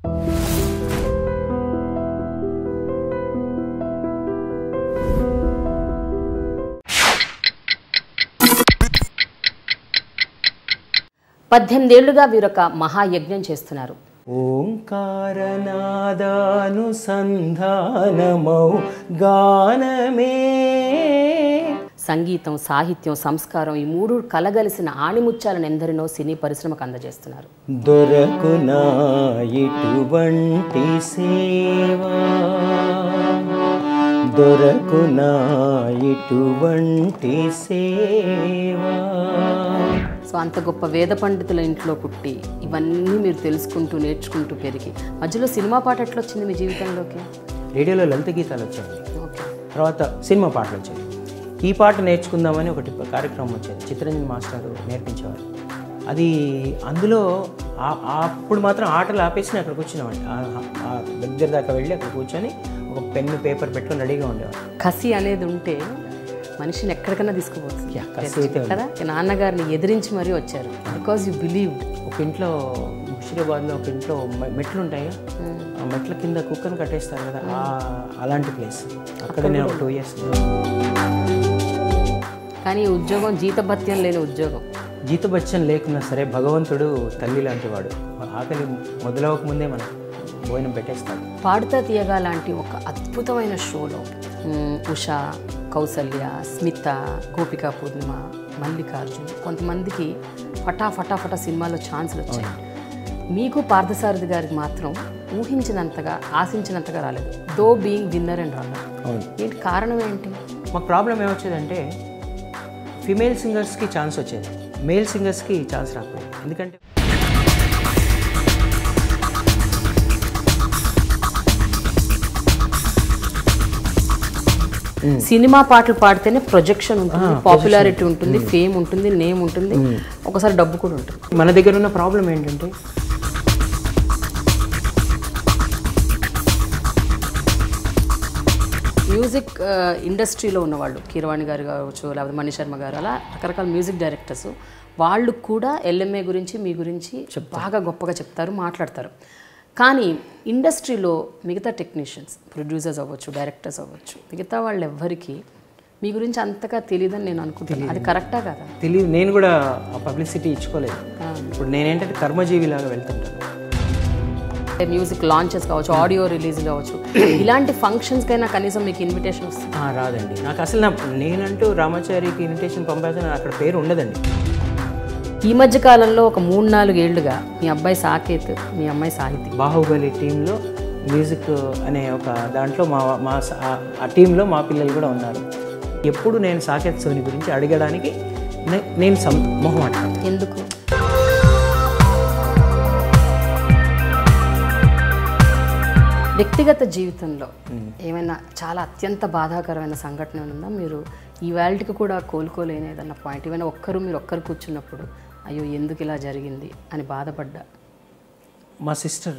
పద్దెనిమిదేళ్లుగా వీరొక మహాయజ్ఞం చేస్తున్నారు ఓంకారనాదానుసంధానమౌ గానమే సంగీతం సాహిత్యం సంస్కారం ఈ మూడు కలగలిసిన ఆణిముత్యాలను ఎందరినో సినీ పరిశ్రమకు అందజేస్తున్నారు దొరకునా ఇటువంటి సేవా దొరకునా ఇటువంటి సేవా సో అంత గొప్ప వేద పండితుల ఇంట్లో పుట్టి ఇవన్నీ మీరు తెలుసుకుంటూ నేర్చుకుంటూ పెరిగి మధ్యలో సినిమా పాట ఎట్లా వచ్చింది మీ జీవితంలోకి రేడియోలో లలిత గీతాలు వచ్చాయి ఓకే తర్వాత సినిమా పాటలు వచ్చాయి ఈ పాట నేర్చుకుందామని ఒకటి కార్యక్రమం వచ్చేది చిత్తరంజన్ మాస్టర్ నేర్పించేవారు అది అందులో ఆ- ఆ- అప్పుడు మాత్రం ఆటలు ఆపేసి నేను అక్కడ కూర్చున్నామండి ఆ- ఆ దగ్గర దాకా వెళ్ళి అక్కడ కూర్చొని ఒక పెన్ను పేపర్ పెట్టుకొని రెడీగా ఉండేవాడు కసి అనేది ఉంటే మనిషిని ఎక్కడికైనా తీసుకుపోతుంది యా, కసి అయితే ఉంది. కదా ఈ నాన్నగారిని ఎదిరించి మరీ వచ్చారు బికాజ్ యూ బిలీవ్డ్ ఒక ఇంట్లో ముషిరాబాద్లో ఒక ఇంట్లో మె- మెట్లు ఉంటాయి ఆ మెట్ల కింద కుక్కను కట్టేస్తారు కదా ఆ- అలాంటి ప్లేస్ అక్కడ నేను ఒక టూ ఇయర్స్ కానీ ఈ ఉద్యోగం జీతభత్యం లేని ఉద్యోగం జీతబచ్చం లేకున్నా సరే భగవంతుడు తల్లి లాంటి వాడు ఆకలి మొదలవక ముందే మనం భోజనం పెట్టేస్తాడు పాడుతా తీయగా లాంటి ఒక అద్భుతమైన షోలో మ్, ఉషా కౌసల్య స్మిత గోపికా పూర్ణిమ మల్లికార్జున్ కొంతమందికి ఫటా ఫటా ఫటా సినిమాలో ఛాన్సులు వచ్చాయి మీకు పార్థసారథి గారికి మాత్రం ఊహించినంతగా ఆశించినంతగా రాలేదు though being winner and runner అవును ఏంటి కారణం ఏంటి మాకు ప్రాబ్లం ఏమొచ్చేదంటే ఫిమేల్ సింగర్స్కి ఛాన్స్ వచ్చేది మేల్ సింగర్స్కి ఛాన్స్ రాకపోయేది ఎందుకంటే సినిమా పాటలు పాడితేనే ప్రొజెక్షన్ ఉంటుంది పాపులారిటీ ఉంటుంది ఫేమ్ ఉంటుంది నేమ్ ఉంటుంది ఒకసారి డబ్బు కూడా ఉంటుంది మన దగ్గర ఉన్న ప్రాబ్లం ఏంటంటే మ్యూజిక్ ఆ, ఇండస్ట్రీలో ఉన్నవాళ్ళు కీరవాణి గారు కావచ్చు లేకపోతే మణి శర్మ గారు అలా రకరకాల మ్యూజిక్ డైరెక్టర్స్ వాళ్ళు కూడా ఎల్ఎంఏ గురించి మీ గురించి బాగా గొప్పగా చెప్తారు మాట్లాడతారు కానీ ఇండస్ట్రీలో మిగతా టెక్నీషియన్స్ ప్రొడ్యూసర్స్ అవ్వచ్చు డైరెక్టర్స్ అవ్వచ్చు మిగతా వాళ్ళు ఎవ్వరికి మీ గురించి అంతగా తెలియదని నేను అనుకుంటున్నాను అది కరెక్టా కదా తెలియదు నేను కూడా ఆ పబ్లిసిటీ ఇచ్చుకోలేదు ఇప్పుడు నేనేంటంటే కర్మజీవిలాగా వెళ్తుంటాను మ్యూజిక్ లాంచెస్ కావచ్చు ఆడియో రిలీజ్ కావచ్చు ఇలాంటి ఫంక్షన్స్కైనా కనీసం మీకు ఇన్విటేషన్ వస్తుంది ఆ, రాదండి నాకు అసలు నా నేనంటూ రామాచారికి ఇన్విటేషన్ పంపాల్సిన అక్కడ పేరు ఉండదండి ఈ మధ్య కాలంలో ఒక మూడు నాలుగు ఏళ్లుగా మీ అబ్బాయి సాకేత్ మీ అమ్మాయి సాహితి బాహుబలి టీంలో మ్యూజిక్ అనే ఒక దాంట్లో మా మా స- ఆ- ఆ టీంలో మా పిల్లలు కూడా ఉన్నారు ఎప్పుడు నేను సాకేత్ సోని గురించి అడగడానికి నే- నేను సం మొహమాటాను ఎందుకు వ్యక్తిగత జీవితంలో ఏమైనా చాలా అత్యంత బాధాకరమైన సంఘటన ఉందా మీరు ఈ వేల్ట్కి కూడా కోలుకోలేని ఏదన్నా పాయింట్ ఏమైనా ఒక్కరు మీరు ఒక్కరు కూర్చున్నప్పుడు అయ్యో ఎందుకు ఇలా జరిగింది అని బాధపడ్డా మా సిస్టర్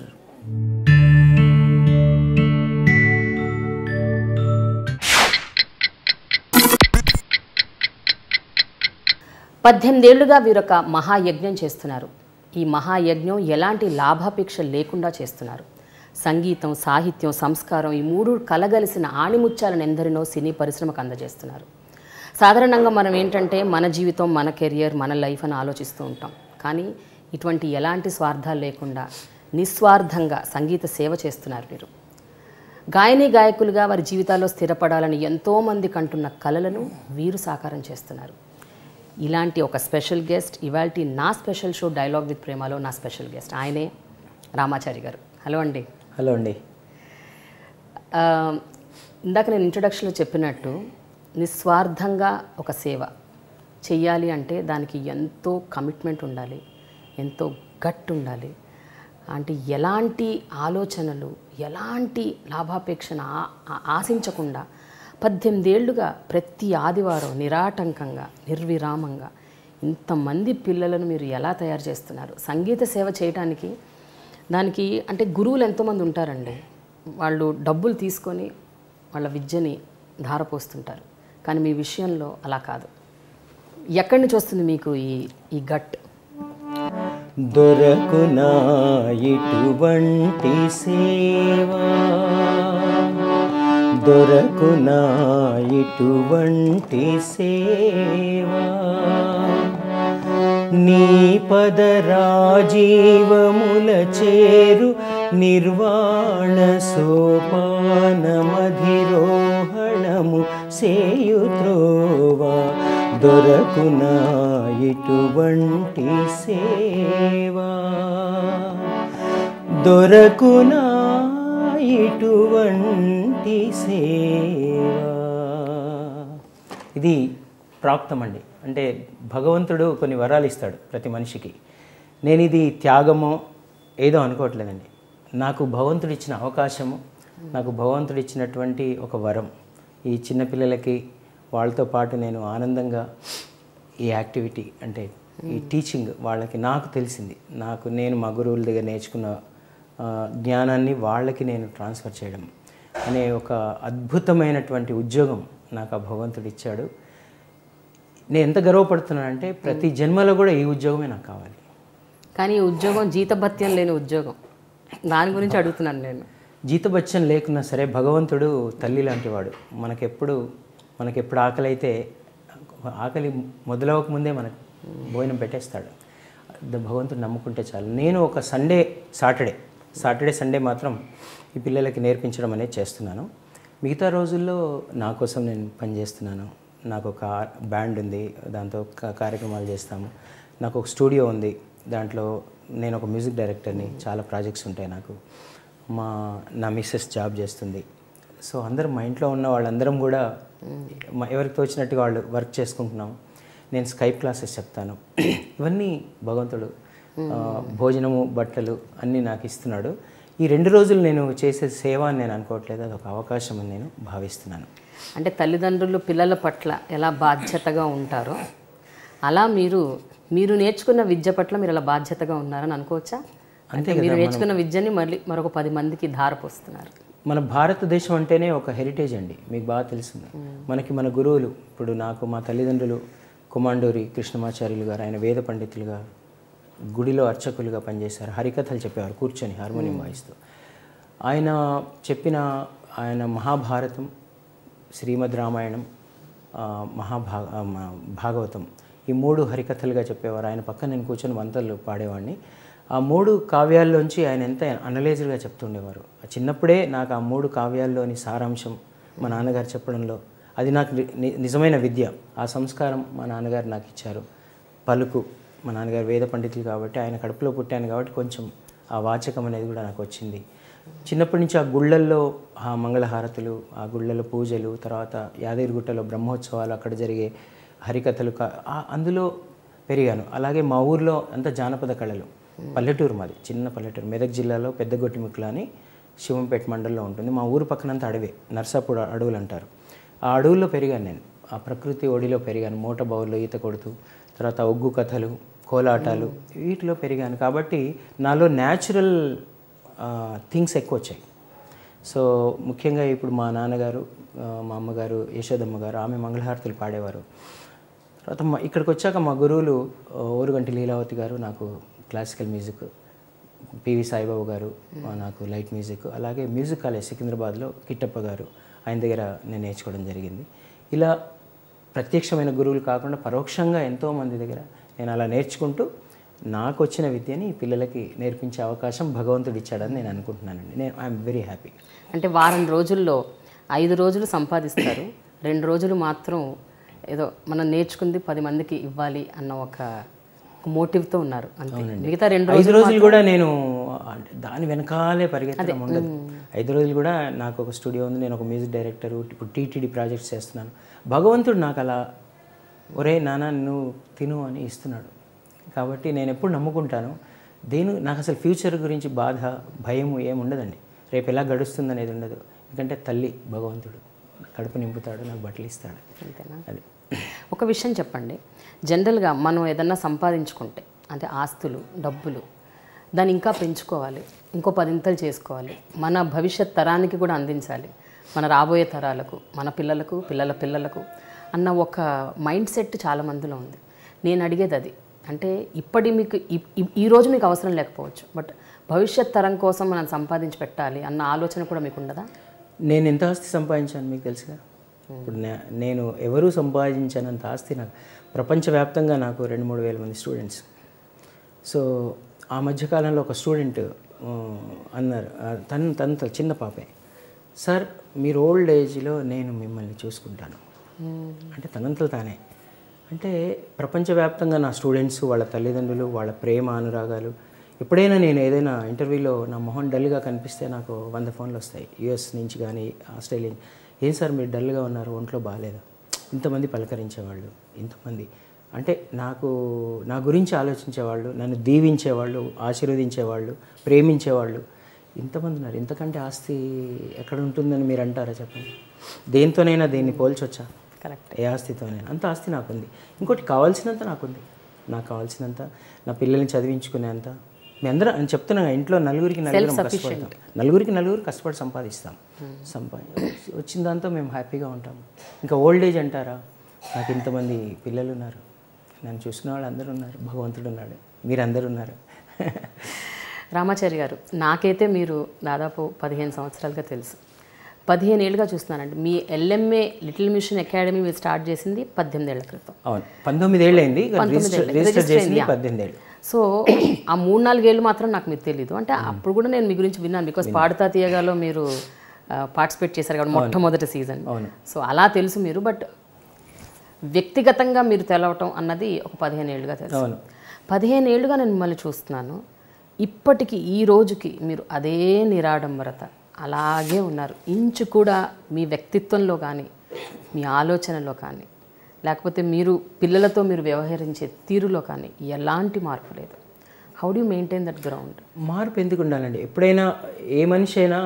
పద్దెనిమిదేళ్లుగా వీరొక మహాయజ్ఞం చేస్తున్నారు ఈ మహాయజ్ఞం ఎలాంటి లాభాపేక్ష లేకుండా చేస్తున్నారు సంగీతం సాహిత్యం సంస్కారం ఈ మూడు కలగలిసిన ఆణిముత్యాలను ఎందరినో సినీ పరిశ్రమకు అందజేస్తున్నారు సాధారణంగా మనం ఏంటంటే మన జీవితం మన కెరియర్ మన లైఫ్ అని ఆలోచిస్తూ ఉంటాం కానీ ఇటువంటి ఎలాంటి స్వార్థాలు లేకుండా నిస్వార్థంగా సంగీత సేవ చేస్తున్నారు మీరు గాయని గాయకులుగా వారి జీవితాల్లో స్థిరపడాలని ఎంతోమంది కంటున్న కలలను వీరు సాకారం చేస్తున్నారు ఇలాంటి ఒక స్పెషల్ గెస్ట్ ఇవాల్టి నా స్పెషల్ షో డైలాగ్ విత్ ప్రేమలో నా స్పెషల్ గెస్ట్ ఆయనే రామాచారి గారు హలో అండి హలో అండి ఆ, ఇందాక నేను ఇంట్రొడక్షన్లో చెప్పినట్టు నిస్వార్థంగా ఒక సేవ చెయ్యాలి అంటే దానికి ఎంతో కమిట్మెంట్ ఉండాలి ఎంతో గట్ ఉండాలి అంటే ఎలాంటి ఆలోచనలు ఎలాంటి లాభాపేక్షను ఆ- ఆ- ఆశించకుండా పద్దెనిమిదేళ్లుగా ప్రతి ఆదివారం నిరాటంకంగా నిర్విరామంగా ఇంతమంది పిల్లలను మీరు ఎలా తయారు చేస్తున్నారు సంగీత సేవ చేయడానికి దానికి అంటే గురువులు ఎంతోమంది ఉంటారండి వాళ్ళు డబ్బులు తీసుకొని వాళ్ళ విద్యని ధారపోస్తుంటారు కానీ మీ విషయంలో అలా కాదు ఎక్కడి నుంచి వస్తుంది మీకు ఈ ఈ గట్ దొరకునా ఇటువంటి సేవా దొరకునా ఇటువంటి సేవా నీ పదరాజీవముల చేరు నిర్వాణ సోపానమధిరోహణము సేయుత్రోవా దొరకునా ఇటువంటి సేవా దొరకునా ఇటువంటి సేవా ఇది ప్రాప్తం అండి అంటే భగవంతుడు కొన్ని వరాలు ఇస్తాడు ప్రతి మనిషికి నేను ఇది త్యాగమో ఏదో అనుకోవట్లేదండి నాకు భగవంతుడు ఇచ్చిన అవకాశము నాకు భగవంతుడు ఇచ్చినటువంటి ఒక వరం ఈ చిన్నపిల్లలకి వాళ్ళతో పాటు నేను ఆనందంగా ఈ యాక్టివిటీ అంటే ఈ టీచింగ్ వాళ్ళకి నాకు తెలిసింది నాకు నేను మా గురువుల దగ్గర నేర్చుకున్న ఆ, జ్ఞానాన్ని వాళ్ళకి నేను ట్రాన్స్ఫర్ చేయడం అనే ఒక అద్భుతమైనటువంటి ఉద్యోగం నాకు ఆ భగవంతుడు ఇచ్చాడు నేను ఎంత గర్వపడుతున్నానంటే ప్రతి జన్మలో కూడా ఈ ఉద్యోగమే నాకు కావాలి కానీ ఈ ఉద్యోగం జీతభత్యం లేని ఉద్యోగం దాని గురించి అడుగుతున్నాను నేను జీతబత్యం లేకున్నా సరే భగవంతుడు తల్లి లాంటి వాడు మనకెప్పుడు మనకెప్పుడు ఆకలి అయితే ఆకలి మొదలవక ముందే మనకు భోజనం పెట్టేస్తాడు ద- భగవంతుడు నమ్ముకుంటే చాలు నేను ఒక సండే సాటర్డే సాటర్డే సండే మాత్రం ఈ పిల్లలకి నేర్పించడం అనేది చేస్తున్నాను మిగతా రోజుల్లో నా కోసం నేను పనిచేస్తున్నాను నాకు ఒక బ్యాండ్ ఉంది దాంతో కా- కార్యక్రమాలు చేస్తాము నాకు ఒక స్టూడియో ఉంది దాంట్లో నేను ఒక మ్యూజిక్ డైరెక్టర్ని చాలా ప్రాజెక్ట్స్ ఉంటాయి నాకు మా నా మిస్సెస్ జాబ్ చేస్తుంది సో అందరం మా ఇంట్లో ఉన్న వాళ్ళందరం కూడా మా ఎవరికి తోచినట్టుగా వాళ్ళు వర్క్ చేసుకుంటున్నాం నేను స్కైప్ క్లాసెస్ చెప్తాను ఇవన్నీ భగవంతుడు ఆ, భోజనము బట్టలు అన్నీ నాకు ఇస్తున్నాడు ఈ రెండు రోజులు నేను చేసే సేవ అని నేను అనుకోవట్లేదు అది ఒక అవకాశం అని నేను భావిస్తున్నాను అంటే తల్లిదండ్రులు పిల్లల పట్ల ఎలా బాధ్యతగా ఉంటారో అలా మీరు మీరు నేర్చుకున్న విద్య పట్ల మీరు అలా బాధ్యతగా ఉన్నారని అనుకోవచ్చా అంటే మీరు నేర్చుకున్న విద్యని మళ్ళీ మరొక పది మందికి ధారపోస్తున్నారు మన భారతదేశం అంటేనే ఒక హెరిటేజ్ అండి మీకు బాగా తెలుస్తుంది మనకి మన గురువులు ఇప్పుడు నాకు మా తల్లిదండ్రులు కుమాండూరి కృష్ణమాచార్యులు గారు ఆయన వేద పండితులుగా గుడిలో అర్చకులుగా పనిచేశారు హరికథలు చెప్పేవారు కూర్చొని హార్మోనియం వాయిస్తూ ఆయన చెప్పిన ఆయన మహాభారతం శ్రీమద్ రామాయణం ఆ, మహాభా ఆ, మ- భాగవతం ఈ మూడు హరికథలుగా చెప్పేవారు ఆయన పక్కన నేను కూర్చొని వంతలు పాడేవాడిని ఆ మూడు కావ్యాల్లోంచి ఆయన ఎంత అనలైజ్డ్గా చెప్తుండేవారు ఆ చిన్నప్పుడే నాకు ఆ మూడు కావ్యాల్లోని సారాంశం మా నాన్నగారు చెప్పడంలో అది నాకు ని- ని- నిజమైన విద్య ఆ సంస్కారం మా నాన్నగారు నాకు ఇచ్చారు పలుకు మా నాన్నగారు వేద పండితులు కాబట్టి ఆయన కడుపులో పుట్టాను కాబట్టి కొంచెం ఆ వాచకం అనేది కూడా నాకు వచ్చింది చిన్నప్పటి నుంచి ఆ గుళ్ళల్లో ఆ మంగళహారతులు ఆ గుళ్ళలో పూజలు తర్వాత యాదగిరిగుట్టలో బ్రహ్మోత్సవాలు అక్కడ జరిగే హరికథలు క- ఆ- అందులో పెరిగాను అలాగే మా ఊర్లో అంతా జానపద కళలు పల్లెటూరు మాది చిన్న పల్లెటూరు మెదక్ జిల్లాలో పెద్దగొట్టిముక్కుల అని శివంపేట మండలంలో ఉంటుంది మా ఊరు పక్కనంతా అడవే నర్సాపూర్ అడవులు అంటారు ఆ అడవుల్లో పెరిగాను నేను ఆ ప్రకృతి ఒడిలో పెరిగాను మూట బౌల్లో ఈత కొడుతూ తర్వాత ఒగ్గు కథలు కోలాటాలు వీటిలో పెరిగాను కాబట్టి నాలో న్యాచురల్ థింగ్స్ ఎక్కువ వచ్చాయి సో ముఖ్యంగా ఇప్పుడు మా నాన్నగారు ఆ, మా అమ్మగారు యశోదమ్మ గారు ఆమె మంగళహారతులు పాడేవారు తర్వాత మా ఇక్కడికి వచ్చాక మా గురువులు ఆ, ఓరుగంటి లీలావతి గారు నాకు క్లాసికల్ మ్యూజిక్ పివి సాయిబాబు గారు ఆ, నాకు లైట్ మ్యూజిక్ అలాగే మ్యూజిక్ కాలేజ్ సికింద్రాబాద్లో కిట్టప్ప గారు ఆయన దగ్గర నేను నేర్చుకోవడం జరిగింది ఇలా ప్రత్యక్షమైన గురువులు కాకుండా పరోక్షంగా ఎంతోమంది దగ్గర నేను అలా నేర్చుకుంటూ నాకు వచ్చిన విద్యని ఈ పిల్లలకి నేర్పించే అవకాశం భగవంతుడు ఇచ్చాడని నేను అనుకుంటున్నానండి నేను ఐఎమ్ వెరీ హ్యాపీ అంటే వారం రోజుల్లో ఐదు రోజులు సంపాదిస్తారు రెండు రోజులు మాత్రం ఏదో మనం నేర్చుకుంది పది మందికి ఇవ్వాలి అన్న ఒక మోటివ్తో ఉన్నారు అంతే మిగతా రెండు ఐదు రోజులు కూడా నేను అంటే దాని వెనకాలే పరిగెత్తడం ఉండదు ఐదు రోజులు కూడా నాకు ఒక స్టూడియో ఉంది నేను ఒక మ్యూజిక్ డైరెక్టర్ ఇప్పుడు టీటీడీ ప్రాజెక్ట్స్ చేస్తున్నాను భగవంతుడు నాకు అలా ఒరే నాన్న నువ్వు తిను అని ఇస్తున్నాడు కాబట్టి నేను ఎప్పుడు నమ్ముకుంటాను దేని నాకు అసలు ఫ్యూచర్ గురించి బాధ భయం ఏముండదండి రేపు ఎలా గడుస్తుంది అనేది ఉండదు ఎందుకంటే తల్లి భగవంతుడు కడుపు నింపుతాడు నాకు బట్టలు ఇస్తాడు అంతేనా అది ఒక విషయం చెప్పండి జనరల్గా మనం ఏదన్నా సంపాదించుకుంటే అంటే ఆస్తులు డబ్బులు దాన్ని ఇంకా పెంచుకోవాలి ఇంకో పదింతలు చేసుకోవాలి మన భవిష్యత్ తరానికి కూడా అందించాలి మన రాబోయే తరాలకు మన పిల్లలకు పిల్లల పిల్లలకు అన్న ఒక మైండ్ సెట్ చాలా మందిలో ఉంది నేను అడిగేది అది అంటే ఇప్పటి మీకు ఇప్- ఇప్- ఈ రోజు మీకు అవసరం లేకపోవచ్చు బట్ భవిష్యత్ తరం కోసం మనం సంపాదించి పెట్టాలి అన్న ఆలోచన కూడా మీకు ఉండదా నేను ఎంత ఆస్తి సంపాదించాను మీకు తెలుసుగా ఇప్పుడు నే- నేను ఎవరూ సంపాదించానంత ఆస్తి నాకు ప్రపంచవ్యాప్తంగా నాకు రెండు మూడు వేల మంది స్టూడెంట్స్ సో ఆ మధ్యకాలంలో ఒక స్టూడెంట్ ఆ, అన్నారు ఆ, తను తనతో చిన్న పాపే సార్ మీరు ఓల్డ్ ఏజ్లో నేను మిమ్మల్ని చూసుకుంటాను అంటే తనంతలో తానే అంటే ప్రపంచవ్యాప్తంగా నా స్టూడెంట్స్ వాళ్ళ తల్లిదండ్రులు వాళ్ళ ప్రేమ అనురాగాలు ఎప్పుడైనా నేను ఏదైనా ఇంటర్వ్యూలో నా మొహం డల్గా కనిపిస్తే నాకు వంద ఫోన్లు వస్తాయి యుఎస్ నుంచి కానీ ఆస్ట్రేలియా ఏం సార్ మీరు డల్గా ఉన్నారు ఒంట్లో బాగాలేదా ఇంతమంది పలకరించేవాళ్ళు ఇంతమంది అంటే నాకు నా గురించి ఆలోచించేవాళ్ళు నన్ను దీవించేవాళ్ళు ఆశీర్వదించేవాళ్ళు ప్రేమించేవాళ్ళు ఇంతమంది ఉన్నారు ఇంతకంటే ఆస్తి ఎక్కడ ఉంటుందని మీరు అంటారా చెప్పండి దేంతోనైనా దీన్ని పోల్చొచ్చా కరెక్ట్ ఏ ఆస్తితోనైనా అంత ఆస్తి నాకుంది ఇంకోటి కావాల్సినంత నాకుంది నాకు కావాల్సినంత నా పిల్లల్ని చదివించుకునేంత మీ అందరం అని చెప్తున్నా ఇంట్లో నలుగురికి నలుగురు కష్టపడతాం నలుగురికి నలుగురు కష్టపడి సంపాదిస్తాం సంపా వచ్చిన దాంతో మేము హ్యాపీగా ఉంటాం ఇంకా ఓల్డ్ ఏజ్ అంటారా నాకు ఇంతమంది పిల్లలు ఉన్నారు నన్ను చూసుకునే వాళ్ళు అందరూ ఉన్నారు భగవంతుడు ఉన్నాడు మీరందరూ ఉన్నారు రామాచారి గారు నాకైతే మీరు దాదాపు పదిహేను సంవత్సరాలుగా తెలుసు పదిహేను ఏళ్ళుగా చూస్తున్నానండి మీ ఎల్ఎంఏ లిటిల్ మిషన్ అకాడమీ మీరు స్టార్ట్ చేసింది పద్దెనిమిది ఏళ్ల క్రితం అవును పంతొమ్మిది ఏళ్ళు అయింది ఇక రిజిస్టర్ రిజిస్టర్ చేసింది పద్దెనిమిది ఏళ్ళు సో ఆ మూడు నాలుగేళ్ళు మాత్రం నాకు మీరు తెలీదు అంటే అప్పుడు కూడా నేను మీ గురించి విన్నాను బికాస్ పాడుతా తీయగాలో మీరు పార్టిసిపేట్ చేశారు కాబట్టి మొట్టమొదటి సీజన్ అవును. సో అలా తెలుసు మీరు బట్ వ్యక్తిగతంగా మీరు తెలవటం అన్నది ఒక పదిహేను ఏళ్ళుగా తెలుసు అవును పదిహేను ఏళ్ళుగా నేను మిమ్మల్ని చూస్తున్నాను ఇప్పటికి ఈ రోజుకి మీరు అదే నిరాడంబరత అలాగే ఉన్నారు ఇంచు కూడా మీ వ్యక్తిత్వంలో కానీ మీ ఆలోచనలో కానీ లేకపోతే మీరు పిల్లలతో మీరు వ్యవహరించే తీరులో కానీ ఎలాంటి మార్పు లేదు how do maintain that ground మార్పు ఎందుకు ఉండాలండి ఎప్పుడైనా ఏ మనిషి అయినా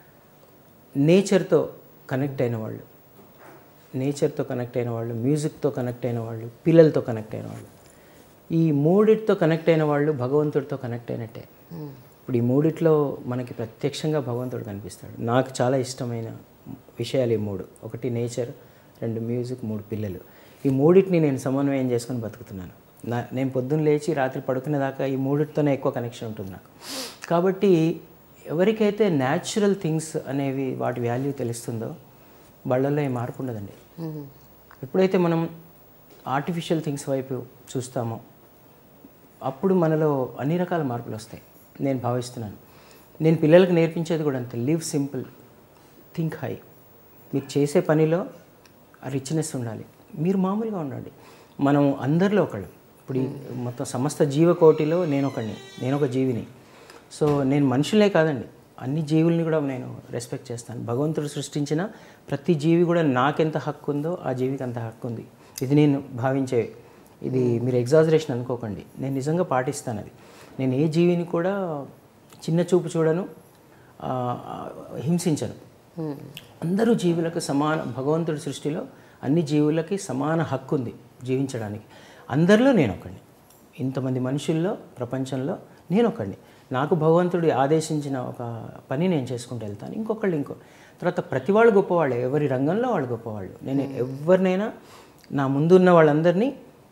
నేచర్తో కనెక్ట్ అయిన వాళ్ళు నేచర్తో కనెక్ట్ అయిన వాళ్ళు మ్యూజిక్తో కనెక్ట్ అయిన వాళ్ళు పిల్లలతో కనెక్ట్ అయిన వాళ్ళు ఈ మూడిటితో కనెక్ట్ అయిన వాళ్ళు భగవంతుడితో కనెక్ట్ అయినట్టే ఇప్పుడు ఈ మూడిట్లో మనకి ప్రత్యక్షంగా భగవంతుడు కనిపిస్తాడు నాకు చాలా ఇష్టమైన విషయాలు ఈ మూడు ఒకటి నేచర్ రెండు మ్యూజిక్ మూడు పిల్లలు ఈ మూడింటిని నేను సమన్వయం చేసుకొని బతుకుతున్నాను నా నేను పొద్దున్న లేచి రాత్రి పడుకునే దాకా ఈ మూడిటితోనే ఎక్కువ కనెక్షన్ ఉంటుంది నాకు కాబట్టి ఎవరికైతే న్యాచురల్ థింగ్స్ అనేవి వాటి వాల్యూ తెలుస్తుందో వాళ్ళల్లో ఏ మార్పు ఉండదండి ఎప్పుడైతే మనం ఆర్టిఫిషియల్ థింగ్స్ వైపు చూస్తామో అప్పుడు మనలో అన్ని రకాల మార్పులు వస్తాయి నేను భావిస్తున్నాను నేను పిల్లలకు నేర్పించేది కూడా అంతే లివ్ సింపుల్ థింక్ హై మీరు చేసే పనిలో ఆ రిచ్నెస్ ఉండాలి మీరు మామూలుగా ఉండండి మనం అందరిలో ఒకళ్ళు ఇప్పుడు ఈ మొత్తం సమస్త జీవకోటిలో నేను ఒకడిని నేను ఒక జీవిని సో నేను మనుషులే కాదండి అన్ని జీవుల్ని కూడా నేను రెస్పెక్ట్ చేస్తాను భగవంతుడు సృష్టించిన ప్రతి జీవి కూడా నాకెంత హక్కు ఉందో ఆ జీవికి అంత హక్కు ఉంది ఇది నేను భావించే ఇది మీరు ఎగ్జాజరేషన్ అనుకోకండి నేను నిజంగా పాటిస్తాను అది నేను ఏ జీవిని కూడా చిన్న చూపు చూడను ఆ, ఆ, హింసించను అందరూ జీవులకు సమాన భగవంతుడి సృష్టిలో అన్ని జీవులకి సమాన హక్కు ఉంది జీవించడానికి అందరిలో నేను ఒకడిని ఇంతమంది మనుషుల్లో ప్రపంచంలో నేను ఒకడిని నాకు భగవంతుడు ఆదేశించిన ఒక పని నేను చేసుకుంటూ వెళ్తాను ఇంకొకళ్ళు ఇంకో తర్వాత ప్రతి వాళ్ళు గొప్పవాళ్ళు ఎవరి రంగంలో వాళ్ళు గొప్పవాళ్ళు నేను ఎవరినైనా నా ముందున్న వాళ్ళందరినీ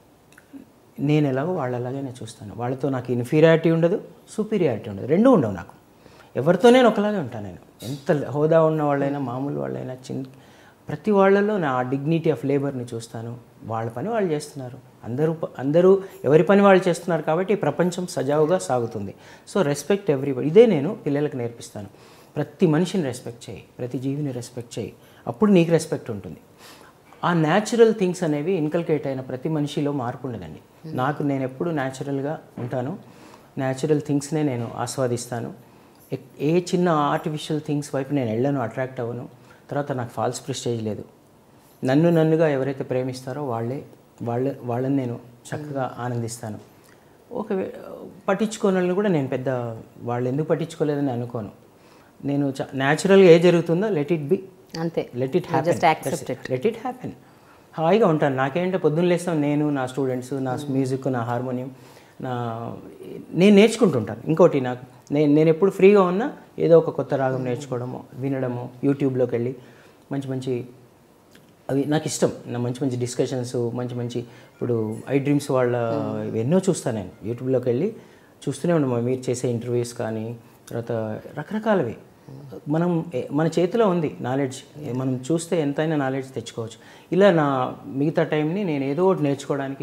నేను ఎలాగో వాళ్ళలాగే నేను చూస్తాను వాళ్ళతో నాకు ఇన్ఫీరియారిటీ ఉండదు సుపీరియారిటీ ఉండదు రెండూ ఉండవు నాకు ఎవరితో నేను ఒకలాగే ఉంటాను నేను ఎంత హోదా ఉన్న వాళ్ళైనా మామూలు వాళ్ళైనా చిన్న ప్రతి వాళ్ళలో నా డిగ్నిటీ ఆఫ్ లేబర్ని చూస్తాను వాళ్ళ పని వాళ్ళు చేస్తున్నారు అందరూ ప- అందరూ ఎవరి పని వాళ్ళు చేస్తున్నారు కాబట్టి ఈ ప్రపంచం సజావుగా సాగుతుంది సో రెస్పెక్ట్ ఎవ్రీబడి ఇదే నేను పిల్లలకు నేర్పిస్తాను ప్రతి మనిషిని రెస్పెక్ట్ చేయి ప్రతి జీవిని రెస్పెక్ట్ చేయి అప్పుడు నీకు రెస్పెక్ట్ ఉంటుంది ఆ న్యాచురల్ థింగ్స్ అనేవి ఇన్కల్కేట్ అయిన ప్రతి మనిషిలో మార్పు ఉండదండి నాకు నేను ఎప్పుడు న్యాచురల్గా ఉంటాను న్యాచురల్ థింగ్స్నే నేను ఆస్వాదిస్తాను ఎక్- ఏ చిన్న ఆర్టిఫిషియల్ థింగ్స్ వైపు నేను వెళ్ళను అట్రాక్ట్ అవ్వను తర్వాత నాకు ఫాల్స్ ప్రిస్టేజ్ లేదు నన్ను నన్నుగా ఎవరైతే ప్రేమిస్తారో వాళ్ళే వాళ్ళ వాళ్ళని నేను చక్కగా ఆనందిస్తాను ఒకవే పట్టించుకోని వాళ్ళని కూడా నేను పెద్ద వాళ్ళు ఎందుకు పట్టించుకోలేదని అనుకోను నేను న్యాచురల్గా ఏ జరుగుతుందో లెట్ ఇట్ బి అంతే let it just accept happen let it happen హాయిగా ఉంటాను నాకేంటే పొద్దున్న లేస్తాం నేను నా స్టూడెంట్స్ నా మ్యూజిక్ నా హార్మోనియం నా నేను నేర్చుకుంటుంటాను ఇంకోటి నాకు నేను నేను ఎప్పుడు ఫ్రీగా ఉన్నా ఏదో ఒక కొత్త రాగం నేర్చుకోవడము వినడము యూట్యూబ్లోకి వెళ్ళి మంచి మంచి అవి నాకు ఇష్టం నా మంచి మంచి డిస్కషన్స్ మంచి మంచి ఇప్పుడు ఐ డ్రీమ్స్ వాళ్ళ ఎన్నో చూస్తాను నేను యూట్యూబ్లోకి వెళ్ళి చూస్తూనే ఉన్నాం మీరు చేసే ఇంటర్వ్యూస్ కానీ తర్వాత రకరకాలవి మనం ఏ- మన చేతిలో ఉంది నాలెడ్జ్ మనం చూస్తే ఎంతైనా నాలెడ్జ్ తెచ్చుకోవచ్చు ఇలా నా మిగతా టైంని నేను ఏదో ఒకటి నేర్చుకోవడానికి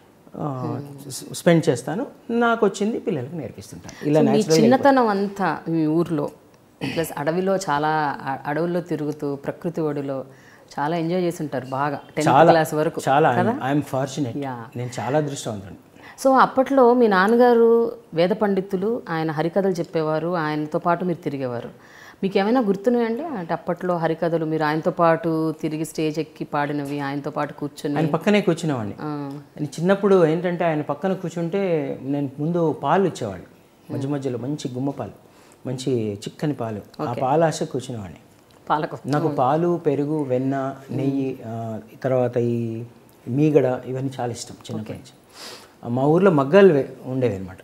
స్పెండ్ చేస్తాను నాకు వచ్చింది పిల్లలకు నేర్పిస్తుంటాను ఇలా మీ న్యాచురల్ చిన్నతనం అంతా మీ ఊర్లో ప్లస్ అడవిలో చాలా అ- అడవుల్లో తిరుగుతూ ప్రకృతి ఒడిలో చాలా ఎంజాయ్ చేసి ఉంటారు బాగా టెన్త్ క్లాస్ వరకు చాలా ఐఎమ్ ఫార్చునేట్ యా నేను చాలా అదృష్టవంతుడు సో అప్పట్లో మీ నాన్నగారు వేద పండితులు ఆయన హరికథలు చెప్పేవారు ఆయనతో పాటు మీరు తిరిగేవారు మీకు ఏమైనా గుర్తున్నాయండి అంటే అప్పట్లో హరికథలు మీరు ఆయనతో పాటు తిరిగి స్టేజ్ ఎక్కి పాడినవి ఆయనతో పాటు కూర్చొని ఆయన పక్కనే కూర్చునేవాడిని ఆ, నేను చిన్నప్పుడు ఏంటంటే ఆయన పక్కన కూర్చుంటే నేను ముందు పాలు ఇచ్చేవాళ్ళు మధ్య మధ్యలో మంచి గుమ్మ పాలు మంచి చిక్కని పాలు ఆ పాలు ఆశ కూర్చునేవాడిని పాలకు నాకు పాలు పెరుగు వెన్న నెయ్యి ఆ, తర్వాత ఈ మీగడ ఇవన్నీ చాలా ఇష్టం చిన్నప్పటి నుంచి ఆ, మా ఊర్లో మగ్గాలు వే- ఉండేవి అనమాట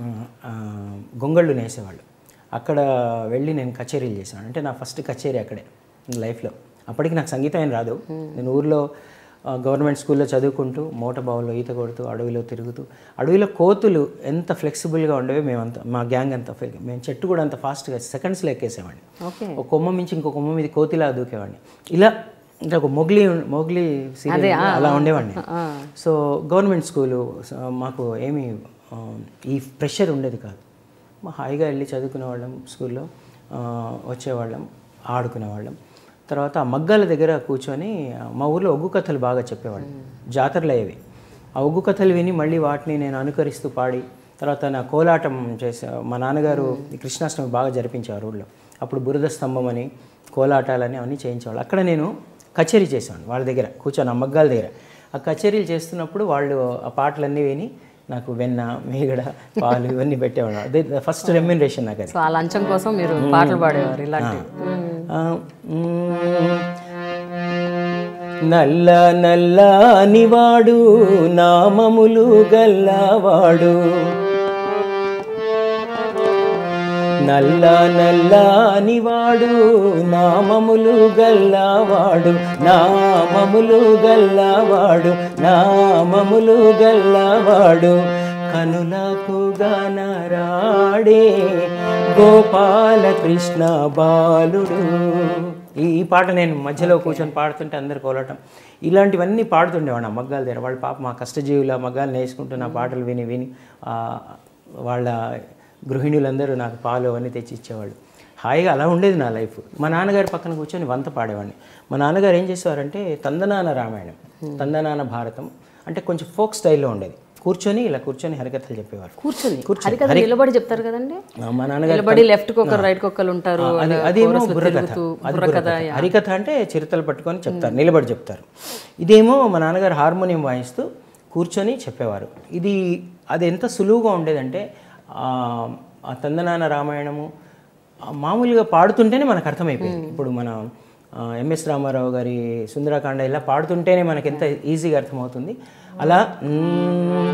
గొంగళ్ళు నేసేవాళ్ళు అక్కడ వెళ్ళి నేను కచేరీలు చేశాను అంటే నా ఫస్ట్ కచేరీ అక్కడే లైఫ్లో అప్పటికి నాకు సంగీతం ఏం రాదు నేను ఊర్లో ఆ, గవర్నమెంట్ స్కూల్లో చదువుకుంటూ మోట బావుల్లో ఈత కొడుతూ అడవిలో తిరుగుతూ అడవిలో కోతులు ఎంత ఫ్లెక్సిబుల్గా ఉండేవి మేమంతా మా గ్యాంగ్ అంతా ఫ్లె- మేము చెట్టు కూడా అంత ఫాస్ట్గా సెకండ్స్లో ఎక్కేసేవాడిని ఓకే ఒక కొమ్మ మించి ఇంకో కొమ్మ మీద కోతిలా దూకేవాడిని ఇలా అంటే ఒక మొగ్లీ మొగ్లీ serial అలా ఉండేవాడిని సో గవర్నమెంట్ స్కూలు సో మాకు ఏమీ ఆ, ఈ ప్రెషర్ ఉండేది కాదు మా హాయిగా వెళ్ళి చదువుకునేవాళ్ళం స్కూల్లో ఆ, వచ్చేవాళ్ళం ఆడుకునేవాళ్ళం తర్వాత ఆ మగ్గాల దగ్గర కూర్చొని ఆ, మా ఊర్లో ఒగ్గు కథలు బాగా చెప్పేవాళ్ళం జాతరలు అయ్యేవి ఆ ఒగ్గు కథలు విని మళ్ళీ వాటిని నేను అనుకరిస్తూ పాడి తర్వాత నా కోలాటం చేసే మా నాన్నగారు ఈ కృష్ణాష్టమి బాగా జరిపించేవారు ఊళ్ళో అప్పుడు బురద స్తంభం అని కోలాటాలని అవన్నీ చేయించేవాళ్ళు అక్కడ నేను కచేరీ చేసేవాడిని వాళ్ళ దగ్గర కూర్చొని ఆ మగ్గాల దగ్గర ఆ కచేరీలు చేస్తున్నప్పుడు వాళ్ళు ఆ పాటలన్నీ విని నాకు వెన్న మేగడ పాలు ఇవన్నీ పెట్టేవాడు అదే ఫస్ట్ రెమ్యూనరేషన్ నాకు అది సో ఆ లంచం కోసం మీరు పాటలు పాడేవారు ఇలాంటివి ఆ, మ్మ్. నల్ల నల్ల అనివాడు నామములు గల్లవాడు నల్ల నల్ల అనివాడు నామములు గల్లవాడు నామములు గల్లవాడు నామములు గల్లవాడు కనులకు గనరాడే గోపాల కృష్ణ బాలుడు ఈ ఈ పాట నేను మధ్యలో కూర్చొని పాడుతుంటే అందరు కోలటం ఇలాంటివన్నీ పాడుతుండేవాడు ఆ మగ్గాల దగ్గర వాళ్ళ పాప మా కష్టజీవుల మగ్గాలు నేర్చుకుంటున్న పాటలు విని విని ఆ, వాళ్ళ గృహిణులందరూ నాకు పాలు అవన్నీ తెచ్చి ఇచ్చేవాళ్ళు హాయిగా అలా ఉండేది నా లైఫ్ మా నాన్నగారి పక్కన కూర్చొని వంత పాడేవాడిని మా నాన్నగారు ఏం చేసేవారంటే తందనాన రామాయణం తందనాన భారతం అంటే కొంచెం ఫోక్ స్టైల్లో ఉండేది కూర్చొని ఇలా కూర్చొని హరికథలు చెప్పేవారు కూర్చొని హరికథ నిలబడి చెప్తారు కదండి మా నాన్నగారు నిలబడి లెఫ్ట్ ఒకరు రైట్ ఒకరు ఉంటారు అది అలా అదేమో chorus లో బుర్రకథ తిరుగుతూ, అది బుర్రకథ బుర్రకథ. హరికథ అంటే చిరుతలు పట్టుకొని చెప్తారు నిలబడి చెప్తారు ఇదేమో మా నాన్నగారు హార్మోనియం వాయిస్తూ కూర్చొని చెప్పేవారు ఇది అది ఎంత సులువుగా ఉండేదంటే ఆ ఆ తందనాన రామాయణము ఆ మామూలుగా పాడుతుంటేనే మనకు అర్థమైపోయింది ఇప్పుడు మన ఆ, ఎంఎస్ రామారావు గారి సుందరకాండ ఇలా పాడుతుంటేనే మనకి ఎంత ఈజీగా అర్థమవుతుంది అలా మ్మ్,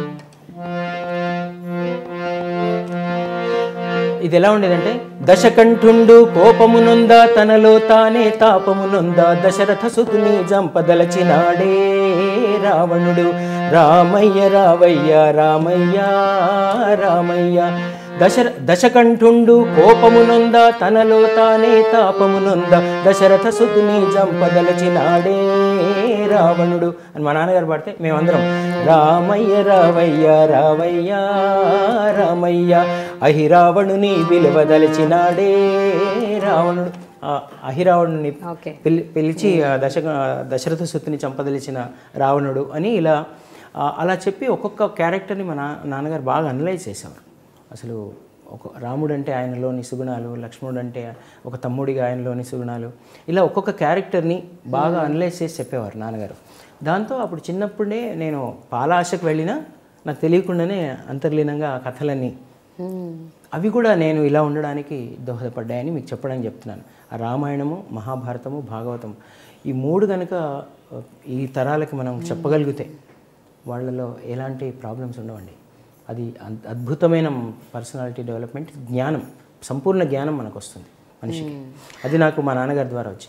ఇది ఎలా ఉండేదంటే దశకంఠుండు కోపమునుందా తనలో తానే తాపమునుందా దశరథ సుతుని జంపదలచినాడే రావణుడు రామయ్య రావయ్య రామయ్య రామయ్య దశర దశకంఠుండు కోపమునుందా తనలో తానే తాపమునుందా దశరథ సుతుని జంపదలచినాడే రావణుడు అని మా నాన్నగారు పాడితే మేమందరం రామయ్య రావయ్య రావయ్య రామయ్య అహిరావణుని విలువదలిచినాడే రావణుడు ఆ అహిరావణుని ఓకే పిలి పిలిచి ఆ దశ దశరథ సుత్తుని చంపదలిచిన రావణుడు అని ఇలా ఆ, అలా చెప్పి ఒక్కొక్క క్యారెక్టర్ని మా నా నాన్నగారు బాగా అనలైజ్ చేసేవారు అసలు ఒక రాముడు అంటే ఆయనలోని సుగుణాలు లక్ష్మణుడు అంటే ఒక తమ్ముడిగా ఆయనలోని సుగుణాలు ఇలా ఒక్కొక్క క్యారెక్టర్ని బాగా అనలైజ్ చేసి చెప్పేవారు నాన్నగారు దాంతో అప్పుడు చిన్నప్పుడే నేను పాలాశకు వెళ్ళినా నాకు తెలియకుండానే అంతర్లీనంగా ఆ కథలన్నీ అవి కూడా నేను ఇలా ఉండడానికి దోహదపడ్డాయని మీకు చెప్పడానికి చెప్తున్నాను ఆ రామాయణము మహాభారతము భాగవతం ఈ మూడు కనుక ఈ తరాలకి మనం చెప్పగలిగితే వాళ్ళలో ఎలాంటి ప్రాబ్లమ్స్ ఉండవండి అది అద్- అద్భుతమైన పర్సనాలిటీ డెవలప్మెంట్ జ్ఞానం సంపూర్ణ జ్ఞానం మనకు వస్తుంది మనిషికి అది నాకు మా నాన్నగారి ద్వారా వచ్చింది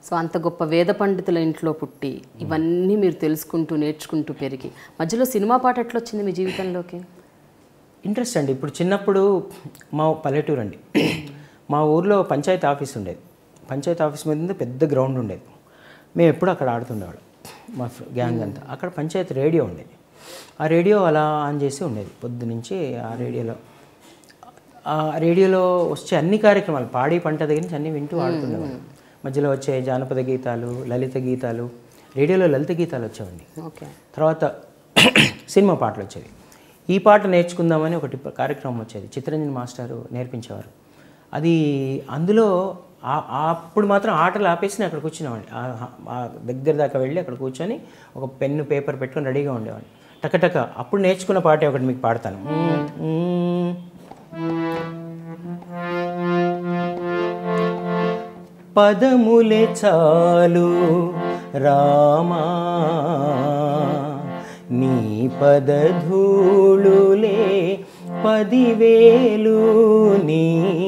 సో అంత గొప్ప వేద పండితుల ఇంట్లో పుట్టి ఇవన్నీ మీరు తెలుసుకుంటూ నేర్చుకుంటూ పెరిగి మధ్యలో సినిమా పాట ఎట్లా వచ్చింది మీ జీవితంలోకి ఇంట్రెస్ట్ అండి ఇప్పుడు చిన్నప్పుడు మా పల్లెటూరు అండి మా ఊర్లో పంచాయతీ ఆఫీస్ ఉండేది పంచాయతీ ఆఫీస్ మీద పెద్ద గ్రౌండ్ ఉండేది మేము ఎప్పుడు అక్కడ ఆడుతుండేవాళ్ళం మా ఫ్ర- గ్యాంగ్ అంతా అక్కడ పంచాయతీ రేడియో ఉండేది ఆ రేడియో అలా ఆన్ చేసి ఉండేది పొద్దు నుంచి ఆ రేడియోలో ఆ రేడియోలో వచ్చే అన్ని కార్యక్రమాలు పాడి పంట దగ్గర నుంచి అన్ని వింటూ ఆడుతుండేవాళ్ళం మధ్యలో వచ్చే జానపద గీతాలు లలిత గీతాలు రేడియోలో లలిత గీతాలు వచ్చేవండి ఓకే తర్వాత సినిమా పాటలు వచ్చేవి ఈ పాట నేర్చుకుందామని ఒకటి కార్యక్రమం వచ్చేది చిత్తరంజన్ మాస్టారు నేర్పించేవారు అది అందులో ఆ- ఆ అప్పుడు మాత్రం ఆటలు ఆపేసి నేను అక్కడ కూర్చునేవాడిని ఆ- ఆ దగ్గర దాకా వెళ్ళి అక్కడ కూర్చొని ఒక పెన్ను పేపర్ పెట్టుకొని రెడీగా ఉండేవాడిని టకటక అప్పుడు నేర్చుకున్న పాటే ఒకటి మీకు పాడతాను మ్మ్. పదములే చాలు రామా నీ పదధూళులే పదివేలు నీ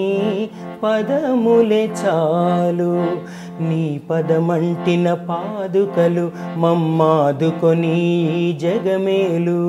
పదములే చాలు నీ పదమంటిన పాదుకలు మమ్మాదుకొని ఈ జగమేలు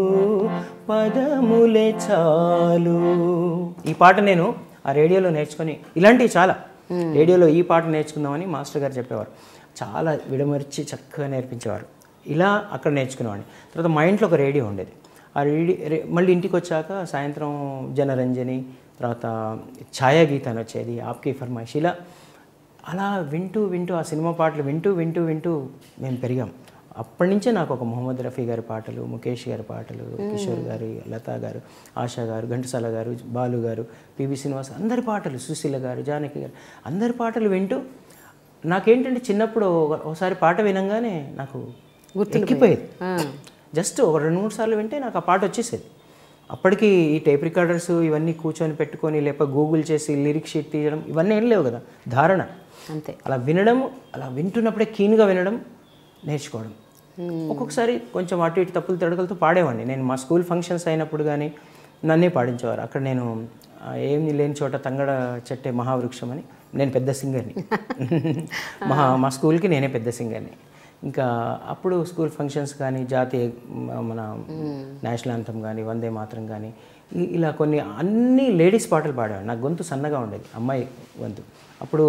పదములే చాలు ఈ పాట నేను ఆ రేడియోలో నేర్చుకొని ఇలాంటివి చాలా రేడియోలో ఈ పాట నేర్చుకుందామని మాస్టర్ గారు చెప్పేవారు చాలా విడమర్చి చక్కగా నేర్పించేవారు ఇలా అక్కడ నేర్చుకునేవాడిని తర్వాత మా ఇంట్లో ఒక రేడియో ఉండేది ఆ రేడియో రే- మళ్ళీ ఇంటికి వచ్చాక సాయంత్రం జనరంజని తర్వాత ఛాయాగీత అని వచ్చేది ఆప్కి ఫర్మాయిష్ ఇలా అలా వింటూ వింటూ ఆ సినిమా పాటలు వింటూ వింటూ వింటూ మేము పెరిగాం అప్పటి నుంచే నాకు ఒక మొహమ్మద్ రఫీ గారి పాటలు ముఖేష్ గారి పాటలు కిషోర్ గారి లతా గారు ఆశా గారు ఘంటసాల గారు బాలు గారు పివి శ్రీనివాస్ అందరి పాటలు సుశీల గారు జానకి గారు అందరి పాటలు వింటూ నాకేంటంటే చిన్నప్పుడు ఒక- ఒకసారి పాట వినంగానే నాకు ఎక్కిపోయేది జస్ట్ ఒక రెండు మూడు సార్లు వింటే నాకు ఆ పాట వచ్చేసేది అప్పటికి ఈ టేప్ రికార్డర్స్ ఇవన్నీ కూర్చొని పెట్టుకొని లేకపోతే గూగుల్ చేసి లిరిక్ షీట్ తీయడం ఇవన్నీ ఏం లేవు కదా ధారణ అంతే అలా వినడం అలా వింటున్నప్పుడే కీన్గా వినడం నేర్చుకోవడం ఒక్కొక్కసారి కొంచెం అటు ఇటు తప్పులు తడకలతో పాడేవాడిని నేను మా స్కూల్ ఫంక్షన్స్ అయినప్పుడు కానీ నన్నే పాడించేవారు అక్కడ నేను ఆ, ఏమీ లేని చోట తంగడ చెట్టే మహావృక్షం అని నేను పెద్ద సింగర్ని మహా మా స్కూల్కి నేనే పెద్ద సింగర్ని ఇంకా అప్పుడు స్కూల్ ఫంక్షన్స్ కానీ జాతీయ మ- మన నేషనల్ అంతం కానీ వందే మాత్రం కానీ ఇ- ఇలా కొన్ని అన్ని లేడీస్ పాటలు పాడేవాడు నాకు గొంతు సన్నగా ఉండేది అమ్మాయి గొంతు అప్పుడు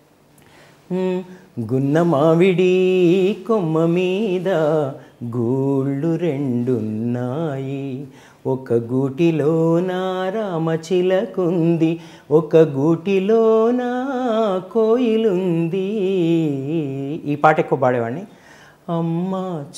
మ్, గున్న మావిడి కొమ్మ మీద గూళ్ళు రెండున్నాయి ఒక గూటిలోన రామచిలకుంది ఒక గూటిలోన కోయిలుంది ఈ పాట ఎక్కువ పాడేవాడిని అమ్మ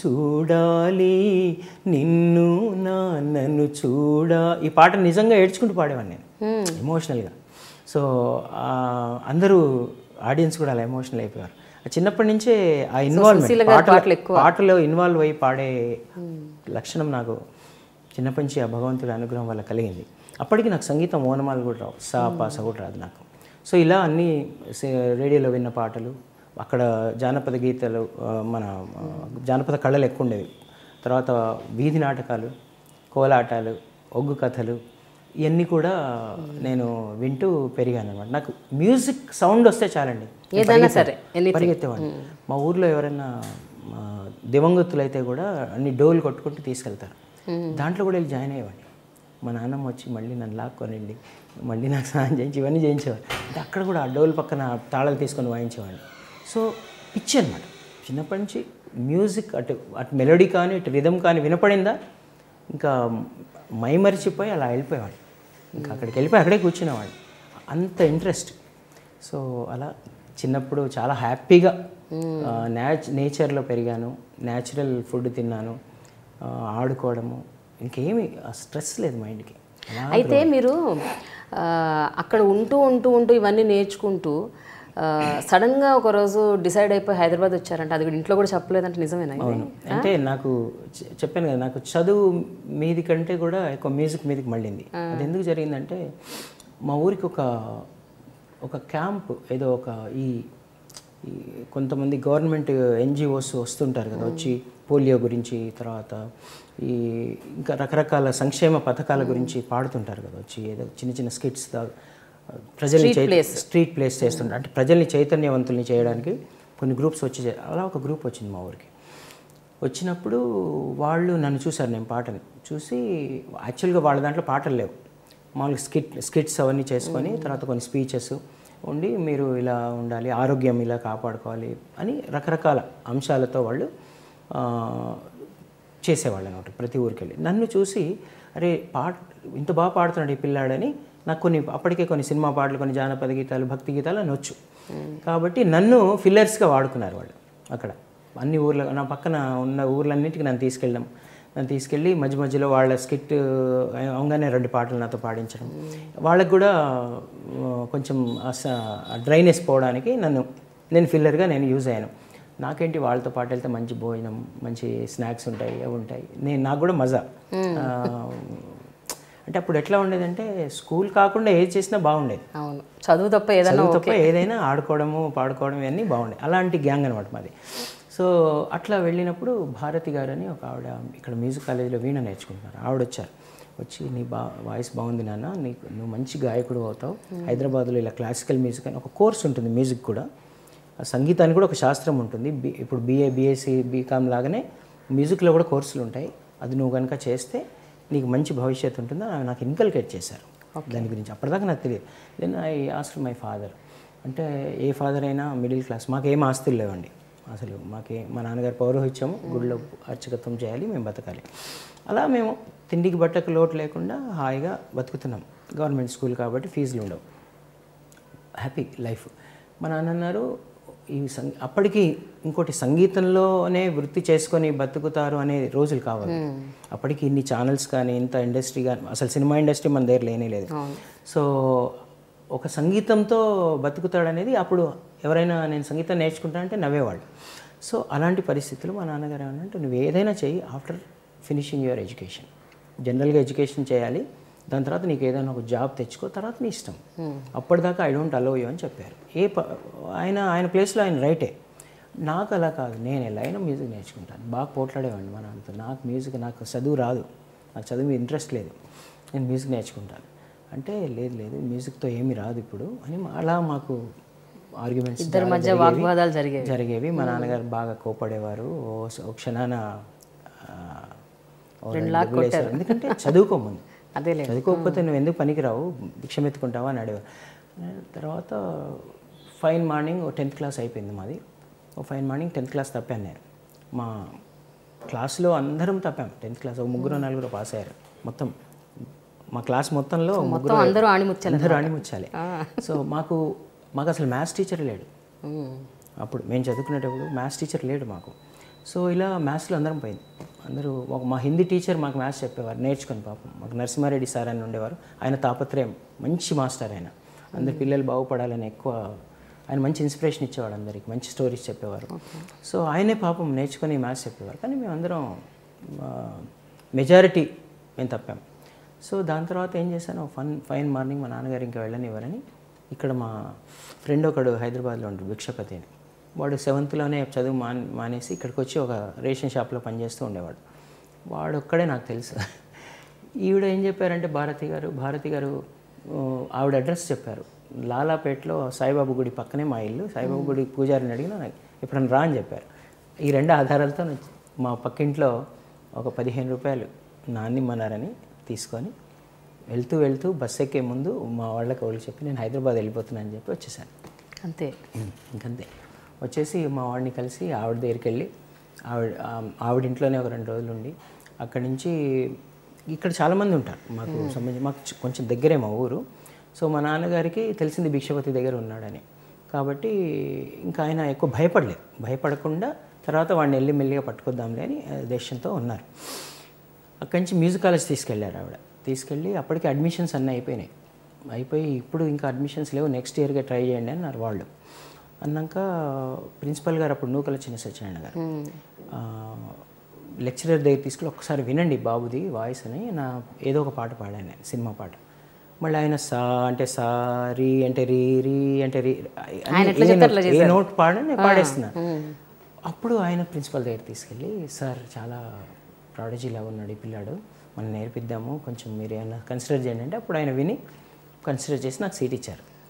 చూడాలి నిన్ను నాన్నను చూడా ఈ పాట నిజంగా ఏడ్చుకుంటూ పాడేవాడిని నేను ఎమోషనల్గా సో ఆ, అందరూ ఆడియన్స్ కూడా అలా ఎమోషనల్ అయిపోయారు ఆ చిన్నప్పటి నుంచే ఆ ఇన్వాల్వ్మెంట్ పాటలు పాటలో ఇన్వాల్వ్ అయ్యి పాడే లక్షణం నాకు చిన్నప్పటి నుంచి ఆ భగవంతుడి అనుగ్రహం వల్ల కలిగింది అప్పటికి నాకు సంగీతం ఓనమాలు కూడా రావు సా పాస కూడా రాదు నాకు సో ఇలా అన్ని సే- రేడియోలో విన్న పాటలు అక్కడ జానపద గీతాలు ఆ, మన ఆ, జానపద కళలు ఎక్కువ ఉండేవి తర్వాత వీధి నాటకాలు కోలాటాలు ఒగ్గు కథలు ఇవన్నీ కూడా నేను వింటూ పెరిగాను అనమాట నాకు మ్యూజిక్ సౌండ్ వస్తే చాలండి నేను ఏదైనా పరిగెత్తే- సరే, పరిగెత్తేవాడిని మా ఊర్లో ఎవరైనా ఆ, దివంగతులు అయితే కూడా అన్ని డోలు కొట్టుకుంటూ తీసుకెళ్తారు దాంట్లో కూడా వెళ్ళి జాయిన్ అయ్యేవాడిని మా నాన్నమ్మ వచ్చి మళ్ళీ నన్ను లాక్కొనండి మళ్ళీ నాకు స్నానం చేయించి ఇవన్నీ చేయించేవాడు అంటే అక్కడ కూడా ఆ డోల్ పక్కన తాళాలు తీసుకొని వాయించేవాడిని సో పిచ్చి అనమాట చిన్నప్పటి నుంచి మ్యూజిక్ అటు అటు మెలోడీ కానీ ఇటు రిధమ్ కానీ వినపడిందా ఇంకా మైమరిచిపోయి అలా వెళ్ళిపోయేవాడు ఇంకా అక్కడికి వెళ్ళిపోయి అక్కడే కూర్చునేవాడు అంత ఇంట్రెస్ట్ సో అలా చిన్నప్పుడు చాలా హ్యాపీగా న్యాచ్ నేచర్లో పెరిగాను న్యాచురల్ ఫుడ్ తిన్నాను ఆ, ఆడుకోవడము ఇంకేమి స్ట్రెస్ లేదు మైండ్కి అలా అయితే మీరు ఆ, అక్కడ ఉంటూ ఉంటూ ఉంటూ ఇవన్నీ నేర్చుకుంటూ ఆ, సడన్గా ఒకరోజు డిసైడ్ అయిపోయి హైదరాబాద్ వచ్చారంట అది కూడా ఇంట్లో కూడా చెప్పలేదంటే నిజమేనా ఇది? అవును అంటే నాకు చె- చెప్పాను కదా నాకు చదువు మీది కంటే కూడా ఎక్కువ మ్యూజిక్ మీదకి మళ్ళింది అది ఎందుకు జరిగిందంటే మా ఊరికి ఒక ఒక క్యాంప్ ఏదో ఒక ఈ ఈ కొంతమంది గవర్నమెంట్ ఎన్జిఓస్ వస్తుంటారు కదా వచ్చి పోలియో గురించి తర్వాత ఈ ఇంకా రకరకాల సంక్షేమ పథకాల గురించి పాడుతుంటారు కదా వచ్చి ఏదో చిన్న చిన్న స్కిట్స్ ప్రజల్ని చై- స్ట్రీట్ ప్లేస్ చేస్తుంటారు అంటే ప్రజల్ని చైతన్యవంతుల్ని చేయడానికి కొన్ని గ్రూప్స్ వచ్చి చే- అలా ఒక గ్రూప్ వచ్చింది మా ఊరికి వచ్చినప్పుడు వాళ్ళు నన్ను చూశారు నేను పాటని చూసి యాక్చువల్గా వాళ్ళ దాంట్లో పాటలు లేవు మామూలుగా స్కిట్ స్కిట్స్ అవన్నీ చేసుకొని తర్వాత కొన్ని స్పీచెస్ ఉండి మీరు ఇలా ఉండాలి ఆరోగ్యం ఇలా కాపాడుకోవాలి అని రకరకాల అంశాలతో వాళ్ళు ఆ, చేసేవాళ్ళు అనమాట ప్రతి ఊరికి వెళ్ళి నన్ను చూసి అరే పాట ఇంత బాగా పాడుతున్నాడు ఈ పిల్లాడని నాకు కొన్ని అప్పటికే కొన్ని సినిమా పాటలు కొన్ని జానపద గీతాలు భక్తి గీతాలు అని వచ్చు కాబట్టి నన్ను ఫిల్లర్స్గా వాడుకున్నారు వాళ్ళు అక్కడ అన్ని ఊర్ల నా పక్కన ఉన్న ఊర్లన్నింటికి నన్ను తీసుకెళ్ళడం నన్ను తీసుకెళ్ళి మధ్య మధ్యలో వాళ్ళ స్కిట్ అవగానే రెండు పాటలు నాతో పాడించడం వాళ్ళకి కూడా ఆ, కొంచెం డ్రైనెస్ పోవడానికి నన్ను నేను ఫిల్లర్గా నేను యూజ్ అయ్యాను నాకేంటి వాళ్ళతో పాటు వెళ్తే మంచి భోజనం మంచి స్నాక్స్ ఉంటాయి అవి ఉంటాయి నేను నాకు కూడా మజా ఆ, అంటే అప్పుడు ఎట్లా ఉండేదంటే స్కూల్ కాకుండా ఏది చేసినా బాగుండేది అవును చదువు తప్ప ఏదైనా చదువు తప్ప ఏదైనా ఆడుకోవడము పాడుకోవడం ఇవన్నీ బాగుండే అలాంటి గ్యాంగ్ అనమాట మాది సో అట్లా వెళ్ళినప్పుడు భారతి గారు అని ఒక ఆవిడ ఇక్కడ మ్యూజిక్ కాలేజీలో వీణ నేర్చుకుంటున్నారు ఆవిడ వచ్చారు వచ్చి నీ బా వాయిస్ బాగుంది నాన్న నీకు నువ్వు మంచి గాయకుడు అవుతావు హైదరాబాద్లో ఇలా క్లాసికల్ మ్యూజిక్ అని ఒక కోర్స్ ఉంటుంది మ్యూజిక్ కూడా ఆ సంగీతానికి కూడా ఒక శాస్త్రం ఉంటుంది బి ఇప్పుడు బీఏ బీఎస్సీ బీకామ్ లాగానే మ్యూజిక్లో కూడా కోర్సులు ఉంటాయి అది నువ్వు కనుక చేస్తే నీకు మంచి భవిష్యత్తు ఉంటుందని ఆమె నాకు ఇన్కల్కేట్ చేశారు దాని గురించి అప్పటిదాకా నాకు తెలియదు then I ask my father అంటే ఏ ఫాదర్ అయినా మిడిల్ క్లాస్ మాకేం ఆస్తులు లేవండి అసలు మాకే మా నాన్నగారు పౌరోహిత్యము గుడిలో అర్చకత్వం చేయాలి మేము బతకాలి అలా మేము తిండికి బట్టకు లోటు లేకుండా హాయిగా బతుకుతున్నాం గవర్నమెంట్ స్కూల్ కాబట్టి ఫీజులు ఉండవు హ్యాపీ లైఫ్ మా నాన్న అన్నారు ఈ సంగ అప్పటికి ఇంకోటి సంగీతంలోనే వృత్తి చేసుకొని బతుకుతారు అనే రోజులు కావాలి అప్పటికి ఇన్ని ఛానల్స్ కానీ ఇంత ఇండస్ట్రీ కానీ అసలు సినిమా ఇండస్ట్రీ మన దగ్గర లేనే లేదు సో ఒక సంగీతంతో బతుకుతాడనేది అప్పుడు ఎవరైనా నేను సంగీతం నేర్చుకుంటా అంటే నవ్వేవాళ్ళు సో అలాంటి పరిస్థితులు మా నాన్నగారు ఏమన్నంటే నువ్వు ఏదైనా చెయ్యి ఆఫ్టర్ ఫినిషింగ్ యువర్ ఎడ్యుకేషన్ జనరల్గా ఎడ్యుకేషన్ చేయాలి దాని తర్వాత నీకు ఏదైనా ఒక జాబ్ తెచ్చుకో తర్వాత నీ ఇష్టం అప్పటిదాకా ఐ డోంట్ అలవ్ యూ అని చెప్పారు ఏ ప- ఆయన ఆయన ప్లేస్లో ఆయన రైటే నాకు అలా కాదు నేను ఎలా అయినా మ్యూజిక్ నేర్చుకుంటాను బాగా పోట్లాడేవాడిని మా నాన్నతో నాకు మ్యూజిక్ నాకు చదువు రాదు నాకు చదువు మీద ఇంట్రెస్ట్ లేదు నేను మ్యూజిక్ నేర్చుకుంటాను అంటే లేదు లేదు మ్యూజిక్తో ఏమీ రాదు ఇప్పుడు అని మా- అలా మాకు ఆర్గ్యుమెంట్స్ ఇద్దరి మధ్య వాగ్వాదాలు జరిగేవి జరిగేవి మా నాన్నగారు బాగా కోపడేవారు ఓ స- ఒక క్షణాన ఆ, ఓ రెండు దెబ్బలు వేసేవారు. ఎందుకంటే చదువుకోముందు అదేలే చదువుకోకపోతే నువ్వు ఎందుకు పనికిరావు భిక్షం ఎత్తుకుంటావా అని అడిగారు తర్వాత ఫైన్ మార్నింగ్ టెన్త్ క్లాస్ అయిపోయింది మాది ఓ ఫైన్ మార్నింగ్ టెన్త్ క్లాస్ తప్పాను నేను మా క్లాస్లో అందరం తప్పాం టెన్త్ క్లాస్ ఒక ముగ్గురు నలుగురు పాస్ అయ్యారు మొత్తం మా క్లాస్ మొత్తంలో ముగ్గురు అందరూ ఆణిముత్యాలు అందరూ ఆణిముచ్చాలి సో మాకు మాకు అసలు మ్యాథ్స్ టీచర్ లేడు ఉమ్. అప్పుడు మేము చదువుకునేటప్పుడు మ్యాథ్స్ టీచర్ లేడు మాకు సో ఇలా మ్యాథ్స్లో అందరం పోయింది అందరూ ఒక మా హిందీ టీచర్ మాకు మ్యాథ్స్ చెప్పేవారు నేర్చుకొని పాపం మాకు నరసింహారెడ్డి సార్ అని ఉండేవారు ఆయన తాపత్రయం మంచి మాస్టర్ ఆయన అందరు పిల్లలు బాగుపడాలని ఎక్కువ ఆయన మంచి ఇన్స్పిరేషన్ ఇచ్చేవాడు అందరికి మంచి స్టోరీస్ చెప్పేవారు సో ఆయనే పాపం నేర్చుకొని మ్యాథ్స్ చెప్పేవారు కానీ మేమందరం మెజారిటీ మేము తప్పాం సో దాని తర్వాత ఏం చేశాను ఫన్ ఫైన్ మార్నింగ్ మా నాన్నగారు ఇంకా వెళ్ళనివ్వరని ఇక్కడ మా ఫ్రెండ్ ఒకడు హైదరాబాద్లో ఉంటాడు భిక్షపతి అని వాడు సెవెంత్లోనే చదువు మాన్ మానేసి ఇక్కడికి వచ్చి ఒక రేషన్ షాప్లో పనిచేస్తూ ఉండేవాడు వాడు ఒక్కడే నాకు తెలుసు ఈవిడ ఏం చెప్పారంటే భారతి గారు భారతి గారు ఆ, ఆవిడ అడ్రస్ చెప్పారు లాలాపేటలో సాయిబాబు గుడి పక్కనే మా ఇల్లు సాయిబాబు గుడి పూజారిని అడిగినా నాకు ఎప్పుడన్నా రా అని చెప్పారు ఈ రెండు ఆధారాలతో నేను మా పక్కింట్లో ఒక పదిహేను రూపాయలు నాన్నమ్మన్నారని తీసుకొని వెళ్తూ వెళ్తూ బస్ ఎక్కే ముందు మా వాళ్ళకి వాళ్ళు చెప్పి నేను హైదరాబాద్ వెళ్ళిపోతున్నాను అని చెప్పి వచ్చేసాను అంతే ఇంకంతే వచ్చేసి మా వాడిని కలిసి ఆవిడ దగ్గరికి వెళ్ళి ఆవిడ ఆ- ఆవిడ ఇంట్లోనే ఒక రెండు రోజులు ఉండి అక్కడి నుంచి ఇక్కడ చాలామంది ఉంటారు మాకు సంబంధించి మాకు చ- కొంచెం దగ్గరే మా ఊరు సో మా నాన్నగారికి తెలిసింది భిక్షపతి దగ్గర ఉన్నాడని కాబట్టి ఇంకా ఆయన ఎక్కువ భయపడలేదు భయపడకుండా తర్వాత వాడిని వెళ్ళి మెల్లిగా పట్టుకొద్దాంలే అని ఆ, దేశంతో ఉన్నారు అక్కడి నుంచి మ్యూజిక్ కాలేజ్ తీసుకెళ్ళారు ఆవిడ తీసుకెళ్ళి అప్పటికి అడ్మిషన్స్ అన్నీ అయిపోయినాయి అయిపోయి ఇప్పుడు ఇంకా అడ్మిషన్స్ లేవు నెక్స్ట్ ఇయర్గా ట్రై చేయండి అన్నారు వాళ్ళు అన్నాక ప్రిన్సిపల్ గారు అప్పుడు నూకల చిన్న సత్యనారాయణ గారు ఆ, లెక్చరర్ దగ్గర తీసుకెళ్ళి ఒక్కసారి వినండి బాబుది వాయిస్ అని నా ఏదో ఒక పాట పాడాను నేను, సినిమా పాట మళ్ళీ ఆయన సా అంటే సా రీ అంటే రీ రీ అంటే రీ అని ఏ నోట్- ఏ నోట్ పాడని నేను పాడేస్తున్నాను అప్పుడు ఆయన ప్రిన్సిపల్ దగ్గర తీసుకెళ్ళి సార్ చాలా ప్రాడజీలా ఉన్నాడు ఈ పిల్లాడు మనం నేర్పిద్దాము కొంచెం మీరు ఏమైనా కన్సిడర్ చేయండి అంటే అప్పుడు ఆయన విని కన్సిడర్ చేసి నాకు సీట్ ఇచ్చారు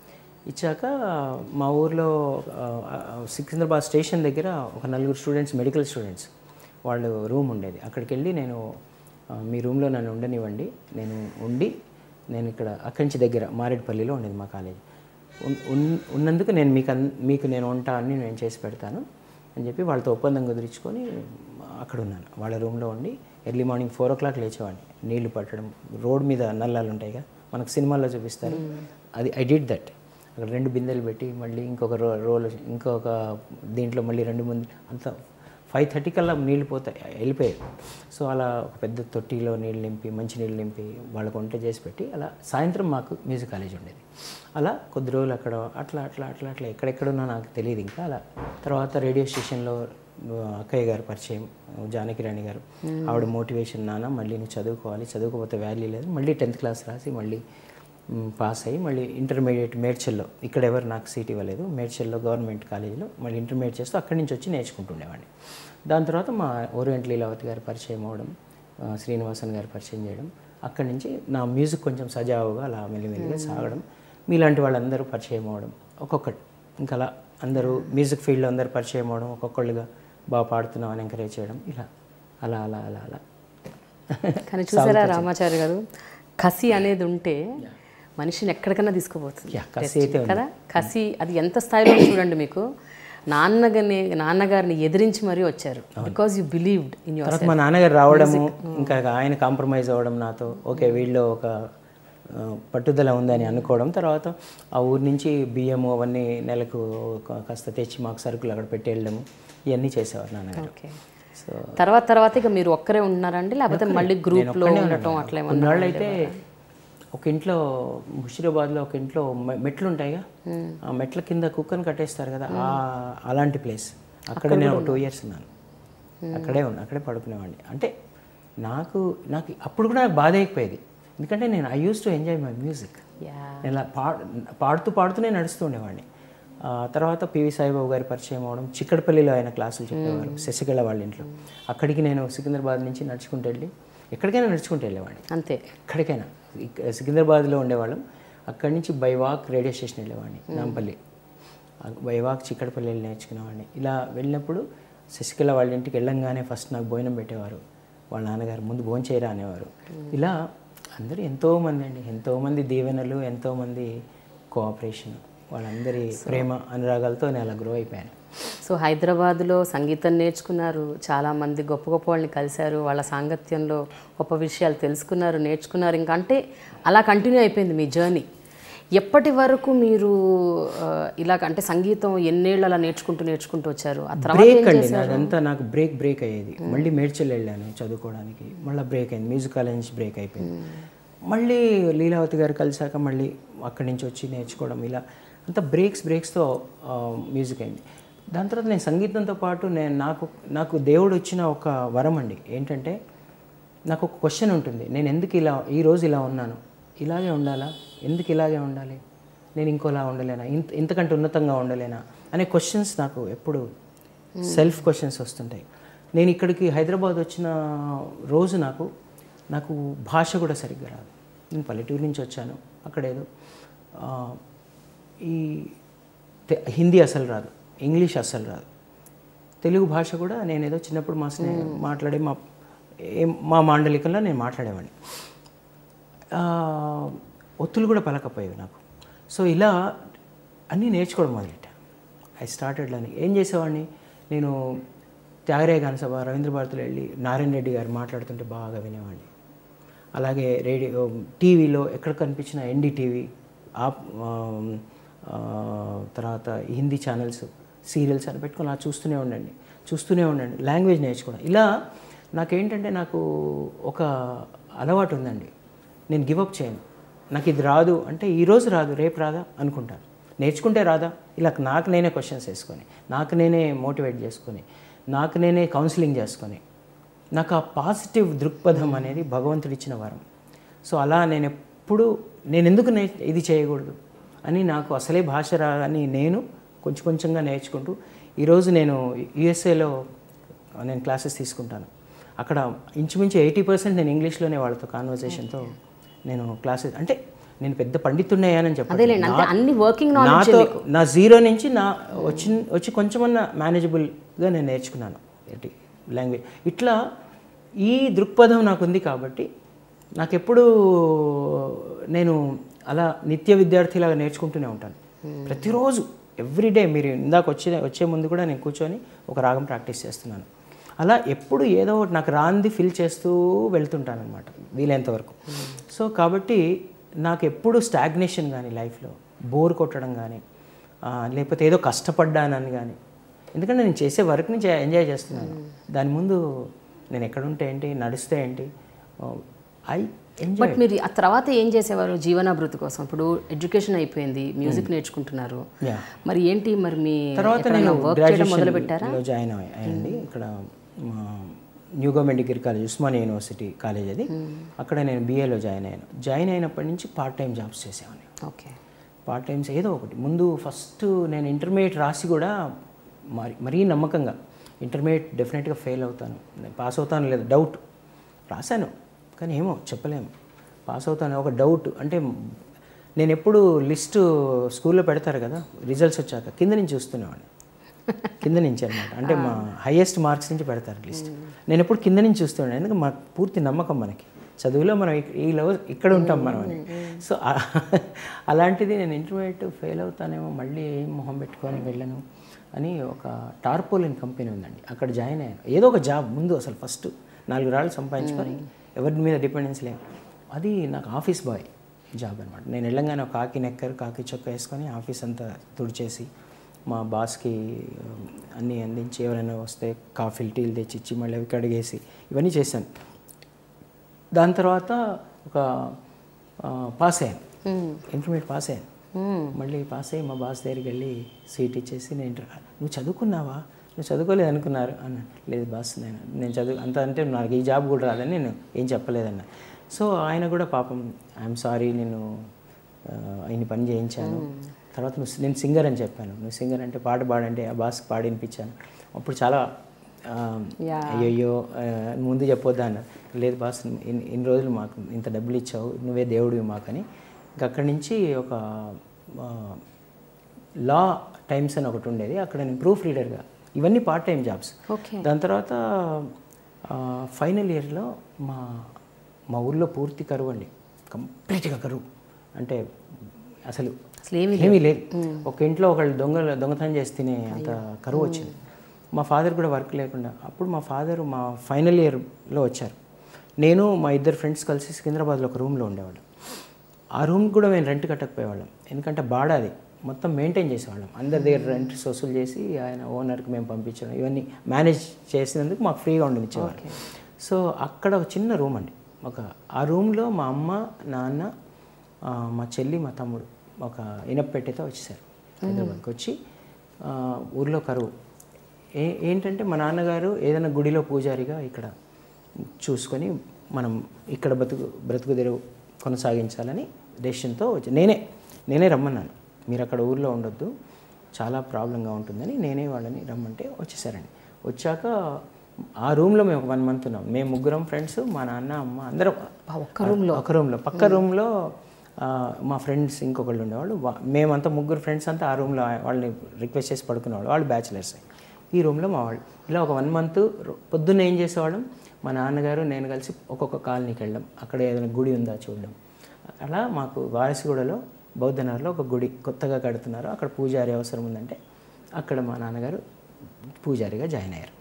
ఇచ్చాక మా ఊర్లో ఆ, ఆ, సికింద్రాబాద్ స్టేషన్ దగ్గర ఒక నలుగురు స్టూడెంట్స్ మెడికల్ స్టూడెంట్స్ వాళ్ళు రూమ్ ఉండేది అక్కడికి వెళ్ళి నేను ఆ, మీ రూమ్లో నన్ను ఉండనివ్వండి నేను ఉండి నేను ఇక్కడ అక్కడి నుంచి దగ్గర మారేడుపల్లిలో ఉండేది మా కాలేజ్ ఉన్- ఉన్- ఉన్నందుకు నేను మీకు అన్- మీకు నేను ఉంటా అని నేను చేసి పెడతాను అని చెప్పి వాళ్ళతో ఒప్పందం కుదిరించుకొని అక్కడ ఉన్నాను వాళ్ళ రూమ్లో ఉండి early morning four o'clock లేచేవాడిని నీళ్లు పట్టడం రోడ్ మీద నల్లాలు ఉంటాయి కదా మనకు సినిమాల్లో చూపిస్తారు అది ఐ డిడ్ దట్ అక్కడ రెండు బిందెలు పెట్టి మళ్ళీ ఇంకొక రో రోల్ ఇంకొక దీంట్లో మళ్ళీ రెండు మంది అంత ఫైవ్ థర్టీ కల్లా నీళ్ళు పోతాయి వెళ్ళిపోయాయి సో అలా ఒక పెద్ద తొట్టిలో నీళ్ళు నింపి మంచి నీళ్ళు నింపి వాళ్ళకు వంట చేసి పెట్టి అలా సాయంత్రం మాకు మ్యూజిక్ కాలేజ్ ఉండేది అలా కొద్ది రోజులు అక్కడ అట్లా అట్లా అట్లా అట్లా ఎక్కడెక్కడున్నా నాకు తెలియదు ఇంకా అలా తర్వాత రేడియో స్టేషన్లో ఆ, అక్కయ్య గారు పరిచయం జానకి రాణి గారు ఆవిడ మోటివేషన్ నాన్న మళ్ళీ నువ్వు చదువుకోవాలి చదువుకోకపోతే వాల్యూ లేదు మళ్ళీ టెన్త్ క్లాస్ రాసి మళ్ళీ మ్, పాస్ అయ్యి మళ్ళీ ఇంటర్మీడియట్ మేడ్చల్లో ఇక్కడ ఎవరు నాకు సీట్ ఇవ్వలేదు మేడ్చల్లో గవర్నమెంట్ కాలేజీలో మళ్ళీ ఇంటర్మీడియట్ చేస్తూ అక్కడి నుంచి వచ్చి నేర్చుకుంటుండేవాడిని దాని తర్వాత మా ఓరియంట్ లీలావతి గారు పరిచయం అవ్వడం ఆ, శ్రీనివాసన్ గారు పరిచయం చేయడం అక్కడి నుంచి నా మ్యూజిక్ కొంచెం సజావుగా అలా మెల్లిమెల్లిగా సాగడం మీలాంటి వాళ్ళందరూ పరిచయం అవ్వడం ఒక్కొక్కటి ఇంకా అలా అందరూ మ్యూజిక్ ఫీల్డ్లో అందరూ పరిచయం అవ్వడం ఒక్కొక్కళ్ళుగా బాగా పాడుతున్నాం అని ఎంకరేజ్ చేయడం ఇలా అలా అలా అలా అలా కానీ చూసారా రామాచారి గారు కసి అనేది ఉంటే మనిషిని ఎక్కడికన్నా తీసుకుపోతుంది యా, కసి అయితే ఉంది. కదా కసి అది ఎంత స్థాయిలో ఉందో చూడండి మీకు నాన్నగారిని నాన్నగారిని ఎదిరించి మరీ వచ్చారు because you believed in your తర్వాత మా నాన్నగారు రావడము ఇంకా ఆయన కాంప్రమైజ్ అవ్వడం నాతో ఓకే వీళ్ళు ఒక ఆ, పట్టుదల ఉందని అనుకోవడం తర్వాత ఆ ఊరి నుంచి బియ్యము అవన్నీ నెలకు ఒక- కాస్త తెచ్చి మాకు సరుకులు అక్కడ పెట్టి వెళ్ళడము ఇవన్నీ చేసేవారు నాన్నగారు ఓకే సో తర్వాత తర్వాత ఇక మీరు ఒక్కరే ఉంటున్నారండి లేకపోతే మళ్ళీ గ్రూప్ లో ఉండటం అట్లా ఏమన్నా కొన్నాళ్ళు అయితే ఒక ఇంట్లో ముషిరాబాద్లో ఒక ఇంట్లో మె- మెట్లు ఉంటాయిగా ఆ మెట్ల కింద కుక్కను కట్టేస్తారు కదా ఆ అలాంటి ప్లేస్ అక్కడ నేను ఒక టూ ఇయర్స్ ఉన్నాను అక్కడే ఉన్నా అక్కడే పడుకునేవాడిని అంటే నాకు నాకు అప్పుడు కూడా నాకు బాధ అయిపోయేది ఎందుకంటే నేను I use to enjoy my music yeah నేను ఇలా పా పాడుతూ పాడుతూనే నడుస్తూ ఉండేవాడిని ఆ తర్వాత పివి సాయిబాబు గారి పరిచయం అవడం చిక్కడపల్లిలో ఆయన క్లాసులు చెప్పేవారు శశికళ వాళ్ళ ఇంట్లో అక్కడికి నేను సికింద్రాబాద్ నుంచి నడుచుకుంటూ వెళ్ళి ఎక్కడికైనా నడుచుకుంటూ వెళ్ళేవాడిని అంతే ఎక్కడికైనా ఇక్క- సికింద్రాబాద్లో ఉండేవాళ్ళం అక్కడి నుంచి బై వాక్ రేడియో స్టేషన్ వెళ్ళేవాడిని నాంపల్లి ఆ బై వాక్ చిక్కడపల్లి వెళ్ళి నేర్చుకునేవాడిని ఇలా వెళ్ళినప్పుడు శశికళ వాళ్ళ ఇంటికి వెళ్ళంగానే ఫస్ట్ నాకు భోజనం పెట్టేవారు వాళ్ళ నాన్నగారు ముందు భోజనం చేయరా అనేవారు ఇలా అందరూ ఎంతోమంది అండి ఎంతోమంది దీవెనలు ఎంతోమంది కోఆపరేషన్ వాళ్ళందరి ప్రేమ అనురాగాలతో నేను అలా గ్రో అయిపోయాను సో హైదరాబాద్లో సంగీతం నేర్చుకున్నారు చాలామంది గొప్ప గొప్ప వాళ్ళని కలిశారు వాళ్ళ సాంగత్యంలో గొప్ప విషయాలు తెలుసుకున్నారు నేర్చుకున్నారు ఇంకా అంటే అలా కంటిన్యూ అయిపోయింది మీ జర్నీ ఎప్పటి వరకు మీరు ఆ, ఇలా అంటే సంగీతం ఎన్నేళ్ళు అలా నేర్చుకుంటూ నేర్చుకుంటూ వచ్చారు ఆ తర్వాత బ్రేక్ అండి నాదంతా నాకు బ్రేక్ బ్రేక్ అయ్యేది మళ్ళీ మేడ్చల్ వెళ్ళాను చదువుకోవడానికి మళ్ళీ బ్రేక్ అయింది మ్యూజిక్ కాలేజ్ నుంచి బ్రేక్ అయిపోయింది మళ్ళీ లీలావతి గారు కలిసాక మళ్ళీ అక్కడి నుంచి వచ్చి నేర్చుకోవడం ఇలా అంతా బ్రేక్స్ బ్రేక్స్తో మ్యూజిక్ అయింది దాని తర్వాత నేను సంగీతంతో పాటు నేను నాకు నాకు దేవుడు ఇచ్చిన ఒక వరం అండి ఏంటంటే నాకు ఒక క్వశ్చన్ ఉంటుంది నేను ఎందుకు ఇలా ఈ రోజు ఇలా ఉన్నాను ఇలాగే ఉండాలా ఎందుకు ఇలాగే ఉండాలి నేను ఇంకోలా ఉండలేనా ఇంత ఇంతకంటే ఉన్నతంగా ఉండలేనా అనే క్వశ్చన్స్ నాకు ఎప్పుడు సెల్ఫ్ క్వశ్చన్స్ వస్తుంటాయి నేను ఇక్కడికి హైదరాబాద్ వచ్చిన రోజు నాకు నాకు భాష కూడా సరిగ్గా రాదు నేను పల్లెటూరు నుంచి వచ్చాను అక్కడేదో ఆ, ఈ తె- హిందీ అసలు రాదు ఇంగ్లీష్ అస్సలు రాదు తెలుగు భాష కూడా నేను ఏదో చిన్నప్పుడు మా స్నేహ మాట్లాడే మా ఏం- మా మాండలికంలో నేను మాట్లాడేవాడిని ఆ, ఒత్తులు కూడా పలకపోయేవి నాకు సో ఇలా అన్నీ నేర్చుకోవడం మొదలెట్టా ఐ స్టార్టెడ్ లర్నింగ్ ఏం చేసేవాడిని నేను త్యాగరాయ గాన సభ రవీంద్ర భారతిలో వెళ్ళి నారాయణ రెడ్డి గారు మాట్లాడుతుంటే బాగా వినేవాడిని అలాగే రేడియో టీవీలో ఎక్కడ కనిపించిన ఎన్డీటీవీ ఆ ఆ, ఆ, తర్వాత హిందీ ఛానల్స్ సీరియల్స్ అని పెట్టుకొని అలా చూస్తూనే ఉండండి చూస్తూనే ఉండండి లాంగ్వేజ్ నేర్చుకోవడం ఇలా నాకేంటంటే నాకు ఒక అలవాటు ఉందండి నేను గివప్ చేయను నాకు ఇది రాదు అంటే ఈరోజు రాదు రేపు రాదా అనుకుంటాను నేర్చుకుంటే రాదా ఇలా నాకు నేనే క్వశ్చన్స్ వేసుకొని నాకు నేనే మోటివేట్ చేసుకొని నాకు నేనే కౌన్సిలింగ్ చేసుకొని నాకు ఆ పాజిటివ్ దృక్పథం అనేది భగవంతుడు ఇచ్చిన వరం సో అలా నేను ఎప్పుడు నేను ఎందుకు నే ఇది చేయకూడదు అని నాకు అసలే భాష రాని నేను కొంచెం కొంచెంగా నేర్చుకుంటూ ఈరోజు నేను యుఎస్ఏలో నేను క్లాసెస్ తీసుకుంటాను అక్కడ ఇంచుమించు ఎయిటీ పర్సెంట్ నేను ఇంగ్లీష్లోనే వాళ్ళతో కాన్వర్సేషన్తో నేను క్లాసెస్ అంటే నేను పెద్ద పండితున్నయ్యానని చెప్పాను అదేలేండి అంతే అన్ని వర్కింగ్ నాలెడ్జ్ నాతో నా జీరో నుంచి నా వచ్చి వచ్చి కొంచెమన్నా మేనేజబుల్గా నేను నేర్చుకున్నాను ఏంటి లాంగ్వేజ్ ఇట్లా ఈ దృక్పథం నాకు ఉంది కాబట్టి నాకెప్పుడు నేను అలా నిత్య విద్యార్థిలాగా నేర్చుకుంటూనే ఉంటాను ప్రతిరోజు ఎవ్రీడే మీరు ఇందాక వచ్చే వచ్చే ముందు కూడా నేను కూర్చొని ఒక రాగం ప్రాక్టీస్ చేస్తున్నాను అలా ఎప్పుడు ఏదో ఒకటి నాకు రాంది ఫిల్ చేస్తూ వెళ్తుంటాను అనమాట వీలైనంత వరకు సో కాబట్టి నాకు ఎప్పుడు స్టాగ్నేషన్ కానీ లైఫ్లో బోర్ కొట్టడం కానీ ఆ, లేకపోతే ఏదో కష్టపడ్డానని కానీ ఎందుకంటే నేను చేసే వర్క్ నుంచి ఎంజాయ్ చేస్తున్నాను దాని ముందు నేను ఎక్కడుంటే ఏంటి నడిస్తే ఏంటి ఐ ఎంజాయ్ బట్ మీరు ఆ తర్వాత ఏం చేసేవారు జీవనాభృతి కోసం ఇప్పుడు ఎడ్యుకేషన్ అయిపోయింది మ్యూజిక్ నేర్చుకుంటున్నారు Yeah. మరి ఏంటి మరి మీ తర్వాత ఎక్కడైనా నేను వర్క్ చేయడం మొదలు పెట్టారా గ్రాడ్యుయేషన్లో జాయిన్ అయ్యి- అయ్యండి ఇక్కడ మా new government degree college Osmania university college అది అక్కడ నేను బీఏలో జాయిన్ అయ్యాను జాయిన్ అయినప్పటి నుంచి పార్ట్ టైం జాబ్స్ చేసేవాడిని ఓకే పార్ట్ టైమ్స్ ఏదో ఒకటి ముందు ఫస్ట్ నేను ఇంటర్మీడియట్ రాసి కూడా మరి మరీ నమ్మకంగా ఇంటర్మీడియట్ డెఫినెట్గా ఫెయిల్ అవుతాను నేను పాస్ అవుతాను లేదు డౌట్ రాశాను కానీ ఏమో చెప్పలేము పాస్ అవుతాను ఒక డౌట్ అంటే నేను ఎప్పుడు లిస్టు స్కూల్లో పెడతారు కదా రిజల్ట్స్ వచ్చాక కింద నుంచి చూస్తునేవాడిని కింద నుంచి అనమాట అంటే మా హైయెస్ట్ మార్క్స్ నుంచి పెడతారు లిస్ట్ నేను ఎప్పుడు కింద నుంచి చూస్తున్నాను ఎందుకంటే మాకు పూర్తి నమ్మకం మనకి చదువులో మనం ఇక్- ఈ లెవెల్ ఇక్కడ ఉంటాం మనం అని సో ఆ- అలాంటిది నేను ఇంటర్మీడియట్ ఫెయిల్ అవుతానేమో మళ్ళీ ఏం మొహం పెట్టుకొని వెళ్ళను అని ఒక టార్పోలిన్ కంపెనీ ఉందండి అక్కడ జాయిన్ అయ్యాను ఏదో ఒక జాబ్ ముందు అసలు ఫస్ట్ నాలుగు రాళ్ళు సంపాదించుకొని ఎవరి మీద డిపెండెన్స్ లేవు అది నాకు ఆఫీస్ బాయ్ జాబ్ అనమాట నేను వెళ్ళంగానే ఒక కాకి నెక్కర్ కాకి చొక్క వేసుకొని ఆఫీస్ అంతా తుడిచేసి మా బాస్కి ఆ, అన్నీ అందించి ఎవరైనా వస్తే కాఫీలు టీలు తెచ్చి ఇచ్చి మళ్ళీ అవి కడిగేసి ఇవన్నీ చేశాను దాని తర్వాత ఒక ఆ, పాస్ అయ్యాను ఇంటర్మీడియట్ పాస్ అయ్యాను మళ్ళీ పాస్ అయ్యి మా బాస్ దగ్గరికి వెళ్ళి సీట్ ఇచ్చేసి నేను ఇంటర్ నువ్వు చదువుకున్నావా నువ్వు చదువుకోలేదు అనుకున్నారు అన్న లేదు బాస్ నేను నేను చదువు అంత అంటే నాకు ఈ జాబ్ కూడా రాదని నేను ఏం చెప్పలేదన్న సో ఆయన కూడా పాపం ఐఎమ్ సారీ నేను ఆ, ఇన్ని పని చేయించాను తర్వాత నువ్వు నేను సింగర్ అని చెప్పాను నువ్వు సింగర్ అంటే పాట పాడంటే ఆ బాస్కి పాడి వినిపించాను అప్పుడు చాలా ఆ, Yeah. అయ్యయ్యో ఆ, ముందు చెప్పొద్దా అన్నారు లేదు బాస్ ఇన్ని ఇన్ని రోజులు మాకు ఇంత డబ్బులు ఇచ్చావు నువ్వే దేవుడివి మాకని ఇంకా అక్కడి నుంచి ఒక లా టైమ్స్ అని ఒకటి ఉండేది అక్కడ నేను ప్రూఫ్ రీడర్గా ఇవన్నీ పార్ట్ టైం జాబ్స్ ఓకే దాని తర్వాత ఫైనల్ ఇయర్లో మా మా ఊర్లో పూర్తి కరువు అండి కంప్లీట్గా కరువు అంటే అసలు అసలు ఏమీ ఏమీ లేదు ఒక ఇంట్లో ఒకళ్ళు దొంగ దొంగతనం చేసి తినే అంత కరువు వచ్చింది మా ఫాదర్ కూడా వర్క్ లేకుండా అప్పుడు మా ఫాదర్ మా ఫైనల్ ఇయర్లో వచ్చారు నేను మా ఇద్దరు ఫ్రెండ్స్ కలిసి సికింద్రాబాద్లో ఒక రూమ్లో ఉండేవాళ్ళం ఆ రూమ్ కూడా మేము రెంట్ కట్టకపోయేవాళ్ళం ఎందుకంటే బాడా అది మొత్తం మెయింటైన్ చేసేవాళ్ళం అందరి దగ్గర రెంట్ వసూలు చేసి ఆయన ఓనర్కి మేము పంపించడం ఇవన్నీ మేనేజ్ చేసినందుకు మాకు ఫ్రీగా ఉండని ఇచ్చేవారు సో అక్కడ ఒక చిన్న రూమ్ అండి ఒక ఆ రూమ్లో మా అమ్మ నాన్న ఆ, మా చెల్లి మా తమ్ముడు ఒక ఇనప్పెట్టెతో వచ్చేసారు హైదరాబాద్కి వచ్చి ఆ, ఊర్లో కరువు ఏ ఏంటంటే మా నాన్నగారు ఏదైనా గుడిలో పూజారిగా ఇక్కడ చూసుకొని మనం ఇక్కడ బతుకు బ్రతుకు తెరువు కొనసాగించాలని డెసిషన్తో వచ్చి నేనే నేనే రమ్మన్నాను మీరు అక్కడ ఊర్లో ఉండొద్దు చాలా ప్రాబ్లంగా ఉంటుందని నేనే వాళ్ళని రమ్మంటే వచ్చేసారండి వచ్చాక ఆ రూమ్లో మేము ఒక వన్ మంత్ ఉన్నాం మేము ముగ్గురం ఫ్రెండ్స్ మా నాన్న అమ్మ అందరం ఒక్క రూమ్లో ఒక రూమ్లో పక్క రూమ్లో ఆ, మా ఫ్రెండ్స్ ఇంకొకళ్ళు ఉండేవాళ్ళు వా- మేమంతా ముగ్గురు ఫ్రెండ్స్ అంతా ఆ రూమ్లో వాళ్ళని రిక్వెస్ట్ చేసి పడుకునేవాళ్ళు వాళ్ళు బ్యాచిలర్స్ ఈ రూమ్లో మా వాళ్ళు ఇలా ఒక వన్ మంత్ పొద్దున్న ఏం చేసేవాళ్ళం మా నాన్నగారు నేను కలిసి ఒక్కొక్క కాలనీకి వెళ్ళడం అక్కడ ఏదైనా గుడి ఉందా చూడడం అలా మాకు వారసిగూడలో బౌద్ధనగర్లో ఒక గుడి కొత్తగా కడుతున్నారు అక్కడ పూజారి అవసరం ఉందంటే అక్కడ మా నాన్నగారు పూజారిగా జాయిన్ అయ్యారు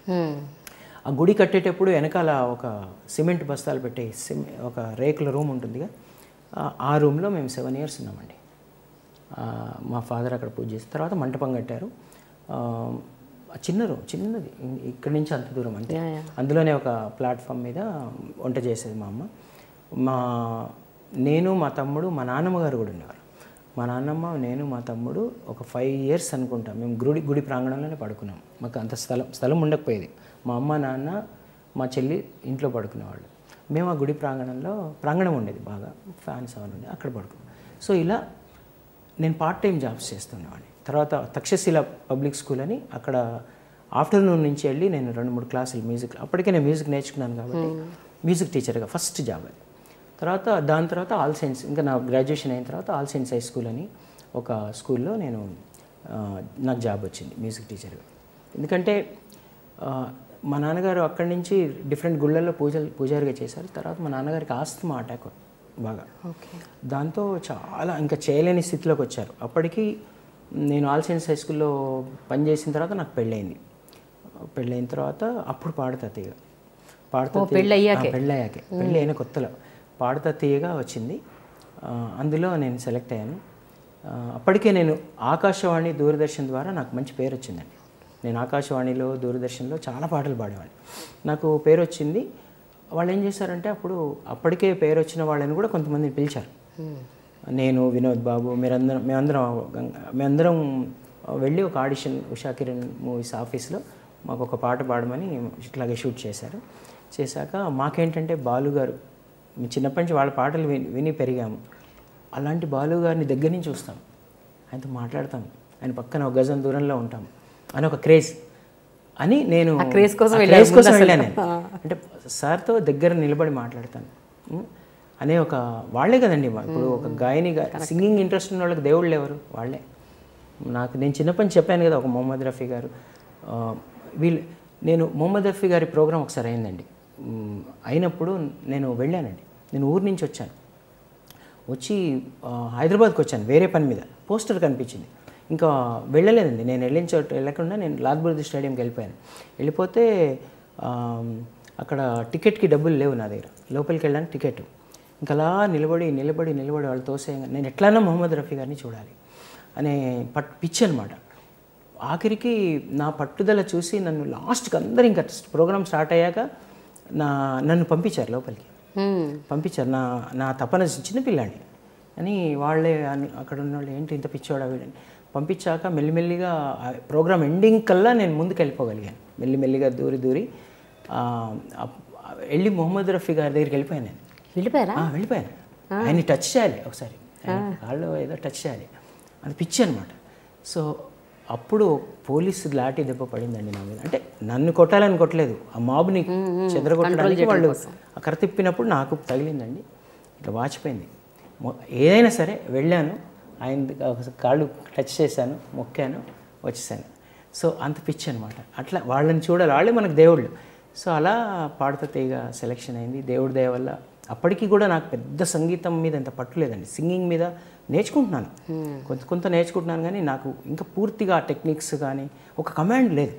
ఆ గుడి కట్టేటప్పుడు వెనకాల ఒక సిమెంట్ బస్తాలు పెట్టే సిమె ఒక రేకుల రూమ్ ఉంటుందిగా ఆ- ఆ రూమ్లో మేము సెవెన్ ఇయర్స్ ఉన్నామండి ఆ, మా ఫాదర్ అక్కడ పూజ చేసి తర్వాత మంటపం కట్టారు ఆ, ఆ చిన్న రూమ్ చిన్నది ఇ- ఇక్కడి నుంచి అంత దూరం అంటే Yeah, yeah. అందులోనే ఒక ప్లాట్ఫామ్ మీద వంట చేసేది మా అమ్మ మా నేను మా తమ్ముడు మా నాన్నమ్మ గారు కూడా ఉండేవారు మా నాన్నమ్మ నేను మా తమ్ముడు ఒక ఫైవ్ ఇయర్స్ అనుకుంటా మేము గుడి గుడి ప్రాంగణంలోనే పడుకున్నాం మాకు అంత స్థలం స్థలం ఉండకపోయేది మా అమ్మ నాన్న మా చెల్లి ఇంట్లో పడుకునేవాళ్ళు మేము ఆ గుడి ప్రాంగణంలో ప్రాంగణం ఉండేది బాగా ఫ్యాన్స్ అవన్నీ ఉండే అక్కడ పడుకున్నాం సో ఇలా నేను పార్ట్ టైం జాబ్స్ చేస్తున్నాను తర్వాత తక్షశిల పబ్లిక్ స్కూల్ అని అక్కడ ఆఫ్టర్నూన్ నుంచి వెళ్ళి నేను రెండు మూడు క్లాసులు మ్యూజిక్ అప్పటికే నేను మ్యూజిక్ నేర్చుకున్నాను కాబట్టి మ్యూజిక్ టీచర్గా ఫస్ట్ జాబ్ అది తర్వాత దాని తర్వాత ఆల్ సైన్స్ ఇంకా నా గ్రాడ్యుయేషన్ అయిన తర్వాత ఆల్ సైన్స్ హై స్కూల్ అని ఒక స్కూల్లో నేను ఆ, నాకు జాబ్ వచ్చింది మ్యూజిక్ టీచర్గా ఎందుకంటే ఆ, మా నాన్నగారు అక్కడి నుంచి డిఫరెంట్ గుళ్ళల్లో పూజలు పూజారిగా చేశారు తర్వాత మా నాన్నగారికి ఆస్తమా అటాక్ బాగా ఓకే దాంతో చాలా ఇంకా చేయలేని స్థితిలోకి వచ్చారు అప్పటికి నేను ఆల్ సైన్స్ హై స్కూల్లో పనిచేసిన తర్వాత నాకు పెళ్ళయింది పెళ్ళైన తర్వాత అప్పుడు పాడతా తీగ పాడతా తీగ- పెళ్ళి అయ్యాకే? ఆ, పెళ్ళి అయ్యాకే పెళ్ళి అయిన కొత్తలో పాడతా తీయగా వచ్చింది ఆ, అందులో నేను సెలెక్ట్ అయ్యాను ఆ, అప్పటికే నేను ఆకాశవాణి దూరదర్శన్ ద్వారా నాకు మంచి పేరు వచ్చిందండి నేను ఆకాశవాణిలో దూరదర్శన్లో చాలా పాటలు పాడేవాడిని నాకు పేరు వచ్చింది వాళ్ళు ఏం చేశారంటే అప్పుడు అప్పటికే పేరు వచ్చిన వాళ్ళని కూడా కొంతమందిని పిలిచారు నేను వినోద్ బాబు మీరందరం మేమందరం గంగ- మేమందరం వెళ్ళి ఒక ఆడిషన్ ఉషా కిరణ్ మూవీస్ ఆఫీస్లో మాకు ఒక పాట పాడమని ఇట్లాగే షూట్ చేశారు చేశాక మాకేంటంటే బాలు గారు మేము చిన్నప్పటి నుంచి వాళ్ళ పాటలు విని విని పెరిగాము అలాంటి బాలు గారిని దగ్గర నుంచి చూస్తాం ఆయనతో మాట్లాడతాం ఆయన పక్కన ఒక గజం దూరంలో ఉంటాం అని ఒక క్రేజ్ అని నేను ఆ craze కోసం ఆ వెళ్ళారు craze కోసం ముందు వెళ్ళాను నేను అంటే సార్తో దగ్గర నిలబడి మాట్లాడతాను ఉం? అనే ఒక వాళ్ళే కదండి మా- ఇప్పుడు ఒక గాయనిగా సింగింగ్ ఇంట్రెస్ట్ ఉన్న వాళ్ళకి దేవుళ్ళు ఎవరు వాళ్ళే నాకు నేను చిన్నప్పటి నుంచి చెప్పాను కదా ఒక మొహమ్మద్ రఫీ గారు ఆ, వీళ్ళు నేను మొహమ్మద్ రఫీ గారి ప్రోగ్రాం ఒకసారి అయిందండి ఉం, అయినప్పుడు నేను వెళ్ళానండి నేను ఊరి నుంచి వచ్చాను వచ్చి ఆ, హైదరాబాద్కి వచ్చాను వేరే పని మీద పోస్టర్ కనిపించింది ఇంకా వెళ్ళలేదండి నేను వెళ్ళిన చోట వెళ్ళకుండా నేను లాల్బుర్ది స్టేడియంకి వెళ్ళిపోయాను వెళ్ళిపోతే ఆ, అక్కడ టికెట్కి డబ్బులు లేవు నా దగ్గర లోపలికి వెళ్ళడానికి టికెట్ ఇంకా అలా నిలబడి నిలబడి నిలబడి వాళ్ళు తోసేయంగా నేను ఎట్లైనా మొహమ్మద్ రఫీ గారిని చూడాలి అనే పట్ పిచ్చి అనమాట ఆఖరికి నా పట్టుదల చూసి నన్ను లాస్ట్కి అందరు ఇంకా ప్రోగ్రామ్ స్టార్ట్ అయ్యాక నా నన్ను పంపించారు లోపలికి మ్మ్. పంపించారు నా నా తపన చిన్నపిల్లాడిని అని వాళ్ళే అను- అక్కడ ఉన్న వాళ్ళు ఏంటి ఇంత పిచ్చోడా వీడని పంపించాక మెల్లిమెల్లిగా ఆ ప్రోగ్రామ్ ఎండింగ్ కల్లా నేను ముందుకు వెళ్ళిపోగలిగాను మెల్లిమెల్లిగా దూరి దూరి ఆ, ఆ, వెళ్ళి మొహమ్మద్ రఫీ గారి దగ్గరికి వెళ్ళిపోయాను నేను వెళ్ళిపోయారా ఆ, వెళ్ళిపోయాను ఆయన్ని టచ్ చేయాలి ఒకసారి ఆయన కాళ్ళు ఏదో టచ్ చేయాలి అది పిచ్చి అనమాట సో అప్పుడు పోలీసు లాఠీ దెబ్బ పడిందండి నా మీద అంటే నన్ను కొట్టాలని కొట్టలేదు ఆ మాబ్ని చెదరగొట్టడానికి వాళ్ళు ఆ కర్ర తిప్పినప్పుడు నాకు తగిలిందండి ఇట్లా వాచిపోయింది మొ- ఏదైనా సరే వెళ్ళాను ఆయన ఒక కాళ్ళు టచ్ చేశాను మొక్కాను వచ్చేసాను సో అంత పిచ్చి అనమాట అట్లా వాళ్ళని చూడాలి వాళ్ళే మనకు దేవుళ్ళు సో అలా పాడుతా తీగ సెలెక్షన్ అయింది దేవుడి దయ వల్ల అప్పటికి కూడా నాకు పెద్ద సంగీతం మీద ఎంత పట్టులేదండి సింగింగ్ మీద నేర్చుకుంటున్నాను కొంత కొంత నేర్చుకుంటున్నాను కానీ నాకు ఇంకా పూర్తిగా టెక్నిక్స్ కానీ ఒక కమాండ్ లేదు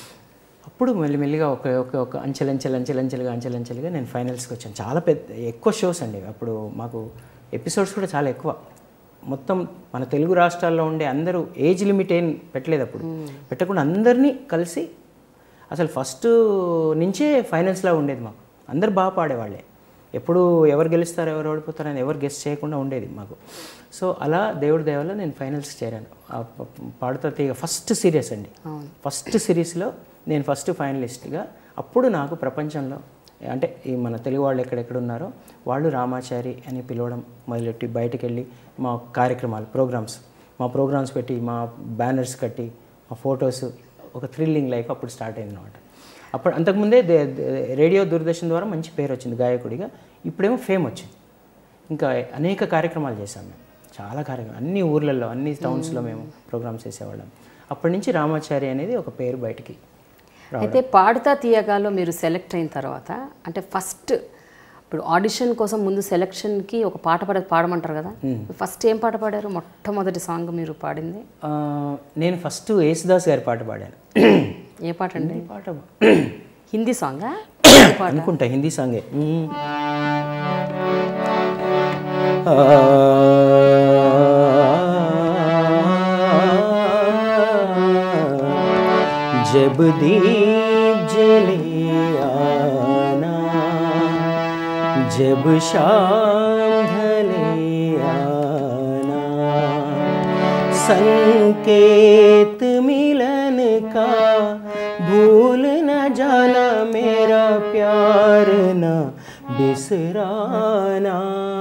అప్పుడు మెల్లిమెల్లిగా ఒక ఒక ఒక అంచెలంచెలు అంచెలంచెలుగా అంచెలంచెలుగా నేను ఫైనల్స్కి వచ్చాను చాలా పెద్ద ఎక్కువ షోస్ అండి అప్పుడు మాకు ఎపిసోడ్స్ కూడా చాలా ఎక్కువ మొత్తం మన తెలుగు రాష్ట్రాల్లో ఉండే అందరూ ఏజ్ లిమిట్ ఏం పెట్టలేదు అప్పుడు పెట్టకుండా అందరినీ కలిసి అసలు ఫస్ట్ నుంచే ఫైనల్స్లా ఉండేది మాకు అందరు బాగా పాడేవాళ్ళే ఎప్పుడు ఎవరు గెలుస్తారో ఎవరు ఓడిపోతారని ఎవరు గెస్ట్ చేయకుండా ఉండేది మాకు సో అలా దేవుడి దయ వల్ల నేను ఫైనల్స్ చేరాను ఆ ప- పాడుతా తీగ ఫస్ట్ సీరియస్ అండి ఫస్ట్ సిరీస్లో నేను ఫస్ట్ ఫైనలిస్ట్గా అప్పుడు నాకు ప్రపంచంలో అంటే ఈ మన తెలుగు వాళ్ళు ఎక్కడెక్కడ ఉన్నారో వాళ్ళు రామాచారి అని పిలవడం మొదలెట్టి బయటకు వెళ్ళి మా కార్యక్రమాలు ప్రోగ్రామ్స్ మా ప్రోగ్రామ్స్ పెట్టి మా బ్యానర్స్ కట్టి మా ఫొటోస్ ఒక థ్రిల్లింగ్ లైఫ్ అప్పుడు స్టార్ట్ అయింది అనమాట అప్పుడు అంతకుముందే దే- దే- రేడియో దూరదర్శన్ ద్వారా మంచి పేరు వచ్చింది గాయకుడిగా ఇప్పుడేమో ఫేమ్ వచ్చింది ఇంకా అనేక కార్యక్రమాలు చేశాం మేము చాలా కార్యక్రమాలు అన్ని ఊర్లలో అన్ని టౌన్స్లో మేము ప్రోగ్రామ్స్ చేసేవాళ్ళం అప్పటి నుంచి రామాచారి అనేది ఒక పేరు బయటికి అయితే పాడుతా తీయగాలో మీరు సెలెక్ట్ అయిన తర్వాత అంటే ఫస్ట్ ఇప్పుడు ఆడిషన్ కోసం ముందు సెలెక్షన్కి ఒక పాట పాడ పాడమంటారు కదా ఫస్ట్ ఏం పాట పాడారు మొట్టమొదటి సాంగ్ మీరు పాడింది ఆ, నేను ఫస్ట్ యేసుదాస్ గారి పాట పాడాను ఏ పాట అండి ఈ పాట హిందీ సాంగా అనుకుంటా హిందీ సాంగే जब दीप जले आना जब शाम ढले आना संकेत मिलन का भूल न जाना मेरा प्यार न बिसराना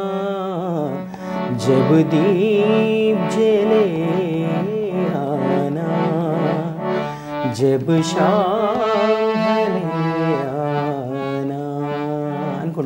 जब दीप जले आना जब शाम ढले आना అనుకుంటా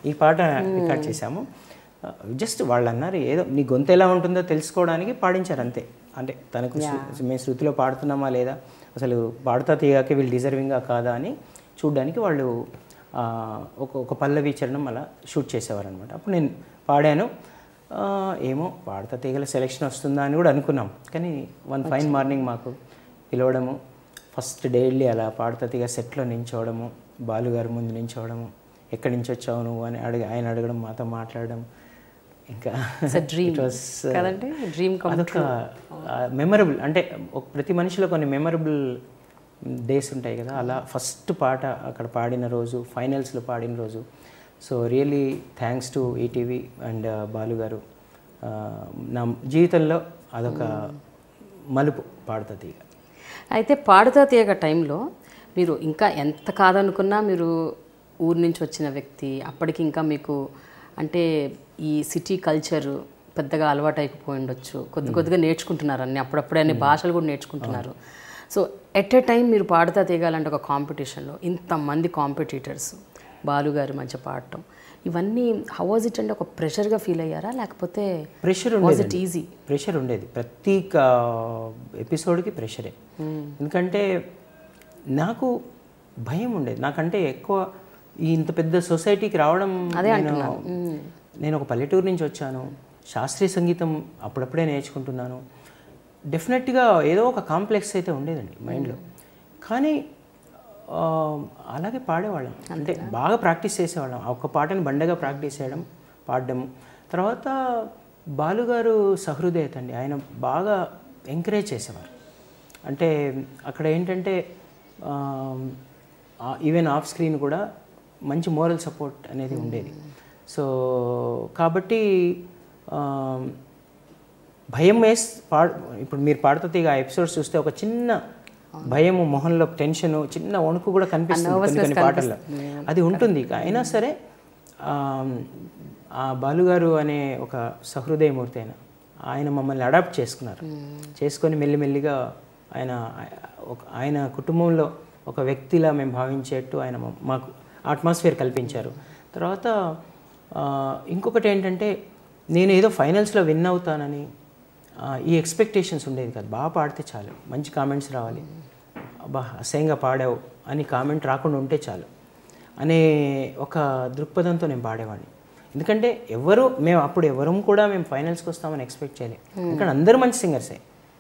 ఈ పాట రికార్డ్ చేశాము జస్ట్ వాళ్ళు అన్నారు ఏదో నీ గొంతు ఎలా ఉంటుందో తెలుసుకోవడానికి పాడించారు అంతే అంటే తనకు శృ- మేము శృతిలో పాడుతున్నామా లేదా అసలు పాడుతా తీయక వీళ్ళు డిజర్వింగా కాదా అని చూడడానికి వాళ్ళు ఆ, ఒక ఒక పల్లవి చరణం అలా షూట్ చేసేవారు అనమాట అప్పుడు నేను పాడాను ఆ, ఏమో పాడతా తీగల సెలెక్షన్ వస్తుందా అని కూడా అనుకున్నాం కానీ వన్ ఫైన్ మార్నింగ్ మాకు పిలవడము ఫస్ట్ డే వెళ్ళి అలా పాడతా తీగ సెట్లో నించోవడము బాలుగారు ముందు నించోవడము ఎక్కడి నుంచి వచ్చావు నువ్వు అని అడిగి ఆయన అడగడం మాతో మాట్లాడడం ఇంకా డ్రీమ్ it was, uh, కదండి డ్రీమ్ కమ్ అదొక మెమరబుల్ అంటే ఒక ప్రతి మనిషిలో కొన్ని మెమరబుల్ డేస్ ఉంటాయి కదా అలా ఫస్ట్ పాట అక్కడ పాడిన రోజు ఫైనల్స్లో పాడిన రోజు so really thanks to ETV and Balu గారు ఆ, నా జీవితంలో అదొక మలుపు పాడుతుంది ఇక అయితే పాడుతా తీయగ టైంలో మీరు ఇంకా ఎంత కాదనుకున్నా మీరు ఊరు నుంచి వచ్చిన వ్యక్తి అప్పటికి ఇంకా మీకు అంటే ఈ సిటీ కల్చర్ పెద్దగా అలవాటు అయిపోయి ఉండొచ్చు కొద్ది కొద్దిగా నేర్చుకుంటున్నారు అన్ని అప్పుడప్పుడే అన్ని భాషలు కూడా నేర్చుకుంటున్నారు సో ఎట్ ఎ టైం మీరు పాడుతా తీయగాలంటే ఒక కాంపిటీషన్లో ఇంతమంది కాంపిటీటర్స్ బాలుగారు మధ్య పాడటం ఇవన్నీ హౌ వాజ్ ఇట్ అంటే ఒక ప్రెషర్గా ఫీల్ అయ్యారా లేకపోతే ప్రెషర్ వాజ్ ఉండేది ఇట్ ఈజీ ప్రెషర్ ఉండేది ప్రతి ఎపిసోడ్కి ప్రెషరే ఎందుకంటే నాకు భయం ఉండేది నాకంటే ఎక్కువ ఈ ఇంత పెద్ద సొసైటీకి రావడం నేను నేను ఒక పల్లెటూరు నుంచి వచ్చాను శాస్త్రీయ సంగీతం అప్పుడప్పుడే నేర్చుకుంటున్నాను డెఫినెట్గా ఏదో ఒక కాంప్లెక్స్ అయితే ఉండేదండి మైండ్లో కానీ ఆ, అలాగే పాడేవాళ్ళం అంటే బాగా ప్రాక్టీస్ చేసేవాళ్ళం ఆ ఒక్క పాటని బండగా ప్రాక్టీస్ చేయడం పాడడం తర్వాత బాలుగారు సహృదయత అండి ఆయన బాగా ఎంకరేజ్ చేసేవారు అంటే అక్కడ ఏంటంటే ఈవెన్ ఆఫ్ స్క్రీన్ కూడా మంచి మోరల్ సపోర్ట్ అనేది ఉండేది సో కాబట్టి ఆ, భయం వేస్ పా ఇప్పుడు మీరు పాడుతుంది ఇక ఆ ఎపిసోడ్స్ చూస్తే ఒక చిన్న భయము మొహంలో టెన్షన్ చిన్న వణుకు కూడా కనిపిస్తుంది కొన్ని కొన్ని పాటల్లో అది ఉంటుంది ఇక అయినా సరే ఆ, ఆ బాలుగారు అనే ఒక సహృదయమూర్తి ఆయన ఆయన మమ్మల్ని అడాప్ట్ చేసుకున్నారు చేసుకొని మెల్లిమెల్లిగా ఆయన ఒక ఆయన కుటుంబంలో ఒక వ్యక్తిలా మేము భావించేట్టు ఆయన మా- మాకు అట్మాస్ఫియర్ కల్పించారు తర్వాత ఆ, ఇంకొకటి ఏంటంటే నేను ఏదో ఫైనల్స్లో విన్ అవుతానని ఆ, ఈ ఎక్స్పెక్టేషన్స్ ఉండేది కాదు బాగా పాడితే చాలు మంచి కామెంట్స్ రావాలి అబ్బా అసహ్యంగా పాడావు అని కామెంట్ రాకుండా ఉంటే చాలు అనే ఒక దృక్పథంతో నేను పాడేవాడిని ఎందుకంటే ఎవరు మేము అప్పుడు ఎవరం కూడా మేము ఫైనల్స్కి వస్తామని ఎక్స్పెక్ట్ చేయలేదు ఎందుకంటే అందరూ మంచి సింగర్సే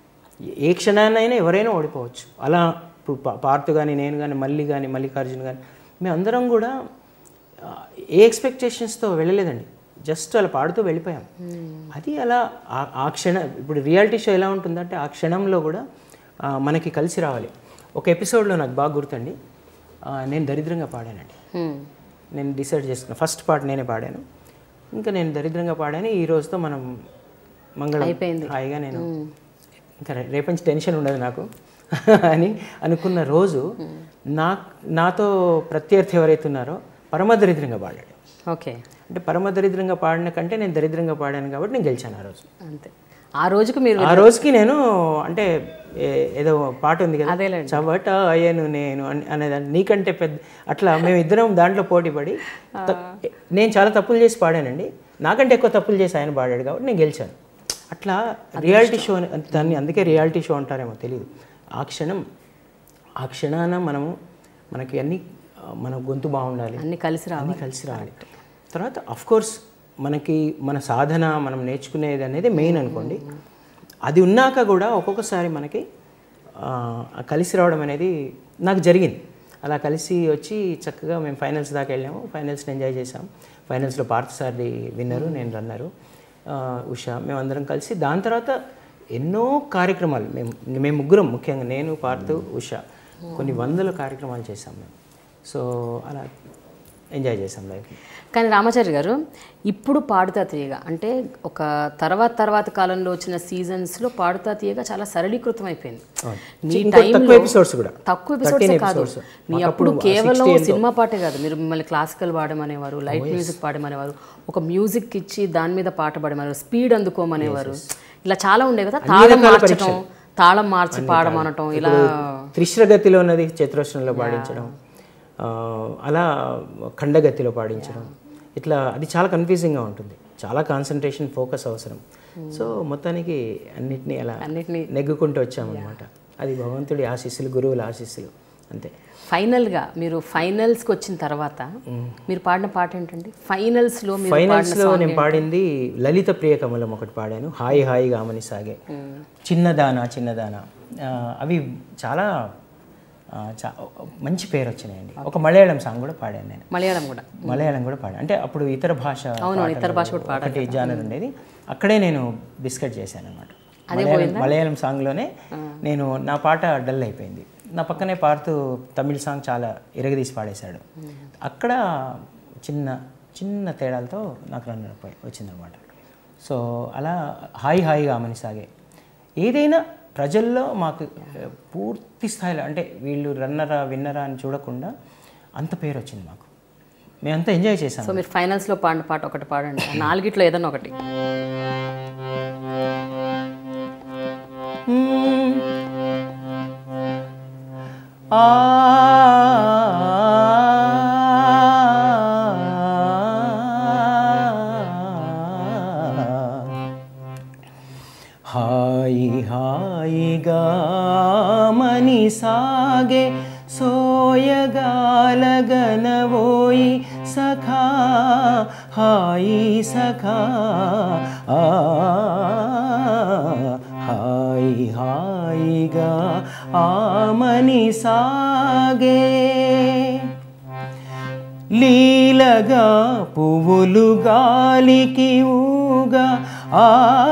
ఏ క్షణాన్నైనా ఎవరైనా ఓడిపోవచ్చు అలా ఇప్పుడు పా- పార్తు కానీ నేను కానీ మల్లి కానీ మల్లికార్జున్ కానీ మేము అందరం కూడా ఆ, ఏ ఎక్స్పెక్టేషన్స్తో వెళ్ళలేదండి జస్ట్ అలా పాడుతూ వెళ్ళిపోయాం అది అలా ఆ- ఆ క్షణ ఇప్పుడు రియాలిటీ షో ఎలా ఉంటుందంటే ఆ క్షణంలో కూడా ఆ, మనకి కలిసి రావాలి ఒక ఎపిసోడ్లో నాకు బాగా గుర్తండి ఆ, నేను దరిద్రంగా పాడానండి నేను డిసైడ్ చేసుకున్నాను ఫస్ట్ పార్ట్ నేనే పాడాను ఇంకా నేను దరిద్రంగా పాడాను ఈ రోజుతో మనం మంగళం అయిపోయింది. హాయిగా నేను ఇంకా రే- రేపటి నుంచి టెన్షన్ ఉండదు నాకు అని అనుకున్న రోజు నా నాతో ప్రత్యర్థి ఎవరైతే ఉన్నారో పరమ దరిద్రంగా పాడాడు ఓకే అంటే పరమ దరిద్రంగా పాడిన కంటే నేను దరిద్రంగా పాడాను కాబట్టి నేను గెలిచాను ఆ రోజు అంతే ఆ రోజుకి మీరు ఆ రోజుకి నేను అంటే ఏ- ఏదో పాట ఉంది కదా అదేలేండి. చవట అయ్యను నేను అని- అనేదాన్ని నీకంటే పెద్ద అట్లా మేము ఇద్దరం దాంట్లో పోటీ పడి త- నేను చాలా తప్పులు చేసి పాడానండి నాకంటే ఎక్కువ తప్పులు చేసి ఆయన పాడాడు కాబట్టి నేను గెలిచాను అట్లా రియాలిటీ షో అని- దాన్ని అందుకే రియాలిటీ షో అంటారేమో తెలియదు ఆ క్షణం ఆ క్షణాన మనము మనకి అన్ని ఆ, మన గొంతు బాగుండాలి అన్ని కలిసి రావాలి అన్నీ కలిసి రావాలి తర్వాత అఫ్ కోర్స్ మనకి మన సాధన మనం నేర్చుకునేది అనేది మెయిన్ అనుకోండి అది ఉన్నాక కూడా ఒక్కొక్కసారి మనకి ఆ, ఆ కలిసి రావడం అనేది నాకు జరిగింది అలా కలిసి వచ్చి చక్కగా మేము ఫైనల్స్ దాకా వెళ్ళాము ఫైనల్స్ని ఎంజాయ్ చేసాం ఫైనల్స్లో పార్థసారి విన్నరు నేను రన్నరు ఆ, ఉషా మేమందరం కలిసి దాని తర్వాత ఎన్నో కార్యక్రమాలు మేము మేము ముగ్గురం ముఖ్యంగా నేను పార్థు ఉషా కొన్ని వందల కార్యక్రమాలు చేసాం మేము సో అలా ఎంజాయ్ చేసాం లైఫ్ కానీ రామాచారి గారు ఇప్పుడు పాడుతా తీయగా అంటే ఒక తర్వాత తర్వాత కాలంలో వచ్చిన సీజన్స్లో పాడుతా తీయగా చాలా సరళీకృతం అయిపోయింది మీ ఇంకో టైంలో తక్కువ episodes కూడా. తక్కువ 13 ఎపిసోడ్స్ కాదు episodes. మీ మాకు అప్పుడు అప్పుడు కేవలం 60 ఎంతో. సినిమా పాటే కాదు మీరు మిమ్మల్ని క్లాసికల్ పాడమనేవారు లైట్ మ్యూజిక్ పాడమనేవారు ఒక మ్యూజిక్ ఇచ్చి దాని మీద పాట పాడమనేవారు స్పీడ్ అందుకోమనేవారు ఇలా చాలా ఉండే కదా తాళం మార్చడం తాళం మార్చి పాడమనటం ఇలా త్రిశ్రగతిలో ఉన్నది చతురస్రంలో పాడించడం ఆ, అలా ఖండగతిలో పాడించడం ఇట్లా అది చాలా కన్ఫ్యూజింగ్గా ఉంటుంది చాలా కాన్సన్ట్రేషన్ ఫోకస్ అవసరం సో మొత్తానికి అన్నిటినీ అలా అన్నిటినీ నెగ్గుకుంటూ వచ్చామన్నమాట అది భగవంతుడి ఆశీస్సులు గురువుల ఆశీస్సులు అంతే ఫైనల్గా మీరు ఫైనల్స్కి వచ్చిన తర్వాత మీరు పాడిన పాట ఏంటండి ఫైనల్స్లో మీరు ఫైనల్స్లో నేను పాడింది లలిత ప్రియ కమలం ఒకటి పాడాను హాయి హాయిగా ఆమని సాగే చిన్నదానా చిన్నదానా ఆ, అవి చాలా ఆ, చా- మంచి పేరు వచ్చినాయండి ఒక మలయాళం సాంగ్ కూడా పాడాను నేను మలయాళం కూడా మలయాళం కూడా పాడాను అంటే అప్పుడు ఇతర భాష అవును, పాటలు ఇతర భాష కూడా ఒకటి జానర్ ఉండేది అక్కడే నేను బిస్కెట్ చేశాను అనమాట మలయాళం మలయాళం సాంగ్లోనే నేను నా పాట డల్ అయిపోయింది నా పక్కనే పాడుతూ తమిళ సాంగ్ చాలా ఇరగదీసి పాడేశాడు అక్కడ చిన్న చిన్న తేడాలతో నాకు రన్ అయిపోయి వచ్చిందనమాట సో అలా హాయి హాయిగా ఆమని సాగే ఏదైనా ప్రజల్లో మాకు ఆ, పూర్తి స్థాయిలో అంటే వీళ్ళు రన్నరా విన్నరా అని చూడకుండా అంత పేరు వచ్చింది మాకు మేమంతా ఎంజాయ్ చేసాం సో మీరు ఫైనల్స్లో పాడిన పాట ఒకటి పాడండి ఆ నాలుగిట్లో ఏదన్నా ఒకటి ఆ హాయి హాయిగా మని సాగే సోయగాలగనవోయి సఖా హాయి సఖా ఆ హాయి హాయిగా ఆమని సాగే లీలగా పువ్వులు గాలికి ఊగా ఆ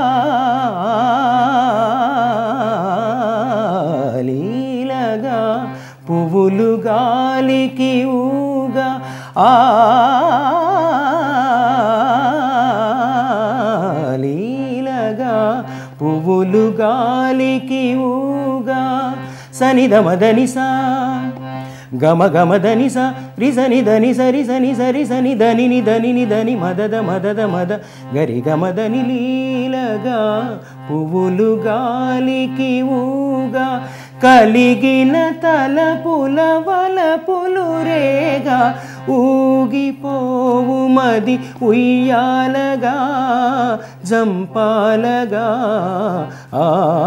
లీలగా పువ్వులు గాలికి ఊగా ఆ లీలగా పువ్వులు గాలికి ఊగా సనిదమదనిసా గమ గమ దని స రిసని దని సరి సని సరి సని దని ని దని ని దని మదద మదద మద గరి గమ దని లీలగా పువ్వులు గాలికి ఊగా కలిగిన తలపుల వలపులు రేగా ఊగిపోవు మది ఉయ్యాలగా జంపాలగా ఆ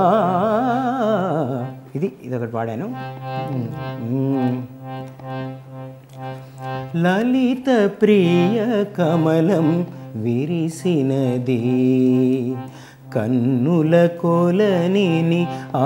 ఇది ఇదొకటి పాడాను మ్మ్. లలిత ప్రియ కమలం విరిసినది కన్నుల కొలనిని ఆ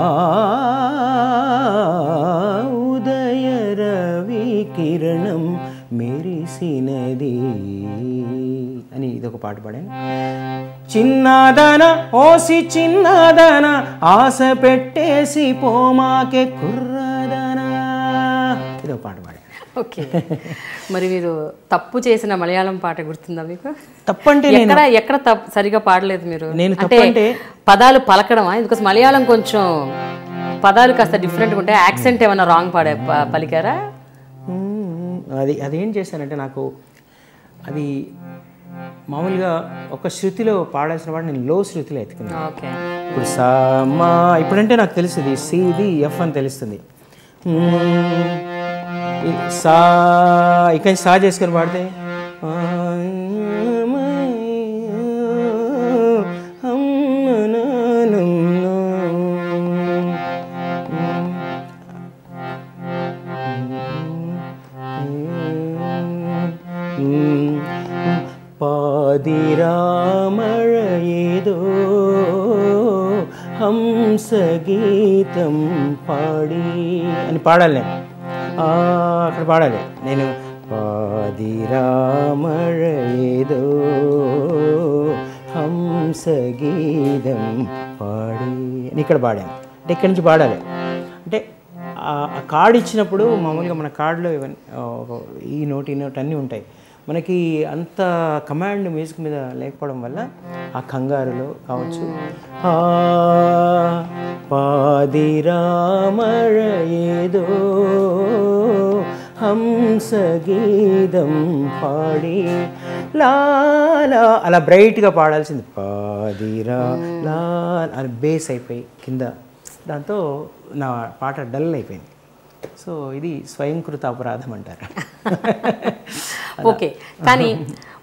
ఉదయ రవి కిరణం మెరిసినది అని ఇదొక పాట పాడాను చిన్నదన ఓసి చిన్నదన ఆశ పెట్టేసి పోమాకే కుర్రదనా ఇదొక పాట పాడాను ఓకే మరి మీరు తప్పు చేసిన మలయాళం పాట గుర్తుందా మీకు తప్పంటే నేను ఎక్కడ ఎక్కడ తప్పు సరిగా పాడలేదు మీరు నేను అంటే తప్పంటే పదాలు పలకడమా ఎందుకు మలయాళం కొంచెం పదాలు కాస్త డిఫరెంట్గా ఉంటాయి యాక్సెంట్ ఏమైనా రాంగ్ పాడే ప- పలికారా మ్మ్. అది అదేం చేశానంటే నాకు అది మామూలుగా ఒక శృతిలో పాడాల్సిన వాడు నేను లో శృతిలో ఎత్తుకున్నాను ఓకే ఇప్పుడు సా మా ఇప్పుడంటే నాకు తెలుస్తుంది సిది ఎఫ్ అని తెలుస్తుంది మ్మ్. ఈ సా ఇక్కడి నుంచి సా చేసుకొని పాడితే ఆ, పాదిరామళ ఏదో హంసగీతం పాడి అని పాడాలి నేను ఆ, అక్కడ పాడాలి నేను పాదిరామళ ఏదో హంసగీతం పాడి అని ఇక్కడ పాడాను అంటే ఇక్కడి నుంచి పాడాలి అంటే ఆ- ఆ కార్డు ఇచ్చినప్పుడు మామూలుగా మన కార్డులో ఇవన్నీ ఆ, ఒక ఈ నోట్ ఈ నోట్ అన్నీ ఉంటాయి మనకి అంత కమాండ్ మ్యూజిక్ మీద లేకపోవడం వల్ల ఆ కంగారులో కావచ్చు ఆ పాదిరామళ ఏదో హంసగీతం పాడి లాలా అలా బ్రైట్గా పాడాల్సింది పాదిరా లా అని బేస్ అయిపోయి కింద దాంతో నా పాట డల్ అయిపోయింది సో ఇది స్వయంకృత అపరాధం అంటారు ఓకే కానీ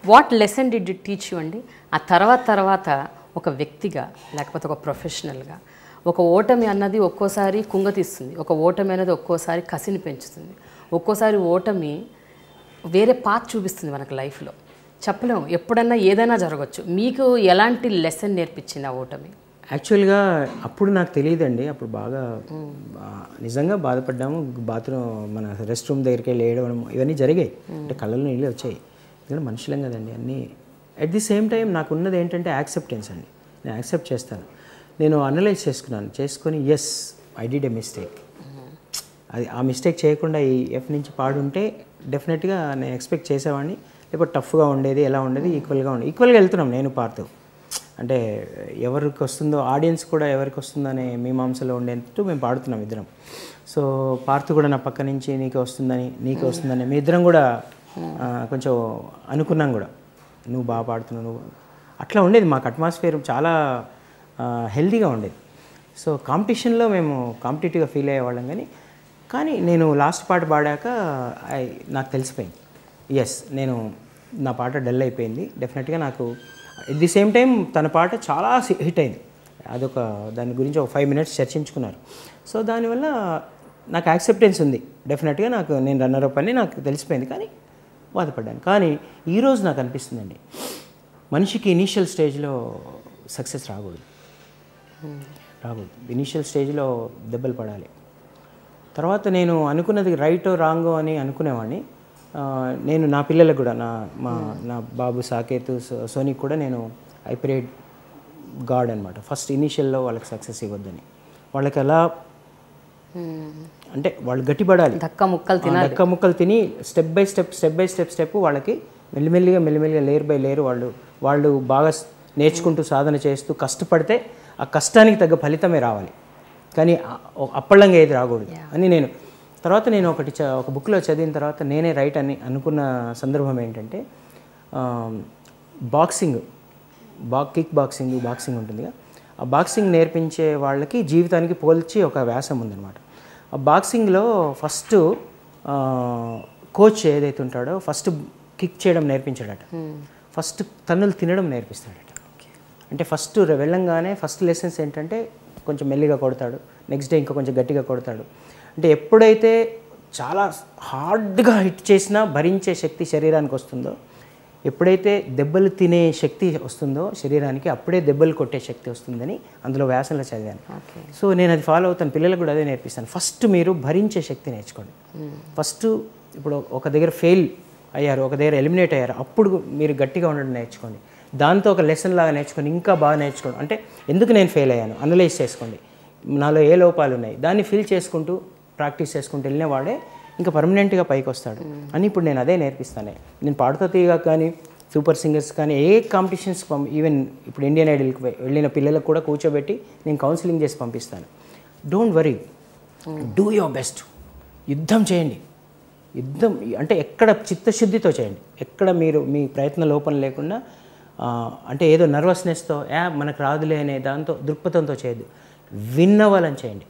what lesson did it teach you అండి ఆ తర్వాత తర్వాత ఒక వ్యక్తిగా లేకపోతే ఒక ప్రొఫెషనల్గా ఒక ఓటమి అన్నది ఒక్కోసారి కుంగతీస్తుంది ఒక ఓటమి అనేది ఒక్కోసారి కసిని పెంచుతుంది ఒక్కోసారి ఓటమి వేరే పాత్ చూపిస్తుంది మనకు లైఫ్లో చెప్పలేము ఎప్పుడన్నా ఏదైనా జరగచ్చు మీకు ఎలాంటి లెసన్ నేర్పించింది ఆ ఓటమి యాక్చువల్గా అప్పుడు నాకు తెలియదండి అప్పుడు బాగా ఆ, నిజంగా బాధపడ్డాము బాత్రూమ్ మన రెస్ట్ రూమ్ దగ్గరికి వెళ్ళి ఏడవడం ఇవన్నీ జరిగాయి అంటే కళ్ళలో నీళ్ళు వచ్చాయి ఎందుకంటే మనుషులం కదండి అన్నీ అట్ ది సేమ్ టైం నాకు ఉన్నది ఏంటంటే యాక్సెప్టెన్స్ అండి నేను యాక్సెప్ట్ చేస్తాను నేను అనలైజ్ చేసుకున్నాను చేసుకొని yes I did a mistake అది ఆ మిస్టేక్ చేయకుండా ఈ ఎఫ్ నుంచి పాడుంటే డెఫినెట్గా నేను ఎక్స్పెక్ట్ చేసేవాడిని లేకపోతే టఫ్గా ఉండేది ఎలా ఉండేది ఈక్వల్గా ఉండేది ఈక్వల్గా వెళ్తున్నాం నేను పార్తు అంటే ఎవరికి వస్తుందో ఆడియన్స్ కూడా ఎవరికి వస్తుందో అనే మీమాంసలో ఉండేంతట్టు మేము పాడుతున్నాం ఇద్దరం సో పార్తు కూడా నా పక్క నుంచి నీకు వస్తుందని నీకు వస్తుందని మీ ఇద్దరం కూడా ఆ, కొంచెం అనుకున్నాం కూడా నువ్వు బాగా పాడుతున్నావు నువ్వు అట్లా ఉండేది మాకు అట్మాస్ఫియర్ చాలా హెల్తీగా ఉండేది సో కాంపిటీషన్లో మేము కాంపిటేటివ్గా ఫీల్ అయ్యేవాళ్ళం కానీ కానీ నేను లాస్ట్ పాట పాడాక ఐ నాకు తెలిసిపోయింది ఎస్ నేను నా పాట డల్ అయిపోయింది డెఫినెట్గా నాకు ఎట్ ది సేమ్ టైం తన పాట చాలా హిట్ అయింది అదొక దాని గురించి ఒక ఫైవ్ మినిట్స్ చర్చించుకున్నారు సో దానివల్ల నాకు యాక్సెప్టెన్స్ ఉంది డెఫినెట్గా నాకు నేను రన్నర్ అప్ అని నాకు తెలిసిపోయింది కానీ బాధపడ్డాను కానీ ఈరోజు నాకు అనిపిస్తుందండి మనిషికి ఇనీషియల్ స్టేజ్లో సక్సెస్ రాకూడదు రాకూడదు ఇనీషియల్ స్టేజ్లో దెబ్బలు పడాలి తర్వాత నేను అనుకున్నది రైటో రాంగో అని అనుకునేవాడిని ఆ, నేను నా పిల్లలకు కూడా నా మా నా బాబు సాకేత్ సో- సోనికి కూడా నేను ఐ ప్రేడ్ గాడ్ అనమాట ఫస్ట్ ఇనీషియల్లో వాళ్ళకి సక్సెస్ ఇవ్వద్దని వాళ్ళకి ఎలా అంటే వాళ్ళు గట్టిపడాలి దక్క ముక్కలు ఆ డక్క ముక్కలు తిని step by step step by step step వాళ్ళకి మెల్లిమెల్లిగా మెల్లిమెల్లిగా లేరు బై లేరు వాళ్ళు వాళ్ళు బాగా స్- నేర్చుకుంటూ సాధన చేస్తూ కష్టపడితే ఆ కష్టానికి తగ్గ ఫలితమే రావాలి కానీ ఆ- ఓ- అప్పళ్ళంగా ఏది రాకూడదు అని నేను తర్వాత నేను ఒకటి చ- ఒక బుక్లో చదివిన తర్వాత నేనే రైట్ అని అనుకున్న సందర్భం ఏంటంటే బాక్సింగ్ బా కిక్ బాక్సింగ్ బాక్సింగ్ ఉంటుందిగా ఆ బాక్సింగ్ నేర్పించే వాళ్ళకి జీవితానికి పోల్చి ఒక వ్యాసం ఉందన్నమాట ఆ బాక్సింగ్లో ఫస్ట్ కోచ్ ఏదైతే ఉంటాడో ఫస్ట్ కిక్ చేయడం నేర్పించాడట ఫస్ట్ తన్నులు తినడం నేర్పిస్తాడట అంటే ఫస్ట్ వెళ్ళంగానే ఫస్ట్ లెసన్స్ ఏంటంటే కొంచెం మెల్లిగా కొడతాడు నెక్స్ట్ డే ఇంకా కొంచెం గట్టిగా కొడతాడు అంటే ఎప్పుడైతే చాలా హార్డ్గా హిట్ చేసినా భరించే శక్తి శరీరానికి వస్తుందో ఎప్పుడైతే దెబ్బలు తినే శక్తి వస్తుందో శరీరానికి అప్పుడే దెబ్బలు కొట్టే శక్తి వస్తుందని అందులో వ్యాసంలో చదివాను సో నేను అది ఫాలో అవుతాను పిల్లలకు కూడా అదే నేర్పిస్తాను ఫస్ట్ మీరు భరించే శక్తి నేర్చుకోండి ఫస్ట్ ఇప్పుడు ఒక దగ్గర ఫెయిల్ అయ్యారు ఒక దగ్గర ఎలిమినేట్ అయ్యారు అప్పుడు మీరు గట్టిగా ఉండడం నేర్చుకోండి దాంతో ఒక లెసన్ లాగా నేర్చుకొని ఇంకా బాగా నేర్చుకోండి అంటే ఎందుకు నేను ఫెయిల్ అయ్యాను అనలైజ్ చేసుకోండి నాలో ఏ లోపాలు ఉన్నాయి దాన్ని ఫిల్ చేసుకుంటూ ప్రాక్టీస్ చేసుకుంటూ వెళ్ళిన వాడే ఇంకా పర్మనెంట్గా పైకి వస్తాడు అని ఇప్పుడు నేను అదే నేర్పిస్తానే నేను పాడుతా తీయగా కానీ సూపర్ సింగర్స్ కానీ ఏ కాంపిటీషన్స్ పంప ఈవెన్ ఇప్పుడు ఇండియన్ ఐడల్కి వెళ్ళిన పిల్లలకు కూడా కూర్చోబెట్టి నేను కౌన్సిలింగ్ చేసి పంపిస్తాను don't worry do your best యుద్ధం చేయండి యుద్ధం అంటే ఎక్కడ చిత్తశుద్ధితో చేయండి ఎక్కడ మీరు మీ ప్రయత్న లోపం లేకుండా ఆ, అంటే ఏదో నర్వస్నెస్తో యా మనకు రాదులే అనే దాంతో దృక్పథంతో చేయొద్దు విన్ అవ్వాలని చేయండి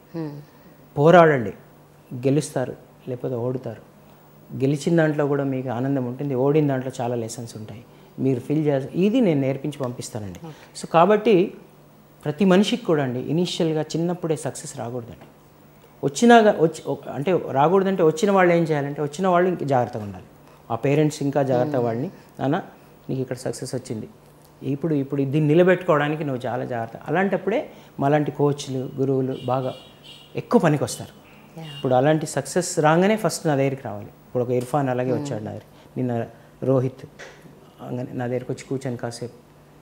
పోరాడండి గెలుస్తారు లేకపోతే ఓడుతారు గెలిచిన దాంట్లో కూడా మీకు ఆనందం ఉంటుంది ఓడిన దాంట్లో చాలా లెసన్స్ ఉంటాయి మీరు ఫీల్ చేయాల్సి ఇది నేను నేర్పించి పంపిస్తానండి సో కాబట్టి ప్రతి మనిషికి కూడా అండి ఇనీషియల్గా చిన్నప్పుడే సక్సెస్ రాకూడదండి వచ్చినా వచ్చి ఒక- అంటే రాకూడదంటే వచ్చిన వాళ్ళు ఏం చేయాలంటే వచ్చిన వాళ్ళు ఇంక జాగ్రత్తగా ఉండాలి ఆ పేరెంట్స్ ఇంకా జాగ్రత్త వాళ్ళని నాన్న నీకు ఇక్కడ సక్సెస్ వచ్చింది ఇప్పుడు ఇప్పుడు దీన్ని నిలబెట్టుకోవడానికి నువ్వు చాలా జాగ్రత్త అలాంటప్పుడే మాలాంటి కోచ్లు గురువులు బాగా ఎక్కువ పనికి వస్తారు ఇప్పుడు అలాంటి సక్సెస్ రాగానే ఫస్ట్ నా దగ్గరికి రావాలి ఇప్పుడు ఒక ఇర్ఫాన్ అలాగే వచ్చాడు నా దగ్గర నిన్న రోహిత్ అలాగే నా దగ్గరికి వచ్చి కూర్చొని కాసేపు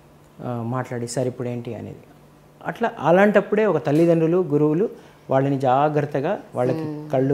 ఆ, మాట్లాడి సార్ ఇప్పుడు ఏంటి అనేది అట్లా అలాంటప్పుడే ఒక తల్లిదండ్రులు గురువులు వాళ్ళని జాగ్రత్తగా వాళ్ళకి కళ్ళు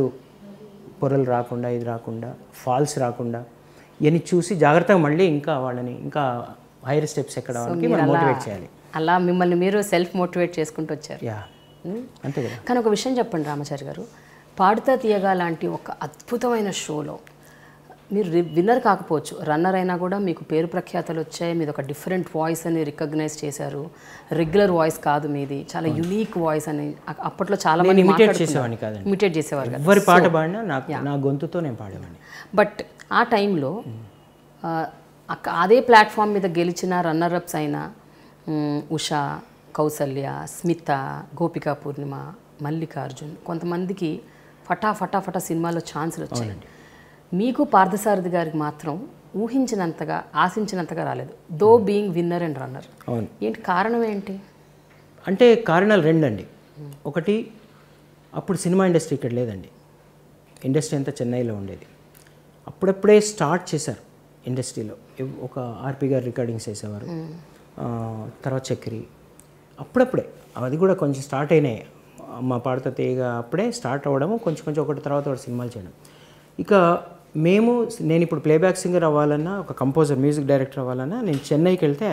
పొరలు రాకుండా ఇది రాకుండా ఫాల్స్ రాకుండా ఇవన్నీ చూసి జాగ్రత్తగా మళ్ళీ ఇంకా వాళ్ళని ఇంకా హైయర్ స్టెప్స్ ఎక్కడానికి మనం మోటివేట్ చేయాలి అలా మిమ్మల్ని మీరు సెల్ఫ్ మోటివేట్ చేసుకుంటూ వచ్చారు యా అంతే కదా కానీ ఒక విషయం చెప్పండి రామాచారి గారు పాడుతా తీయగా లాంటి ఒక అద్భుతమైన షోలో మీరు విన్నర్ కాకపోవచ్చు రన్నర్ అయినా కూడా మీకు పేరు ప్రఖ్యాతలు వచ్చాయి మీది ఒక డిఫరెంట్ వాయిస్ అని రికగ్నైజ్ చేశారు రెగ్యులర్ వాయిస్ కాదు మీది చాలా యునీక్ వాయిస్ అని అ- అప్పట్లో చాలా మంది ఇమిటేట్ చేసేవాడిని కాదండి ఇమిటేట్ చేసేవారు కదా ఎవరి పాట పాడినా నాకు నా గొంతుతో నేను పాడేవాడిని బట్ ఆ టైంలో ఆ, అక్క అదే ప్లాట్ఫామ్ మీద గెలిచిన రన్నరప్స్ అయిన మ్, ఉషా కౌసల్య స్మిత గోపికా పూర్ణిమ మల్లికార్జున్ కొంతమందికి ఫటా ఫటా ఫటా సినిమాలో ఛాన్సులు వచ్చాయి మీకు పార్థసారథి గారికి మాత్రం ఊహించినంతగా ఆశించినంతగా రాలేదు though being winner and runner అవును ఏంటి కారణం ఏంటి అంటే కారణాలు రెండండి ఒకటి అప్పుడు సినిమా ఇండస్ట్రీ ఇక్కడ లేదండి ఇండస్ట్రీ అంతా చెన్నైలో ఉండేది అప్పుడప్పుడే స్టార్ట్ చేశారు ఇండస్ట్రీలో ఎవ్- ఒక ఆర్పి గారు రికార్డింగ్స్ చేసేవారు ఆ, తర్వాత చక్రి అప్పుడప్పుడే అది కూడా కొంచెం స్టార్ట్ అయినాయి మా పాడత తీగ అప్పుడే స్టార్ట్ అవ్వడము కొంచెం కొంచెం ఒకటి తర్వాత ఒకటి సినిమాలు చేయడం ఇక మేము నేను ఇప్పుడు ప్లేబ్యాక్ సింగర్ అవ్వాలన్నా ఒక కంపోజర్ మ్యూజిక్ డైరెక్టర్ అవ్వాలన్నా నేను చెన్నైకి వెళ్తే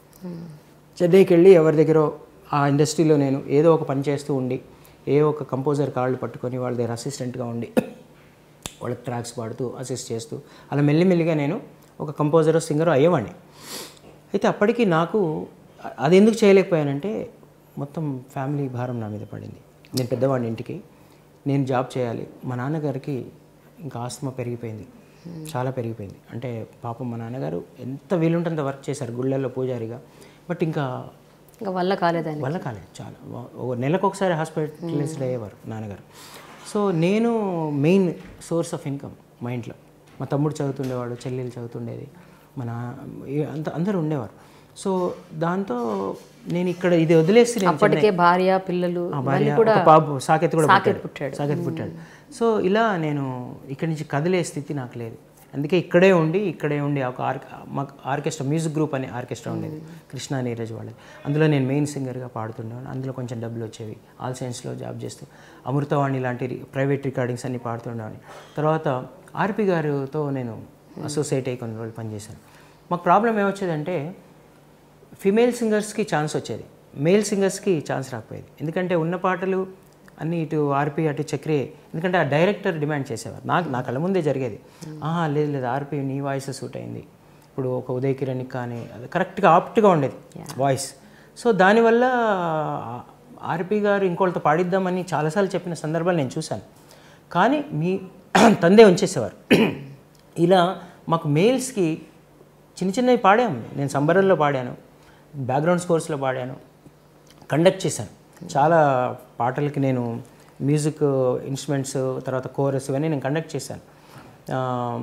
చెన్నైకి వెళ్ళి ఎవరి దగ్గర ఆ ఇండస్ట్రీలో నేను ఏదో ఒక పని చేస్తూ ఉండి ఏ ఒక కంపోజర్ కాళ్ళు పట్టుకొని వాళ్ళ దగ్గర అసిస్టెంట్గా ఉండి వాళ్ళకి ట్రాక్స్ పాడుతూ అసిస్ట్ చేస్తూ అలా మెల్లిమెల్లిగా నేను ఒక కంపోజర్ సింగర్ అయ్యేవాడిని అయితే అప్పటికి నాకు అ- అది ఎందుకు చేయలేకపోయానంటే మొత్తం ఫ్యామిలీ భారం నా మీద పడింది నేను పెద్దవాడిని ఇంటికి నేను జాబ్ చేయాలి మా నాన్నగారికి ఇంకా ఆస్తమా పెరిగిపోయింది చాలా పెరిగిపోయింది అంటే పాపం మా నాన్నగారు ఎంత వీలుంటుందో వర్క్ చేశారు గుళ్ళల్లో పూజారిగా బట్ ఇంకా ఇంకా వల్ల కాలేదని వల్ల కాలేదు చాలా వా- ఓ నెలకు ఒకసారి హాస్పిటలైజ్డ్ అయ్యేవారు నాన్నగారు సో నేను మెయిన్ సోర్స్ ఆఫ్ ఇన్కమ్ మా ఇంట్లో మా తమ్ముడు చదువుతుండేవాడు చెల్లెలు చదువుతుండేది మా నా ఏ- అంత అందరూ ఉండేవారు సో దాంతో నేను ఇక్కడ ఇది వదిలేసి నేను అప్పటికే భార్య పిల్లలు ఆ భార్య ఒక బాబు సాకెత్ కూడా సాకేత్ పుట్టాడు సాకెత్ పుట్టాడు సో ఇలా నేను ఇక్కడి నుంచి కదిలే స్థితి నాకు లేదు అందుకే ఇక్కడే ఉండి ఇక్కడే ఉండి ఒక ఆర్ మాకు ఆర్కెస్ట్రా మ్యూజిక్ గ్రూప్ అనే ఆర్కెస్ట్రా ఉండేది కృష్ణా నీరజ్ వాళ్ళది అందులో నేను మెయిన్ సింగర్గా పాడుతుండేవాడు అందులో కొంచెం డబ్బులు వచ్చేవి ఆల్ సైన్స్లో జాబ్ చేస్తూ అమృతవాణి లాంటి రి- ప్రైవేట్ రికార్డింగ్స్ అన్ని పాడుతుండేవాడిని తర్వాత ఆర్పి గారితో నేను అసోసియేట్ అయ్యి కొన్ని రోజులు పనిచేశాను మాకు ప్రాబ్లం ఏమొచ్చేదంటే ఫిమేల్ సింగర్స్కి ఛాన్స్ వచ్చేది మేల్ సింగర్స్కి ఛాన్స్ రాకపోయేది ఎందుకంటే ఉన్న పాటలు అన్నీ ఇటు ఆర్పి అటు చక్రి ఎందుకంటే ఆ డైరెక్టర్ డిమాండ్ చేసేవారు నాకు నా కళ్ళ ముందే జరిగేది ఆహా లేదు లేదు ఆర్పి నీ వాయిస్ సూట్ అయింది ఇప్పుడు ఒక ఉదయ్ కిరణ్కి కానీ అది కరెక్ట్గా ఆప్ట్గా ఉండేది వాయిస్ సో దానివల్ల ఆర్పి గారు ఇంకోళ్ళతో పాడిద్దామని చాలాసార్లు చెప్పిన సందర్భాలు నేను చూశాను కానీ మీ తందే ఉంచేసేవారు ఇలా మాకు మేల్స్కి చిన్న చిన్నవి పాడాము నేను సంబరంలో పాడాను బ్యాక్గ్రౌండ్ స్కోర్స్లో పాడాను కండక్ట్ చేశాను చాలా పాటలకి నేను మ్యూజిక్ ఇన్స్ట్రుమెంట్స్ తర్వాత కోరస్ ఇవన్నీ నేను కండక్ట్ చేశాను ఆ,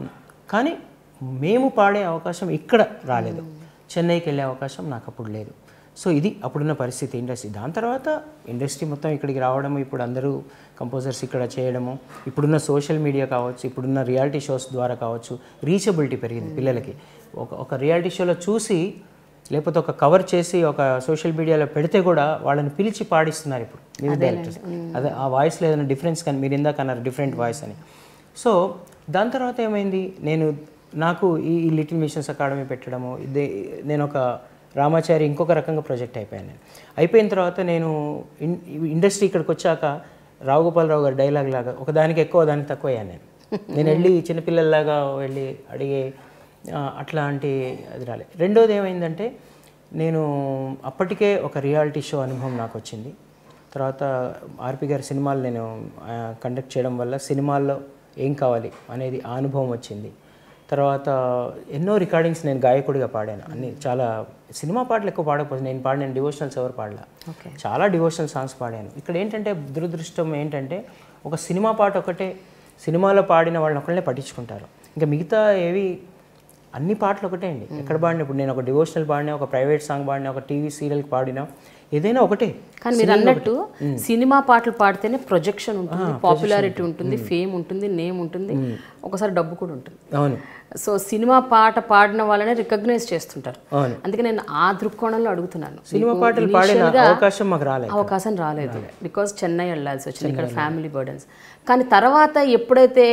కానీ మేము పాడే అవకాశం ఇక్కడ రాలేదు చెన్నైకి వెళ్ళే అవకాశం నాకు అప్పుడు లేదు సో ఇది అప్పుడున్న పరిస్థితి ఇండస్ట్రీ దాని తర్వాత ఇండస్ట్రీ మొత్తం ఇక్కడికి రావడము ఇప్పుడు అందరూ కంపోజర్స్ ఇక్కడ చేయడము ఇప్పుడున్న సోషల్ మీడియా కావచ్చు ఇప్పుడున్న రియాలిటీ షోస్ ద్వారా కావచ్చు రీచబిలిటీ పెరిగింది పిల్లలకి ఒక ఒక రియాలిటీ షోలో చూసి లేకపోతే ఒక కవర్ చేసి ఒక సోషల్ మీడియాలో పెడితే కూడా వాళ్ళని పిలిచి పాడిస్తున్నారు ఇప్పుడు మ్యూజిక్ డైరెక్టర్స్ అదే ఆ వాయిస్లో ఏదైనా డిఫరెన్స్ కానీ మీరు ఇందాక అన్నారు డిఫరెంట్ వాయిస్ అని సో దాని తర్వాత ఏమైంది నేను నాకు ఈ ఈ లిటిల్ మిషన్స్ అకాడమీ పెట్టడము ఇదే నేను ఒక రామాచారి ఇంకొక రకంగా ప్రొజెక్ట్ అయిపోయాను నేను అయిపోయిన తర్వాత నేను ఇన్ ఇండస్ట్రీ ఇక్కడికి వచ్చాక రావు గోపాలరావు గారి డైలాగ్ లాగా ఒక దానికి ఎక్కువ దానికి తక్కువ అయ్యాను నేను నేను వెళ్ళి చిన్నపిల్లల్లాగా వెళ్ళి అడిగే ఆ, అట్లాంటి అది రాలేదు రెండోది ఏమైందంటే నేను అప్పటికే ఒక రియాలిటీ షో అనుభవం నాకు వచ్చింది తర్వాత ఆర్పి గారి సినిమాలు నేను కండక్ట్ చేయడం వల్ల సినిమాల్లో ఏం కావాలి అనేది ఆ అనుభవం వచ్చింది తర్వాత ఎన్నో రికార్డింగ్స్ నేను గాయకుడిగా పాడాను అన్ని చాలా సినిమా పాటలు ఎక్కువ పాడకపోతే నేను పాడిన డివోషనల్స్ ఎవరు పాడలా ఓకే చాలా డివోషనల్ సాంగ్స్ పాడాను ఇక్కడ ఏంటంటే దురదృష్టం ఏంటంటే ఒక సినిమా పాట ఒకటే సినిమాలో పాడిన వాళ్ళని ఒకళ్ళనే పట్టించుకుంటారు ఇంకా మిగతా ఏవి అన్ని పాటలు ఒకటే అండి ఎక్కడ పాడిన ఇప్పుడు నేను ఒక డివోషనల్ పాడినా ఒక ప్రైవేట్ సాంగ్ పాడినా ఒక టీవీ సీరియల్కి పాడినా ఏదైనా ఒకటే కానీ మీరు అన్నట్టు సినిమా పాటలు పాడితేనే ప్రొజెక్షన్ ఉంటుంది పాపులారిటీ ఉంటుంది ఫేమ్ ఉంటుంది నేమ్ ఉంటుంది ఒకసారి డబ్బు కూడా ఉంటుంది అవును సో సినిమా పాట పాడిన వాళ్ళనే రికగ్నైజ్ చేస్తుంటారు అవును అందుకే నేను ఆ దృక్కోణంలో అడుగుతున్నాను సినిమా మీకు పాటలు పాడిన initial గా అవకాశం మాకు రాలేదు అవకాశం రాలేదు బికాజ్ చెన్నై వెళ్ళాల్సి వచ్చింది ఇక్కడ ఫ్యామిలీ బర్డన్స్ కానీ తర్వాత ఎప్పుడైతే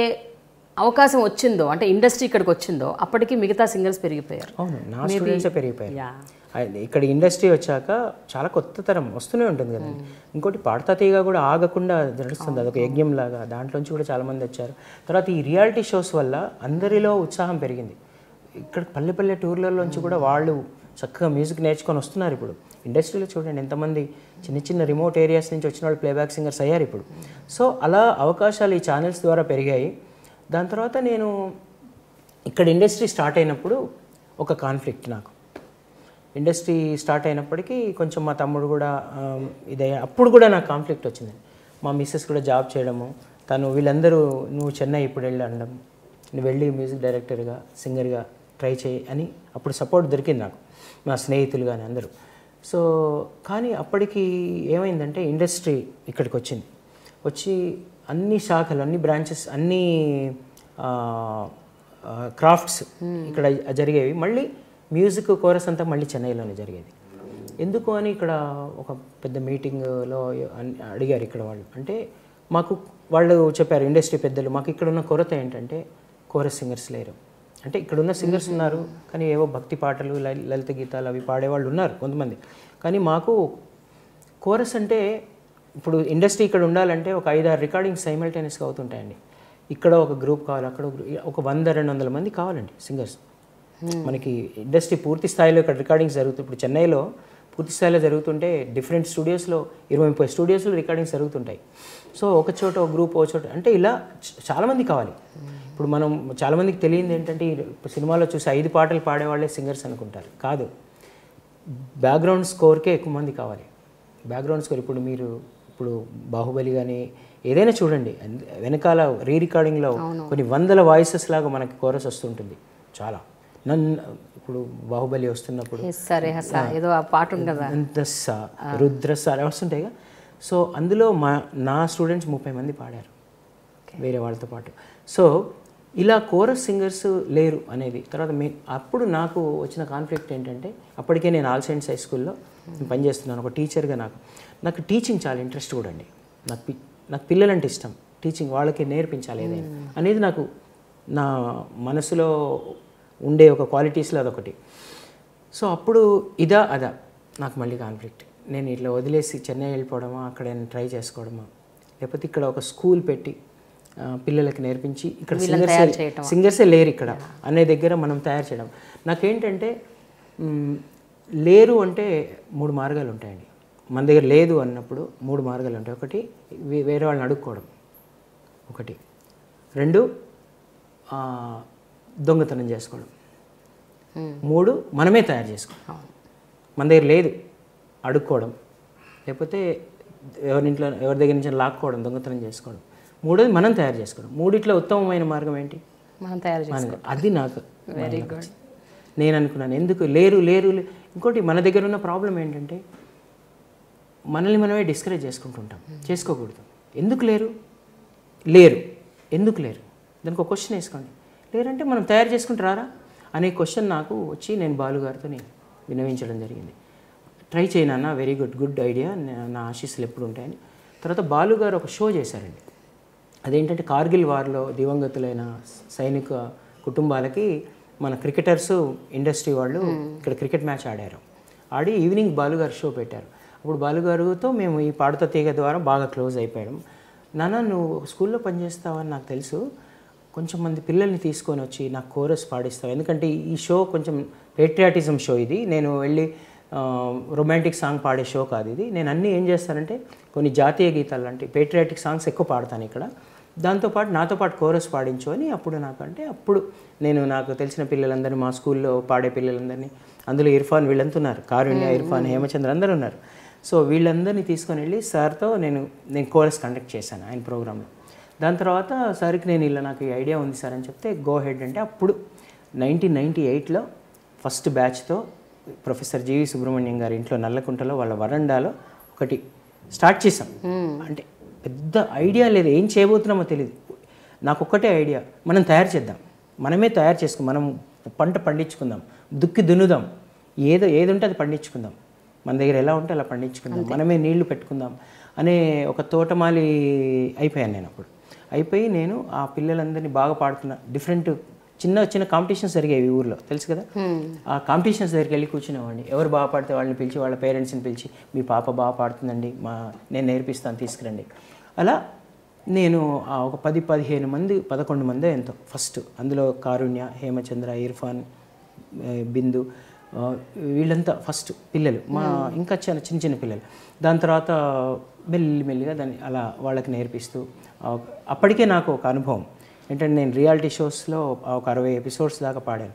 అవకాశం వచ్చిందో అంటే ఇండస్ట్రీ ఇక్కడికి వచ్చిందో అప్పటికి మిగతా సింగర్స్ పెరిగిపోయారు అవును నా స్టూడెంట్సే పెరిగిపోయారు యా ఆయన ఇక్కడ ఇండస్ట్రీ వచ్చాక చాలా కొత్త తరం వస్తూనే ఉంటుంది కదండి ఇంకోటి పాడతా తీగ కూడా ఆగకుండా నడుస్తుంది అదొక యజ్ఞం లాగా దాంట్లోంచి కూడా చాలామంది వచ్చారు తర్వాత ఈ రియాలిటీ షోస్ వల్ల అందరిలో ఉత్సాహం పెరిగింది ఇక్కడ పల్లె పల్లె టూర్లలోంచి కూడా వాళ్ళు చక్కగా మ్యూజిక్ నేర్చుకొని వస్తున్నారు ఇప్పుడు ఇండస్ట్రీలో చూడండి ఎంతమంది చిన్న చిన్న రిమోట్ ఏరియాస్ నుంచి వచ్చిన వాళ్ళు ప్లేబ్యాక్ సింగర్స్ అయ్యారు ఇప్పుడు సో అలా అవకాశాలు ఈ ఛానల్స్ ద్వారా పెరిగాయి దాని తర్వాత నేను ఇక్కడ ఇండస్ట్రీ స్టార్ట్ అయినప్పుడు ఒక కాన్ఫ్లిక్ట్ నాకు ఇండస్ట్రీ స్టార్ట్ అయినప్పటికీ కొంచెం మా తమ్ముడు కూడా ఆ, ఇదయ్యా అప్పుడు కూడా నాకు కాన్ఫ్లిక్ట్ వచ్చింది మా మిస్సెస్ కూడా జాబ్ చేయడము తను వీళ్ళందరూ నువ్వు చెన్నై ఇప్పుడు వెళ్ళి అనడం నువ్వు వెళ్ళి మ్యూజిక్ డైరెక్టర్గా సింగర్గా ట్రై చేయి అని అప్పుడు సపోర్ట్ దొరికింది నాకు నా స్నేహితులు కానీ అందరూ సో కానీ అప్పటికి ఏమైందంటే ఇండస్ట్రీ ఇక్కడికి వచ్చింది వచ్చి అన్ని శాఖలు అన్ని బ్రాంచెస్ అన్ని క్రాఫ్ట్స్ ఇక్కడ జరిగేవి మళ్ళీ మ్యూజిక్ కోరస్ అంతా మళ్ళీ చెన్నైలోనే జరిగేది ఎందుకు అని ఇక్కడ ఒక పెద్ద మీటింగ్లో అడిగారు ఇక్కడ వాళ్ళు అంటే మాకు వాళ్ళు చెప్పారు ఇండస్ట్రీ పెద్దలు మాకు ఇక్కడ ఉన్న కొరత ఏంటంటే కోరస్ సింగర్స్ లేరు అంటే ఇక్కడ ఉన్న సింగర్స్ ఉన్నారు కానీ ఏవో భక్తి పాటలు లలి- లలిత గీతాలు అవి పాడేవాళ్ళు ఉన్నారు కొంతమంది కానీ మాకు కోరస్ అంటే ఇప్పుడు ఇండస్ట్రీ ఇక్కడ ఉండాలంటే ఒక ఐదారు రికార్డింగ్స్ సైమల్టేనియస్గా అవుతుంటాయండి ఇక్కడ ఒక గ్రూప్ కావాలి అక్కడ ఒక group- ఒక వంద రెండు వందల మంది కావాలండి సింగర్స్ మనకి ఇండస్ట్రీ పూర్తి స్థాయిలో ఇక్కడ రికార్డింగ్స్ జరుగుతుంది ఇప్పుడు చెన్నైలో పూర్తి స్థాయిలో జరుగుతుంటే డిఫరెంట్ స్టూడియోస్లో ఇరవై ముప్పై స్టూడియోస్లో రికార్డింగ్స్ జరుగుతుంటాయి సో ఒక చోట ఒక గ్రూప్ ఒక చోట అంటే ఇలా చ- చాలామంది కావాలి ఇప్పుడు మనం చాలామందికి తెలియంది ఏంటంటే ఈ సినిమాలో చూసి ఐదు పాటలు పాడేవాళ్ళే సింగర్స్ అనుకుంటారు కాదు బ్యాక్గ్రౌండ్ స్కోర్కే ఎక్కువ మంది కావాలి బ్యాక్గ్రౌండ్ స్కోర్ ఇప్పుడు మీరు ఇప్పుడు బాహుబలి కానీ ఏదైనా చూడండి అంద- వెనకాల రీ రికార్డింగ్లో కొన్ని వందల వాయిసెస్ లాగా మనకి కోరస్ వస్తుంటుంది చాలా నన్ను ఇప్పుడు బాహుబలి వస్తున్నప్పుడు సరే హస ఏదో ఆ పాట ఉంది కదా అంతస్స రుద్రస్స అలా వస్తుంటాయిగా సో అందులో మా నా స్టూడెంట్స్ ముప్పై మంది పాడారు వేరే వాళ్ళతో పాటు సో ఇలా కోరస్ సింగర్స్ లేరు అనేది తర్వాత మే అప్పుడు నాకు వచ్చిన కాన్ఫ్లిక్ట్ ఏంటంటే అప్పటికే నేను ఆల్ సైన్స్ హై స్కూల్లో పనిచేస్తున్నాను ఒక టీచర్గా నాకు నాకు టీచింగ్ చాలా ఇంట్రెస్ట్ కూడా అండి నాకు పి- నాకు పిల్లలంటే ఇష్టం టీచింగ్ వాళ్ళకి నేర్పించాలి ఏదైనా అనేది నాకు నా మనసులో ఉండే ఒక క్వాలిటీస్లో అదొకటి సో అప్పుడు ఇదా అదా నాకు మళ్ళీ కాన్ఫ్లిక్ట్ నేను ఇట్లా వదిలేసి చెన్నై వెళ్ళిపోవడమా అక్కడ నేను ట్రై చేసుకోవడమా లేకపోతే ఇక్కడ ఒక స్కూల్ పెట్టి ఆ, పిల్లలకి నేర్పించి ఇక్కడ సింగర్స్ సింగర్సే లేరు ఇక్కడ అనే దగ్గర మనం తయారు చేయడం నాకేంటంటే మ్, లేరు అంటే మూడు మార్గాలు ఉంటాయండి మన దగ్గర లేదు అన్నప్పుడు మూడు మార్గాలు ఉంటాయి ఒకటి వే- వేరే వాళ్ళని అడుక్కోవడం ఒకటి రెండు ఆ, దొంగతనం చేసుకోవడం మూడు మనమే తయారు చేసుకోవడం మన దగ్గర లేదు అడుక్కోవడం లేకపోతే ఎవరింట్లో ఎవరి దగ్గర నుంచి లాక్కోవడం దొంగతనం చేసుకోవడం మూడోది మనం తయారు చేసుకోవడం మూడిట్లో ఉత్తమమైన మార్గం ఏంటి మనం తయారు చేస్తాం మన- అది నాకు వెరీ గుడ్ నేను అనుకున్నాను ఎందుకు లేరు లేరు లే- ఇంకోటి మన దగ్గర ఉన్న ప్రాబ్లం ఏంటంటే మనల్ని మనమే డిస్కరేజ్ చేసుకుంటుంటాం చేసుకోకూడదు ఎందుకు లేరు లేరు ఎందుకు లేరు దానికి ఒక క్వశ్చన్ వేసుకోండి లేరంటే మనం తయారు చేసుకుంటారా అనే క్వశ్చన్ నాకు వచ్చి నేను బాలుగారితో నేను వినవించడం జరిగింది ట్రై చేయనన్న వెరీ గుడ్ గుడ్ ఐడియా నా ఆశీస్సులు ఎప్పుడు ఉంటాయని తర్వాత బాలుగారు ఒక షో చేశారండి అదేంటంటే కార్గిల్ వార్లో దివంగతులైన సైనిక కుటుంబాలకి మన క్రికెటర్స్ ఇండస్ట్రీ వాళ్ళు ఇక్కడ క్రికెట్ మ్యాచ్ ఆడారు ఆడి ఈవినింగ్ బాలుగారు షో పెట్టారు అప్పుడు బాలుగారుతో మేము ఈ పాడుత తీగ ద్వారా బాగా క్లోజ్ అయిపోయాం నాన్న నువ్వు ఒక స్కూల్లో పనిచేస్తావని నాకు తెలుసు కొంచెం మంది పిల్లల్ని తీసుకొని వచ్చి నాకు కోరస్ పాడిస్తావు ఎందుకంటే ఈ షో కొంచెం పేట్రియాటిజం షో ఇది నేను వెళ్ళి రొమాంటిక్ సాంగ్ పాడే షో కాదు ఇది నేను అన్నీ ఏం చేస్తానంటే కొన్ని జాతీయ గీతాలు లాంటి పేట్రియాటిక్ సాంగ్స్ ఎక్కువ పాడతాను ఇక్కడ దాంతోపాటు నాతో పాటు కోరస్ పాడించు అని అప్పుడు నాకంటే అప్పుడు నేను నాకు తెలిసిన పిల్లలందరినీ మా స్కూల్లో పాడే పిల్లలందరినీ అందులో ఇర్ఫాన్ వీళ్ళంతా ఉన్నారు కారుణ్య ఇర్ఫాన్ హేమచంద్ర అందరూ ఉన్నారు సో వీళ్ళందరినీ తీసుకొని వెళ్ళి సార్తో నేను నేను కోరస్ కండక్ట్ చేశాను ఆయన ప్రోగ్రాంలో దాని తర్వాత సార్కి నేను ఇలా నాకు ఈ ఐడియా ఉంది సార్ అని చెప్తే గో హెడ్ అంటే అప్పుడు నైన్టీన్ నైంటీ ఎయిట్లో ఫస్ట్ బ్యాచ్తో ప్రొఫెసర్ జీవి సుబ్రహ్మణ్యం గారి ఇంట్లో నల్లకుంటలో వాళ్ళ వరండాలో ఒకటి స్టార్ట్ చేసాం అంటే పెద్ద ఐడియా లేదు ఏం చేయబోతున్నామో తెలియదు నాకు ఒక్కటే ఐడియా మనం తయారు చేద్దాం మనమే తయారు చేసుకుందాం మనం పంట పండించుకుందాం దుక్కి దున్నుదాం ఏదో ఏది ఉంటే అది పండించుకుందాం మన దగ్గర ఎలా ఉంటే అలా పండించుకుందాం మనమే నీళ్లు పెట్టుకుందాం అనే ఒక తోటమాలి అయిపోయాను నేను అప్పుడు అయిపోయి నేను ఆ పిల్లలందరినీ బాగా పాడుతున్న డిఫరెంట్ చిన్న చిన్న కాంపిటీషన్స్ జరిగేవి ఈ ఊర్లో తెలుసు కదా ఆ కాంపిటీషన్స్ దగ్గరికి వెళ్ళి కూర్చునేవాడిని ఎవరు బాగా పాడితే వాళ్ళని పిలిచి వాళ్ళ పేరెంట్స్ని పిలిచి మీ పాప బాగా పాడుతుందండి మా నేను నేర్పిస్తాను తీసుకురండి అలా నేను ఆ ఒక పది పదిహేను మంది పదకొండు మంది ఎంతో ఫస్ట్ అందులో కారుణ్య హేమచంద్ర ఇర్ఫాన్ ఆ, బిందు ఆ, వీళ్ళంతా ఫస్ట్ పిల్లలు మా ఇంకా చిన్న చిన్న చిన్న పిల్లలు దాని తర్వాత మెల్లి మెల్లిగా దాన్ని అలా వాళ్ళకి నేర్పిస్తూ ఆ, అప్పటికే నాకు ఒక అనుభవం ఏంటంటే నేను రియాలిటీ షోస్లో ఒక అరవై ఎపిసోడ్స్ దాకా పాడాను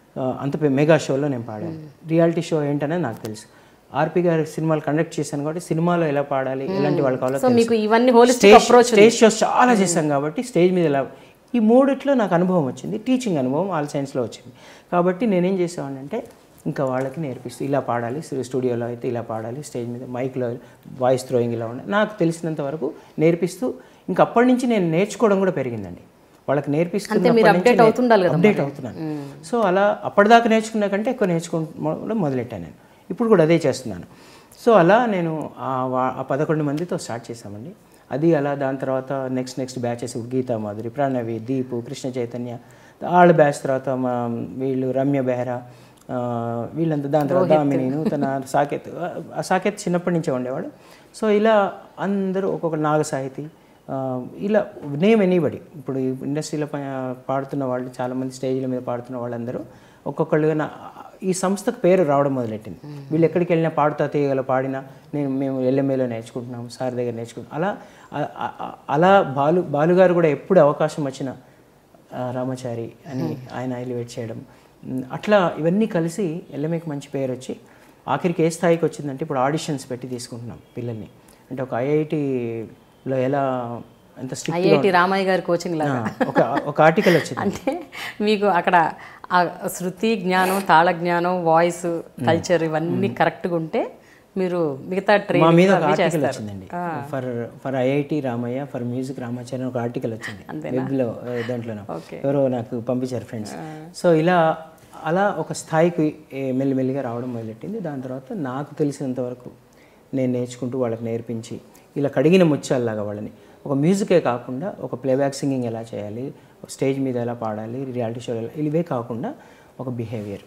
ఆ, అంత పె- మెగా షోలో నేను పాడాను రియాలిటీ షో ఏంటనేది నాకు తెలుసు ఆర్పి గారి సినిమాలు కండక్ట్ చేశాను కాబట్టి సినిమాలో ఎలా పాడాలి ఎలాంటి వాళ్ళు కావాలో సో మీకు ఇవన్నీ తెలుసు. Holistic stage approach stage shows చాలా చేశాం కాబట్టి స్టేజ్ మీద ఎలా ఈ మూడిట్లో నాకు అనుభవం వచ్చింది టీచింగ్ అనుభవం ఆల్ సైన్స్లో వచ్చింది కాబట్టి నేనేం చేసేవాడిని అంటే ఇంకా వాళ్ళకి నేర్పిస్తూ ఇలా పాడాలి స్టూ- స్టూడియోలో అయితే ఇలా పాడాలి స్టేజ్ మీద మైక్లో వాయిస్ థ్రోయింగ్ ఇలా ఉండాలి నాకు తెలిసినంత వరకు నేర్పిస్తూ ఇంకా అప్పటి నుంచి నేను నేర్చుకోవడం కూడా పెరిగిందండి వాళ్ళకి నేర్పిస్తున్నప్పటి మీరు నుంచి update నేను అవుతుండాలి కదా అప్డేట్ అవుతున్నాను సో అలా అప్పటిదాకా నేర్చుకున్న కంటే ఎక్కువ నేర్చుకోవడం మొదలెట్టాను నేను ఇప్పుడు కూడా అదే చేస్తున్నాను సో అలా నేను ఆ వా- ఆ పదకొండు మందితో స్టార్ట్ చేశామండి అది అలా దాని తర్వాత next next batches Geetha Madhuri Pranavi Deepu Krishna Chaitanya వాళ్ళ బ్యాచ్ తర్వాత మా వీళ్ళు రమ్య బెహరా ఆ, వీళ్ళంతా దాని తర్వాత దామిని నూతన సాకేత్ ఆ సాకేత్ చిన్నప్పటి నుంచే ఉండేవాడు సో ఇలా అందరూ ఒక్కొక్క నాగ సాహితీ ఆ, ఇలా నేమ్ ఎనీబడి ఇప్పుడు ఈ ఇండస్ట్రీలో ప- పాడుతున్న వాళ్ళు చాలామంది స్టేజ్ల మీద పాడుతున్న వాళ్ళందరూ ఒక్కొక్కళ్ళుగా నా ఈ సంస్థకు పేరు రావడం మొదలెట్టింది వీళ్ళు ఎక్కడికి వెళ్ళినా పాడుతా తీయగల పాడినా నేను మేము ఎల్ఎంఏలో నేర్చుకుంటున్నాం సార్ దగ్గర నేర్చుకుంటున్నాం అలా ఆ- ఆ- ఆ- అలా బాలు బాలుగారు కూడా ఎప్పుడు అవకాశం వచ్చినా ఆ, రామాచారి అని ఆయన ఎలివేట్ చేయడం ఉమ్, అట్లా ఇవన్నీ కలిసి ఎల్ఎంఏకి మంచి పేరు వచ్చి ఆఖరికి ఏ స్థాయికి వచ్చిందంటే ఇప్పుడు ఆడిషన్స్ పెట్టి తీసుకుంటున్నాం పిల్లల్ని అంటే ఒక ఐఐటిలో ఎలా ఎంత స్ట్రిక్ట్ ఐఐటి రామయ్య గారి కోచింగ్ లాగా ఒక ఒక ఆర్టికల్ వచ్చింది అంటే మీకు అక్కడ ఆ శృతి జ్ఞానం తాళ జ్ఞానం వాయిస్ కల్చర్ ఇవన్నీ కరెక్ట్గా ఉంటే మీరు మిగతా మా ట్రైనింగ్ మీద ఒక ఆర్టికల్ వచ్చిందండి for for IIT Ramayya for music Ramacharya ఒక ఆర్టికల్ వచ్చింది వెబ్లో ఆ, దాంట్లోనో ఎవరో నాకు పంపించారు ఫ్రెండ్స్ సో ఇలా అలా ఒక స్థాయికి ఏ, మెల్లిమెల్లిగా రావడం మొదలెట్టింది దాని తర్వాత నాకు తెలిసినంత వరకు నేను నేర్చుకుంటూ వాళ్ళకి నేర్పించి ఇలా కడిగిన ముత్యాలలాగా వాళ్ళని ఒక మ్యూజికే కాకుండా ఒక ప్లేబ్యాక్ సింగింగ్ ఎలా చేయాలి స్టేజ్ మీద ఎలా పాడాలి రియాలిటీ షో ఎలా ఇవే కాకుండా ఒక బిహేవియర్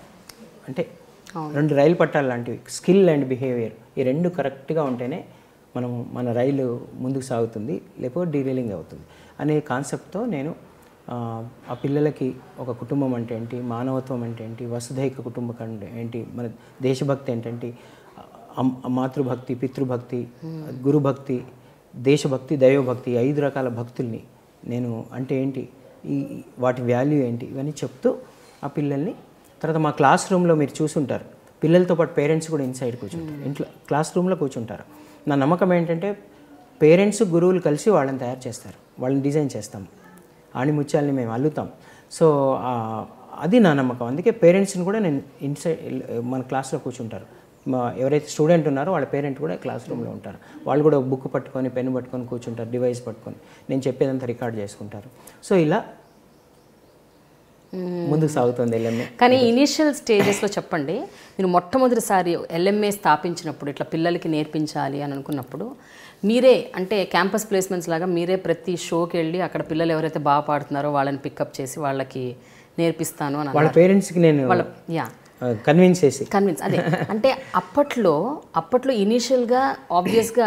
అంటే రెండు రైలు పట్టాలు లాంటివి స్కిల్ అండ్ బిహేవియర్ ఈ రెండు కరెక్ట్గా ఉంటేనే మనం మన రైలు ముందుకు సాగుతుంది లేకపోతే డీరేలింగ్ అవుతుంది అనే కాన్సెప్ట్తో నేను ఆ, ఆ పిల్లలకి ఒక కుటుంబం అంటే ఏంటి మానవత్వం అంటే ఏంటి వసుధైక కుటుంబం అంటే ఏంటి మన దేశభక్తి ఏంటంటే అమ్- మాతృభక్తి పితృభక్తి గురుభక్తి దేశభక్తి దైవభక్తి ఈ ఐదు రకాల భక్తుల్ని నేను అంటే ఏంటి ఈ ఈ- వాటి వాల్యూ ఏంటి ఇవన్నీ చెప్తూ ఆ పిల్లల్ని తర్వాత మా క్లాస్ రూమ్లో మీరు చూసుంటారు పిల్లలతో పాటు పేరెంట్స్ కూడా ఇన్సైడ్ కూర్చుంటారు ఇంట్లో క్లాస్ రూమ్లో కూర్చుంటారు నా నమ్మకం ఏంటంటే పేరెంట్స్ గురువులు కలిసి వాళ్ళని తయారు చేస్తారు వాళ్ళని డిజైన్ చేస్తాం ఆణిముత్యాలని మేము అల్లుతాం సో ఆ, అది నా నమ్మకం అందుకే పేరెంట్స్ని కూడా నేను ఇన్సైడ్ మన క్లాస్లో కూర్చుంటారు మా ఎవరైతే స్టూడెంట్ ఉన్నారో వాళ్ళ పేరెంట్ కూడా క్లాస్ రూమ్లో ఉంటారు వాళ్ళు కూడా బుక్ పట్టుకొని పెన్ పట్టుకొని కూర్చుంటారు డివైస్ పట్టుకొని నేను చెప్పేదంతా రికార్డ్ చేసుకుంటారు సో ఇలా ముందుకు సాగుతుంది ఎల్ఎంఏ కానీ ఇనీషియల్ స్టేజెస్లో చెప్పండి మీరు మొట్టమొదటిసారి ఎల్ఎంఏ స్థాపించినప్పుడు ఇట్లా పిల్లలకి నేర్పించాలి అని అనుకున్నప్పుడు మీరే అంటే క్యాంపస్ ప్లేస్మెంట్స్ లాగా మీరే ప్రతి షోకి వెళ్ళి అక్కడ పిల్లలు ఎవరైతే బాగా పాడుతున్నారో వాళ్ళని పికప్ చేసి వాళ్ళకి నేర్పిస్తాను అని వాళ్ళ పేరెంట్స్కి నేను వాళ్ళ యా కన్విన్స్ చేసి కన్విన్స్ అదే అంటే అప్పట్లో అప్పట్లో ఇనీషియల్గా ఆబ్వియస్గా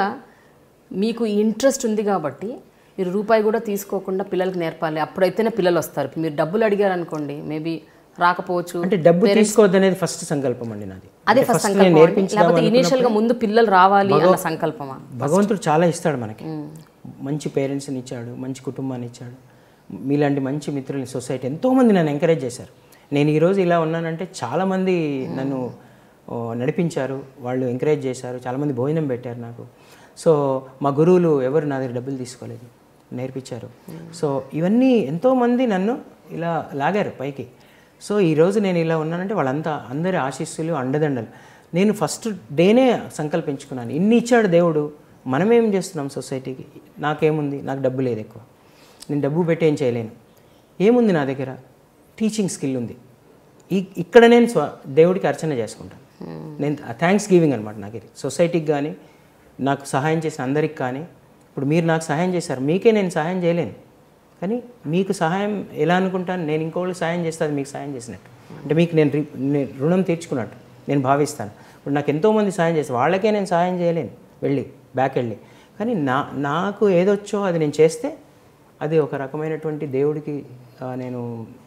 మీకు ఇంట్రెస్ట్ ఉంది కాబట్టి మీరు రూపాయి కూడా తీసుకోకుండా పిల్లలకి నేర్పాలి అప్పుడైతేనే పిల్లలు వస్తారు ఇప్పుడు మీరు డబ్బులు అడిగారు అనుకోండి మేబీ రాకపోవచ్చు అంటే డబ్బు తీసుకోవద్దనేది ఫస్ట్ సంకల్పం అండి నాది అదే అంటే ఫస్ట్ first నేను సంకల్పం నేర్పించుదాం లేకపోతే అనుకున్నప్పుడు ఇనీషియల్గా ముందు పిల్లలు రావాలి అన్న సంకల్పమా భగవంతుడు చాలా ఇస్తాడు మనకి మంచి పేరెంట్స్ని ఇచ్చాడు మంచి కుటుంబాన్ని ఇచ్చాడు మీలాంటి మంచి మిత్రుల్ని సొసైటీ ఎంతోమంది నన్ను ఎంకరేజ్ చేశారు నేను ఈరోజు ఇలా ఉన్నానంటే చాలామంది నన్ను ఓ, నడిపించారు వాళ్ళు ఎంకరేజ్ చేశారు చాలామంది భోజనం పెట్టారు నాకు సో మా గురువులు ఎవరు నా దగ్గర డబ్బులు తీసుకోలేదు నేర్పించారు సో ఇవన్నీ ఎంతోమంది నన్ను ఇలా లాగారు పైకి సో ఈరోజు నేను ఇలా ఉన్నానంటే వాళ్ళంతా అందరి ఆశీస్సులు అండదండలు నేను ఫస్ట్ డేనే సంకల్పించుకున్నాను ఇన్ని ఇచ్చాడు దేవుడు మనమేం చేస్తున్నాం సొసైటీకి నాకేముంది నాకు డబ్బు లేదు ఎక్కువ నేను డబ్బు పెట్టి ఏం చేయలేను ఏముంది నా దగ్గర టీచింగ్ స్కిల్ ఉంది ఈ ఇక్కడ నేను స్వ దేవుడికి అర్చన చేసుకుంటాను నేను థ్యాంక్స్ గివింగ్ అనమాట నాకు ఇది సొసైటీకి కానీ నాకు సహాయం చేసిన అందరికి కానీ ఇప్పుడు మీరు నాకు సహాయం చేశారు మీకే నేను సహాయం చేయలేను కానీ మీకు సహాయం ఎలా అనుకుంటాను నేను ఇంకోళ్ళకి సహాయం చేస్తే అది మీకు సహాయం చేసినట్టు అంటే మీకు నేను రి- నేను రుణం తీర్చుకున్నట్టు నేను భావిస్తాను ఇప్పుడు నాకు ఎంతోమంది సహాయం చేస్తారు వాళ్ళకే నేను సహాయం చేయలేను వెళ్ళి బ్యాక్ వెళ్ళి కానీ నా నాకు ఏదొచ్చో అది నేను చేస్తే అది ఒక రకమైనటువంటి దేవుడికి ఆ, నేను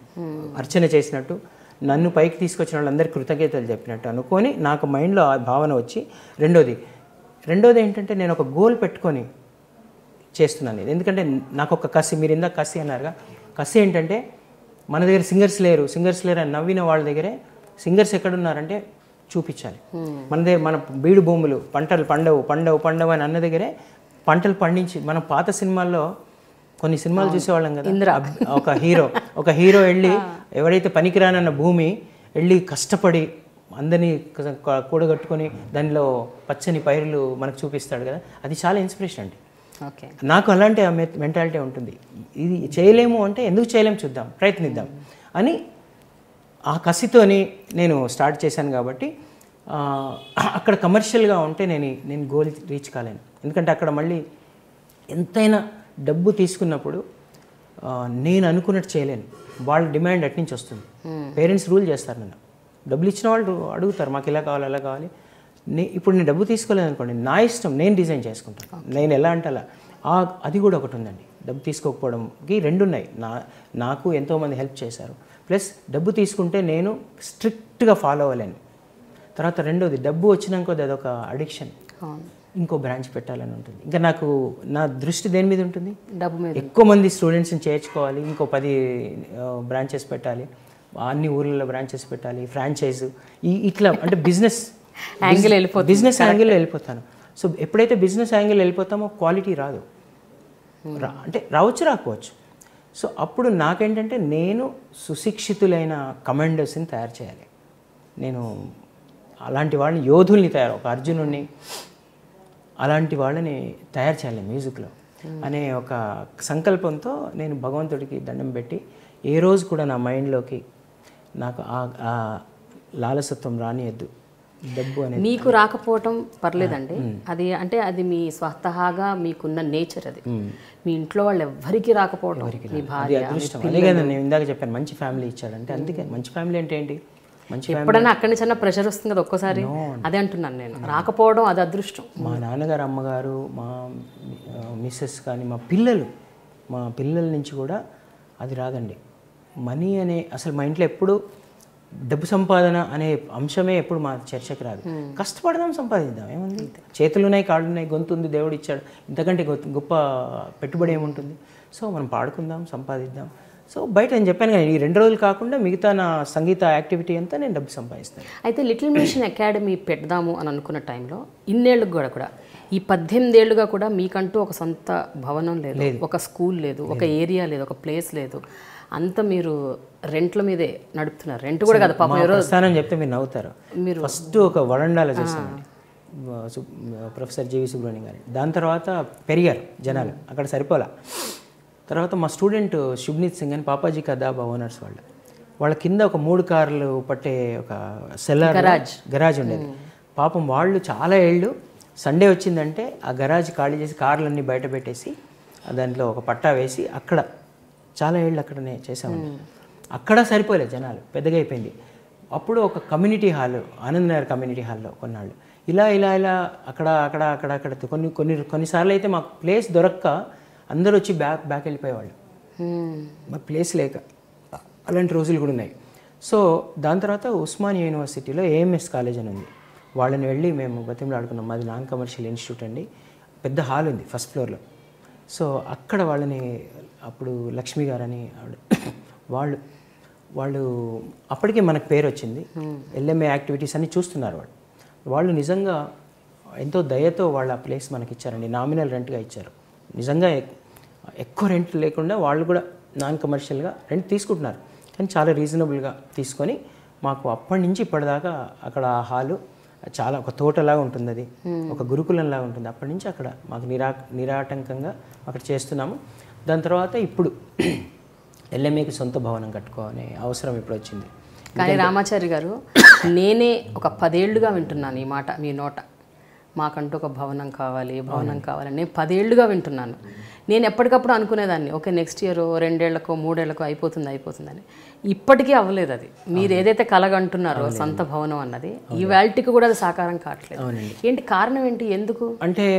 అర్చన చేసినట్టు నన్ను పైకి తీసుకొచ్చిన వాళ్ళందరికీ కృతజ్ఞతలు చెప్పినట్టు అనుకొని నాకు మైండ్లో ఆ భావన వచ్చి రెండోది రెండోది ఏంటంటే నేను ఒక గోల్ పెట్టుకొని చేస్తున్నాను ఇది ఎందుకంటే నాకు ఒక కసి మీరు ఇందాక కసి అన్నారుగా కసి ఏంటంటే మన దగ్గర సింగర్స్ లేరు సింగర్స్ లేరు అని నవ్విన వాళ్ళ దగ్గరే సింగర్స్ ఎక్కడున్నారంటే చూపించాలి మన దగ్గర మన బీడు భూములు పంటలు పండవు పండవు పండవు అని అన్న దగ్గరే పంటలు పండించి మన పాత సినిమాల్లో కొన్ని సినిమాలు చూసేవాళ్ళం కదా అబ్- ఒక హీరో ఒక హీరో వెళ్ళి ఎవరైతే పనికిరానన్న భూమి వెళ్ళి కష్టపడి అందరినీ క- క- కూడగట్టుకొని దానిలో పచ్చని పైరులు మనకు చూపిస్తాడు కదా అది చాలా ఇన్స్పిరేషన్ అండి ఓకే నాకు అలాంటి మెంటాలిటీ ఉంటుంది ఇది చేయలేము అంటే ఎందుకు చేయలేము చూద్దాం ప్రయత్నిద్దాం అని ఆ కసితోని నేను స్టార్ట్ చేశాను కాబట్టి ఆ, అక్కడ కమర్షియల్గా ఉంటే నేను నేను గోల్ రీచ్ కాలేను ఎందుకంటే అక్కడ మళ్ళీ ఎంతైనా డబ్బు తీసుకున్నప్పుడు ఆ, నేను అనుకున్నట్టు చేయలేను వాళ్ళ డిమాండ్ అటు నుంచి వస్తుంది పేరెంట్స్ రూల్ చేస్తారు నన్ను డబ్బులు ఇచ్చిన వాళ్ళు అడుగుతారు మాకు ఇలా కావాలి అలా కావాలి నే ఇప్పుడు నేను డబ్బు తీసుకోలేదు అనుకోండి నా ఇష్టం నేను డిజైన్ చేసుకుంటాను నేను ఎలా అంటే అలా ఆ అది కూడా ఒకటి ఉందండి డబ్బు తీసుకోకపోవడంకి రెండు ఉన్నాయి నా నాకు ఎంతోమంది హెల్ప్ చేశారు ప్లస్ డబ్బు తీసుకుంటే నేను స్ట్రిక్ట్గా ఫాలో అవ్వలేను తర్వాత రెండోది డబ్బు వచ్చినాక అది అదొక అడిక్షన్ అవును ఇంకో బ్రాంచ్ పెట్టాలని ఉంటుంది ఇంకా నాకు నా దృష్టి దేని మీద ఉంటుంది డబ్బు మీద ఎక్కువ మంది స్టూడెంట్స్ని చేర్చుకోవాలి ఇంకో పది బ్రాంచెస్ పెట్టాలి అన్ని ఊర్లలో బ్రాంచెస్ పెట్టాలి ఫ్రాంచైజ్ ఈ ఇట్లా అంటే బిజినెస్ యాంగిల్ వెళ్ళిపోతుంది బిజినెస్ యాంగిల్లో వెళ్ళిపోతాను సో ఎప్పుడైతే బిజినెస్ యాంగిల్ వెళ్ళిపోతామో క్వాలిటీ రాదు రా అంటే రావచ్చు రాకపోవచ్చు సో అప్పుడు నాకేంటంటే నేను సుశిక్షితులైన కమాండర్స్ని తయారు చేయాలి నేను అలాంటి వాళ్ళని యోధుల్ని తయారు ఒక అర్జునుడిని అలాంటి వాళ్ళని తయారు చేయాలి మ్యూజిక్లో అనే ఒక సంకల్పంతో నేను భగవంతుడికి దండం పెట్టి ఏ రోజు కూడా నా మైండ్లోకి నాకు ఆ- ఆ లాలసత్వం రానియద్దు డబ్బు అనేది మీకు రాకపోవటం పర్లేదండి అది అంటే అది మీ స్వతహాగా మీకున్న నేచర్ అది మీ ఇంట్లో వాళ్ళు ఎవ్వరికి రాకపోవటం మీ అది భార్య అదృష్టం అదే కదా నేను ఇందాక చెప్పాను మంచి ఫ్యామిలీ ఇచ్చాడంటే అందుకే మంచి ఫ్యామిలీ అంటే ఏంటి మంచి ఎప్పుడైనా అక్కడి నుంచి అన్న ప్రెషర్ వస్తుంది కదా ఒక్కోసారి అదే అంటున్నాను నేను రాకపోవడం అది అదృష్టం మా నాన్నగారు అమ్మగారు మా ఆ, మిస్సెస్ కానీ మా పిల్లలు మా పిల్లల నుంచి కూడా అది రాదండి మనీ అనే అసలు మా ఇంట్లో ఎప్పుడు డబ్బు సంపాదన అనే అంశమే ఎప్పుడు మా చర్చకి రాదు కష్టపడదాం సంపాదిద్దాం ఏముంది చేతులు ఉన్నాయి కాళ్ళు ఉన్నాయి గొంతు ఉంది దేవుడు ఇచ్చాడు ఇంతకంటే గొప్ప- గొప్ప పెట్టుబడి ఏముంటుంది సో మనం పాడుకుందాం సంపాదిద్దాం సో బయట నేను చెప్పాను కానీ ఈ రెండు రోజులు కాకుండా మిగతా నా సంగీత యాక్టివిటీ అంతా నేను డబ్బు సంపాదిస్తాను అయితే లిటిల్ మిషన్ అకాడమీ పెడదాము అని అనుకున్న టైంలో ఇన్నేళ్ళకు కూడా కూడా ఈ పద్దెనిమిది ఏళ్ళుగా కూడా మీకంటూ ఒక సొంత భవనం లేదు ఒక స్కూల్ లేదు ఒక ఏరియా లేదు ఒక ప్లేస్ లేదు అంత మీరు రెంట్ల మీదే నడుపుతున్నారు రెంట్ కూడా కదా పాపం మా ప్రస్థానం చెప్తే మీరు నవ్వుతారు మీరు ఫస్ట్ ఒక వరండాలో చేశానండి సు- ప్రొఫెసర్ జీవి సుబ్రహ్మణ్యం గారు దాని తర్వాత పెరిగారు జనాలు అక్కడ సరిపోలా తర్వాత మా స్టూడెంట్ శుభ్నీత్ సింగ్ అని పాపాజీ కదాబా ఓనర్స్ వాళ్ళు వాళ్ళ కింద ఒక మూడు కార్లు పట్టే ఒక సెల్లర్ గరాజ్. గరాజ్ ఉండేది పాపం వాళ్ళు చాలా ఏళ్ళు సండే వచ్చిందంటే ఆ గరాజ్ ఖాళీ చేసి కార్లన్నీ బయట పెట్టేసి ఆ దాంట్లో ఒక పట్టా వేసి అక్కడ చాలా ఏళ్ళు అక్కడనే చేసామండి అక్కడ సరిపోలేదు జనాలు పెద్దగా అయిపోయింది అప్పుడు ఒక community hall Anand Nagar community హాల్లో కొన్నాళ్ళు ఇలా ఇలా ఇలా అక్కడ అక్కడ అక్కడ అక్కడ కొన్ని కొన్ని కొన్నిసార్లు అయితే మాకు ప్లేస్ దొరక్క అందరూ వచ్చి బ్యాక్ బ్యాక్ వెళ్ళిపోయేవాళ్ళు హ్మ్. మాకు ప్లేస్ లేక అలాంటి రోజులు కూడా ఉన్నాయి సో దాని తర్వాత ఉస్మానియా యూనివర్సిటీలో ఏఎంఎస్ కాలేజ్ అని ఉంది వాళ్ళని వెళ్ళి మేము బతిమలాడుకున్నాం మాది నాన్ కమర్షియల్ ఇన్స్టిట్యూట్ అండి పెద్ద హాల్ ఉంది ఫస్ట్ ఫ్లోర్లో సో అక్కడ వాళ్ళని అప్పుడు లక్ష్మి గారని ఆవిడ వాళ్ళు వాళ్ళు అప్పటికే మనకు పేరు వచ్చింది ఎల్ఎంఏ యాక్టివిటీస్ అన్ని చూస్తున్నారు వాళ్ళు వాళ్ళు నిజంగా ఎంతో దయతో వాళ్ళ ఆ ప్లేస్ మనకి ఇచ్చారండి నామినల్ రెంట్గా ఇచ్చారు నిజంగా ఎక్- ఎక్కువ రెంట్ లేకుండా వాళ్ళు కూడా నాన్ కమర్షియల్గా రెంట్ తీసుకుంటున్నారు కానీ చాలా రీజనబుల్గా తీసుకొని మాకు అప్పటి నుంచి ఇప్పటిదాకా అక్కడ ఆ హాలు చాలా ఒక తోటలాగా ఉంటుంది అది ఒక గురుకులంలాగా ఉంటుంది అప్పటి నుంచి అక్కడ మాకు నిరా నిరాటంకంగా అక్కడ చేస్తున్నాము దాని తర్వాత ఇప్పుడు ఎల్ఎంఏకి సొంత భవనం కట్టుకోవాలనే అవసరం ఇప్పుడు వచ్చింది కానీ రామాచారి గారు నేనే ఒక పదేళ్లుగా వింటున్నాను ఈ మాట మీ నోట మాకంటూ ఒక భవనం కావాలి భవనం కావాలి నేను పదేళ్లుగా వింటున్నాను నేను ఎప్పటికప్పుడు అనుకునేదాన్ని ఓకే నెక్స్ట్ ఇయర్ రెండేళ్లకో మూడేళ్లకో అయిపోతుంది అయిపోతుందని ఇప్పటికీ అవ్వలేదు అది మీరు ఏదైతే కలగంటున్నారో సొంత భవనం అన్నది ఈ వాల్టీకి కూడా అది సాకారం కావట్లేదు ఏంటి కారణం ఏంటి ఎందుకు అంటే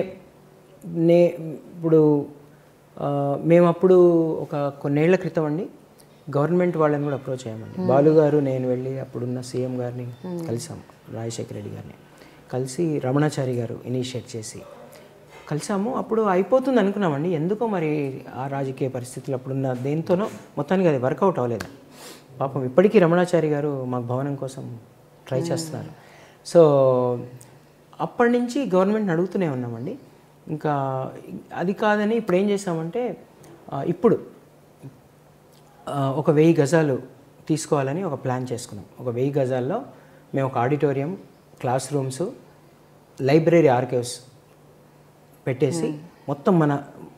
నే ఇప్పుడు ఆ, మేము అప్పుడు ఒక కొన్నేళ్ల క్రితం అండి గవర్నమెంట్ వాళ్ళని కూడా అప్రోచ్ అయ్యామండి బాలు గారు నేను వెళ్ళి అప్పుడున్న సీఎం గారిని కలిసాం రాజశేఖర రెడ్డి గారిని కలిసి రమణాచారి గారు ఇనిషియేట్ చేసి కలిసాము అప్పుడు అయిపోతుంది అనుకున్నామండి ఎందుకో మరి ఆ రాజకీయ పరిస్థితులు అప్పుడున్న దేంతోనో మొత్తానికి అది వర్కౌట్ అవ్వలేదు పాపం ఇప్పటికీ రమణాచారి గారు మాకు భవనం కోసం ట్రై చేస్తున్నారు సో అప్పటి నుంచి గవర్నమెంట్ని అడుగుతూనే ఉన్నామండి ఇంకా అది కాదని ఇప్పుడు ఏం చేసామంటే ఆ, ఇప్పుడు ఆ, ఒక వెయ్యి గజాలు తీసుకోవాలని ఒక ప్లాన్ చేసుకున్నాం ఒక వెయ్యి గజాల్లో మేము ఒక auditorium class rooms library archives పెట్టేసి మొత్తం మన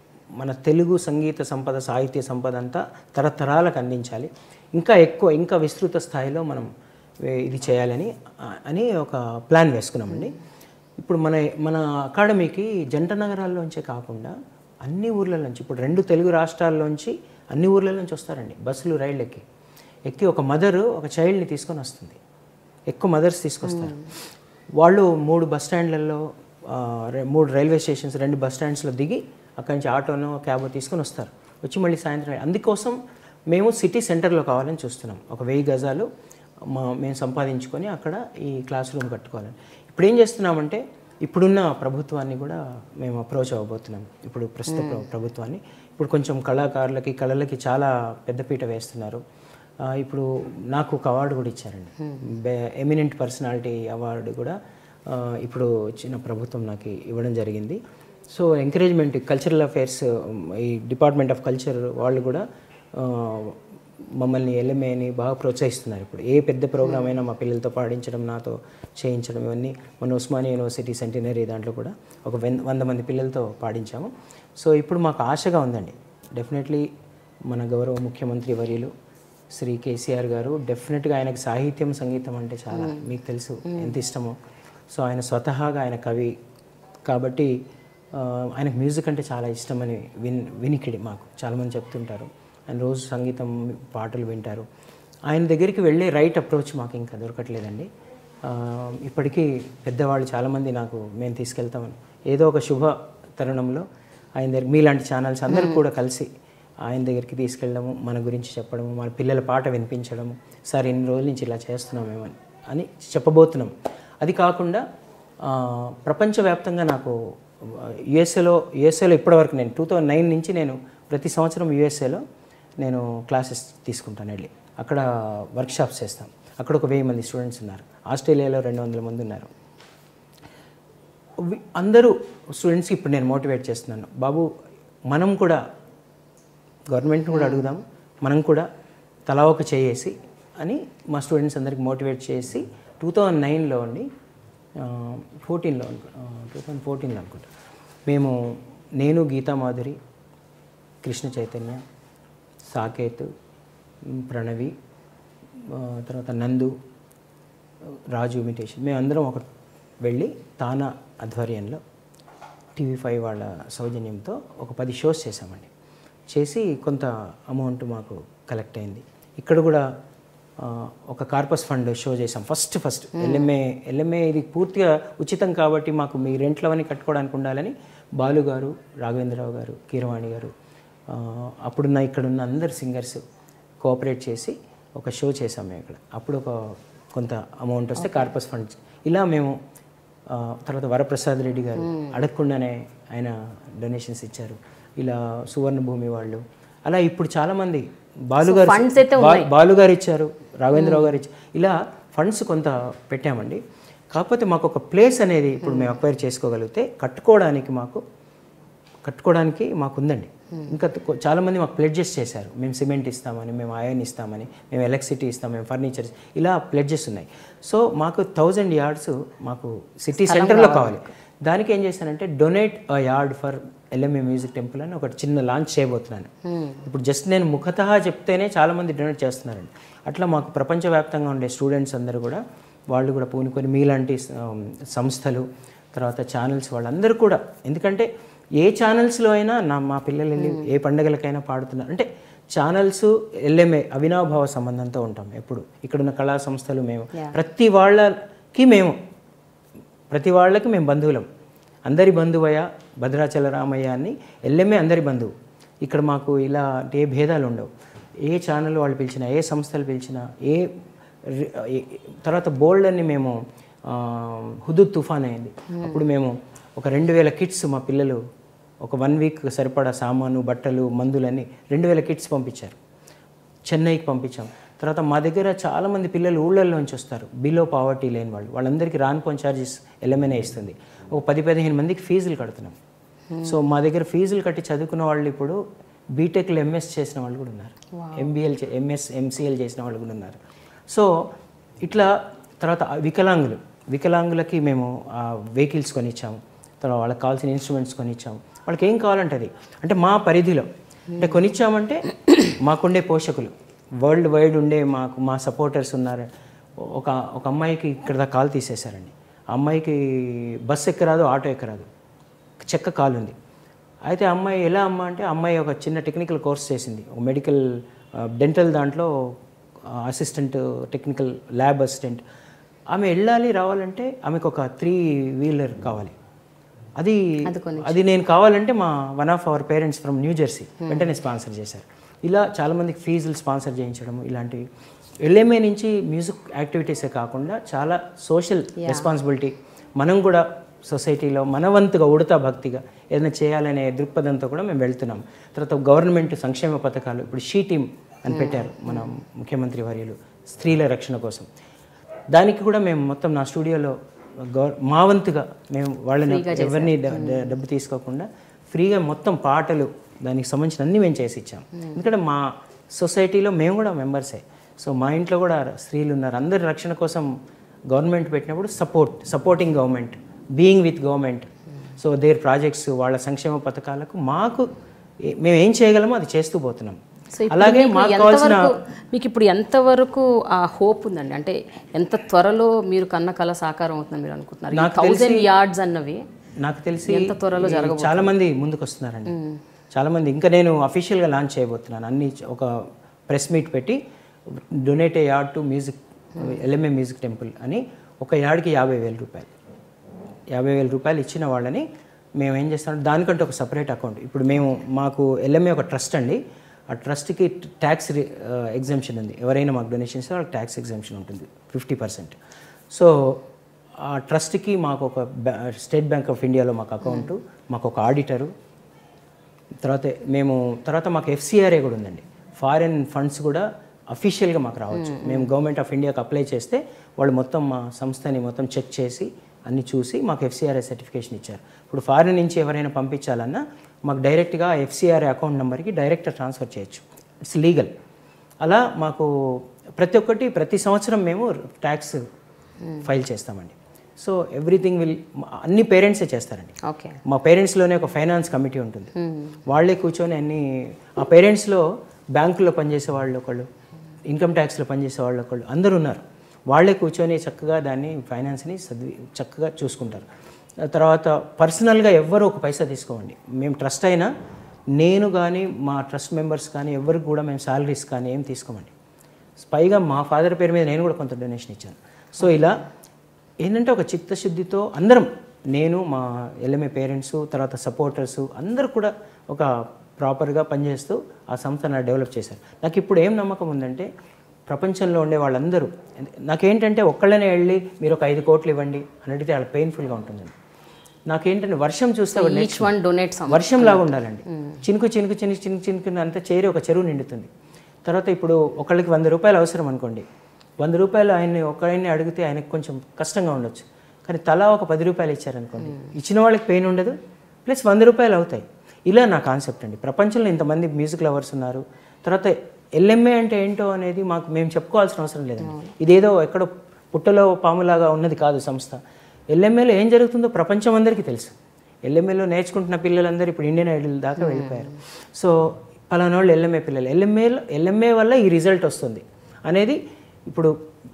మన తెలుగు సంగీత సంపద సాహిత్య సంపద అంతా తరతరాలకు అందించాలి ఇంకా ఎక్కువ ఇంకా విస్తృత స్థాయిలో మనం వే- ఇది చేయాలని ఆ, అని ఒక ప్లాన్ వేసుకున్నామండి ఇప్పుడు మన మన అకాడమీకి జంట నగరాల్లోంచే కాకుండా అన్ని ఊర్ల నుంచి ఇప్పుడు రెండు తెలుగు రాష్ట్రాల్లోంచి అన్ని ఊర్ల నుంచి వస్తారండి బస్సులు రైళ్ళు ఎక్కి ఎక్కి ఒక మదర్ ఒక చైల్డ్ని తీసుకొని వస్తుంది ఎక్కువ మదర్స్ తీసుకొస్తారు వాళ్ళు మూడు బస్ స్టాండ్లలో ఆ, రె- మూడు రైల్వే స్టేషన్స్ రెండు బస్ స్టాండ్స్లో దిగి అక్కడి నుంచి ఆటోనో క్యాబో తీసుకొని వస్తారు వచ్చి మళ్ళీ సాయంత్రం అందుకోసం మేము సిటీ సెంటర్లో కావాలని చూస్తున్నాం ఒక వెయ్యి గజాలు మా మేము సంపాదించుకొని అక్కడ ఈ క్లాస్ రూమ్ కట్టుకోవాలని ఇప్పుడు ఏం చేస్తున్నామంటే ఇప్పుడున్న ప్రభుత్వాన్ని కూడా మేము అప్రోచ్ అవ్వబోతున్నాం ఇప్పుడు ప్రస్తుత ప్ర- ప్రభుత్వాన్ని ఇప్పుడు కొంచెం కళాకారులకి కళలకి చాలా పెద్దపీట వేస్తున్నారు ఆ, ఇప్పుడు నాకు ఒక అవార్డు కూడా ఇచ్చారండి బె ఎమినెంట్ పర్సనాలిటీ అవార్డు కూడా ఆ, ఇప్పుడు చిన్న ప్రభుత్వం నాకు ఇవ్వడం జరిగింది సో ఎంకరేజ్మెంట్ కల్చరల్ అఫైర్స్ ఈ డిపార్ట్మెంట్ ఆఫ్ కల్చర్ వాళ్ళు కూడా ఆ, మమ్మల్ని ఎల్ఎంఏని బాగా ప్రోత్సహిస్తున్నారు ఇప్పుడు ఏ పెద్ద ప్రోగ్రామ్ అయినా మా పిల్లలతో పాడించడం నాతో చేయించడం ఇవన్నీ మన ఉస్మానియా యూనివర్సిటీ సెంటినరీ దాంట్లో కూడా ఒక వెన్- వంద మంది పిల్లలతో పాడించాము సో ఇప్పుడు మాకు ఆశగా ఉందండి డెఫినెట్లీ మన గౌరవ ముఖ్యమంత్రి వర్యులు శ్రీ కేసీఆర్ గారు డెఫినెట్గా ఆయనకు సాహిత్యం సంగీతం అంటే చాలా మీకు తెలుసు ఎంత ఇష్టమో సో ఆయన స్వతహాగా ఆయన కవి కాబట్టి ఆ, ఆయనకు మ్యూజిక్ అంటే చాలా ఇష్టమని విన్ వినికిడి మాకు చాలామంది చెప్తుంటారు ఆయన రోజు సంగీతం పాటలు వింటారు ఆయన దగ్గరికి వెళ్ళే రైట్ అప్రోచ్ మాకు ఇంకా దొరకట్లేదండి ఆ, ఇప్పటికీ పెద్దవాళ్ళు చాలామంది నాకు మేము తీసుకెళ్తామని ఏదో ఒక శుభ తరుణంలో ఆయన దగ్గర మీలాంటి ఛానల్స్ అందరూ కూడా కలిసి ఆయన దగ్గరికి తీసుకెళ్ళడము మన గురించి చెప్పడము మన పిల్లల పాట వినిపించడము సార్ ఇన్ని రోజుల నుంచి ఇలా చేస్తున్నాం మేము అని అని చెప్పబోతున్నాం అది కాకుండా ఆ, ప్రపంచవ్యాప్తంగా నాకు యుఎస్ఏలో యుఎస్ఏలో ఇప్పటివరకు నేను టూ థౌజండ్ నైన్ నుంచి నేను ప్రతి సంవత్సరం యుఎస్ఏలో నేను క్లాసెస్ తీసుకుంటాను వెళ్ళి అక్కడ వర్క్షాప్స్ చేస్తాం అక్కడ ఒక వెయ్యి మంది స్టూడెంట్స్ ఉన్నారు ఆస్ట్రేలియాలో రెండు వందల మంది ఉన్నారు వి- అందరూ స్టూడెంట్స్కి ఇప్పుడు నేను మోటివేట్ చేస్తున్నాను బాబు మనం కూడా గవర్నమెంట్ని కూడా అడుగుదాం మనం కూడా తలా ఒక చేసి అని మా స్టూడెంట్స్ అందరికి మోటివేట్ చేసి టూ థౌజండ్ నైన్లో అండి ఫోర్టీన్లో టూ థౌజండ్ ఫోర్టీన్లో అనుకుంటా మేము నేను గీతా మాధురి కృష్ణ చైతన్య సాకేత్ మ్, ప్రణవి ఆ, తర్వాత నందు రాజు ఇమిటేషన్ మేమందరం ఒక వెళ్ళి తానా ఆధ్వర్యంలో టీవీ ఫైవ్ వాళ్ళ సౌజన్యంతో ఒక పది షోస్ చేసామండి చేసి కొంత అమౌంట్ మాకు కలెక్ట్ అయింది ఇక్కడ కూడా ఆ, ఒక కార్పస్ ఫండ్ షో చేసాం ఫస్ట్ ఫస్ట్ ఎల్ఎంఏ ఎల్ఎంఏ ఇది పూర్తిగా ఉచితం కాబట్టి మాకు మీ రెంట్లు అవన్నీ కట్టుకోవడానికి ఉండాలని బాలు గారు రాఘవేంద్రరావు గారు కీరవాణి గారు ఆ, అప్పుడున్న ఇక్కడున్న అందరు సింగర్స్ కోఆపరేట్ చేసి ఒక షో చేసాం మేము ఇక్కడ అప్పుడు ఒక కొంత అమౌంట్ వస్తే కార్పస్ ఫండ్స్ ఇలా మేము ఆ, తర్వాత వరప్రసాద్ రెడ్డి గారు అడగకుండానే ఆయన డొనేషన్స్ ఇచ్చారు ఇలా సువర్ణ భూమి వాళ్ళు అలా ఇప్పుడు చాలామంది బాలుగారు funds అయితే బా- బాలుగారు ఇచ్చారు రాఘవేంద్రరావు గారు ఇచ్చారు ఇలా ఫండ్స్ కొంత పెట్టామండి కాకపోతే మాకు ఒక ప్లేస్ అనేది ఇప్పుడు మేము అక్వైర్ చేసుకోగలిగితే కట్టుకోవడానికి మాకు కట్టుకోవడానికి మాకు ఉందండి ఇంకా కొ- చాలామంది మాకు ప్లెడ్జెస్ చేశారు మేము సిమెంట్ ఇస్తామని మేము ఐరన్ ఇస్తామని మేము ఎలక్ట్రిసిటీ ఇస్తాం మేము ఫర్నిచర్స్ ఇలా ప్లెడ్జెస్ ఉన్నాయి సో మాకు థౌజండ్ యార్డ్స్ మాకు సిటీ సెంటర్లో కావాలి దానికి ఏం చేశానంటే donate a yard for LMA music temple అని ఒకటి చిన్న లాంచ్ చేయబోతున్నాను ఇప్పుడు జస్ట్ నేను ముఖతః చెప్తేనే చాలామంది డొనేట్ చేస్తున్నారండి అట్లా మాకు ప్రపంచవ్యాప్తంగా ఉండే స్టూడెంట్స్ అందరూ కూడా వాళ్ళు కూడా పూనుకొని మీలాంటి ఆ, సంస్థలు తర్వాత ఛానల్స్ వాళ్ళందరూ కూడా ఎందుకంటే ఏ ఛానల్స్లో అయినా నా మా పిల్లలు వెళ్ళి ఏ పండగలకైనా పాడుతున్నారు అంటే ఛానల్స్ ఎల్ఎంఏ అవినాభావ సంబంధంతో ఉంటాం ఎప్పుడు ఇక్కడున్న కళా సంస్థలు మేము ప్రతి వాళ్ళకి మేము ప్రతి వాళ్ళకి మేము బంధువులం అందరి బంధువయ్య భద్రాచల రామయ్య అని ఎల్ఎంఏ అందరి బంధువు ఇక్కడ మాకు ఇలా అంటే ఏ భేదాలు ఉండవు ఏ ఛానల్ వాళ్ళు పిలిచినా ఏ సంస్థలు పిలిచినా ఏ రి- ఏ- తర్వాత బోల్డ్ అని మేము ఆ, హుదూద్ తుఫాన్ అయింది అప్పుడు మేము ఒక రెండు వేల కిట్స్ మా పిల్లలు ఒక వన్ వీక్ సరిపడా సామాను బట్టలు మందులన్నీ రెండు వేల కిట్స్ పంపించారు చెన్నైకి పంపించాం తర్వాత మా దగ్గర చాలామంది పిల్లలు ఊళ్ళల్లోంచి వస్తారు బిలో పావర్టీ లేని వాళ్ళు వాళ్ళందరికీ రాన్ పోన్ ఛార్జెస్ ఎల్ఎంఎన్ఏ ఇస్తుంది ఒక పది పదిహేను మందికి ఫీజులు కడుతున్నాం సో మా దగ్గర ఫీజులు కట్టి చదువుకున్న వాళ్ళు ఇప్పుడు బీటెక్లో ఎంఎస్ చేసిన వాళ్ళు కూడా ఉన్నారు ఎంబీఎల్ ఎంఎస్ ఎంసీఎల్ చేసిన వాళ్ళు కూడా ఉన్నారు సో ఇట్లా తర్వాత వికలాంగులు వికలాంగులకి మేము వెహికల్స్ కొనిచ్చాము తర్వాత వాళ్ళకి కావాల్సిన ఇన్స్ట్రుమెంట్స్ కొనిచ్చాము వాళ్ళకి ఏం కావాలంటే అది అంటే మా పరిధిలో అంటే కొనిచ్చామంటే మాకుండే పోషకులు వరల్డ్ వైడ్ ఉండే మాకు మా సపోర్టర్స్ ఉన్నారు ఒక ఒక అమ్మాయికి ఇక్కడ దాకా కాలు తీసేశారండి ఆ అమ్మాయికి బస్సు ఎక్కరాదు ఆటో ఎక్కరాదు చెక్క కాలు ఉంది అయితే ఆ అమ్మాయి ఎలా అమ్మ అంటే ఆ అమ్మాయి ఒక చిన్న టెక్నికల్ కోర్స్ చేసింది ఒక మెడికల్ డెంటల్ దాంట్లో అసిస్టెంట్ టెక్నికల్ ల్యాబ్ అసిస్టెంట్ ఆమె వెళ్ళాలి రావాలంటే ఆమెకు ఒక త్రీ వీలర్ కావాలి అది అది నేను కావాలంటే మా one of our parents from New Jersey వెంటనే స్పాన్సర్ చేశారు ఇలా చాలామందికి ఫీజులు స్పాన్సర్ చేయించడం ఇలాంటివి ఎల్ఎంఏ నుంచి మ్యూజిక్ యాక్టివిటీసే కాకుండా చాలా సోషల్ రెస్పాన్సిబిలిటీ మనం కూడా సొసైటీలో మనవంతుగా ఉడతా భక్తిగా ఏదైనా చేయాలనే దృక్పథంతో కూడా మేము వెళ్తున్నాం తర్వాత గవర్నమెంట్ సంక్షేమ పథకాలు ఇప్పుడు షీ టీమ్ అని పెట్టారు మన ముఖ్యమంత్రి వర్యులు స్త్రీల రక్షణ కోసం దానికి కూడా మేము మొత్తం నా స్టూడియోలో గవర్ మా వంతుగా మేము వాళ్ళని ఎవరిని డ- డ- డబ్బు తీసుకోకుండా ఫ్రీగా మొత్తం పాటలు దానికి సంబంధించిన అన్ని మేము చేసి ఇచ్చాం ఎందుకంటే మా సొసైటీలో మేము కూడా మెంబర్సే సో మా ఇంట్లో కూడా స్త్రీలు ఉన్నారు అందరి రక్షణ కోసం గవర్నమెంట్ పెట్టినప్పుడు support supporting government being with government so there projects వాళ్ళ సంక్షేమ పథకాలకు మాకు ఏ- మేము ఏం చేయగలమో అది చేస్తూ పోతున్నాం సో ఇప్పుడు అలాగే మీకు మాకు కావాల్సిన ఎంతవరకు మీకు ఇప్పుడు ఎంతవరకు ఆ హోప్ ఉందండి అంటే ఎంత త్వరలో మీరు కన్న కళ సాకారం అవుతుందని మీరు అనుకుంటున్నారు నాకు థౌజండ్ యార్డ్స్ అన్నవి నాకు తెలిసి ఎంత త్వరలో ఈ చాలా మంది ముందుకు వస్తున్నారండి చాలా మంది ఇంకా నేను అఫీషియల్గా లాంచ్ చేయబోతున్నాను అన్ని ఒక ప్రెస్ మీట్ పెట్టి donate a yard to music LMA music temple అని ఒక యార్డ్కి యాభై వేల రూపాయలు యాభై వేల రూపాయలు ఇచ్చిన వాళ్ళని మేము ఏం చేస్తాం దానికంటే ఒక సపరేట్ అకౌంట్ ఇప్పుడు మేము మాకు ఎల్ఎంఏ ఒక ట్రస్ట్ అండి ఆ ట్రస్ట్కి ట్యాక్స్ ఎగ్జామ్షన్ ఉంది ఎవరైనా మాకు డొనేషన్స్ వాళ్ళకి ట్యాక్స్ ఎగ్జామ్షన్ ఉంటుంది ఫిఫ్టీ పర్సెంట్ సో ఆ ట్రస్ట్కి మాకు ఒక బ్యా- స్టేట్ బ్యాంక్ ఆఫ్ ఇండియాలో మాకు అకౌంటు మాకు ఒక ఆడిటరు తర్వాత మేము తర్వాత మాకు ఎఫ్సిఆర్ఏ కూడా ఉందండి ఫారిన్ ఫండ్స్ కూడా అఫీషియల్గా మాకు రావచ్చు మేము గవర్నమెంట్ ఆఫ్ ఇండియాకి అప్లై చేస్తే వాళ్ళు మొత్తం మా సంస్థని మొత్తం చెక్ చేసి అన్ని చూసి మాకు ఎఫ్సిఆర్ఏ సర్టిఫికేషన్ ఇచ్చారు ఇప్పుడు ఫారిన్ నుంచి ఎవరైనా పంపించాలన్నా మాకు డైరెక్ట్గా ఎఫ్సిఆర్ఏ అకౌంట్ నెంబర్కి డైరెక్ట్ ట్రాన్స్ఫర్ చేయొచ్చు ఇట్స్ లీగల్ అలా మాకు ప్రతి ఒక్కటి ప్రతి సంవత్సరం మేము ట్యాక్స్ ఫైల్ చేస్తామండి సో ఎవ్రీథింగ్ విల్ అన్ని పేరెంట్సే చేస్తారండి ఓకే మా పేరెంట్స్లోనే ఒక ఫైనాన్స్ కమిటీ ఉంటుంది వాళ్ళే కూర్చొని అన్ని ఆ పేరెంట్స్లో బ్యాంకులో పనిచేసే వాళ్ళు ఒకళ్ళు ఇన్కమ్ ట్యాక్స్లో పనిచేసే వాళ్ళు ఒకళ్ళు అందరూ ఉన్నారు వాళ్ళే కూర్చొని చక్కగా దాన్ని ఫైనాన్స్ని చదివి చక్కగా చూసుకుంటారు ఆ తర్వాత పర్సనల్గా ఎవ్వరు ఒక పైసా తీసుకోమండి మేము ట్రస్ట్ అయినా నేను కానీ మా ట్రస్ట్ మెంబర్స్ కానీ ఎవరికి కూడా మేము శాలరీస్ కానీ ఏం తీసుకోమండి పైగా మా ఫాదర్ పేరు మీద నేను కూడా కొంత డొనేషన్ ఇచ్చాను సో ఇలా ఏంటంటే ఒక చిత్తశుద్ధితో అందరం నేను మా ఎల్ఎంఏ పేరెంట్స్ తర్వాత సపోర్టర్స్ అందరూ కూడా ఒక ప్రాపర్గా పనిచేస్తూ ఆ సంస్థను డెవలప్ చేశారు నాకు ఇప్పుడు ఏం నమ్మకం ఉందంటే ప్రపంచంలో ఉండే వాళ్ళందరూ నాకేంటంటే ఒక్కళ్ళనే వెళ్ళి మీరు ఒక ఐదు కోట్లు ఇవ్వండి అని అడిగితే వాళ్ళకి పెయిన్ఫుల్గా ఉంటుందండి నాకేంటంటే వర్షం చూస్తే ఒక ఈచ్ వన్ డొనేట్ సమ్ వర్షం లాగా ఉండాలండి చినుకు చినుకు చినుకు చినుకు చినుకు అంతా చేరి ఒక చెరువు నిండుతుంది తర్వాత ఇప్పుడు ఒకళ్ళకి వంద రూపాయలు అవసరం అనుకోండి వంద రూపాయలు ఆయన్ని ఒకరిని అడిగితే ఆయనకు కొంచెం కష్టంగా ఉండొచ్చు కానీ తలా ఒక పది రూపాయలు ఇచ్చారనుకోండి ఇచ్చిన వాళ్ళకి పెయిన్ ఉండదు ప్లస్ వంద రూపాయలు అవుతాయి ఇలా నా కాన్సెప్ట్ అండి ప్రపంచంలో ఇంతమంది మ్యూజిక్ లవర్స్ ఉన్నారు తర్వాత ఎల్ఎంఏ అంటే ఏంటో అనేది మాకు మేము చెప్పుకోవాల్సిన అవసరం లేదండి ఇదేదో ఎక్కడో పుట్టలో పాములాగా ఉన్నది కాదు సంస్థ ఎల్ఎంఏలో ఏం జరుగుతుందో ప్రపంచం అందరికీ తెలుసు ఎల్ఎంఏలో నేర్చుకుంటున్న పిల్లలందరూ ఇప్పుడు ఇండియన్ ఐడల్ దాకా వెళ్ళిపోయారు సో పలానా వాళ్ళు ఎల్ఎంఏ పిల్లలు ఎల్ఎంఏలో ఎల్ఎంఏ వల్ల ఈ రిజల్ట్ వస్తుంది అనేది ఇప్పుడు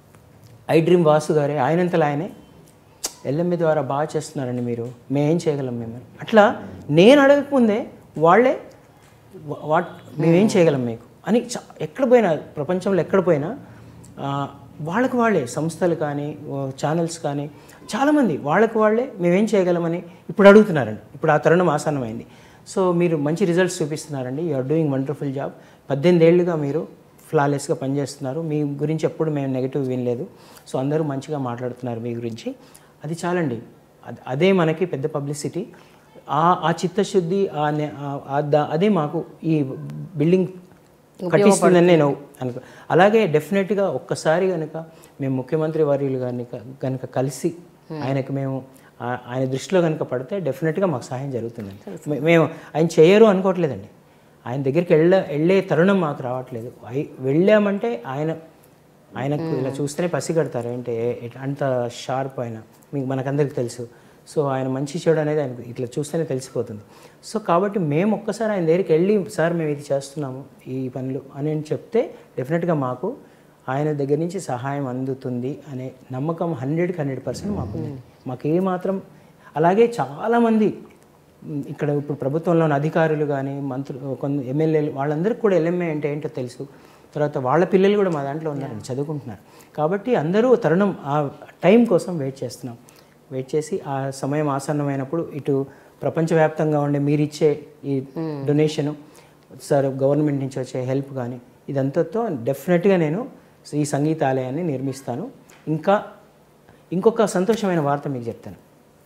ఐ డ్రీమ్ వాసు గారే ఆయనంతలో ఆయనే ఎల్ఎంఏ ద్వారా బాగా చేస్తున్నారండి మీరు మేము ఏం చేయగలం మేము అట్లా నేను అడగకముందే వాళ్ళే వా- వాట్ మేమేం చేయగలం మీకు అని చ- ఎక్కడ పోయినా ప్రపంచంలో ఎక్కడ పోయినా ఆ, వాళ్ళకి వాళ్ళే సంస్థలు కానీ ఛానల్స్ కానీ చాలామంది వాళ్ళకి వాళ్ళే మేమేం చేయగలమని ఇప్పుడు అడుగుతున్నారండి ఇప్పుడు ఆ తరుణం ఆసన్నమైంది సో మీరు మంచి రిజల్ట్స్ చూపిస్తున్నారండి you are doing wonderful job పద్దెనిమిది ఏళ్ళుగా మీరు ఫ్లాలెస్గా పనిచేస్తున్నారు మీ గురించి ఎప్పుడు మేము నెగిటివ్ వినలేదు సో అందరూ మంచిగా మాట్లాడుతున్నారు మీ గురించి అది చాలండి అద్- అదే మనకి పెద్ద పబ్లిసిటీ ఆ ఆ చిత్తశుద్ధి ఆ నే- ఆ- ఆ దా- అదే మాకు ఈ బిల్డింగ్ కట్టిస్తుందని నేను అనుకో అలాగే డెఫినెట్గా ఒక్కసారి కనుక మేము ముఖ్యమంత్రి వర్యులు కనుక కనుక కలిసి ఆయనకు మేము ఆ- ఆయన దృష్టిలో కనుక పడితే డెఫినెట్గా మాకు సహాయం జరుగుతుందండి మే- మేము ఆయన చేయరు అనుకోవట్లేదండి ఆయన దగ్గరికి వెళ్ళ వెళ్ళే తరుణం మాకు రావట్లేదు అయి- వెళ్ళామంటే ఆయన ఆయనకు ఇలా చూస్తేనే పసిగడతారు అంటే ఎట్- అంత షార్ప్ ఆయన మీకు మనకందరికి తెలుసు సో ఆయన మంచి చెడు అనేది ఆయనకు ఇట్లా చూస్తేనే తెలిసిపోతుంది సో కాబట్టి మేము ఒక్కసారి ఆయన దగ్గరికి వెళ్ళి సార్ మేము ఇది చేస్తున్నాము ఈ పనులు అని అని చెప్తే డెఫినెట్గా మాకు ఆయన దగ్గర నుంచి సహాయం అందుతుంది అనే నమ్మకం హండ్రెడ్కి హండ్రెడ్ పర్సెంట్ మాకుంది మాకు ఏమాత్రం అలాగే చాలామంది ఉమ్, ఇక్కడ ఇప్పుడు ప్రభుత్వంలో ఉన్న అధికారులు కానీ మంత్రులు కొంత ఎమ్మెల్యేలు వాళ్ళందరికీ కూడా ఎల్ఎంఏ అంటే ఏంటో తెలుసు తర్వాత వాళ్ళ పిల్లలు కూడా మా దాంట్లో ఉన్నారండి చదువుకుంటున్నారు కాబట్టి అందరూ తరుణం ఆ టైం కోసం వెయిట్ చేస్తున్నాం వెయిట్ చేసి ఆ సమయం ఆసన్నమైనప్పుడు ఇటు ప్రపంచవ్యాప్తంగా ఉండే మీరు ఇచ్చే ఈ డొనేషను సార్ గవర్నమెంట్ నుంచి వచ్చే హెల్ప్ కానీ ఇదంతతో డెఫినెట్గా నేను ఈ సంగీతాలయాన్ని నిర్మిస్తాను ఇంకా ఇంకొక సంతోషమైన వార్త మీకు చెప్తాను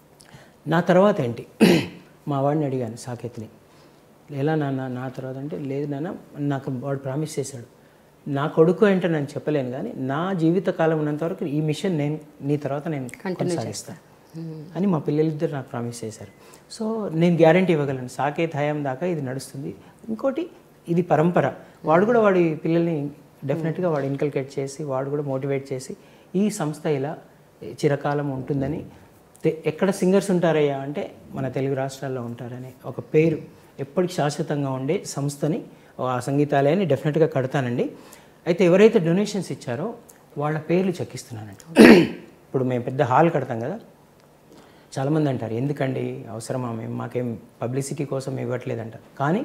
నా తర్వాత ఏంటి మా వాడిని అడిగాను సాకేత్ని ఎలా నాన్న నా తర్వాత అంటే లేదు నాన్న నాకు వాడు ప్రామిస్ చేశాడు నా కొడుకు ఏంటో నేను చెప్పలేను కానీ నా జీవిత కాలం ఉన్నంత వరకు ఈ మిషన్ నేను నీ తర్వాత నేను కొనసాగిస్తాను అని మా పిల్లలిద్దరు నాకు ప్రామిస్ చేశారు సో నేను గ్యారంటీ ఇవ్వగలను సాకేత్ హయాం దాకా ఇది నడుస్తుంది ఇంకోటి ఇది పరంపర వాడు కూడా వాడి పిల్లల్ని డెఫినెట్గా వాడు ఇన్కల్కేట్ చేసి వాడు కూడా మోటివేట్ చేసి ఈ సంస్థ ఇలా చిరకాలం ఉంటుందని తె- ఎక్కడ సింగర్స్ ఉంటారయ్యా అంటే మన తెలుగు రాష్ట్రాల్లో ఉంటారని ఒక పేరు ఎప్పటికి శాశ్వతంగా ఉండే సంస్థని ఆ సంగీతాలయాన్ని డెఫినెట్గా కడతానండి అయితే ఎవరైతే డొనేషన్స్ ఇచ్చారో వాళ్ళ పేర్లు చెక్కిస్తున్నానండి ఇప్పుడు మేము పెద్ద హాల్ కడతాం కదా చాలామంది అంటారు ఎందుకండి అవసరమా మేము మాకేం పబ్లిసిటీ కోసం ఇవ్వట్లేదంట కానీ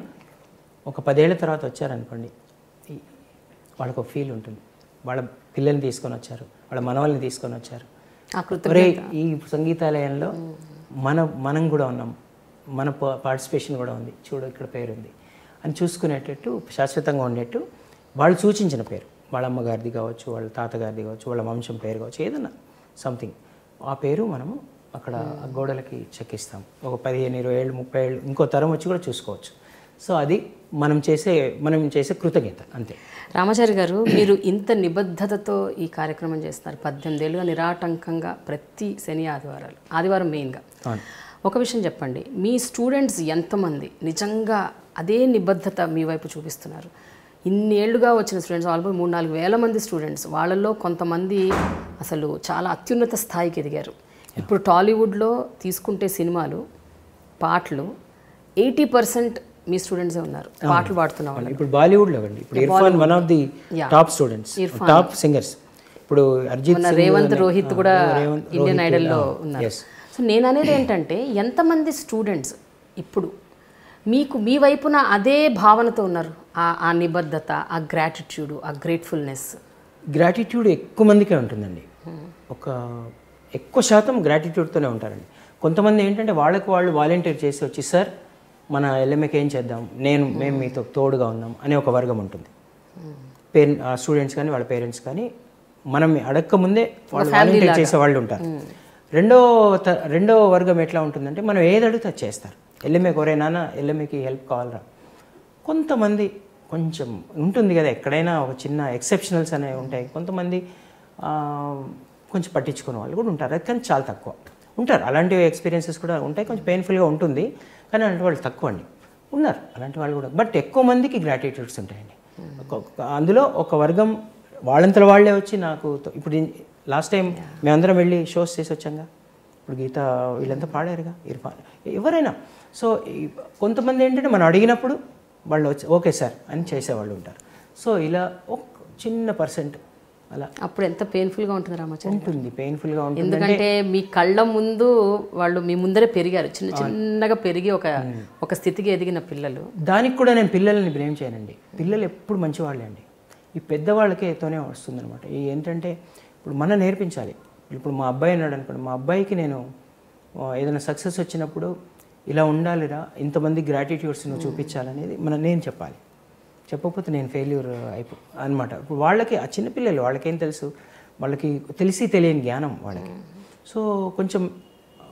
ఒక పదేళ్ల తర్వాత వచ్చారనుకోండి ఈ- వాళ్ళకు ఒక ఫీల్ ఉంటుంది వాళ్ళ పిల్లల్ని తీసుకొని వచ్చారు వాళ్ళ మనవల్ని తీసుకొని వచ్చారు ఆ కృత ఒరే ఈ సంగీతాలయంలో మన మనం కూడా ఉన్నాం మన పార్టిసిపేషన్ కూడా ఉంది చూడు ఇక్కడ పేరు ఉంది అని చూసుకునేటట్టు శాశ్వతంగా ఉండేట్టు వాళ్ళు సూచించిన పేరు వాళ్ళ అమ్మగారిది కావచ్చు వాళ్ళ తాతగారిది కావచ్చు వాళ్ళ వంశం పేరు కావచ్చు ఏదన్నా సంథింగ్ ఆ పేరు మనము అక్కడ ఆ గోడలకి చెక్కిస్తాం ఒక పదిహేను ఇరవై ఏళ్ళు ముప్పై ఏళ్ళు ఇంకో తరం వచ్చి కూడా చూసుకోవచ్చు సో అది మనం చేసే మనం చేసే కృతజ్ఞత అంతే రామాచారి గారు మీరు ఇంత నిబద్ధతతో ఈ కార్యక్రమం చేస్తున్నారు పద్దెనిమిది ఏళ్ళుగా నిరాటంకంగా ప్రతి శని ఆదివారాలు ఆదివారం మెయిన్గా అవును ఒక విషయం చెప్పండి మీ స్టూడెంట్స్ ఎంతమంది నిజంగా అదే నిబద్ధత మీ వైపు చూపిస్తున్నారు ఇన్నేళ్లుగా వచ్చిన స్టూడెంట్స్ ఆల్మోస్ట్ మూడు నాలుగు వేల మంది స్టూడెంట్స్ వాళ్ళల్లో కొంతమంది అసలు చాలా అత్యున్నత స్థాయికి ఎదిగారు ఇప్పుడు టాలీవుడ్లో తీసుకుంటే సినిమాలు పాటలు ఎయిటీ పర్సెంట్ మీ స్టూడెంట్సే ఉన్నారు పాటలు పాడుతున్న వాళ్ళు ఇప్పుడు బాలీవుడ్లో అండి ఇప్పుడు Irfan one of the top students top singers ఇప్పుడు అర్జిత్ మొన్న సింగ్ రేవంత్ అని- రోహిత్ ఆ, కూడా రేవంత్ ఇండియన్ రోహిత్, ఐడల్లో ఆ, ఉన్నారు yes. సో నేను అనేది ఏంటంటే ఎంతమంది స్టూడెంట్స్ ఇప్పుడు మీకు మీ వైపున అదే భావనతో ఉన్నారు ఆ ఆ నిబద్ధత ఆ గ్రాటిట్యూడ్ ఆ గ్రేట్ఫుల్నెస్ గ్రాటిట్యూడ్ ఎక్కువ మందికే ఉంటుందండి ఒక ఎక్కువ శాతం గ్రాటిట్యూడ్తోనే ఉంటారండి కొంతమంది ఏంటంటే వాళ్ళకి వాళ్ళు వాలంటీర్ చేసి వచ్చి సార్ మన ఎల్ఎంఏకి ఏం చేద్దాం నేను మేము మీతో తోడుగా ఉన్నాం అనే ఒక వర్గం ఉంటుంది పేరె స్టూడెంట్స్ కానీ వాళ్ళ పేరెంట్స్ కానీ మనం అడక్క ముందే వాళ్ళు వాలంటీర్ చేసే వాళ్ళు ఉంటారు రెండో త- రెండో వర్గం ఎట్లా ఉంటుందంటే మనం ఏది అడిగితే అది చేస్తారు ఎల్ఎంఏకి ఒరే నాన్న ఎల్ఎంఏకి హెల్ప్ కావాలరా కొంతమంది కొంచెం ఉంటుంది కదా ఎక్కడైనా ఒక చిన్న ఎక్సెప్షనల్స్ అనేవి ఉంటాయి కొంతమంది ఆ, కొంచెం పట్టించుకునే వాళ్ళు కూడా ఉంటారు అది కానీ చాలా తక్కువ ఉంటారు అలాంటి ఎక్స్పీరియన్సెస్ కూడా ఉంటాయి కొంచెం పెయిన్ఫుల్గా ఉంటుంది కానీ అలాంటి వాళ్ళు తక్కువ అండి ఉన్నారు అలాంటి వాళ్ళు కూడా బట్ ఎక్కువ మందికి గ్రాటిట్యూడ్స్ ఉంటాయండి ఒక- ఒక- అందులో ఒక వర్గం వాళ్ళంతల వాళ్ళే వచ్చి నాకు తో- ఇప్పుడు లాస్ట్ టైం మేమందరం వెళ్ళి షోస్ చేసి వచ్చాంగా ఇప్పుడు గీత వీళ్ళంతా పాడారుగా ఇర్ఫాన్ ఎవరైనా సో ఈ- కొంతమంది ఏంటంటే మనం అడిగినప్పుడు వాళ్ళు వచ్చి ఓకే సార్ అని చేసేవాళ్ళు ఉంటారు సో ఇలా ఒక చిన్న పర్సెంట్ అలా అప్పుడు ఎంత పెయిన్ఫుల్గా ఉంటుంది రామాచారి ఉంటుంది పెయిన్ఫుల్గా ఉంటుంది ఎందుకంటే మీ కళ్ళ ముందు వాళ్ళు మీ ముందరే పెరిగారు చిన్న చిన్నగా పెరిగి ఒక ఒక స్థితికి ఎదిగిన పిల్లలు దానికి కూడా నేను పిల్లల్ని బ్లేమ్ చేయనండి పిల్లలు ఎప్పుడు మంచివాళ్ళే అండి ఈ పెద్దవాళ్ళకేతోనే వస్తుందన్నమాట ఈ ఏంటంటే ఇప్పుడు మనం నేర్పించాలి ఇప్పుడు మా అబ్బాయి అన్నాడు అనుకోండి మా అబ్బాయికి నేను ఆ, ఏదైనా సక్సెస్ వచ్చినప్పుడు ఇలా ఉండాలిరా ఇంతమంది గ్రాటిట్యూడ్స్ నువ్వు చూపించాలనేది మనం నేను చెప్పాలి చెప్పకపోతే నేను ఫెయిల్యూర్ అయిపో అనమాట ఇప్పుడు వాళ్ళకి ఆ చిన్నపిల్లలు వాళ్ళకేం తెలుసు వాళ్ళకి తెలిసి తెలియని జ్ఞానం వాళ్ళకి సో కొంచెం ఆ,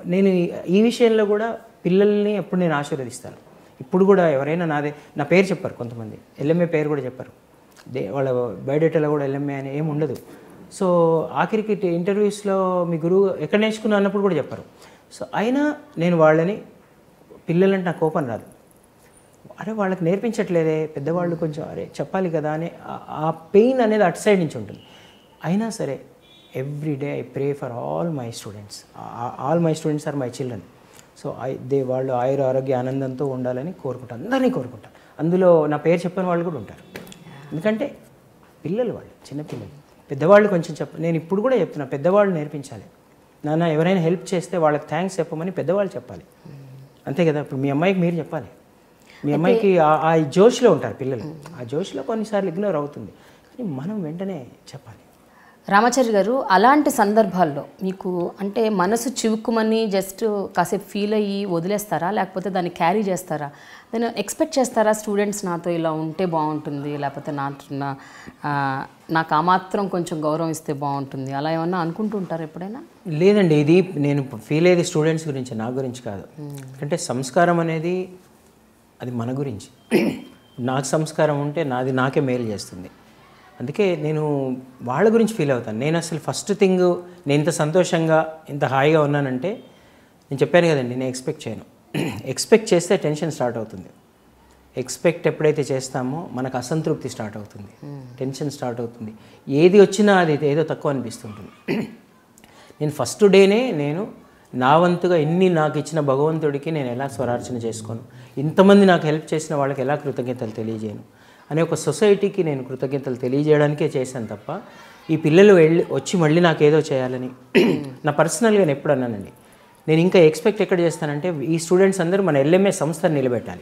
నేను ఈ- ఈ విషయంలో కూడా పిల్లల్ని ఎప్పుడు నేను ఆశీర్వదిస్తాను ఇప్పుడు కూడా ఎవరైనా నాదే నా పేరు చెప్పారు కొంతమంది ఎల్ఎంఏ పేరు కూడా చెప్పారు దే వాళ్ళ బయోడేటాలో కూడా ఎల్ఎంఏ అని ఏమి ఉండదు సో ఆఖరికి టి- ఇంటర్వ్యూస్లో మీ గురువు ఎక్కడ నేర్చుకున్నా అన్నప్పుడు కూడా చెప్పారు సో అయినా నేను వాళ్ళని పిల్లలంటే నాకు కోపం రాదు అరే వాళ్ళకి నేర్పించట్లేదే పెద్దవాళ్ళు కొంచెం అరే చెప్పాలి కదా అని ఆ- ఆ పెయిన్ అనేది అటు సైడ్ నుంచి ఉంటుంది అయినా సరే every day I pray for all my students all my students are my children so I they వాళ్ళు ఆయుర ఆరోగ్య ఆనందంతో ఉండాలని కోరుకుంటాను అందరినీ కోరుకుంటాను అందులో నా పేరు చెప్పని వాళ్ళు కూడా ఉంటారు ఎందుకంటే పిల్లలు వాళ్ళు చిన్నపిల్లలు పెద్దవాళ్ళు కొంచెం చెప్ప నేను ఇప్పుడు కూడా చెప్తున్నా పెద్దవాళ్ళు నేర్పించాలి నాన్న ఎవరైనా హెల్ప్ చేస్తే వాళ్ళకి థ్యాంక్స్ చెప్పమని పెద్దవాళ్ళు చెప్పాలి అంతే కదా ఇప్పుడు మీ అమ్మాయికి మీరు చెప్పాలి మీ అమ్మాయికి ఆ- ఆ జోష్లో ఉంటారు పిల్లలు ఆ జోష్లో కొన్నిసార్లు ఇగ్నోర్ అవుతుంది కానీ మనం వెంటనే చెప్పాలి రామాచారి గారు అలాంటి సందర్భాల్లో మీకు అంటే మనసు చివుక్కుమని జస్ట్ కాసేపు ఫీల్ అయ్యి వదిలేస్తారా లేకపోతే దాన్ని క్యారీ చేస్తారా నేను ఎక్స్పెక్ట్ చేస్తారా స్టూడెంట్స్ నాతో ఇలా ఉంటే బాగుంటుంది లేకపోతే నా నా- ఆ, నాకు ఆ మాత్రం కొంచెం గౌరవం ఇస్తే బాగుంటుంది అలా ఏమన్నా అనుకుంటూ ఉంటారా ఎప్పుడైనా లేదండి ఇది నేను ఫీల్ అయ్యేది స్టూడెంట్స్ గురించి నా గురించి కాదు అంటే సంస్కారం అనేది అది మన గురించి నాకు సంస్కారం ఉంటే నాది నాకే మేలు చేస్తుంది అందుకే నేను వాళ్ళ గురించి ఫీల్ అవుతాను నేను అసలు ఫస్ట్ థింగ్ నేను ఇంత సంతోషంగా ఇంత హాయిగా ఉన్నానంటే నేను చెప్పాను కదండి నేను ఎక్స్పెక్ట్ చేయను ఎక్స్పెక్ట్ చేస్తే టెన్షన్ స్టార్ట్ అవుతుంది ఎక్స్పెక్ట్ ఎప్పుడైతే చేస్తామో మనకు అసంతృప్తి స్టార్ట్ అవుతుంది టెన్షన్ స్టార్ట్ అవుతుంది ఏది వచ్చినా అది ఏదో తక్కువ అనిపిస్తుంటుంది నేను ఫస్ట్ డేనే నేను నా వంతుగా ఎన్ని నాకు ఇచ్చిన భగవంతుడికి నేను ఎలా స్వరార్చన చేసుకోను ఇంతమంది నాకు హెల్ప్ చేసిన వాళ్ళకి ఎలా కృతజ్ఞతలు తెలియజేయను అనే ఒక సొసైటీకి నేను కృతజ్ఞతలు తెలియజేయడానికే చేశాను తప్ప ఈ పిల్లలు వెళ్ళి వచ్చి మళ్ళీ నాకు ఏదో చేయాలని నా పర్సనల్గా నేను ఎప్పుడు అన్నానండి నేను ఇంకా ఎక్స్పెక్ట్ ఎక్కడ చేస్తానంటే ఈ స్టూడెంట్స్ అందరూ మన ఎల్ఎంఏ సంస్థను నిలబెట్టాలి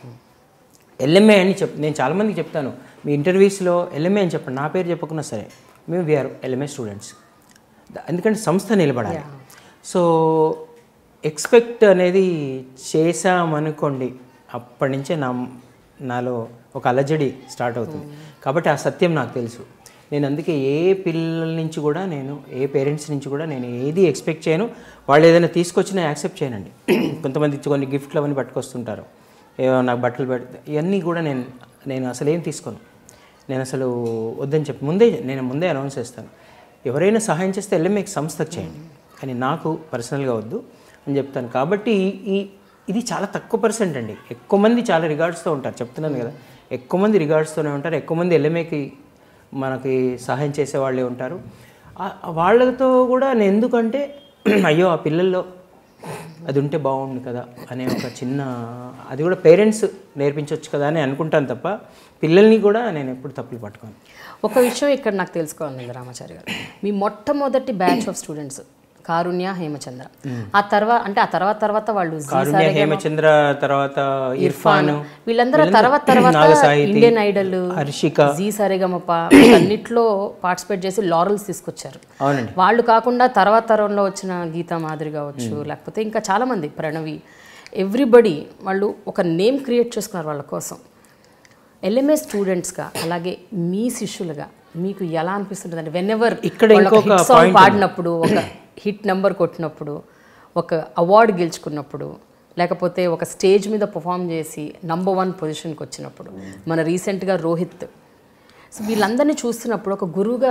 ఎల్ఎంఏ అని చెప్ నేను చాలామందికి చెప్తాను మీ ఇంటర్వ్యూస్లో ఎల్ఎంఏ అని చెప్పండి నా పేరు చెప్పకున్నా సరే మేము వీఆర్ ఎల్ఎంఏ స్టూడెంట్స్ ఎందుకంటే సంస్థ నిలబడాలి సో ఎక్స్పెక్ట్ అనేది చేశామనుకోండి అప్పటి నుంచే నా నాలో ఒక అలజడి స్టార్ట్ అవుతుంది కాబట్టి ఆ సత్యం నాకు తెలుసు నేను అందుకే ఏ పిల్లల నుంచి కూడా నేను ఏ పేరెంట్స్ నుంచి కూడా నేను ఏది ఎక్స్పెక్ట్ చేయను వాళ్ళు ఏదైనా తీసుకొచ్చినా యాక్సెప్ట్ చేయనండి కొంతమంది కొన్ని గిఫ్ట్లు అవన్నీ పట్టుకొస్తుంటారు ఏవో నాకు బట్టలు పెడితే ఇవన్నీ కూడా నేను నేను అసలు ఏం తీసుకోను నేను అసలు వద్దని చెప్పి ముందే నేను ముందే అనౌన్స్ చేస్తాను ఎవరైనా సహాయం చేస్తే వెళ్ళి మీకు సంస్థకు చేయండి కానీ నాకు పర్సనల్గా వద్దు అని చెప్తాను కాబట్టి ఈ ఇది చాలా తక్కువ పర్సెంట్ అండి ఎక్కువ మంది చాలా రిగార్డ్స్తో ఉంటారు చెప్తున్నాను కదా ఎక్కువ మంది రిగార్డ్స్తోనే ఉంటారు ఎక్కువ మంది ఎల్ఎంఏకి మనకి సహాయం చేసే వాళ్ళే ఉంటారు ఆ- ఆ వాళ్ళతో కూడా నేను ఎందుకంటే అయ్యో ఆ పిల్లల్లో అది ఉంటే బాగుండు కదా అనే ఒక చిన్న అది కూడా పేరెంట్స్ నేర్పించవచ్చు కదా అని అనుకుంటాను తప్ప పిల్లల్ని కూడా నేను ఎప్పుడు తప్పులు పట్టుకోను ఒక విషయం ఇక్కడ నాకు తెలుసుకోవాలి రామాచారి గారు మీ మొట్టమొదటి batch of students Karunya Hemachandra ఆ తర్వాత అంటే ఆ తర్వాత తర్వాత వాళ్ళు జీ కారుణ్య హేమచంద్ర తర్వాత ఇర్ఫాన్ వీళ్ళందరూ తర్వాత తర్వాత నాగసాహితి, ఇండియన్ ఐడల్ హర్షిక జీ సరిగమప అన్నిట్లో పార్టిసిపేట్ చేసి లారల్స్ తీసుకొచ్చారు అవునండి వాళ్ళు కాకుండా తర్వాత తరంలో వచ్చిన గీతా మాదిరి కావచ్చు లేకపోతే ఇంకా చాలా మంది ప్రణవి ఎవ్రీబడి వాళ్ళు ఒక నేమ్ క్రియేట్ చేసుకున్నారు వాళ్ళ కోసం ఎల్ఎంఏ స్టూడెంట్స్గా అలాగే మీ శిష్యులుగా మీకు ఎలా అనిపిస్తుంటుంది అంటే వెన్ ఎవర్ ఇక్కడ ఇంకొక సాంగ్ పాడినప్పుడు ఒక హిట్ నెంబర్ కొట్టినప్పుడు ఒక అవార్డు గెలుచుకున్నప్పుడు లేకపోతే ఒక స్టేజ్ మీద పర్ఫామ్ చేసి నంబర్ వన్ పొజిషన్కి వచ్చినప్పుడు మన రీసెంట్గా రోహిత్ సో వీళ్ళందరినీ చూస్తున్నప్పుడు ఒక గురువుగా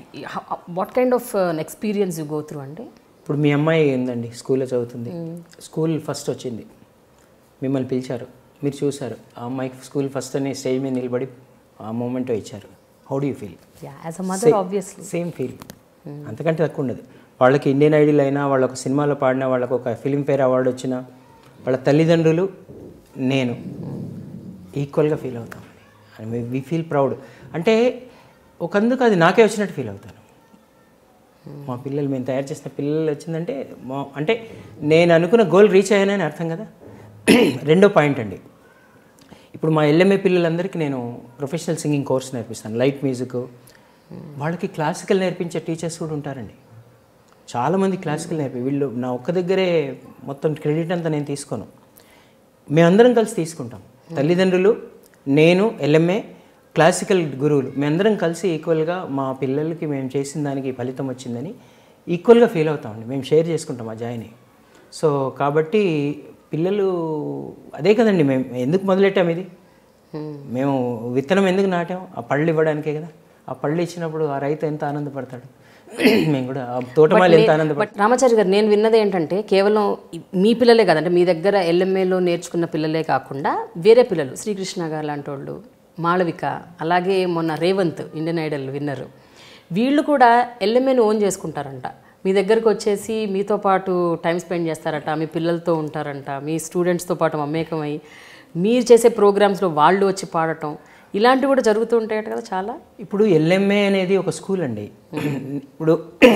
what kind of experience you go through అండి ఇప్పుడు మీ అమ్మాయి ఏందండి స్కూల్లో చదువుతుంది స్కూల్ ఫస్ట్ వచ్చింది మిమ్మల్ని పిలిచారు మీరు చూశారు ఆ అమ్మాయికి స్కూల్ ఫస్ట్ అని స్టేజ్ మీద నిలబడి ఆ మూమెంట్ ఇచ్చారు how do you feel yeah as a mother obviously same feel అంతకంటే తక్కువ ఉండదు వాళ్ళకి ఇండియన్ ఐడల్ అయినా వాళ్ళ ఒక సినిమాలో పాడినా వాళ్ళకు ఒక ఫిలింఫేర్ అవార్డు వచ్చినా వాళ్ళ తల్లిదండ్రులు నేను ఈక్వల్గా ఫీల్ అవుతాం వి ఫీల్ ప్రౌడ్ అంటే ఒకందుకు అది నాకే వచ్చినట్టు ఫీల్ అవుతాను మా పిల్లలు మేము తయారు చేసిన పిల్లలు వచ్చిందంటే మా అంటే నేను అనుకున్న గోల్ రీచ్ అయ్యానని అర్థం కదా రెండో పాయింట్ అండి ఇప్పుడు మా ఎల్ఎంఏ పిల్లలందరికీ నేను ప్రొఫెషనల్ సింగింగ్ కోర్స్ నేర్పిస్తాను లైట్ మ్యూజిక్ వాళ్ళకి క్లాసికల్ నేర్పించే టీచర్స్ కూడా ఉంటారండి చాలామంది క్లాసికల్ నేర్పి వీళ్ళు నా ఒక్క దగ్గరే మొత్తం క్రెడిట్ అంతా నేను తీసుకోను మేమందరం కలిసి తీసుకుంటాం తల్లిదండ్రులు నేను ఎల్ఎంఏ క్లాసికల్ గురువులు మేమందరం కలిసి ఈక్వల్గా మా పిల్లలకి మేము చేసిన దానికి ఫలితం వచ్చిందని ఈక్వల్గా ఫీల్ అవుతామండి మేము షేర్ చేసుకుంటాం ఆ జాయిని సో కాబట్టి పిల్లలు అదే కదండి మేము ఎందుకు మొదలెట్టాం ఇది మేము విత్తనం ఎందుకు నాటాం ఆ పళ్ళు ఇవ్వడానికే కదా ఆ పళ్ళు ఇచ్చినప్పుడు ఆ రైతు ఎంత ఆనందపడతాడు మేము కూడా ఆ తోటమాలి ఎంత ఆనందపడతాడు బట్ రామాచారి గారు నేను విన్నది ఏంటంటే కేవలం ఈ- మీ పిల్లలే కదంటే మీ దగ్గర ఎల్ఎంఏలో నేర్చుకున్న పిల్లలే కాకుండా వేరే పిల్లలు శ్రీకృష్ణ గారు లాంటి వాళ్ళు మాళవిక అలాగే మొన్న రేవంత్ ఇండియన్ ఐడల్ విన్నరు వీళ్ళు కూడా ఎల్ఎంఏని ఓన్ చేసుకుంటారంట మీ దగ్గరకు వచ్చేసి మీతో పాటు టైం స్పెండ్ చేస్తారట మీ పిల్లలతో ఉంటారంట మీ స్టూడెంట్స్తో పాటు మమేకమై మీరు చేసే ప్రోగ్రామ్స్లో వాళ్ళు వచ్చి పాడటం ఇలాంటివి కూడా జరుగుతూ ఉంటాయట కదా చాలా ఇప్పుడు ఎల్ఎంఏ అనేది ఒక స్కూల్ అండి ఇప్పుడు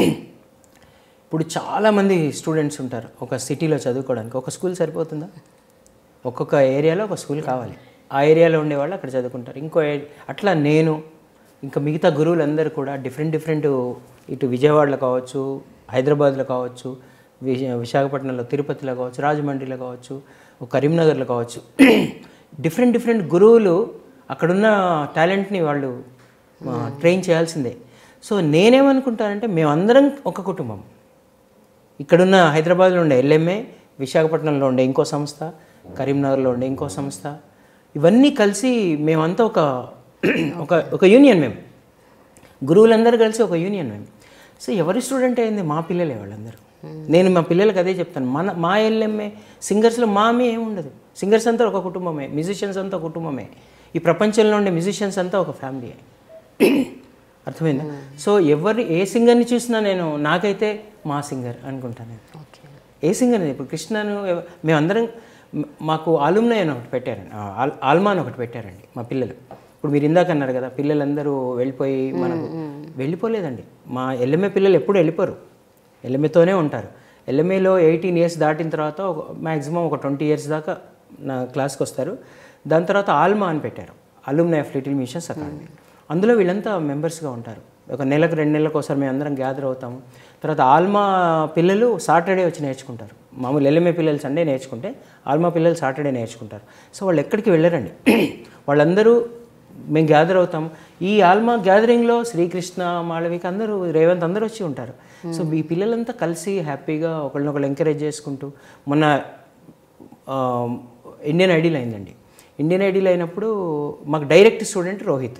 ఇప్పుడు చాలామంది స్టూడెంట్స్ ఉంటారు ఒక సిటీలో చదువుకోవడానికి ఒక స్కూల్ సరిపోతుందా ఒక్కొక్క ఏరియాలో ఒక స్కూల్ కావాలి ఆ ఏరియాలో ఉండేవాళ్ళు అక్కడ చదువుకుంటారు ఇంకో ఏ- అట్లా నేను ఇంకా మిగతా గురువులందరూ కూడా డిఫరెంట్ డిఫరెంట్ ఇటు విజయవాడలో కావచ్చు హైదరాబాద్లో కావచ్చు విశ- విశాఖపట్నంలో తిరుపతిలో కావచ్చు రాజమండ్రిలో కావచ్చు కరీంనగర్లో కావచ్చు డిఫరెంట్ డిఫరెంట్ గురువులు అక్కడున్న టాలెంట్ని వాళ్ళు ట్రైన్ చేయాల్సిందే సో నేనేమనుకుంటానంటే మేమందరం ఒక కుటుంబం ఇక్కడున్న హైదరాబాద్లో ఉండే ఎల్ఎంఏ విశాఖపట్నంలో ఉండే ఇంకో సంస్థ కరీంనగర్లో ఉండే ఇంకో సంస్థ ఇవన్నీ కలిసి మేమంతా ఒక ఒక ఒక యూనియన్ మేము గురువులందరూ కలిసి ఒక యూనియన్ మేము సో ఎవరి స్టూడెంట్ అయింది మా పిల్లలే వాళ్ళందరూ నేను మా పిల్లలకి అదే చెప్తాను మన మా ఎల్ఎంఏ సింగర్స్లో మామీ ఏమి ఉండదు సింగర్స్ అంతా ఒక కుటుంబమే మ్యూజిషియన్స్ అంతా ఒక కుటుంబమే ఈ ప్రపంచంలో ఉండే మ్యూజిషియన్స్ అంతా ఒక ఫ్యామిలీయే అర్థమైందా సో ఎవరు ఏ సింగర్ని చూసినా నేను నాకైతే మా సింగర్ అనుకుంటాను నేను. ఓకే ఏ సింగర్ అనేది ఇప్పుడు కృష్ణను ఎవ- మేమందరం మ- మాకు ఆలుమ్నై అని ఒకటి పెట్టారండి ఆ, ఆల్ ఆల్మా అని ఒకటి పెట్టారండి మా పిల్లలు ఇప్పుడు మీరు ఇందాక అన్నారు కదా పిల్లలందరూ వెళ్ళిపోయి మనకు వెళ్ళిపోలేదండి మా ఎల్ఎంఏ పిల్లలు ఎప్పుడు వెళ్ళిపోరు ఎల్ఎంఏతోనే ఉంటారు ఎల్ఎంఏలో ఎయిటీన్ ఇయర్స్ దాటిన తర్వాత ఒక మ్యాక్సిమం ఒక ట్వంటీ ఇయర్స్ దాకా నా క్లాస్కి వస్తారు దాని తర్వాత ఆల్మా అని పెట్టారు alumni of little missions academy అందులో వీళ్ళంతా మెంబర్స్గా ఉంటారు ఒక నెలకు రెండు నెలలకు ఒకసారి మేము అందరం గ్యాదర్ అవుతాము తర్వాత ఆల్మా పిల్లలు సాటర్డే వచ్చి నేర్చుకుంటారు మామూలు ఎల్ఎంఏ పిల్లలు సండే నేర్చుకుంటే ఆల్మా పిల్లలు సాటర్డే నేర్చుకుంటారు సో వాళ్ళు ఎక్కడికి వెళ్ళరండి వాళ్ళందరూ మేము గ్యాదర్ అవుతాం ఈ ఆల్మా గ్యాదరింగ్లో శ్రీకృష్ణ మాళవిక అందరూ రేవంత్ అందరూ వచ్చి ఉంటారు సో ఈ పిల్లలంతా కలిసి హ్యాపీగా ఒకళ్ళనొకళ్ళు ఎంకరేజ్ చేసుకుంటూ మొన్న ఆ, ఇండియన్ ఐడీల్ అయిందండి ఇండియన్ ఐడీల్ అయినప్పుడు మాకు direct student Rohith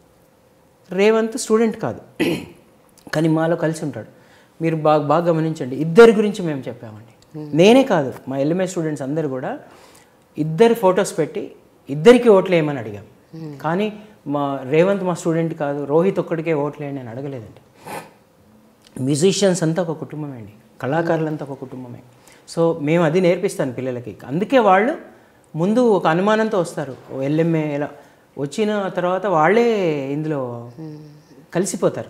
Revanth student కాదు కానీ మాలో కలిసి ఉంటాడు మీరు బాగా బాగా గమనించండి ఇద్దరి గురించి మేము చెప్పామండి నేనే కాదు మా ఎల్ఎంఏ స్టూడెంట్స్ అందరు కూడా ఇద్దరి ఫొటోస్ పెట్టి ఇద్దరికి ఓట్లు వేయమని అడిగాం కానీ మా రేవంత్ మా స్టూడెంట్ కాదు రోహిత్ ఒక్కడికే ఓట్లు వేయండి అని అడగలేదండి మ్యూజిషియన్స్ అంతా ఒక కుటుంబమే అండి కళాకారులంతా ఒక కుటుంబమే సో మేము అది నేర్పిస్తాను పిల్లలకి అందుకే వాళ్ళు ముందు ఒక అనుమానంతో వస్తారు ఓ ఎల్ఎంఏ ఎలా వచ్చిన తర్వాత వాళ్ళే ఇందులో కలిసిపోతారు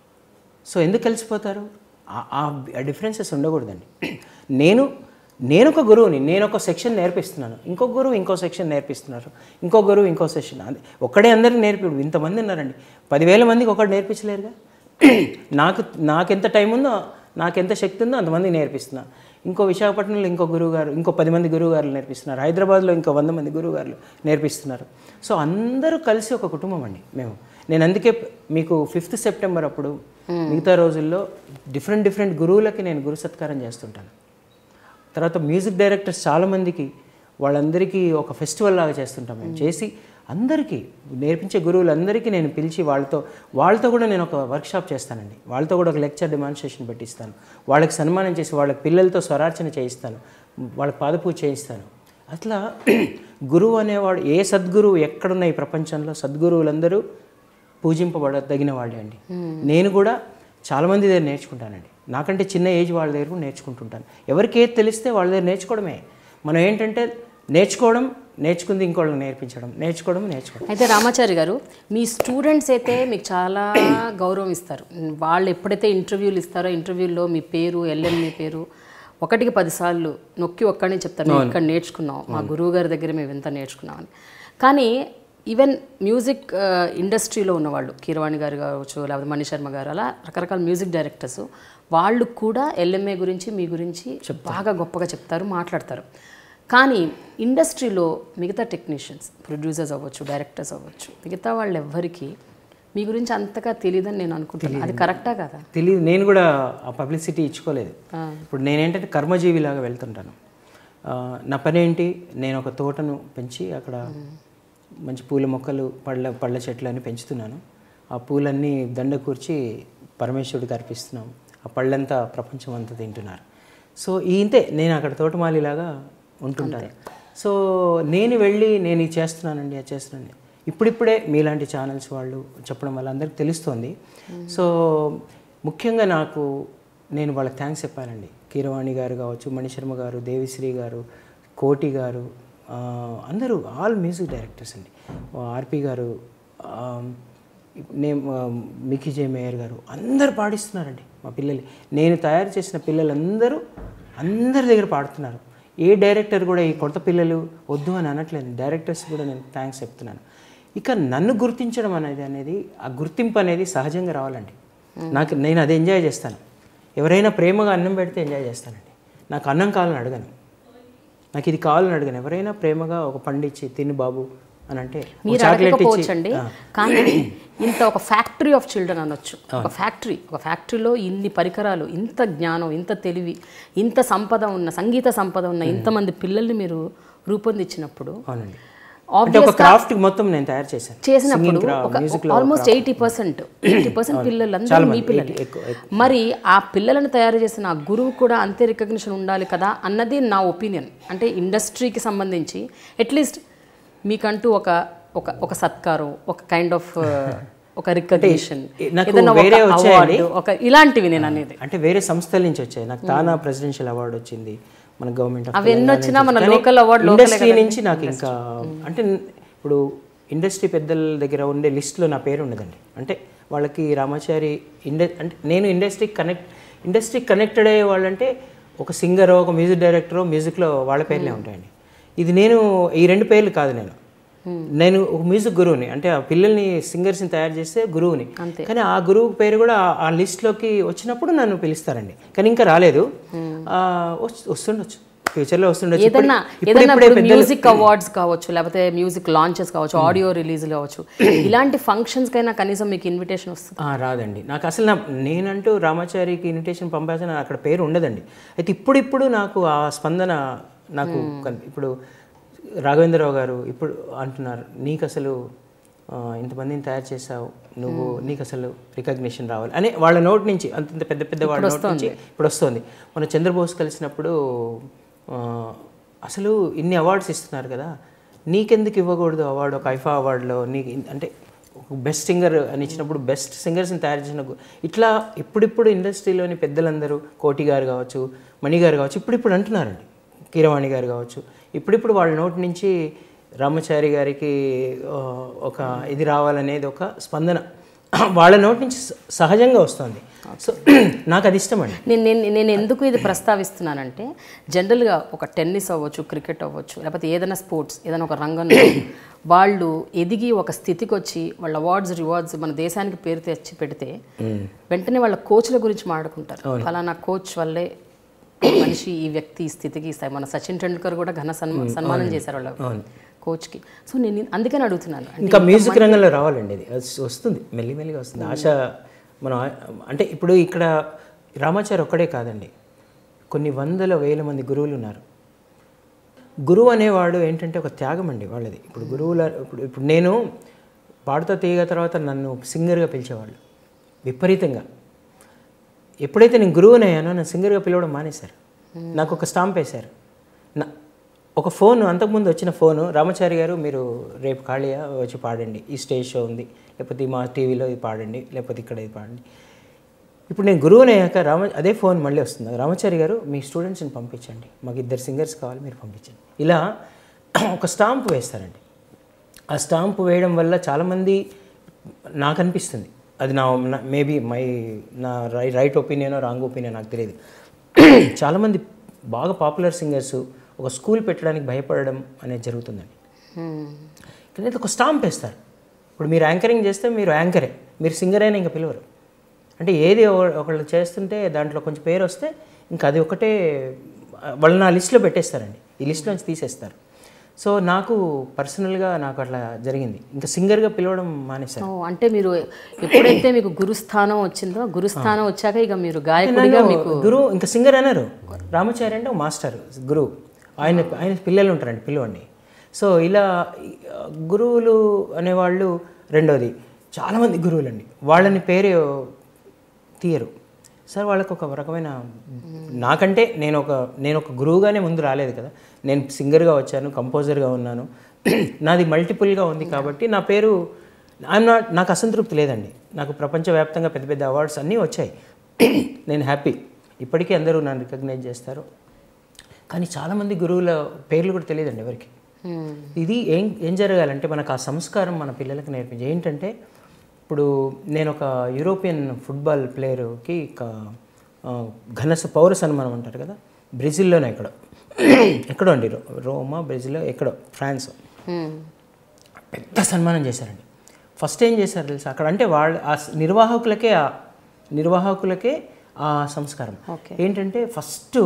సో ఎందుకు కలిసిపోతారు ఆ- ఆ డిఫరెన్సెస్ ఉండకూడదండి నేను నేను ఒక గురువుని నేను ఒక సెక్షన్ నేర్పిస్తున్నాను ఇంకో గురువు ఇంకో సెక్షన్ నేర్పిస్తున్నారు ఇంకో గురువు ఇంకో సెక్షన్ అది ఒక్కడే అందరికి నేర్పి ఇంతమంది ఉన్నారండి పదివేల మందికి ఒకటి నేర్పించలేరుగా నాకు నాకెంత టైం ఉందో నాకెంత శక్తి ఉందో అంతమందికి నేర్పిస్తున్నా ఇంకో విశాఖపట్నంలో ఇంకో గురువు గారు ఇంకో పది మంది గురువు గారు నేర్పిస్తున్నారు హైదరాబాద్లో ఇంకో వంద మంది గురువు గారు నేర్పిస్తున్నారు సో అందరూ కలిసి ఒక కుటుంబం అండి మేము నేను అందుకే మీకు ఫిఫ్త్ సెప్టెంబర్ అప్పుడు మిగతా రోజుల్లో డిఫరెంట్ డిఫరెంట్ గురువులకి నేను గురు సత్కారం చేస్తుంటాను తర్వాత మ్యూజిక్ డైరెక్టర్స్ చాలామందికి వాళ్ళందరికీ ఒక ఫెస్టివల్ లాగా చేస్తుంటాం మేము చేసి అందరికీ నేర్పించే గురువులందరికీ నేను పిలిచి వాళ్ళతో వాళ్ళతో కూడా నేను ఒక వర్క్షాప్ చేస్తానండి వాళ్ళతో కూడా ఒక లెక్చర్ డెమాన్స్ట్రేషన్ పెట్టిస్తాను వాళ్ళకి సన్మానం చేసి వాళ్ళ పిల్లలతో స్వరార్చన చేయిస్తాను వాళ్ళకి పాదపూజ చేయిస్తాను అట్లా గురువు అనేవాడు ఏ సద్గురువు ఎక్కడున్న ఈ ప్రపంచంలో సద్గురువులందరూ పూజింపబడదగిన వాళ్ళే అండి నేను కూడా చాలామంది దగ్గర నేర్చుకుంటానండి నాకంటే చిన్న ఏజ్ వాళ్ళ దగ్గర కూడా నేర్చుకుంటుంటాను ఎవరికి ఏది తెలిస్తే వాళ్ళ దగ్గర నేర్చుకోవడమే మనం ఏంటంటే నేర్చుకోవడం నేర్చుకుంది ఇంకోళ్ళకి నేర్పించడం నేర్చుకోవడం నేర్చుకోవడం అయితే రామాచారి గారు మీ స్టూడెంట్స్ అయితే మీకు చాలా గౌరవం ఇస్తారు వాళ్ళు ఎప్పుడైతే ఇంటర్వ్యూలు ఇస్తారో ఇంటర్వ్యూలో మీ పేరు ఎల్ఎంఈ పేరు ఒకటికి పదిసార్లు నొక్కి ఒక్కడనే చెప్తారు మేము ఇక్కడ నేర్చుకున్నాం మా గురువు గారి దగ్గర మేము ఎంత నేర్చుకున్నామని కానీ ఈవెన్ మ్యూజిక్ ఇండస్ట్రీలో ఉన్నవాళ్ళు కీరవాణి గారు కావచ్చు లేకపోతే మణి శర్మ గారు అలా రకరకాల మ్యూజిక్ డైరెక్టర్స్ వాళ్ళు కూడా ఎల్ఎంఏ గురించి మీ గురించి బాగా గొప్పగా చెప్తారు మాట్లాడతారు కానీ ఇండస్ట్రీలో మిగతా టెక్నీషియన్స్ ప్రొడ్యూసర్స్ అవ్వచ్చు డైరెక్టర్స్ అవ్వచ్చు మిగతా వాళ్ళు ఎవ్వరికి మీ గురించి అంతగా తెలియదని నేను అనుకుంటున్నాను అది కరెక్టా కదా తెలియదు నేను కూడా ఆ పబ్లిసిటీ ఇచ్చుకోలేదు ఇప్పుడు నేనేంటంటే కర్మజీవిలాగా వెళ్తుంటాను ఆ, నా పని ఏంటి నేను ఒక తోటను పెంచి అక్కడ మంచి పూల మొక్కలు పళ్ళ పళ్ళ చెట్లు అని పెంచుతున్నాను ఆ పూలన్నీ దండ కూర్చి పరమేశ్వరుడికి అర్పిస్తున్నాం ఆ పళ్ళంతా ప్రపంచం అంతా తింటున్నారు సో ఈ ఇంతే నేను అక్కడ తోటమాలిలాగా ఉంటుంటాను సో నేను వెళ్ళి నేను ఇది చేస్తున్నానండి అది చేస్తున్నానండి ఇప్పుడిప్పుడే మీలాంటి ఛానల్స్ వాళ్ళు చెప్పడం వల్ల అందరికి తెలుస్తోంది సో ముఖ్యంగా నాకు నేను వాళ్ళకి థ్యాంక్స్ చెప్పాలండి కీరవాణి గారు కావచ్చు మణిశర్మ గారు దేవిశ్రీ గారు కోటి గారు ఆ, అందరూ ఆల్ మ్యూజిక్ డైరెక్టర్స్ అండి ఆర్పి గారు ఆ, నేను మికీ జే మేయర్ గారు అందరు పాడిస్తున్నారండి మా పిల్లలు నేను తయారు చేసిన పిల్లలందరూ అందరి దగ్గర పాడుతున్నారు ఏ డైరెక్టర్ కూడా ఈ కొత్త పిల్లలు వద్దు అని అనట్లేదు డైరెక్టర్స్ కూడా నేను థ్యాంక్స్ చెప్తున్నాను ఇక నన్ను గుర్తించడం అనేది అనేది ఆ గుర్తింపు అనేది సహజంగా రావాలండి నాకు నేను అది ఎంజాయ్ చేస్తాను ఎవరైనా ప్రేమగా అన్నం పెడితే ఎంజాయ్ చేస్తానండి నాకు అన్నం కావాలని అడగను నాకు ఇది కావాలని అడగను ఎవరైనా ప్రేమగా ఒక పండు ఇచ్చి తిను బాబు అని అంటే ఒక మీరు చాక్లెట్ ఇచ్చి అడగకపోవచ్చండి కానీ ఇంత ఒక ఫ్యాక్టరీ ఆఫ్ చిల్డ్రన్ అనొచ్చు ఒక ఫ్యాక్టరీ ఒక ఫ్యాక్టరీలో ఇన్ని పరికరాలు ఇంత జ్ఞానం ఇంత తెలివి ఇంత సంపద ఉన్న సంగీత సంపద ఉన్న ఇంతమంది పిల్లల్ని మీరు రూపొందించినప్పుడు అవునండి అంటే ఒక క్రాఫ్ట్ మొత్తం నేను తయారు చేశాను చేసినప్పుడు Singing craft, ఒక music లో almost eighty percent eighty percent పిల్లలందరూ మీ పిల్లలు ఎక్కువ మరి ఆ పిల్లలను తయారు చేసిన ఆ గురువు కూడా అంతే రికగ్నిషన్ ఉండాలి కదా అన్నది నా ఒపీనియన్ అంటే ఇండస్ట్రీకి సంబంధించి అట్లీస్ట్ మీకంటూ ఒక ఒక ఒక సత్కారం ఒక కైండ్ ఆఫ్ ఒక రికగ్నిషన్ నాకు ఏదైనా ఒక వేరే వచ్చాయండి. అవార్డు ఒక ఇలాంటివి నేను అనేది అంటే వేరే సంస్థల నుంచి వచ్చాయి నాకు తానా ప్రెసిడెన్షియల్ అవార్డు వచ్చింది మన గవర్నమెంట్ అవి ఎన్ని వచ్చినా మన local award ఇండస్ట్రీ నుంచి నాకు ఇంకా అంటే ఇప్పుడు ఇండస్ట్రీ పెద్దల దగ్గర ఉండే లిస్ట్లో నా పేరు ఉండదండి అంటే వాళ్ళకి రామాచారి ఇండ అంటే నేను ఇండస్ట్రీ కనెక్ట్ ఇండస్ట్రీ కనెక్టెడ్ అయ్యే వాళ్ళంటే ఒక సింగరో ఒక మ్యూజిక్ డైరెక్టరో మ్యూజిక్లో వాళ్ళ పేర్లే ఉంటాయండి ఇది నేను ఈ రెండు పేర్లు కాదు నేను నేను ఒక మ్యూజిక్ గురువుని అంటే ఆ పిల్లల్ని సింగర్స్ని తయారు చేస్తే గురువుని కానీ ఆ గురువు పేరు కూడా ఆ- ఆ లిస్ట్లోకి వచ్చినప్పుడు నన్ను పిలుస్తారండి కానీ ఇంకా రాలేదు ఆ, వస్తు- వస్తుండొచ్చు ఫ్యూచర్లో వస్తుండొచ్చు ఇప్పుడు- ఏదన్నా ఇప్పుడు ఏదన్నా ఇప్పుడే ఇప్పుడు పెద్దలు మ్యూజిక్ అవార్డ్స్ కావచ్చు లేకపోతే మ్యూజిక్ లాంచెస్ కావచ్చు ఆడియో రిలీజ్ కావచ్చు ఇలాంటి ఫంక్షన్స్ కైనా కనీసం మీకు ఇన్విటేషన్ వస్తుంది ఆ, రాదండి నాకు అసలు నా నేనంటూ రామాచారికి ఇన్విటేషన్ పంపాల్సిన అక్కడ పేరు ఉండదండి అయితే ఇప్పుడిప్పుడు నాకు ఆ స్పందన నాకు కన్- ఇప్పుడు రాఘవేంద్రరావు గారు ఇప్పుడు అంటున్నారు నీకు అసలు ఆ, ఇంతమందిని తయారు చేసావు నువ్వు నీకు అసలు రికగ్నిషన్ రావాలి అని వాళ్ళ నోట్ నుంచి అంత ఇంత పెద్ద పెద్ద వాళ్ళ నోట్ నుంచి ఇప్పుడు వస్తుంది మన చంద్రబోస్ కలిసినప్పుడు ఆ, అసలు ఇన్ని అవార్డ్స్ ఇస్తున్నారు కదా నీకెందుకు ఇవ్వకూడదు అవార్డు ఒక ఐఫా అవార్డులో నీకు ఇన్- అంటే బెస్ట్ సింగర్ అని ఇచ్చినప్పుడు బెస్ట్ సింగర్స్ని తయారు చేసిన గు- ఇట్లా ఇప్పుడిప్పుడు ఇండస్ట్రీలోని పెద్దలందరూ కోటి గారు కావచ్చు మణి గారు కావచ్చు ఇప్పుడిప్పుడు అంటున్నారండి కీరవాణి గారు కావచ్చు ఇప్పుడిప్పుడు వాళ్ళ నోటి నుంచి రామచారి గారికి ఆ, ఒక ఇది రావాలనేది ఒక స్పందన వాళ్ళ నోటి నుంచి స- సహజంగా వస్తుంది సో నాకు అది ఇష్టం అండి నేను నేను నేను ఎందుకు ఇది ప్రస్తావిస్తున్నానంటే జనరల్గా ఒక టెన్నిస్ అవ్వచ్చు క్రికెట్ అవ్వచ్చు లేకపోతే ఏదైనా స్పోర్ట్స్ ఏదైనా ఒక రంగంలో వాళ్ళు ఎదిగి ఒక స్థితికి వచ్చి వాళ్ళ అవార్డ్స్ రివార్డ్స్ మన దేశానికి పేరు తెచ్చి పెడితే వెంటనే వాళ్ళ కోచ్ల గురించి మాట్లాడుకుంటారు ఫలానా కోచ్ వల్లే మనిషి ఈ వ్యక్తి ఈ స్థితికి ఇస్తాయి మన సచిన్ టెండూల్కర్ కూడా ఘన సన్మా సన్మానం చేశారు వాళ్ళ కోచ్కి సో నేను అందుకని అడుగుతున్నాను అంటే ఇంకా మ్యూజిక్ రంగంలో రావాలండి ఇది అది వస్తుంది మెల్లిమెల్లిగా వస్తుంది ఆశ మనం ఆ- అంటే ఇప్పుడు ఇక్కడ రామాచారి ఒక్కడే కాదండి కొన్ని వందల వేల మంది గురువులు ఉన్నారు గురువు అనేవాడు ఏంటంటే ఒక త్యాగం అండి వాళ్ళది ఇప్పుడు గురువుల ఇప్పుడు ఇప్పుడు నేను పాడుతా తీయగా తర్వాత నన్ను సింగర్గా పిలిచేవాళ్ళు విపరీతంగా ఎప్పుడైతే నేను గురువుని అయ్యానో నన్ను సింగర్గా పిలవడం మానేశారు నాకు ఒక స్టాంప్ వేశారు నా ఒక ఫోన్ అంతకుముందు వచ్చిన ఫోను రామచారి గారు మీరు రేపు ఖాళీయా వచ్చి పాడండి ఈ స్టేజ్ షో ఉంది లేకపోతే ఈ మా టీవీలో ఇది పాడండి లేకపోతే ఇక్కడ ఇది పాడండి ఇప్పుడు నేను గురువుని అయ్యాక రామ అదే ఫోన్ మళ్ళీ వస్తుంది రామచారి గారు మీ స్టూడెంట్స్ని పంపించండి మాకు ఇద్దరు సింగర్స్ కావాలి మీరు పంపించండి ఇలా ఒక స్టాంప్ వేస్తారండి ఆ స్టాంప్ వేయడం వల్ల చాలామంది నాకు అనిపిస్తుంది అది నా మేబీ మై నా రై రైట్ ఒపీనియన్ రాంగ్ ఒపీనియన్ నాకు తెలియదు చాలామంది బాగా పాపులర్ సింగర్స్ ఒక స్కూల్ పెట్టడానికి భయపడడం అనేది జరుగుతుందండి కానీ ఒక స్టాంప్ వేస్తారు ఇప్పుడు మీరు యాంకరింగ్ చేస్తే మీరు యాంకరే మీరు సింగర్ అయినా ఇంకా పిలవరు అంటే ఏది ఒక- ఒకళ్ళు చేస్తుంటే దాంట్లో కొంచెం పేరు వస్తే ఇంకా అది ఒకటే వాళ్ళు నా లిస్ట్లో పెట్టేస్తారండి ఈ లిస్ట్ నుంచి తీసేస్తారు సో నాకు పర్సనల్గా నాకు అట్లా జరిగింది ఇంకా సింగర్గా పిలవడం మానేశారు ఓ, అంటే మీరు ఎప్పుడైతే మీకు గురుస్థానం వచ్చిందో గురుస్థానం వచ్చాక ఇక మీరు గాయకుడిగా మీకు గురువు ఇంకా సింగర్ అన్నారు రామాచారి అంటే ఒక మాస్టర్ గురువు ఆయన ఆయన పిల్లలు ఉంటారండి పిల్లవాడిని సో ఇలా ఆ, గురువులు అనేవాళ్ళు రెండోది చాలామంది గురువులండి వాళ్ళని పేరు తీయరు సార్ వాళ్ళకి ఒక రకమైన నాకంటే నేను ఒక నేను ఒక గురువుగానే ముందు రాలేదు కదా నేను సింగర్గా వచ్చాను కంపోజర్గా ఉన్నాను నాది మల్టిపుల్గా ఉంది కాబట్టి నా పేరు ఐఎమ్ నాట్ నాకు అసంతృప్తి లేదండి నాకు ప్రపంచవ్యాప్తంగా పెద్ద పెద్ద అవార్డ్స్ అన్నీ వచ్చాయి నేను హ్యాపీ ఇప్పటికీ అందరూ నన్ను రికగ్నైజ్ చేస్తారు కానీ చాలామంది గురువుల పేర్లు కూడా తెలియదండి ఎవరికి మ్మ్. ఇది ఏం ఏం జరగాలంటే మనకు ఆ సంస్కారం మన పిల్లలకు నేర్పించి ఏంటంటే ఇప్పుడు నేను ఒక యూరోపియన్ ఫుట్బాల్ ప్లేయర్కి ఘన పౌర సన్మానం అంటారు కదా బ్రెజిల్లోనే ఎక్కడో ఎక్కడో అండి రో- రోమా బ్రెజిల్లో ఎక్కడో ఫ్రాన్స్ మ్మ్. పెద్ద సన్మానం చేశారండి ఫస్ట్ ఏం చేశారు తెలుసా అక్కడ అంటే వాళ్ళ ఆ స్- నిర్వాహకులకే ఆ నిర్వాహకులకే ఆ సంస్కారం ఏంటంటే ఫస్ట్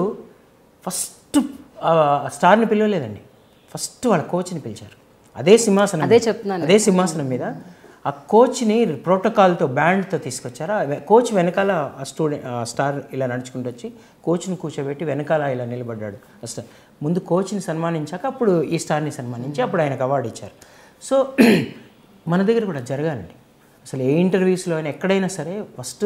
ఫస్ట్ ఆ స్టార్ని పిలవలేదండి ఫస్ట్ వాళ్ళ కోచ్ని పిలిచారు అదే సింహాసనం అదే మీద. చెప్తున్నాను. అదే సింహాసనం మీద ఆ కోచ్ని ప్రోటోకాల్తో బ్యాండ్తో తీసుకొచ్చారు ఆ వె- కోచ్ వెనకాల ఆ స్టూడెంట్ ఆ స్టార్ ఇలా నడుచుకుంటూ వచ్చి కోచ్ని కూర్చోబెట్టి వెనకాల ఇలా నిలబడ్డాడు ఆ స్టార్ ముందు కోచ్ని సన్మానించాక అప్పుడు ఈ స్టార్ని సన్మానించి అప్పుడు ఆయనకు అవార్డు ఇచ్చారు సో మన దగ్గర కూడా జరగాలండి అసలు ఏ ఇంటర్వ్యూస్లో అయినా ఎక్కడైనా సరే ఫస్ట్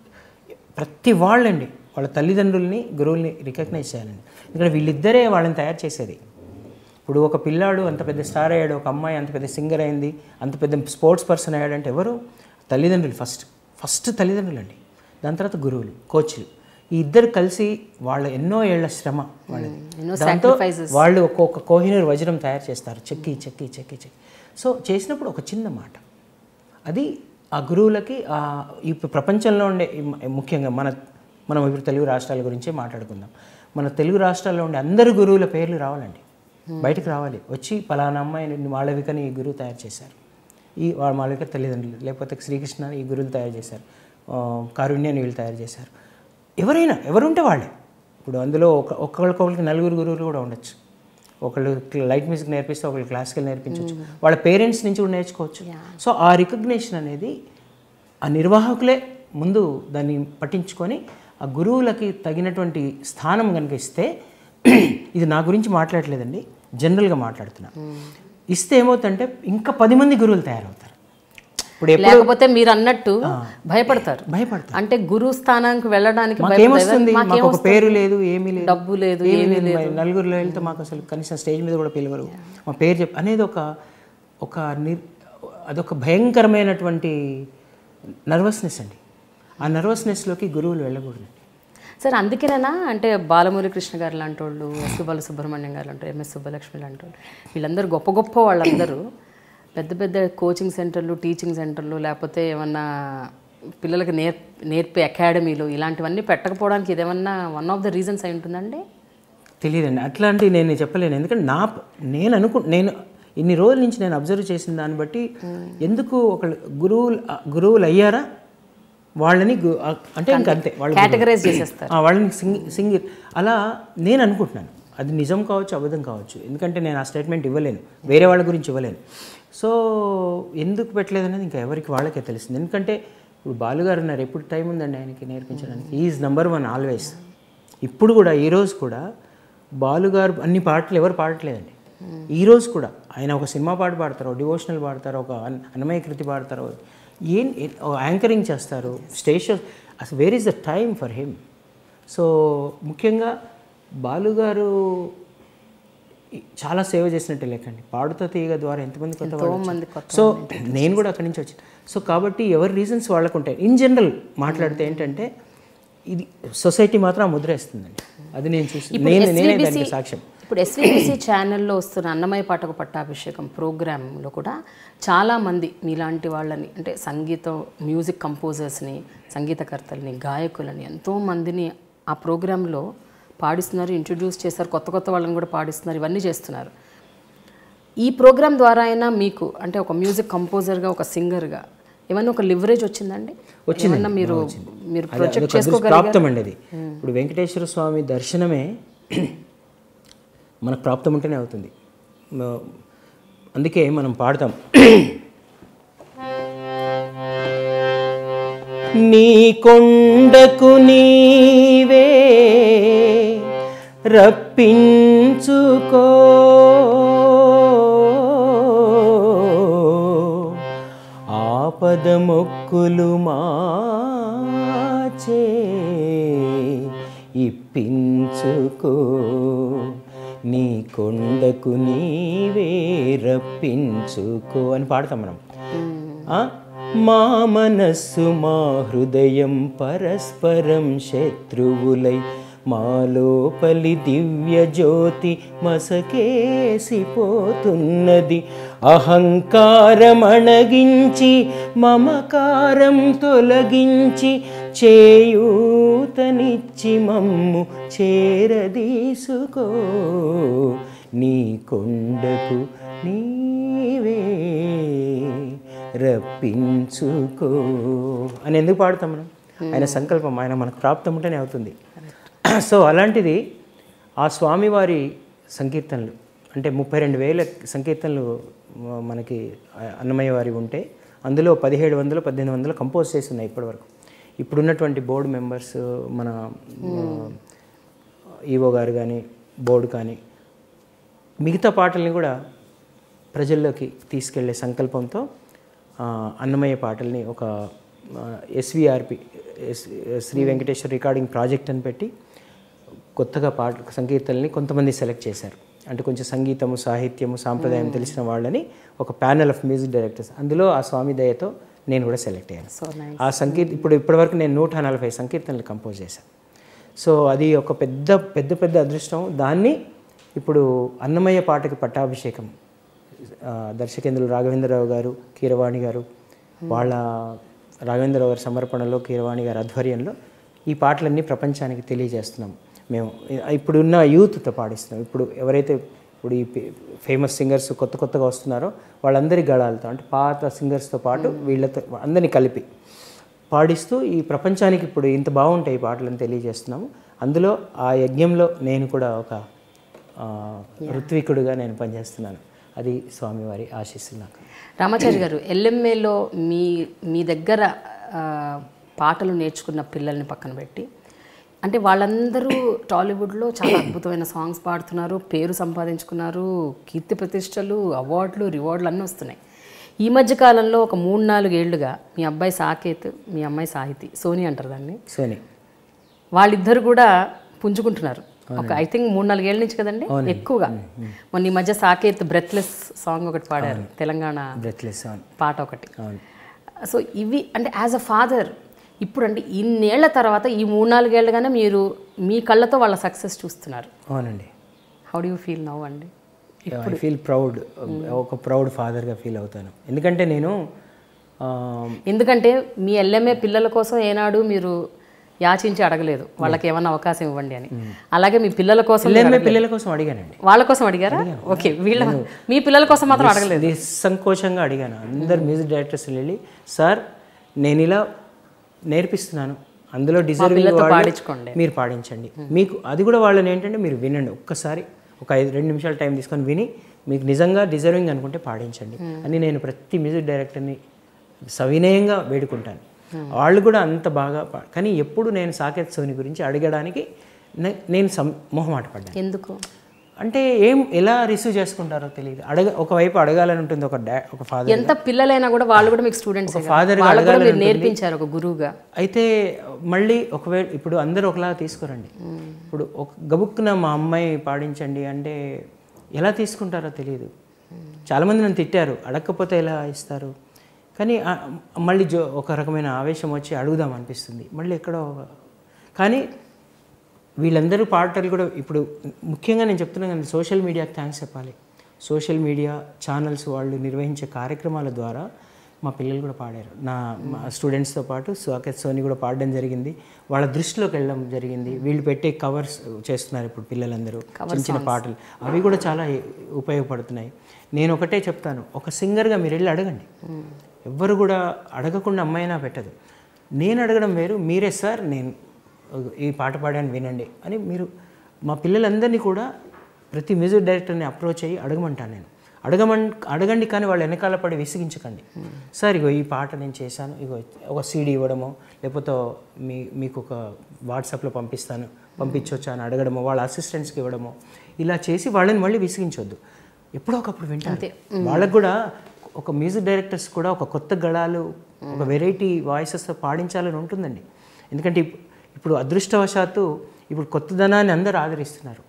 ప్రతి వాళ్ళండి వాళ్ళ తల్లిదండ్రుల్ని గురువుల్ని రికగ్నైజ్ చేయాలండి ఎందుకంటే వీళ్ళిద్దరే వాళ్ళని తయారు చేసేది ఇప్పుడు ఒక పిల్లాడు అంత పెద్ద స్టార్ అయ్యాడు ఒక అమ్మాయి అంత పెద్ద సింగర్ అయింది అంత పెద్ద స్పోర్ట్స్ పర్సన్ అయ్యాడంటే ఎవరు తల్లిదండ్రులు ఫస్ట్ ఫస్ట్ తల్లిదండ్రులు అండి దాని తర్వాత గురువులు కోచ్లు ఈ ఇద్దరు కలిసి వాళ్ళ ఎన్నో ఏళ్ల శ్రమ వాళ్ళది ఎన్నో దాంతో sacrifices. వాళ్ళు ఒక్కొక్క కోహినూర్ వజ్రం తయారు చేస్తారు చెక్కి చెక్కి చెక్కి చెక్కి సో చేసినప్పుడు ఒక చిన్న మాట అది ఆ గురువులకి ఆ ఈ ప్రపంచంలో ఉండే ఈ మ- ముఖ్యంగా మన మనం ఇప్పుడు తెలుగు రాష్ట్రాల గురించే మాట్లాడుకుందాం మన తెలుగు రాష్ట్రాల్లో ఉండే అందరు గురువుల పేర్లు రావాలండి బయటకు రావాలి వచ్చి పలానా అమ్మాయిని మాళవికని ఈ గురువు తయారు చేశారు ఈ వాళ్ళ మాళవిక తల్లిదండ్రులు లేకపోతే శ్రీకృష్ణ ఈ గురువులు తయారు చేశారు ఆ, కారుణ్యాన్ని వీళ్ళు తయారు చేశారు ఎవరైనా ఎవరుంటే వాళ్ళే ఇప్పుడు అందులో ఒక ఒక్కొక్కరికి నలుగురు గురువులు కూడా ఉండొచ్చు ఒకళ్ళు లైట్ మ్యూజిక్ నేర్పిస్తే ఒకళ్ళు క్లాసికల్ నేర్పించవచ్చు వాళ్ళ పేరెంట్స్ నుంచి కూడా నేర్చుకోవచ్చు సో ఆ రికగ్నేషన్ అనేది ఆ నిర్వాహకులే ముందు దాన్ని పట్టించుకొని ఆ గురువులకి తగినటువంటి స్థానం కనుక ఇస్తే ఇది నా గురించి మాట్లాడలేదండి జనరల్గా మాట్లాడుతున్నా ఇస్తే ఏమవుతుందంటే ఇంకా పది మంది గురువులు తయారవుతారు ఇప్పుడు ఎప్పుడు లేకపోతే మీరు అన్నట్టు భయపడతారు భయపడతారు అంటే గురు స్థానానికి వెళ్ళడానికి మాకేమొస్తుంది భయపడతారు. మాకు ఒక పేరు లేదు ఏమీ లేదు డబ్బు లేదు ఏమీ లేదు మరి నలుగురిలో వెళ్తే మాకు అసలు కనీసం స్టేజ్ మీద కూడా పిలవరు మా పేరు చెప్ అనేది ఒక ఒక నిర్ అదొక భయంకరమైనటువంటి నర్వస్నెస్ అండి ఆ నర్వస్నెస్లోకి గురువులు వెళ్ళకూడదు సరే అందుకేనా అంటే బాలమురళి కృష్ణ గారు లాంటి వాళ్ళు ఎస్ బాలసుబ్రహ్మణ్యం గారు లాంటి ఎంఎస్ సుబ్బలక్ష్మి లాంటి వాళ్ళు వీళ్ళందరూ గొప్ప గొప్ప వాళ్ళందరూ పెద్ద పెద్ద కోచింగ్ సెంటర్లు టీచింగ్ సెంటర్లు లేకపోతే ఏమన్నా పిల్లలకి నేర్ నేర్పే అకాడమీలు ఇలాంటివన్నీ పెట్టకపోవడానికి ఇదేమన్నా వన్ ఆఫ్ ద రీజన్స్ అయి ఉంటుందండి తెలియదండి అట్లాంటివి నేను చెప్పలేను ఎందుకంటే నా ప- నేను అనుకు నేను ఇన్ని రోజుల నుంచి నేను అబ్జర్వ్ చేసిన దాన్ని బట్టి ఎందుకు ఒక గురువులు గురువులు అయ్యారా వాళ్ళని గు- అంటే ఇంక అంతే వాళ్ళు కేటగరైజ్ చేసేస్తారు ఆ, వాళ్ళని సింగ్ సింగ్ అలా నేను అనుకుంటున్నాను అది నిజం కావచ్చు అబద్ధం కావచ్చు ఎందుకంటే నేను ఆ స్టేట్మెంట్ ఇవ్వలేను వేరే వాళ్ళ గురించి ఇవ్వలేను సో ఎందుకు పెట్టలేదు అనేది ఇంకా ఎవరికి వాళ్ళకే తెలుస్తుంది ఎందుకంటే ఇప్పుడు బాలుగారు ఉన్నారు ఎప్పుడు టైం ఉందండి ఆయనకి నేర్పించడానికి ఈజ్ నంబర్ వన్ ఆల్వేస్ ఇప్పుడు కూడా ఈ రోజు కూడా బాలుగారు అన్ని పాటలు ఎవరు పాడట్లేదండి ఈ రోజు కూడా ఆయన ఒక సినిమా పాట పాడతారు డివోషనల్ పాడతారు ఒక అన్- అన్నమయ కృతి పాడతారు ఏం యాంకరింగ్ చేస్తారు స్టేజ్ షో అసలు where is the time for him so ముఖ్యంగా బాలుగారు ఈ- చాలా సేవ చేసినట్టే లెక్కండి పాడుతా తీగ ద్వారా ఎంతమంది కొత్త వాళ్ళు మంది వచ్చారు. సో నేను కూడా అక్కడి నుంచి వచ్చాను సో కాబట్టి ఎవరి రీజన్స్ వాళ్ళకు ఉంటాయి ఇన్ జనరల్ మాట్లాడితే ఏంటంటే ఇది సొసైటీ మాత్రం ఆ ముద్ర వేస్తుందండి అది నేను చూసి నేను నేనే దానికి సాక్ష్యం ఇప్పుడు ఎస్వీబీసీ ఛానల్లో వస్తున్న అన్నమయ్య పాటకు పట్టాభిషేకం ప్రోగ్రాంలో కూడా చాలామంది మీలాంటి వాళ్ళని అంటే సంగీతం మ్యూజిక్ కంపోజర్స్ని సంగీతకర్తల్ని గాయకులని ఎంతోమందిని ఆ ప్రోగ్రాంలో పాడిస్తున్నారు ఇంట్రడ్యూస్ చేశారు కొత్త కొత్త వాళ్ళని కూడా పాడిస్తున్నారు ఇవన్నీ చేస్తున్నారు ఈ ప్రోగ్రాం ద్వారా అయినా మీకు అంటే ఒక మ్యూజిక్ కంపోజర్గా ఒక సింగర్గా ఏమన్నా ఒక లివరేజ్ వచ్చిందండి ఏమన్నా మీరు మీరు అది- ప్రొజెక్ట్ అదొక చేసుకోగలిగారు ప్రాప్తం అండి అది ఇప్పుడు వెంకటేశ్వర స్వామి దర్శనమే మనకు ప్రాప్తం ఉంటేనే అవుతుంది మ- అందుకే మనం పాడతాం నీ కొండకు నీవే రప్పించుకో ఆపద మొక్కులు మాచే ఇప్పించుకో నీ కొండకు నీవే రప్పించుకో అని పాడతాం మనం ఆ? మా మనస్సు మా హృదయం పరస్పరం శత్రువులై మా లోపలి దివ్య జ్యోతి మసకేసిపోతున్నది అహంకారం అణగించి మమకారం తొలగించి చేయూతనిచ్చి మమ్ము చేరదీసుకో నీ కొండకు నీవే రప్పించుకో అని ఎందుకు పాడుతాం మనం ఆయన సంకల్పం ఆయన మనకు ప్రాప్తం ఉంటేనే అవుతుంది సో అలాంటిది ఆ స్వామివారి సంకీర్తనలు అంటే ముప్పై రెండు వేల సంకీర్తనలు మ- మనకి అన్నమయ్య వారి ఉంటే అందులో పదిహేడు వందలు పద్దెనిమిది వందలు కంపోజ్ చేసి ఉన్నాయి ఇప్పటివరకు ఇప్పుడున్నటువంటి బోర్డు మెంబర్స్ మన ఈవో గారు కానీ బోర్డు కానీ మిగతా పాటల్ని కూడా ప్రజల్లోకి తీసుకెళ్లే సంకల్పంతో ఆ, అన్నమయ్య పాటల్ని ఒక SVRP S Sri Venkateswara recording project అని పెట్టి కొత్తగా పాట సంకీర్తనల్ని కొంతమంది సెలెక్ట్ చేశారు అంటే కొంచెం సంగీతము సాహిత్యము సాంప్రదాయం తెలిసిన వాళ్ళని ఒక ప్యానల్ ఆఫ్ మ్యూజిక్ డైరెక్టర్స్ అందులో ఆ స్వామి దయతో నేను కూడా సెలెక్ట్ అయ్యాను సో నైస్ ఆ సంకీర్త ఇప్పుడు ఇప్పటివరకు నేను నూట నలభై సంకీర్తనలు కంపోజ్ చేశాను సో అది ఒక పెద్ద పెద్ద పెద్ద అదృష్టం దాన్ని ఇప్పుడు అన్నమయ్య పాటకి పట్టాభిషేకం ఆ, దర్శకేంద్రులు రాఘవేంద్రరావు గారు కీరవాణి గారు వాళ్ళ రాఘవేంద్రరావు గారి సమర్పణలో కీరవాణి గారి ఆధ్వర్యంలో ఈ పాటలన్నీ ప్రపంచానికి తెలియజేస్తున్నాం మేము ఇప్పుడున్న యూత్తో పాడిస్తున్నాం ఇప్పుడు ఎవరైతే ఇప్పుడు ఈ ఫేమస్ సింగర్స్ కొత్త కొత్తగా వస్తున్నారో వాళ్ళందరి గళాలతో అంటే పాత సింగర్స్తో పాటు వీళ్ళతో అందరినీ కలిపి పాడిస్తూ ఈ ప్రపంచానికి ఇప్పుడు ఇంత బాగుంటాయి ఈ పాటలను తెలియజేస్తున్నాము అందులో ఆ యజ్ఞంలో నేను కూడా ఒక ఆ, ఋత్వికుడుగా నేను పనిచేస్తున్నాను అది స్వామివారి ఆశీస్సులు నాకు రామాచారి గారు ఎల్ఎంఏలో మీ మీ దగ్గర ఆ, పాటలు నేర్చుకున్న పిల్లల్ని పక్కన పెట్టి అంటే వాళ్ళందరూ టాలీవుడ్లో చాలా అద్భుతమైన సాంగ్స్ పాడుతున్నారు పేరు సంపాదించుకున్నారు కీర్తి ప్రతిష్టలు అవార్డులు రివార్డులు అన్నీ వస్తున్నాయి ఈ మధ్య కాలంలో ఒక మూడు నాలుగు ఏళ్లుగా మీ అబ్బాయి సాకేత్ మీ అమ్మాయి సాహితి సోని అంటారు దాన్ని సోని వాళ్ళిద్దరు కూడా పుంజుకుంటున్నారు ఒక ఐ థింక్ మూడు నాలుగేళ్ల నుంచి కదండి ఎక్కువగా మొన్న ఈ మధ్య సాకేత్ బ్రెత్లెస్ సాంగ్ ఒకటి పాడారు తెలంగాణ బ్రెత్లెస్ అవును పాట ఒకటి అవును సో ఇవి అంటే యాజ్ అ ఫాదర్ ఇప్పుడు అంటే ఇన్నేళ్ల తర్వాత ఈ మూడు నాలుగేళ్లుగానే మీరు మీ కళ్ళతో వాళ్ళ సక్సెస్ చూస్తున్నారు అవునండి హౌ డూ ఫీల్ నవ్ అండి ఐ ఫీల్ ప్రౌడ్ ఒక ప్రౌడ్ ఫాదర్గా ఫీల్ అవుతాను ఎందుకంటే నేను ఆ, ఎందుకంటే మీ ఎల్ఎంఏ పిల్లల కోసం ఏనాడు మీరు యాచించి అడగలేదు వాళ్ళకి ఏమన్నా అవకాశం ఇవ్వండి అని అలాగే మీ పిల్లల కోసం మీరు పిల్లల అడగలేదు. పిల్లల కోసం అడిగానండి వాళ్ళ కోసం అడిగారా ఓకే వీళ్ళ మీ పిల్లల కోసం మాత్రం అడగలేదు నిస్సంకోచంగా అడిగాను అందరు మ్యూజిక్ డైరెక్టర్స్ వెళ్ళి సార్ నేను ఇలా నేర్పిస్తున్నాను అందులో డిజర్వింగ్ పిల్లతో వాళ్ళు పాడించుకోండి. మీరు పాడించండి మీకు అది కూడా వాళ్ళని ఏంటంటే మీరు వినండి ఒక్కసారి ఒక ఐదు రెండు నిమిషాలు టైం తీసుకొని విని మీకు నిజంగా డిజర్వింగ్ అనుకుంటే పాడించండి అని నేను ప్రతి మ్యూజిక్ డైరెక్టర్ని సవినయంగా వేడుకుంటాను వాళ్ళు కూడా అంత బాగా పా- కానీ ఎప్పుడు నేను సాకేత్ సోని గురించి అడగడానికి నే- నేను సం మొహమాట పడ్డాను ఎందుకు అంటే ఏం ఎలా రిసీవ్ చేసుకుంటారో తెలియదు అడగ ఒకవైపు అడగాలని ఉంటుంది ఒక డా ఒక ఫాదర్ ఎంత పిల్లలైనా కూడా వాళ్ళు కూడా మీకు స్టూడెంట్స్ father గా వాళ్ళు కూడా అడగాలని మీరు నేర్పించారు ఒక గురువుగా అయితే మళ్ళీ ఒకవేళ ఇప్పుడు అందరూ ఒకలా తీసుకోరండి ఇప్పుడు ఒక గబుక్కున మా అమ్మాయి పాడించండి అంటే ఎలా తీసుకుంటారో తెలియదు చాలామంది నన్ను తిట్టారు అడగకపోతే ఎలా ఇస్తారు కానీ ఆ, మళ్ళీ జో ఒక రకమైన ఆవేశం వచ్చి అడుగుదాం అనిపిస్తుంది మళ్ళీ ఎక్కడో ఒక- కానీ వీళ్ళందరూ పాటలు కూడా ఇప్పుడు ముఖ్యంగా నేను చెప్తున్నాను కానీ సోషల్ మీడియాకి థ్యాంక్స్ చెప్పాలి సోషల్ మీడియా ఛానల్స్ వాళ్ళు నిర్వహించే కార్యక్రమాల ద్వారా మా పిల్లలు కూడా పాడారు నా మా స్టూడెంట్స్తో పాటు స్వాకెత్ సోని కూడా పాడడం జరిగింది వాళ్ళ దృష్టిలోకి వెళ్ళడం జరిగింది వీళ్ళు పెట్టే కవర్స్ చేస్తున్నారు ఇప్పుడు పిల్లలందరూ చిన్న చిన్న పాటలు అవి కూడా చాలా ఉపయోగపడుతున్నాయి నేను ఒకటే చెప్తాను ఒక సింగర్గా మీరు వెళ్ళి అడగండి ఎవ్వరు కూడా అడగకుండా అమ్మాయినా పెట్టదు నేను అడగడం వేరు మీరే సార్ నేను ఈ పాట పాడాను వినండి అని మీరు మా పిల్లలందరినీ కూడా ప్రతి మ్యూజిక్ డైరెక్టర్ని అప్రోచ్ అయ్యి అడగమంటాను నేను అడగమన్ అడగండి కానీ వాళ్ళు వెనకాల పడి విసిగించకండి సార్ ఇగో ఈ పాట నేను చేశాను ఇగో ఒక సీడీ ఇవ్వడమో లేకపోతే మీ మీకు ఒక వాట్సాప్లో పంపిస్తాను పంపించవచ్చా అని అడగడమో వాళ్ళ అసిస్టెంట్స్కి ఇవ్వడమో ఇలా చేసి వాళ్ళని మళ్ళీ విసిగించొద్దు ఎప్పుడో ఒకప్పుడు వింటారు వాళ్ళకు కూడా ఒక మ్యూజిక్ డైరెక్టర్స్ కూడా ఒక కొత్త గళాలు ఒక వెరైటీ వాయిసెస్ పాడించాలని ఉంటుందండి ఎందుకంటే ఇప్- ఇప్పుడు అదృష్టవశాత్తు ఇప్పుడు కొత్తదనాన్ని అందరూ ఆదరిస్తున్నారు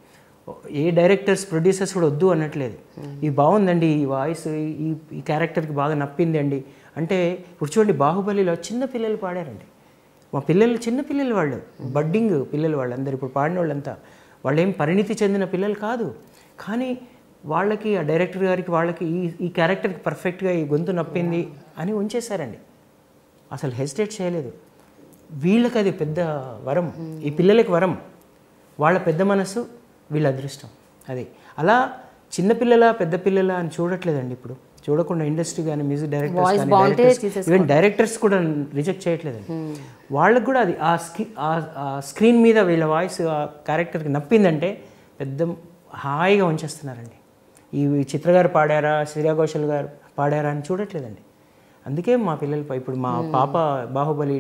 ఏ డైరెక్టర్స్ ప్రొడ్యూసర్స్ కూడా వద్దు అనట్లేదు ఇది బాగుందండి ఈ వాయిస్ ఈ ఈ క్యారెక్టర్కి బాగా నప్పింది అండి అంటే ఇప్పుడు చూడండి బాహుబలిలో చిన్న పిల్లలు పాడారండి మా పిల్లలు చిన్న పిల్లలు వాళ్ళు బడ్డింగ్ పిల్లలు వాళ్ళందరూ ఇప్పుడు పాడిన వాళ్ళంతా వాళ్ళు ఏం పరిణితి చెందిన పిల్లలు కాదు కానీ వాళ్ళకి ఆ డైరెక్టర్ గారికి వాళ్ళకి ఈ ఈ క్యారెక్టర్కి పర్ఫెక్ట్గా ఈ గొంతు నప్పింది అని ఉంచేశారండి అసలు హెసిటేట్ చేయలేదు వీళ్ళకి అది పెద్ద వరం ఈ పిల్లలకి వరం వాళ్ళ పెద్ద మనసు వీళ్ళ అదృష్టం అది అలా చిన్న పిల్లల పెద్ద పిల్లల అని చూడట్లేదండి ఇప్పుడు చూడకుండా ఇండస్ట్రీ కానీ మ్యూజిక్ డైరెక్టర్స్ కానీ డైరెక్టర్స్ ఈవెన్ డైరెక్టర్స్ కూడా రిజెక్ట్ చేయట్లేదండి వాళ్ళకి కూడా అది ఆ స్క్రీ ఆ స్క్రీన్ మీద వీళ్ళ వాయిస్ ఆ క్యారెక్టర్కి నప్పిందంటే పెద్ద హాయిగా ఉంచేస్తున్నారండి ఈ చిత్ర గారు పాడారా శ్రేయా ఘోషల్ గారు పాడారా అని చూడట్లేదండి అందుకే మా పిల్లలు పై- ఇప్పుడు మా పాప బాహుబలి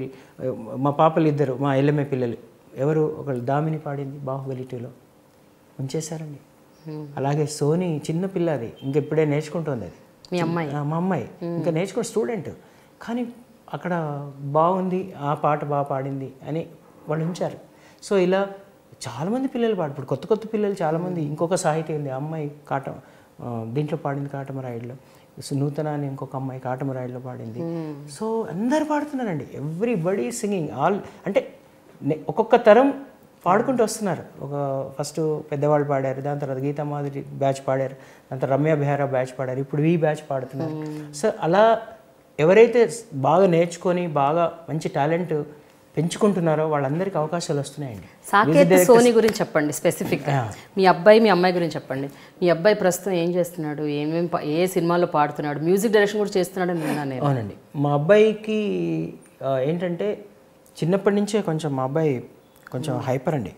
మా పాపలు ఇద్దరు మా ఎల్ఎంఏ పిల్లలు ఎవరు ఒకళ్ళు దామిని పాడింది బాహుబలి టూలో ఉంచేశారండి అలాగే సోని చిన్న పిల్ల అది ఇంకెప్పుడే నేర్చుకుంటుంది అది మీ అమ్మాయి ఆ, మా అమ్మాయి ఇంకా నేర్చుకున్న స్టూడెంట్ కానీ అక్కడ బాగుంది ఆ పాట బాగా పాడింది అని వాళ్ళు ఉంచారు సో ఇలా చాలామంది పిల్లలు పాడు ఇప్పుడు కొత్త కొత్త పిల్లలు చాలామంది ఇంకొక సాహితీ ఉంది ఆ అమ్మాయి కాట ఆ, దీంట్లో పాడింది కాటమరాయుడులో సో నూతన అని ఇంకొక అమ్మాయి కాటమరాయుడులో పాడింది సో అందరు పాడుతున్నారండి ఎవ్రీ బడీ సింగింగ్ ఆల్ అంటే నే- ఒక్కొక్క తరం పాడుకుంటూ వస్తున్నారు ఒక ఫస్ట్ పెద్దవాళ్ళు పాడారు దాని తర్వాత గీతా మాధురి బ్యాచ్ పాడారు దాని తర్వాత రమ్య బెహరా బ్యాచ్ పాడారు ఇప్పుడు ఈ బ్యాచ్ పాడుతున్నారు సో అలా ఎవరైతే బాగా నేర్చుకొని బాగా మంచి టాలెంట్ పెంచుకుంటున్నారో వాళ్ళందరికీ అవకాశాలు వస్తున్నాయండి సాకేత్ సోని గురించి చెప్పండి స్పెసిఫిక్గా మీ అబ్బాయి మీ అమ్మాయి గురించి చెప్పండి మీ అబ్బాయి ప్రస్తుతం ఏం చేస్తున్నాడు ఏమేం పా- ఏ సినిమాలో పాడుతున్నాడు మ్యూజిక్ డైరెక్షన్ కూడా చేస్తున్నాడు అని విన్నాను నేను అవునండి మా అబ్బాయికి ఆ, ఏంటంటే చిన్నప్పటి నుంచే కొంచెం మా అబ్బాయి కొంచెం హైపర్ అండి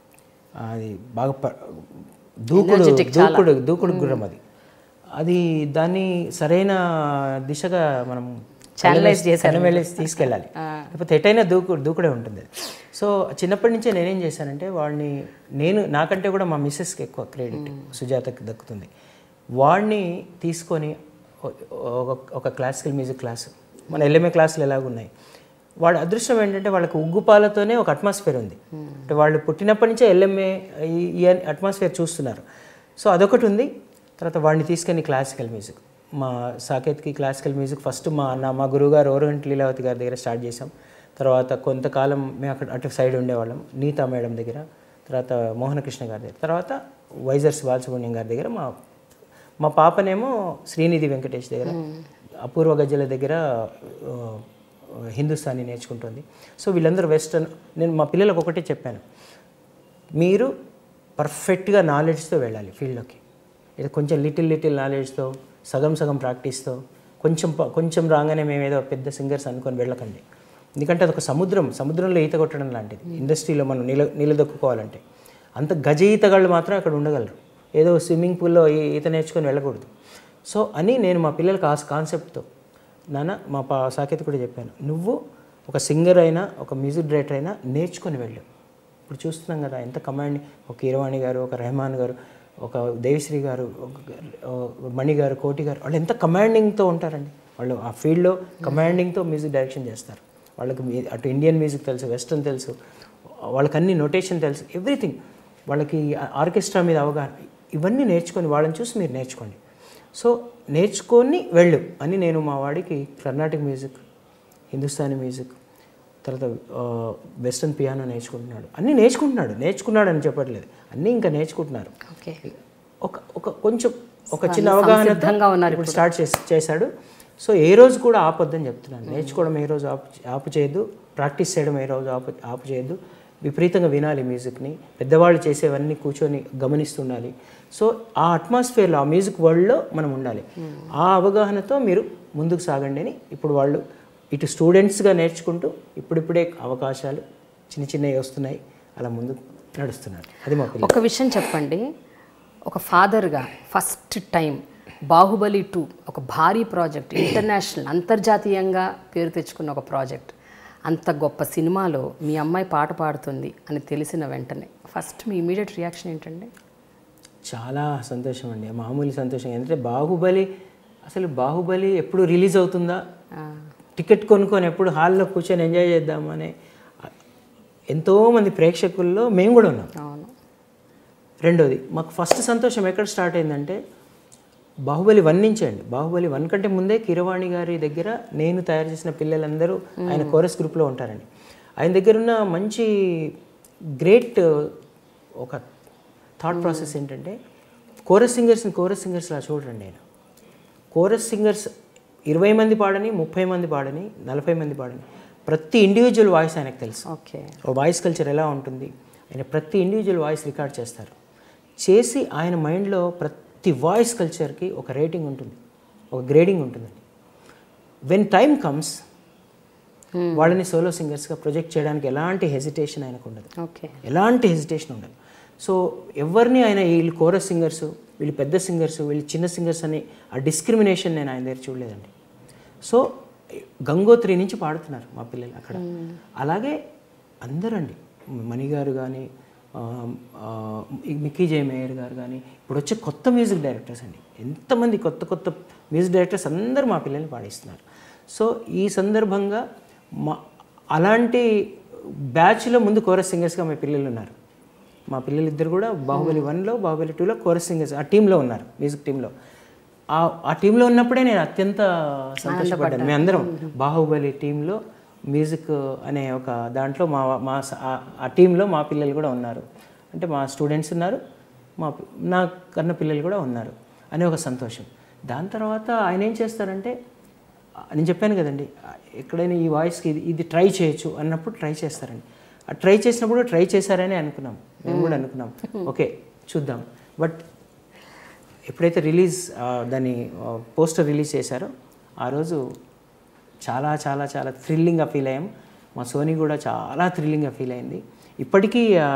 అది బాగా ప- దూకుడు దూకుడు దూకుడు గుర్రం అది అది దాన్ని సరైన దిశగా మనం Channelize చేశారు. వెళ్ళేసి తీసుకెళ్ళాలి లేకపోతే ఎటైనా దూకు దూకుడే ఉంటుంది అది సో చిన్నప్పటి నుంచే నేనేం చేశానంటే వాడిని నేను నాకంటే కూడా మా మిస్సెస్కి ఎక్కువ క్రెడిట్ సుజాతకి దక్కుతుంది వాడిని తీసుకొని ఒ- ఒక ఒక క్లాసికల్ మ్యూజిక్ క్లాస్ మన ఎల్ఎంఏ క్లాసులు ఎలాగున్నాయి వాళ్ళ అదృష్టం ఏంటంటే వాళ్ళకి ఉగ్గుపాలతోనే ఒక అట్మాస్ఫియర్ ఉంది అంటే వాళ్ళు పుట్టినప్పటి నుంచే ఎల్ఎంఏ ఈ అట్మాస్ఫియర్ చూస్తున్నారు సో అదొకటి ఉంది తర్వాత వాడిని తీసుకొని క్లాసికల్ మ్యూజిక్ మా సాకేత్కి క్లాసికల్ మ్యూజిక్ ఫస్ట్ మా నా మా గురువుగారు ఓరగంటి లీలావతి గారి దగ్గర స్టార్ట్ చేసాం తర్వాత కొంతకాలం మేము అక్కడ అటు సైడ్ ఉండేవాళ్ళం నీతా మేడం దగ్గర తర్వాత మోహనకృష్ణ గారి దగ్గర తర్వాత వైజర్స్ బాలసుబ్రహ్మణ్యం గారి దగ్గర మా మా పాపనేమో శ్రీనిధి వెంకటేష్ దగ్గర అపూర్వ గజ్జల దగ్గర ఆ, హిందుస్థానీ నేర్చుకుంటుంది సో వీళ్ళందరూ వెస్టర్న్ నేను మా పిల్లలకు ఒకటే చెప్పాను మీరు పర్ఫెక్ట్గా నాలెడ్జ్తో వెళ్ళాలి ఫీల్డ్లోకి ఇది కొంచెం లిటిల్ లిటిల్ నాలెడ్జ్తో సగం సగం ప్రాక్టీస్తో కొంచెం ప- కొంచెం రాగానే మేము ఏదో పెద్ద సింగర్స్ అనుకొని వెళ్ళకండి ఎందుకంటే అదొక సముద్రం సముద్రంలో ఈత కొట్టడం లాంటిది ఇండస్ట్రీలో మనం నిల నిలదొక్కుకోవాలంటే అంత గజ ఈతగాళ్ళు మాత్రం అక్కడ ఉండగలరు ఏదో స్విమ్మింగ్ పూల్లో ఈ- ఈత నేర్చుకొని వెళ్ళకూడదు సో అని నేను మా పిల్లలకి ఆ కాన్సెప్ట్తో నాన్న మా పా సాకేత్ కూడా చెప్పాను నువ్వు ఒక సింగర్ అయినా ఒక మ్యూజిక్ డైరెక్టర్ అయినా నేర్చుకొని వెళ్ళు ఇప్పుడు చూస్తున్నాం కదా ఎంత కమాండ్ ఒక కీరవాణి గారు ఒక రెహమాన్ గారు ఒక దేవిశ్రీ గారు ఒక ఒక మణి గారు కోటి గారు వాళ్ళు ఎంత కమాండింగ్తో ఉంటారండి వాళ్ళు ఆ ఫీల్డ్లో కమాండింగ్తో మ్యూజిక్ డైరెక్షన్ చేస్తారు వాళ్ళకి మీ- అటు ఇండియన్ మ్యూజిక్ తెలుసు వెస్ట్రన్ తెలుసు వాళ్ళకి అన్ని నొటేషన్ తెలుసు ఎవ్రీథింగ్ వాళ్ళకి ఆర్కెస్ట్రా మీద అవగాహన ఇవన్నీ నేర్చుకొని వాళ్ళని చూసి మీరు నేర్చుకోండి సో నేర్చుకొని వెళ్ళు అని నేను మా వాడికి కర్ణాటక మ్యూజిక్ హిందుస్థానీ మ్యూజిక్ తర్వాత ఆ, వెస్ట్రన్ పియానో నేర్చుకుంటున్నాడు అన్నీ నేర్చుకుంటున్నాడు నేర్చుకున్నాడు అని చెప్పట్లేదు అన్నీ ఇంకా నేర్చుకుంటున్నారు ఓకే ఒక ఒక కొంచెం ఒక చిన్న అవగాహనతో సంసిద్ధంగా ఉన్నారు ఇప్పుడు స్టార్ట్ చేసి చేశాడు సో ఏ రోజు కూడా ఆపొద్దని చెప్తున్నాను నేర్చుకోవడం ఏ రోజు ఆపు ఆపు చేయొద్దు ప్రాక్టీస్ చేయడం ఏ రోజు ఆపు ఆపు చేయొద్దు విపరీతంగా వినాలి మ్యూజిక్ని పెద్దవాళ్ళు చేసేవన్నీ కూర్చొని గమనిస్తుండాలి సో ఆ అట్మాస్ఫియర్లో ఆ మ్యూజిక్ వరల్డ్లో మనం ఉండాలి ఆ అవగాహనతో మీరు ముందుకు సాగండి అని ఇప్పుడు వాళ్ళు ఇటు స్టూడెంట్స్గా నేర్చుకుంటూ ఇప్పుడిప్పుడే అవకాశాలు చిన్న చిన్నవి వస్తున్నాయి అలా ముందుకు నడుస్తున్నారు అది మా పిల్లలు ఒక విషయం చెప్పండి ఒక ఫాదర్గా ఫస్ట్ టైం బాహుబలి టూ ఒక భారీ ప్రాజెక్ట్ ఇంటర్నేషనల్ అంతర్జాతీయంగా పేరు తెచ్చుకున్న ఒక ప్రాజెక్ట్ అంత గొప్ప సినిమాలో మీ అమ్మాయి పాట పాడుతుంది అని తెలిసిన వెంటనే ఫస్ట్ మీ ఇమీడియట్ రియాక్షన్ ఏంటండి చాలా సంతోషం అండి మామూలు సంతోషం ఎందుకంటే బాహుబలి అసలు బాహుబలి ఎప్పుడు రిలీజ్ అవుతుందా టికెట్ కొనుక్కొని ఎప్పుడు హాల్లో కూర్చొని ఎంజాయ్ చేద్దామనే ఎంతోమంది ప్రేక్షకుల్లో మేము కూడా ఉన్నాం అవును రెండోది మాకు ఫస్ట్ సంతోషం ఎక్కడ స్టార్ట్ అయిందంటే బాహుబలి వన్ నుంచే అండి బాహుబలి వన్ కంటే ముందే కిరవాణి గారి దగ్గర నేను తయారు చేసిన పిల్లలందరూ ఆయన కోరస్ గ్రూప్లో ఉంటారండి ఆయన దగ్గర ఉన్న మంచి గ్రేట్ ఒక థాట్ ప్రాసెస్ ఏంటంటే కోరస్ సింగర్స్ని కోరస్ సింగర్స్లా చూడండి ఆయన కోరస్ సింగర్స్ ఇరవై మంది పాడని ముప్పై మంది పాడని నలభై మంది పాడని ప్రతి ఇండివిజువల్ వాయిస్ ఆయనకు తెలుసు ఓకే ఓ వాయిస్ కల్చర్ ఎలా ఉంటుంది ఆయన ప్రతి ఇండివిజువల్ వాయిస్ రికార్డ్ చేస్తారు చేసి ఆయన మైండ్లో ప్రతి వాయిస్ కల్చర్కి ఒక రేటింగ్ ఉంటుంది ఒక గ్రేడింగ్ ఉంటుందండి వెన్ టైం కమ్స్ వాళ్ళని సోలో సింగర్స్గా ప్రొజెక్ట్ చేయడానికి ఎలాంటి హెజిటేషన్ ఆయనకు ఉండదు ఓకే ఎలాంటి హెజిటేషన్ ఉండదు సో ఎవరిని ఆయన వీళ్ళు కోరస్ సింగర్స్ వీళ్ళు పెద్ద సింగర్స్ వీళ్ళు చిన్న సింగర్స్ అని ఆ డిస్క్రిమినేషన్ నేను ఆయన దగ్గర చూడలేదండి సో గంగోత్రి నుంచి పాడుతున్నారు మా పిల్లలు అక్కడ అలాగే అందరండి మణి గారు కానీ మిక్కీ జే మేయర్ గారు కానీ ఇప్పుడు వచ్చే కొత్త మ్యూజిక్ డైరెక్టర్స్ అండి ఎంతమంది కొత్త కొత్త మ్యూజిక్ డైరెక్టర్స్ అందరూ మా పిల్లల్ని పాడిస్తున్నారు సో ఈ సందర్భంగా మా అలాంటి బ్యాచ్లో ముందు కోరస్ సింగర్స్గా మా పిల్లలు ఉన్నారు మా పిల్లలు ఇద్దరు కూడా బాహుబలి వన్లో బాహుబలి టూలో కోరస్ సింగర్స్ ఆ టీంలో ఉన్నారు మ్యూజిక్ టీంలో ఆ ఆ టీంలో ఉన్నప్పుడే నేను అత్యంత సంతోషపడ్డాను మేమందరం బాహుబలి టీంలో మ్యూజిక్ అనే ఒక దాంట్లో మా మా స- ఆ- ఆ టీంలో మా పిల్లలు కూడా ఉన్నారు అంటే మా స్టూడెంట్స్ ఉన్నారు మా పి- నా కన్న పిల్లలు కూడా ఉన్నారు అనే ఒక సంతోషం దాని తర్వాత ఆయన ఏం చేస్తారంటే ఆ, నేను చెప్పాను కదండి ఆ, ఎక్కడైనా ఈ వాయిస్కి ఇది ఇది ట్రై చేయొచ్చు అన్నప్పుడు ట్రై చేస్తారండి ఆ ట్రై చేసినప్పుడు ట్రై చేశారని అనుకున్నాం మేము కూడా అనుకున్నాం ఓకే చూద్దాం బట్ ఎప్పుడైతే రిలీజ్ ఆ, దాన్ని పోస్టర్ రిలీజ్ చేశారో ఆ రోజు చాలా చాలా చాలా థ్రిల్లింగ్గా ఫీల్ అయ్యాం మా సోనీ కూడా చాలా థ్రిల్లింగ్గా ఫీల్ అయింది ఇప్పటికీ ఆ,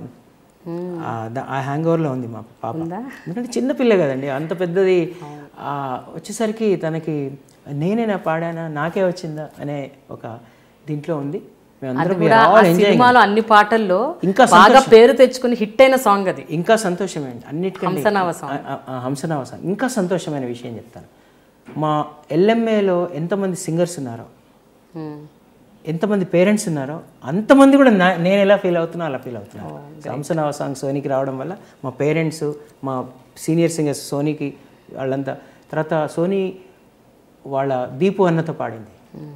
ఆ ద- ఆ హ్యాంగ్ ఓవర్లో ఉంది మా పాప ఎందుకంటే చిన్న పిల్ల కదండి అంత పెద్దది ఆ, వచ్చేసరికి తనకి నేనేనా పాడానా నాకే వచ్చిందా అనే ఒక దీంట్లో ఉంది మేమందరం we కూడా are ఆ all enjoying it. సినిమాలో అన్ని పాటల్లో ఇంకా బాగా పేరు తెచ్చుకుని హిట్ అయిన సాంగ్ అది ఇంకా సంతోషమే అండి అన్నిటికంటే హంసనావ song. ఆ, ఆ, హంసనావ సాంగ్ ఇంకా సంతోషమైన విషయం చెప్తాను మా ఎల్ఎంఏలో ఎంతమంది సింగర్స్ ఉన్నారో ఎంతమంది పేరెంట్స్ ఉన్నారో అంతమంది కూడా నా నేను ఎలా ఫీల్ అవుతున్నా అలా ఫీల్ అవుతున్నాను హంసనావ సాంగ్ సోనీకి రావడం వల్ల మా పేరెంట్స్ మా సీనియర్ సింగర్స్ సోనీకి వాళ్ళంతా తర్వాత సోనీ వాళ్ళ దీపు అన్నతో పాడింది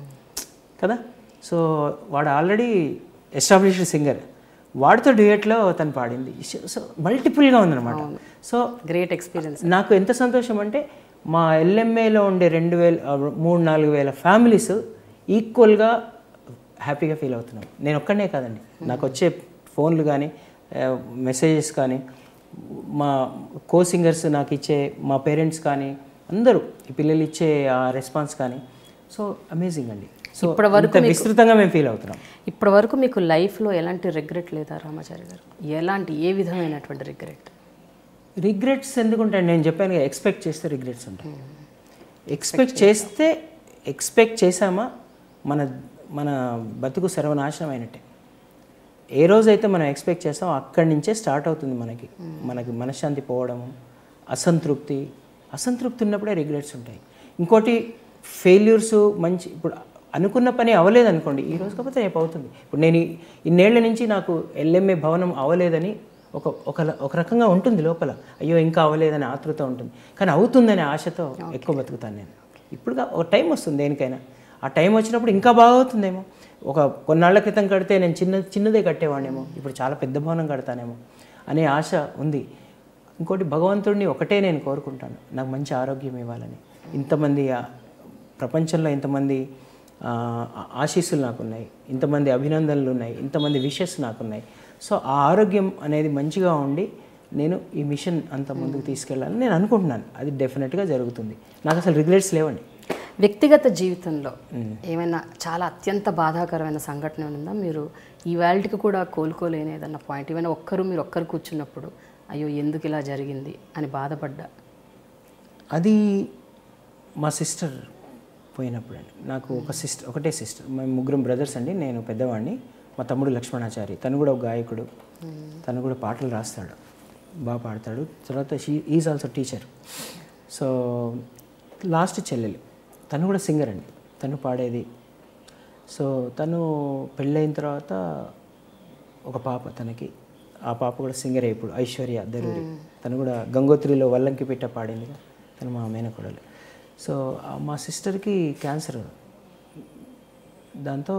కదా సో వాడు ఆల్రెడీ ఎస్టాబ్లిష్డ్ సింగర్ వాడితో డ్యూయట్లో తను పాడింది సో మల్టిపుల్గా ఉందన్నమాట సో గ్రేట్ ఎక్స్పీరియన్స్ నాకు ఎంత సంతోషం అంటే మా ఎల్ఎంఏలో ఉండే రెండు వేల ఆ, మూడు నాలుగు వేల ఫ్యామిలీస్ ఈక్వల్గా హ్యాపీగా ఫీల్ అవుతున్నాం నేను ఒక్కడనే కాదండి నాకు వచ్చే ఫోన్లు కానీ మెసేజెస్ కానీ మా కో సింగర్స్ నాకు ఇచ్చే మా పేరెంట్స్ కానీ అందరూ ఈ పిల్లలు ఇచ్చే ఆ రెస్పాన్స్ కానీ సో అమేజింగ్ అండి సో ఇంత విస్తృతంగా మేము ఫీల్ అవుతున్నాం ఇప్పటి వరకు మీకు లైఫ్లో ఎలాంటి రిగ్రెట్ లేదా రామాచారి గారు ఎలాంటి ఏ విధమైనటువంటి రిగ్రెట్ రిగ్రెట్స్ ఎందుకుంటాయి నేను చెప్పాను కదా ఎక్స్పెక్ట్ చేస్తే రిగ్రెట్స్ ఉంటాయి ఎక్స్పెక్ట్ చేస్తే ఎక్స్పెక్ట్ చేసామా మన మన బతుకు సర్వనాశనం అయినట్టే ఏ రోజైతే మనం ఎక్స్పెక్ట్ చేస్తామో అక్కడి నుంచే స్టార్ట్ అవుతుంది మనకి మనకి మనశ్శాంతి పోవడం అసంతృప్తి అసంతృప్తి ఉన్నప్పుడే రిగ్రెట్స్ ఉంటాయి ఇంకోటి ఫెయిల్యూర్స్ మంచి ఇప్పుడు అనుకున్న పని అవ్వలేదు అనుకోండి ఈ రోజు కాకపోతే రేపు అవుతుంది ఇప్పుడు నేను ఈ- ఇన్నేళ్ల నుంచి నాకు ఎల్ఎంఏ భవనం అవ్వలేదని ఒక ఒక ఒక రకంగా ఉంటుంది లోపల అయ్యో ఇంకా అవ్వలేదని ఆతృత ఉంటుంది కానీ అవుతుందనే ఆశతో ఎక్కువ బతుకుతాను నేను ఇప్పుడు కా- ఒక టైం వస్తుంది దేనికైనా ఆ టైం వచ్చినప్పుడు ఇంకా బాగా అవుతుందేమో ఒక కొన్నాళ్ల క్రితం కడితే నేను చిన్న చిన్నదే కట్టేవాడినేమో ఇప్పుడు చాలా పెద్ద భవనం కడతానేమో అనే ఆశ ఉంది ఇంకోటి భగవంతుడిని ఒకటే నేను కోరుకుంటాను నాకు మంచి ఆరోగ్యం ఇవ్వాలని ఇంతమంది ఆ, ప్రపంచంలో ఇంతమంది ఆ, ఆశీస్సులు నాకున్నాయి ఇంతమంది అభినందనలు ఉన్నాయి ఇంతమంది విషెస్ నాకున్నాయి సో ఆ ఆరోగ్యం అనేది మంచిగా ఉండి నేను ఈ మిషన్ అంత ముందుకు తీసుకెళ్ళాలని నేను అనుకుంటున్నాను అది డెఫినెట్గా జరుగుతుంది నాకు అసలు రిగ్రెట్స్ లేవండి వ్యక్తిగత జీవితంలో ఏమైనా చాలా అత్యంత బాధాకరమైన సంఘటన ఏమైనా ఉందా మీరు ఈ వేల్ట్కి కూడా కోలుకోలేని ఏదన్నా పాయింట్ ఏమైనా ఒక్కరు మీరు ఒక్కరు కూర్చున్నప్పుడు అయ్యో ఎందుకు ఇలా జరిగింది అని బాధపడ్డా అది మా సిస్టర్ పోయినప్పుడు అండి నాకు ఒక సిస్టర్ ఒకటే సిస్టర్ మేము ముగ్గురం బ్రదర్స్ అండి నేను పెద్దవాడిని మా తమ్ముడు లక్ష్మణాచారి తను కూడా ఒక గాయకుడు తను కూడా పాటలు రాస్తాడు బాగా పాడతాడు తర్వాత she is also teacher so last చెల్లెలు తను కూడా సింగర్ అండి తను పాడేది సో తను పెళ్ళైన తర్వాత ఒక పాప తనకి ఆ పాప కూడా సింగర్ ఇప్పుడు ఐశ్వర్య దరూరి తను కూడా గంగోత్రిలో వల్లంకి పెట్ట పాడింది తను మా మేనకోడలు సో ఆ మా సిస్టర్కి క్యాన్సర్ దాంతో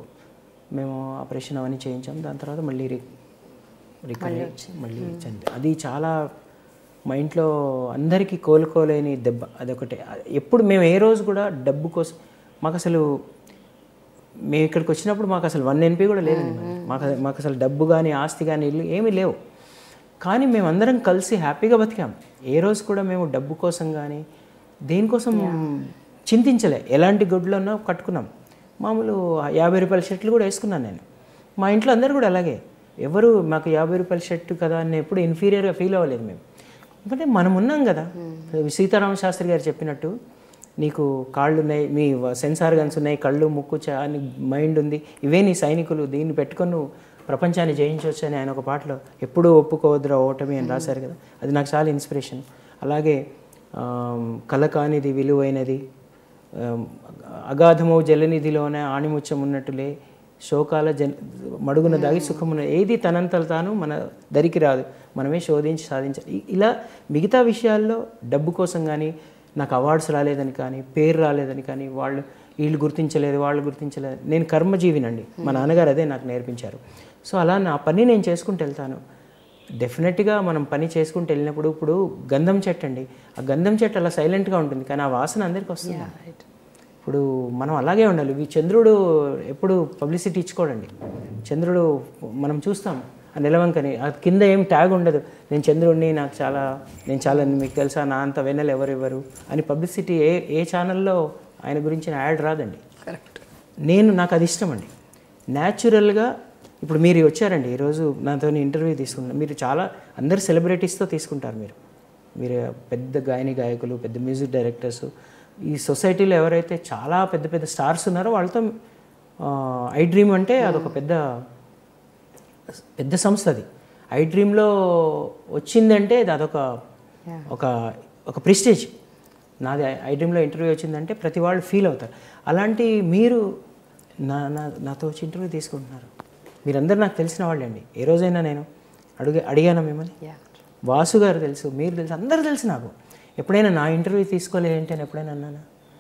మేము ఆపరేషన్ అవన్నీ చేయించాం దాని తర్వాత మళ్ళీ రి రికవరీ మళ్ళీ చనిపోయి అది చాలా మా ఇంట్లో అందరికీ కోలుకోలేని దెబ్బ అదొకటే ఎప్పుడు మేము ఏ రోజు కూడా డబ్బు కోసం మాకు అసలు మేము ఇక్కడికి వచ్చినప్పుడు మాకు అసలు వన్ ఎన్పి కూడా లేదండి మరి. మాకు మాకు అసలు డబ్బు కానీ ఆస్తి కానీ ఇల్లు ఏమీ లేవు కానీ మేమందరం కలిసి హ్యాపీగా బతికాం ఏ రోజు కూడా మేము డబ్బు కోసం కానీ దేనికోసం చింతించలే ఎలాంటి గుడ్లు ఉన్నా కట్టుకున్నాం మామూలు యాభై రూపాయల షర్ట్లు కూడా వేసుకున్నాను నేను మా ఇంట్లో అందరూ కూడా అలాగే ఎవరు మాకు యాభై రూపాయల షర్ట్ కదా అని ఎప్పుడు ఇన్ఫీరియర్గా ఫీల్ అవ్వలేదు మేము ఎందుకంటే మనం ఉన్నాం కదా సీతారామ శాస్త్రి గారు చెప్పినట్టు నీకు కాళ్ళు ఉన్నాయి మీ సెన్స్ ఆర్గన్స్ ఉన్నాయి కళ్ళు ముక్కు చా అని మైండ్ ఉంది ఇవే నీ సైనికులు దీన్ని పెట్టుకొని నువ్వు ప్రపంచాన్ని జయించవచ్చు అని ఆయన ఒక పాటలో ఎప్పుడూ ఒప్పుకోవద్దురా ఓటమి అని రాశారు కదా అది నాకు చాలా ఇన్స్పిరేషన్ అలాగే ఆమ్, కల కానిది విలువైనది ఆమ్, అగాధమో జలనిధిలోనే ఆణిముత్యం ఉన్నట్టులే శోకాల జన్ మడుగున దాగి సుఖమున ఏది తనంతల తాను మన దరికి రాదు మనమే శోధించి సాధించాలి ఇ- ఇలా మిగతా విషయాల్లో డబ్బు కోసం కానీ నాకు అవార్డ్స్ రాలేదని కానీ పేరు రాలేదని కానీ వాళ్ళు వీళ్ళు గుర్తించలేదు వాళ్ళు గుర్తించలేదు నేను కర్మజీవినండి మా నాన్నగారు అదే నాకు నేర్పించారు సో అలా నా పని నేను చేసుకుంటూ వెళ్తాను డెఫినెట్గా మనం పని చేసుకుంటూ వెళ్ళినప్పుడు ఇప్పుడు గంధం చెట్టు అండి ఆ గంధం చెట్టు అలా సైలెంట్గా ఉంటుంది కానీ ఆ వాసన అందరికీ వస్తుంది ఇప్పుడు మనం అలాగే ఉండాలి ఈ చంద్రుడు ఎప్పుడు పబ్లిసిటీ ఇచ్చుకోడండి చంద్రుడు మనం చూస్తాం ఆ నిలవంకని ఆ కింద ఏం ట్యాగ్ ఉండదు నేను చంద్రుడిని నాకు చాలా నేను చాలా మీకు తెలుసా నా అంత వెన్నెలు ఎవరెవరు అని పబ్లిసిటీ ఏ ఏ ఛానల్లో ఆయన గురించి యాడ్ రాదండి కరెక్ట్ నేను నాకు అది ఇష్టం అండి న్యాచురల్గా ఇప్పుడు మీరు వచ్చారండి ఈరోజు నాతో ఇంటర్వ్యూ తీసుకున్నారు మీరు చాలా అందరు సెలబ్రిటీస్తో తీసుకుంటారు మీరు మీరు పెద్ద గాయని గాయకులు పెద్ద మ్యూజిక్ డైరెక్టర్స్ ఈ సొసైటీలో ఎవరైతే చాలా పెద్ద పెద్ద స్టార్స్ ఉన్నారో వాళ్ళతో ఐ డ్రీమ్ అంటే అదొక పెద్ద పెద్ద సంస్థ అది ఐ డ్రీమ్లో వచ్చిందంటే అది అదొక ఒక ఒక ప్రెస్టేజ్ నాది ఐ డ్రీమ్లో ఇంటర్వ్యూ వచ్చిందంటే ప్రతి వాళ్ళు ఫీల్ అవుతారు అలాంటి మీరు నా నా నాతో వచ్చి ఇంటర్వ్యూ తీసుకుంటున్నారు మీరందరూ నాకు తెలిసిన వాళ్ళండి ఏ రోజైనా నేను అడుగు అడిగానా మిమ్మల్ని యా వాసు గారు తెలుసు మీరు తెలుసు అందరూ తెలుసు నాకు ఎప్పుడైనా నా ఇంటర్వ్యూ తీసుకోలేదంటే అని ఎప్పుడైనా అన్నానా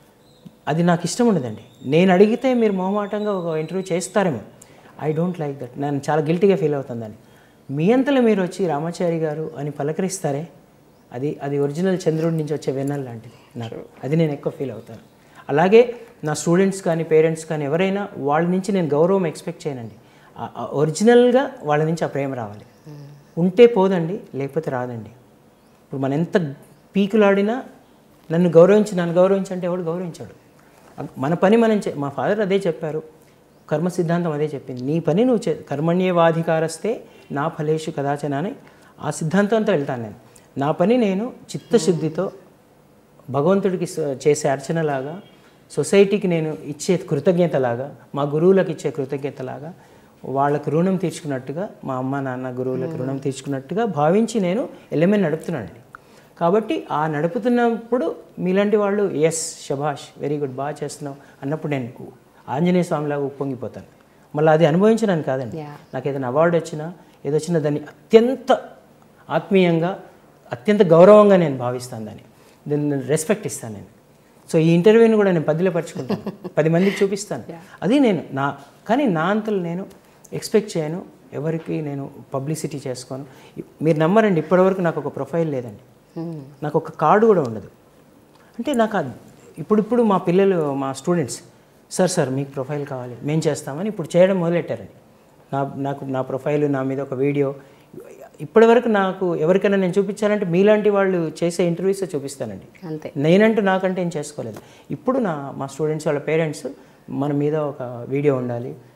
అది నాకు ఇష్టం ఉండదండి నేను అడిగితే మీరు మొహమాటంగా ఒక ఇంటర్వ్యూ చేస్తారేమో ఐ డోంట్ లైక్ దట్ నేను చాలా గిల్టీగా ఫీల్ అవుతుందని మీ అంతలో మీరు వచ్చి రామాచారి గారు అని పలకరిస్తారే అది అది ఒరిజినల్ చంద్రుడి నుంచి వచ్చే వెన్నెల లాంటిది నాకు అది నేను ఎక్కువ ఫీల్ అవుతాను అలాగే నా స్టూడెంట్స్ కానీ పేరెంట్స్ కానీ ఎవరైనా వాళ్ళ నుంచి నేను గౌరవం ఎక్స్పెక్ట్ చేయనండి ఆ- ఆ ఒరిజినల్గా వాళ్ళ నుంచి ఆ ప్రేమ రావాలి ఉంటే పోదండి లేకపోతే రాదండి ఇప్పుడు మనం ఎంత పీకులాడినా నన్ను గౌరవించి నన్ను గౌరవించి అంటే ఎవడు గౌరవించాడు మన పని మనం చే మా ఫాదర్ అదే చెప్పారు కర్మ సిద్ధాంతం అదే చెప్పింది నీ పని నువ్వు చే కర్మణ్యేవాధికారస్తే నా ఫలేషు కదాచన అని ఆ సిద్ధాంతంతో వెళ్తాను నేను నా పని నేను చిత్తశుద్ధితో భగవంతుడికి స- చేసే అర్చనలాగా సొసైటీకి నేను ఇచ్చే కృతజ్ఞతలాగా మా గురువులకు ఇచ్చే కృతజ్ఞతలాగా వాళ్ళకు రుణం తీర్చుకున్నట్టుగా మా అమ్మ నాన్న గురువులకు రుణం తీర్చుకున్నట్టుగా భావించి నేను ఎల్ఎంఎన్ నడుపుతున్నానండి కాబట్టి ఆ నడుపుతున్నప్పుడు మీలాంటి వాళ్ళు ఎస్ శభాష్ వెరీ గుడ్ బాగా చేస్తున్నావు అన్నప్పుడు నేను ఆంజనేయ స్వామిలాగా ఉప్పొంగిపోతాను మళ్ళీ అది అనుభవించడానికి కాదండి Yeah. నాకు ఏదైనా అవార్డు వచ్చినా ఏదో వచ్చినా దాన్ని అత్యంత ఆత్మీయంగా అత్యంత గౌరవంగా నేను భావిస్తాను దాన్ని దీన్ని రెస్పెక్ట్ ఇస్తాను నేను సో ఈ ఇంటర్వ్యూని కూడా నేను పదిలో పరుచుకుంటాను పది మందికి చూపిస్తాను అది నేను నా కానీ నా అంతలు నేను ఎక్స్పెక్ట్ చేయను ఎవరికి నేను పబ్లిసిటీ చేసుకోను మీరు నమ్మరండి ఇప్పటివరకు నాకు ఒక ప్రొఫైల్ లేదండి నాకు ఒక కార్డు కూడా ఉండదు అంటే నాకు అది ఇప్పుడిప్పుడు మా పిల్లలు మా స్టూడెంట్స్ సార్ సార్ మీకు ప్రొఫైల్ కావాలి మేము చేస్తామని ఇప్పుడు చేయడం మొదలెట్టారండి నా నాకు నా ప్రొఫైల్ నా మీద ఒక వీడియో ఇప్పటివరకు నాకు ఎవరికైనా నేను చూపించాలంటే మీలాంటి వాళ్ళు చేసే ఇంటర్వ్యూస్ చూపిస్తానండి అంతే నేనంటూ నాకంటే ఏం చేసుకోలేదు ఇప్పుడు నా మా స్టూడెంట్స్ వాళ్ళ పేరెంట్స్ మన మీద ఒక వీడియో ఉండాలి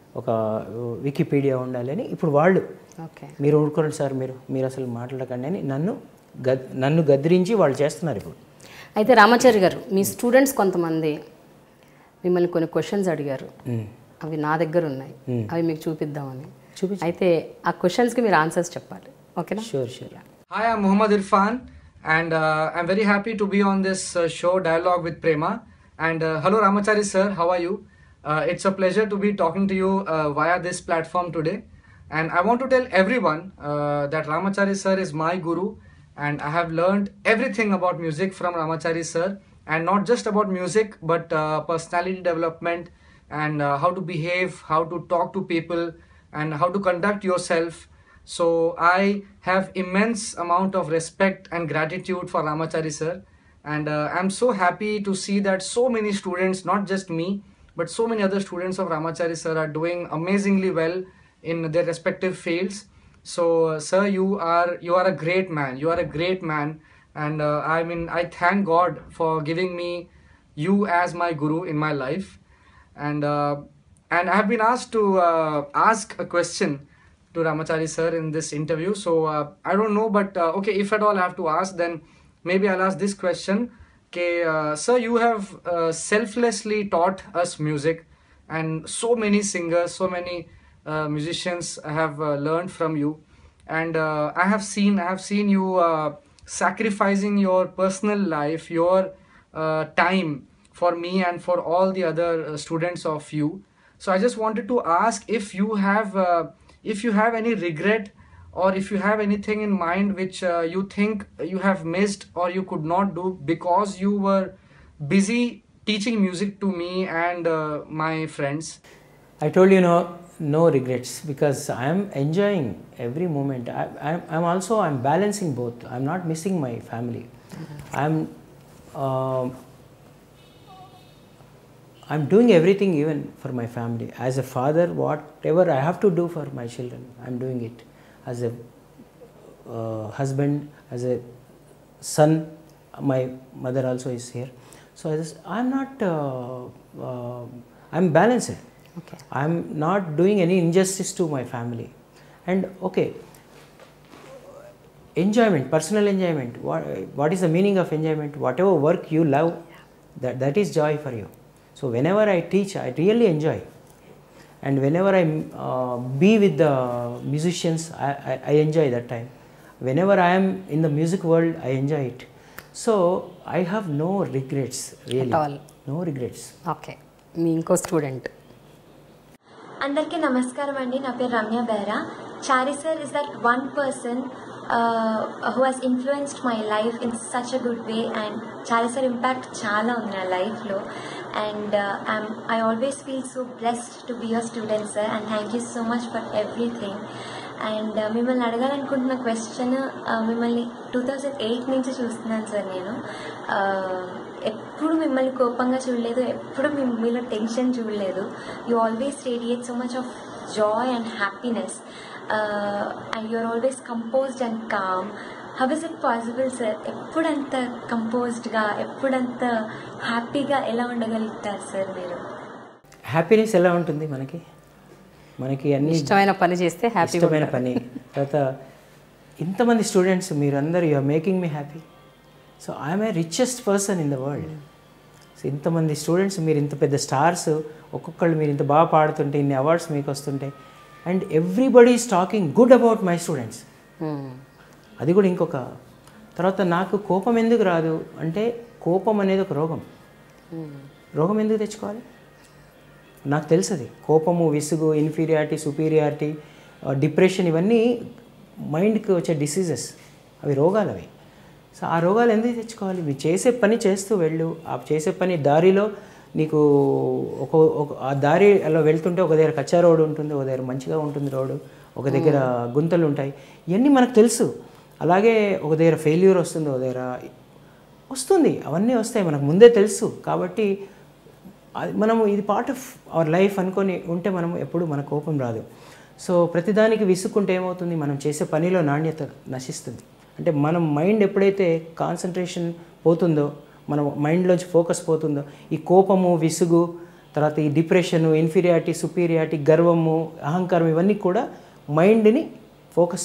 ఒక వికీపీడియా ఉండాలి అని ఇప్పుడు వాళ్ళు ఓకే మీరు ఊరుకోండి సార్ మీరు మీరు అసలు మాట్లాడకండి అని నన్ను గద్ నన్ను గద్దిరించి వాళ్ళు చేస్తున్నారు ఇప్పుడు అయితే రామాచారి గారు మీ స్టూడెంట్స్ కొంతమంది మిమ్మల్ని కొన్ని క్వశ్చన్స్ అడిగారు అవి నా దగ్గర ఉన్నాయి అవి మీకు చూపిద్దామని చూపించు. అయితే ఆ క్వశ్చన్స్కి మీరు ఆన్సర్స్ చెప్పాలి ఓకేనా sure sure Hi, I'm Muhammad Irfan, and uh, I'm very happy to be on this uh, show, Dialogue with Prema. And uh, hello, Ramachari sir, how are you? Uh, it's a pleasure to be talking to you uh, via this platform today. And I want to tell everyone uh, that Ramachari sir is my guru, and I have learned everything about music from Ramachari sir, and not just about music, but uh, personality development and uh, how to behave, how to talk to people, and how to conduct yourself. So I have immense amount of respect and gratitude for Ramachari sir, and uh, I'm so happy to see that so many students, not just me, but so many other students of Ramachari sir are doing amazingly well in their respective fields. So uh, sir, you are you are a great man. You are a great man, and uh, I mean I thank God for giving me you as my guru in my life, and uh, and I have been asked to uh, ask a question to Ramachari sir in this interview. So uh, I don't know, but uh, okay, if at all I have to ask, then maybe I'll ask this question. Okay, uh, sir, you have uh, selflessly taught us music, and so many singers, so many uh, musicians have uh, learned from you, and uh, I have seen, I have seen you uh, sacrificing your personal life, your uh, time for me and for all the other uh, students of you. So I just wanted to ask if you have uh, if you have any regret or if you have anything in mind which uh, you think you have missed or you could not do because you were busy teaching music to me and uh, my friends. I told you no, no regrets because I am enjoying every moment. I, I'm, I'm also I'm balancing both. I'm not missing my family. I'm um I'm doing everything even for my family. As a father, whatever I have to do for my children, I'm doing it. As a uh, husband, as a son, my mother also is here. So I just, I'm not. Uh, uh, I'm balanced. Okay I'm not doing any injustice to my family. And okay, enjoyment, personal enjoyment. What, what is the meaning of enjoyment? Whatever work you love, that, that is joy for you. So whenever I teach, I really enjoy. And whenever I uh, be with the musicians, I, I, I enjoy that time. Whenever I am in the music world, I enjoy it. So I have no regrets really. all. No regrets. Okay మీ ఇంకో student అందరికీ నమస్కారం అండి నా పేరు Ramya Behara Chari sir is that one person who has influenced my life in such a good way and Chari sir impact చాలా ఉంది నా లైఫ్లో and I'm I always feel so blessed to be your student sir and thank you so much for everything and మిమ్మల్ని అడగాలనుకుంటున్న question మిమ్మల్ని two thousand eight నుంచి చూస్తున్నాను sir నేను Uh, ఎప్పుడు మిమ్మల్ని కోపంగా చూడలేదు ఎప్పుడు మీ మీలో టెన్షన్ చూడలేదు you always radiate so much of joy and happiness and you're always composed and calm how is it possible sir ఎప్పుడంత కంపోజ్డ్గా ఎప్పుడంత హ్యాపీగా ఎలా ఉండగలుగుతారు సార్ మీరు హ్యాపీనెస్ ఎలా ఉంటుంది మనకి మనకి అన్ని ఇష్టమైన పని చేస్తే హ్యాపీగా ఇష్టమైన పని తర్వాత ఇంతమంది స్టూడెంట్స్ మీరందరూ you are making me happy so I'm a richest person in the world so ఇంతమంది స్టూడెంట్స్ మీరు ఇంత పెద్ద స్టార్స్ ఒక్కొక్కళ్ళు మీరు ఇంత బాగా పాడుతుంటే ఇన్ని అవార్డ్స్ మీకు వస్తుంటాయి and everybody is talking good about my students అది కూడా ఇంకొక తర్వాత నాకు కోపం ఎందుకు రాదు అంటే కోపం అనేది ఒక రోగం రోగం ఎందుకు తెచ్చుకోవాలి నాకు తెలుసు అది కోపము విసుగు ఇన్ఫీరియారిటీ సుపీరియారిటీ డిప్రెషన్ ఇవన్నీ మైండ్కి వచ్చే డిసీజెస్ అవి రోగాలు అవి సో ఆ రోగాలు ఎందుకు తెచ్చుకోవాలి మీరు చేసే పని చేస్తూ వెళ్ళు ఆ చేసే పని దారిలో నీకు ఒక ఒక ఆ దారి అలా వెళ్తుంటే ఒక దగ్గర కచ్చా రోడ్డు ఉంటుంది ఒక దగ్గర మంచిగా ఉంటుంది రోడ్డు ఒక దగ్గర గుంతలు ఉంటాయి ఇవన్నీ మనకు తెలుసు అలాగే ఒక దగ్గర ఫెయిల్యూర్ వస్తుంది ఒక దగ్గర వస్తుంది అవన్నీ వస్తాయి మనకు ముందే తెలుసు కాబట్టి అది మనము ఇది పార్ట్ ఆఫ్ అవర్ లైఫ్ అనుకొని ఉంటే మనం ఎప్పుడు మన కోపం రాదు సో ప్రతిదానికి విసుక్కుంటే ఏమవుతుంది మనం చేసే పనిలో నాణ్యత నశిస్తుంది అంటే మనం మైండ్ ఎప్పుడైతే కాన్సన్ట్రేషన్ పోతుందో మన మైండ్లోంచి ఫోకస్ పోతుందో ఈ కోపము విసుగు తర్వాత ఈ డిప్రెషన్ ఇన్ఫీరియారిటీ సుపీరియారిటీ గర్వము అహంకారం ఇవన్నీ కూడా మైండ్ని ఫోకస్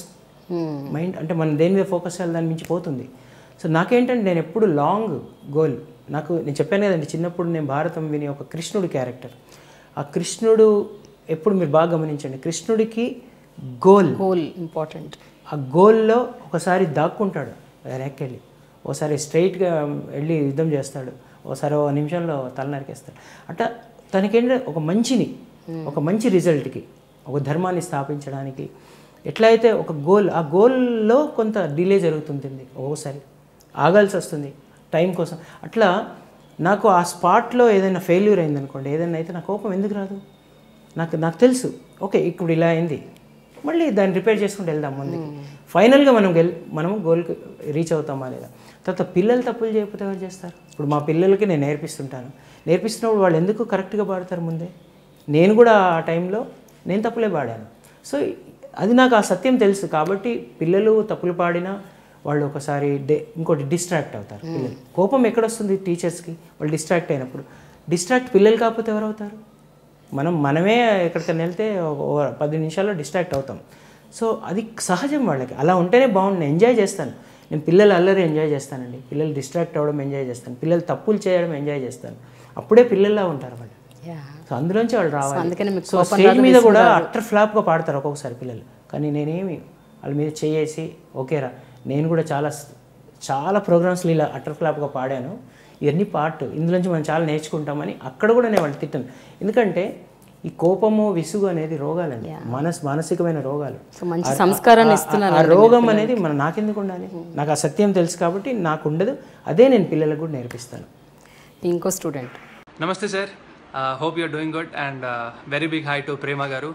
మైండ్ అంటే మనం దేని మీద ఫోకస్ చేయాలి దాని మించి పోతుంది సో నాకేంటంటే నేను ఎప్పుడు లాంగ్ గోల్ నాకు నేను చెప్పాను కదండి చిన్నప్పుడు నేను భారతం విని ఒక కృష్ణుడి క్యారెక్టర్ ఆ కృష్ణుడు ఎప్పుడు మీరు బాగా గమనించండి కృష్ణుడికి గోల్ గోల్ ఇంపార్టెంట్ ఆ గోల్లో ఒకసారి దాక్కుంటాడు వెనక్కి వెళ్ళి ఒకసారి స్ట్రైట్గా వెళ్ళి యుద్ధం చేస్తాడు ఒకసారి ఒక నిమిషంలో తల నరికేస్తాడు అట్లా తనకేంటంటే ఒక మంచిని ఒక మంచి రిజల్ట్కి ఒక ధర్మాన్ని స్థాపించడానికి ఎట్లయితే ఒక గోల్ ఆ గోల్లో కొంత డిలే జరుగుతుంటుంది ఒక్కోసారి ఆగాల్సి వస్తుంది టైం కోసం అట్లా నాకు ఆ స్పాట్లో ఏదైనా ఫెయిల్యూర్ అయిందనుకోండి ఏదైనా అయితే నా కోపం ఎందుకు రాదు నాకు నాకు తెలుసు ఓకే ఇప్పుడు ఇలా అయింది మళ్ళీ దాన్ని రిపేర్ చేసుకుంటూ వెళ్దాం ముందుకి ఫైనల్గా మనం గెల్ మనం గోల్కి రీచ్ అవుతామా లేదా తర్వాత పిల్లలు తప్పులు చేయకపోతే ఎవరు చేస్తారు ఇప్పుడు మా పిల్లలకి నేను నేర్పిస్తుంటాను నేర్పిస్తున్నప్పుడు వాళ్ళు ఎందుకు కరెక్ట్గా పాడతారు ముందే నేను కూడా ఆ టైంలో నేను తప్పులే పాడాను సో అది నాకు ఆ సత్యం తెలుసు కాబట్టి పిల్లలు తప్పులు పాడినా వాళ్ళు ఒకసారి డే ఇంకోటి డిస్ట్రాక్ట్ అవుతారు పిల్లలు కోపం ఎక్కడొస్తుంది టీచర్స్కి వాళ్ళు డిస్ట్రాక్ట్ అయినప్పుడు డిస్ట్రాక్ట్ పిల్లలు కాకపోతే ఎవరు అవుతారు మనం మనమే ఎక్కడికైనా వెళ్తే ఒక ఓ పది నిమిషాల్లో డిస్ట్రాక్ట్ అవుతాం సో అది సహజం వాళ్ళకి అలా ఉంటేనే బాగుంది నేను ఎంజాయ్ చేస్తాను నేను పిల్లలు అల్లరి ఎంజాయ్ చేస్తానండి పిల్లలు డిస్ట్రాక్ట్ అవ్వడం ఎంజాయ్ చేస్తాను పిల్లలు తప్పులు చేయడం ఎంజాయ్ చేస్తాను అప్పుడే పిల్లల్లా ఉంటారు వాళ్ళు యా సో అందులోంచి వాళ్ళు రావాలి అందుకనే మీకు సో కోపం స్టేజ్ రాదు, మీద కూడా విసుగు అట్టర్ ఫ్లాప్గా పాడతారు ఒక్కొక్కసారి పిల్లలు కానీ నేనేమి వాళ్ళ మీద చేసి ఓకేరా నేను కూడా చాలా చాలా ప్రోగ్రామ్స్లో ఇలా అట్టర్ ఫ్లాప్గా పాడాను ఇవన్నీ పార్ట్ ఇందులోంచి మనం చాలా నేర్చుకుంటామని అక్కడ కూడా నేను వాళ్ళు తిట్టాను ఎందుకంటే ఈ కోపము విసుగు అనేది రోగాలండి మనస్ మానసికమైన రోగాలు సో మంచి సంస్కారాన్ని ఆ- ఇస్తున్నారు ఆ రోగం అనేది మన నాకెందుకు ఉండాలి నాకు ఆ సత్యం తెలుసు కాబట్టి నాకు ఉండదు అదే నేను పిల్లలకు కూడా నేర్పిస్తాను ఇంకో స్టూడెంట్ నమస్తే sir hope you're doing good and very big hi to Prema garu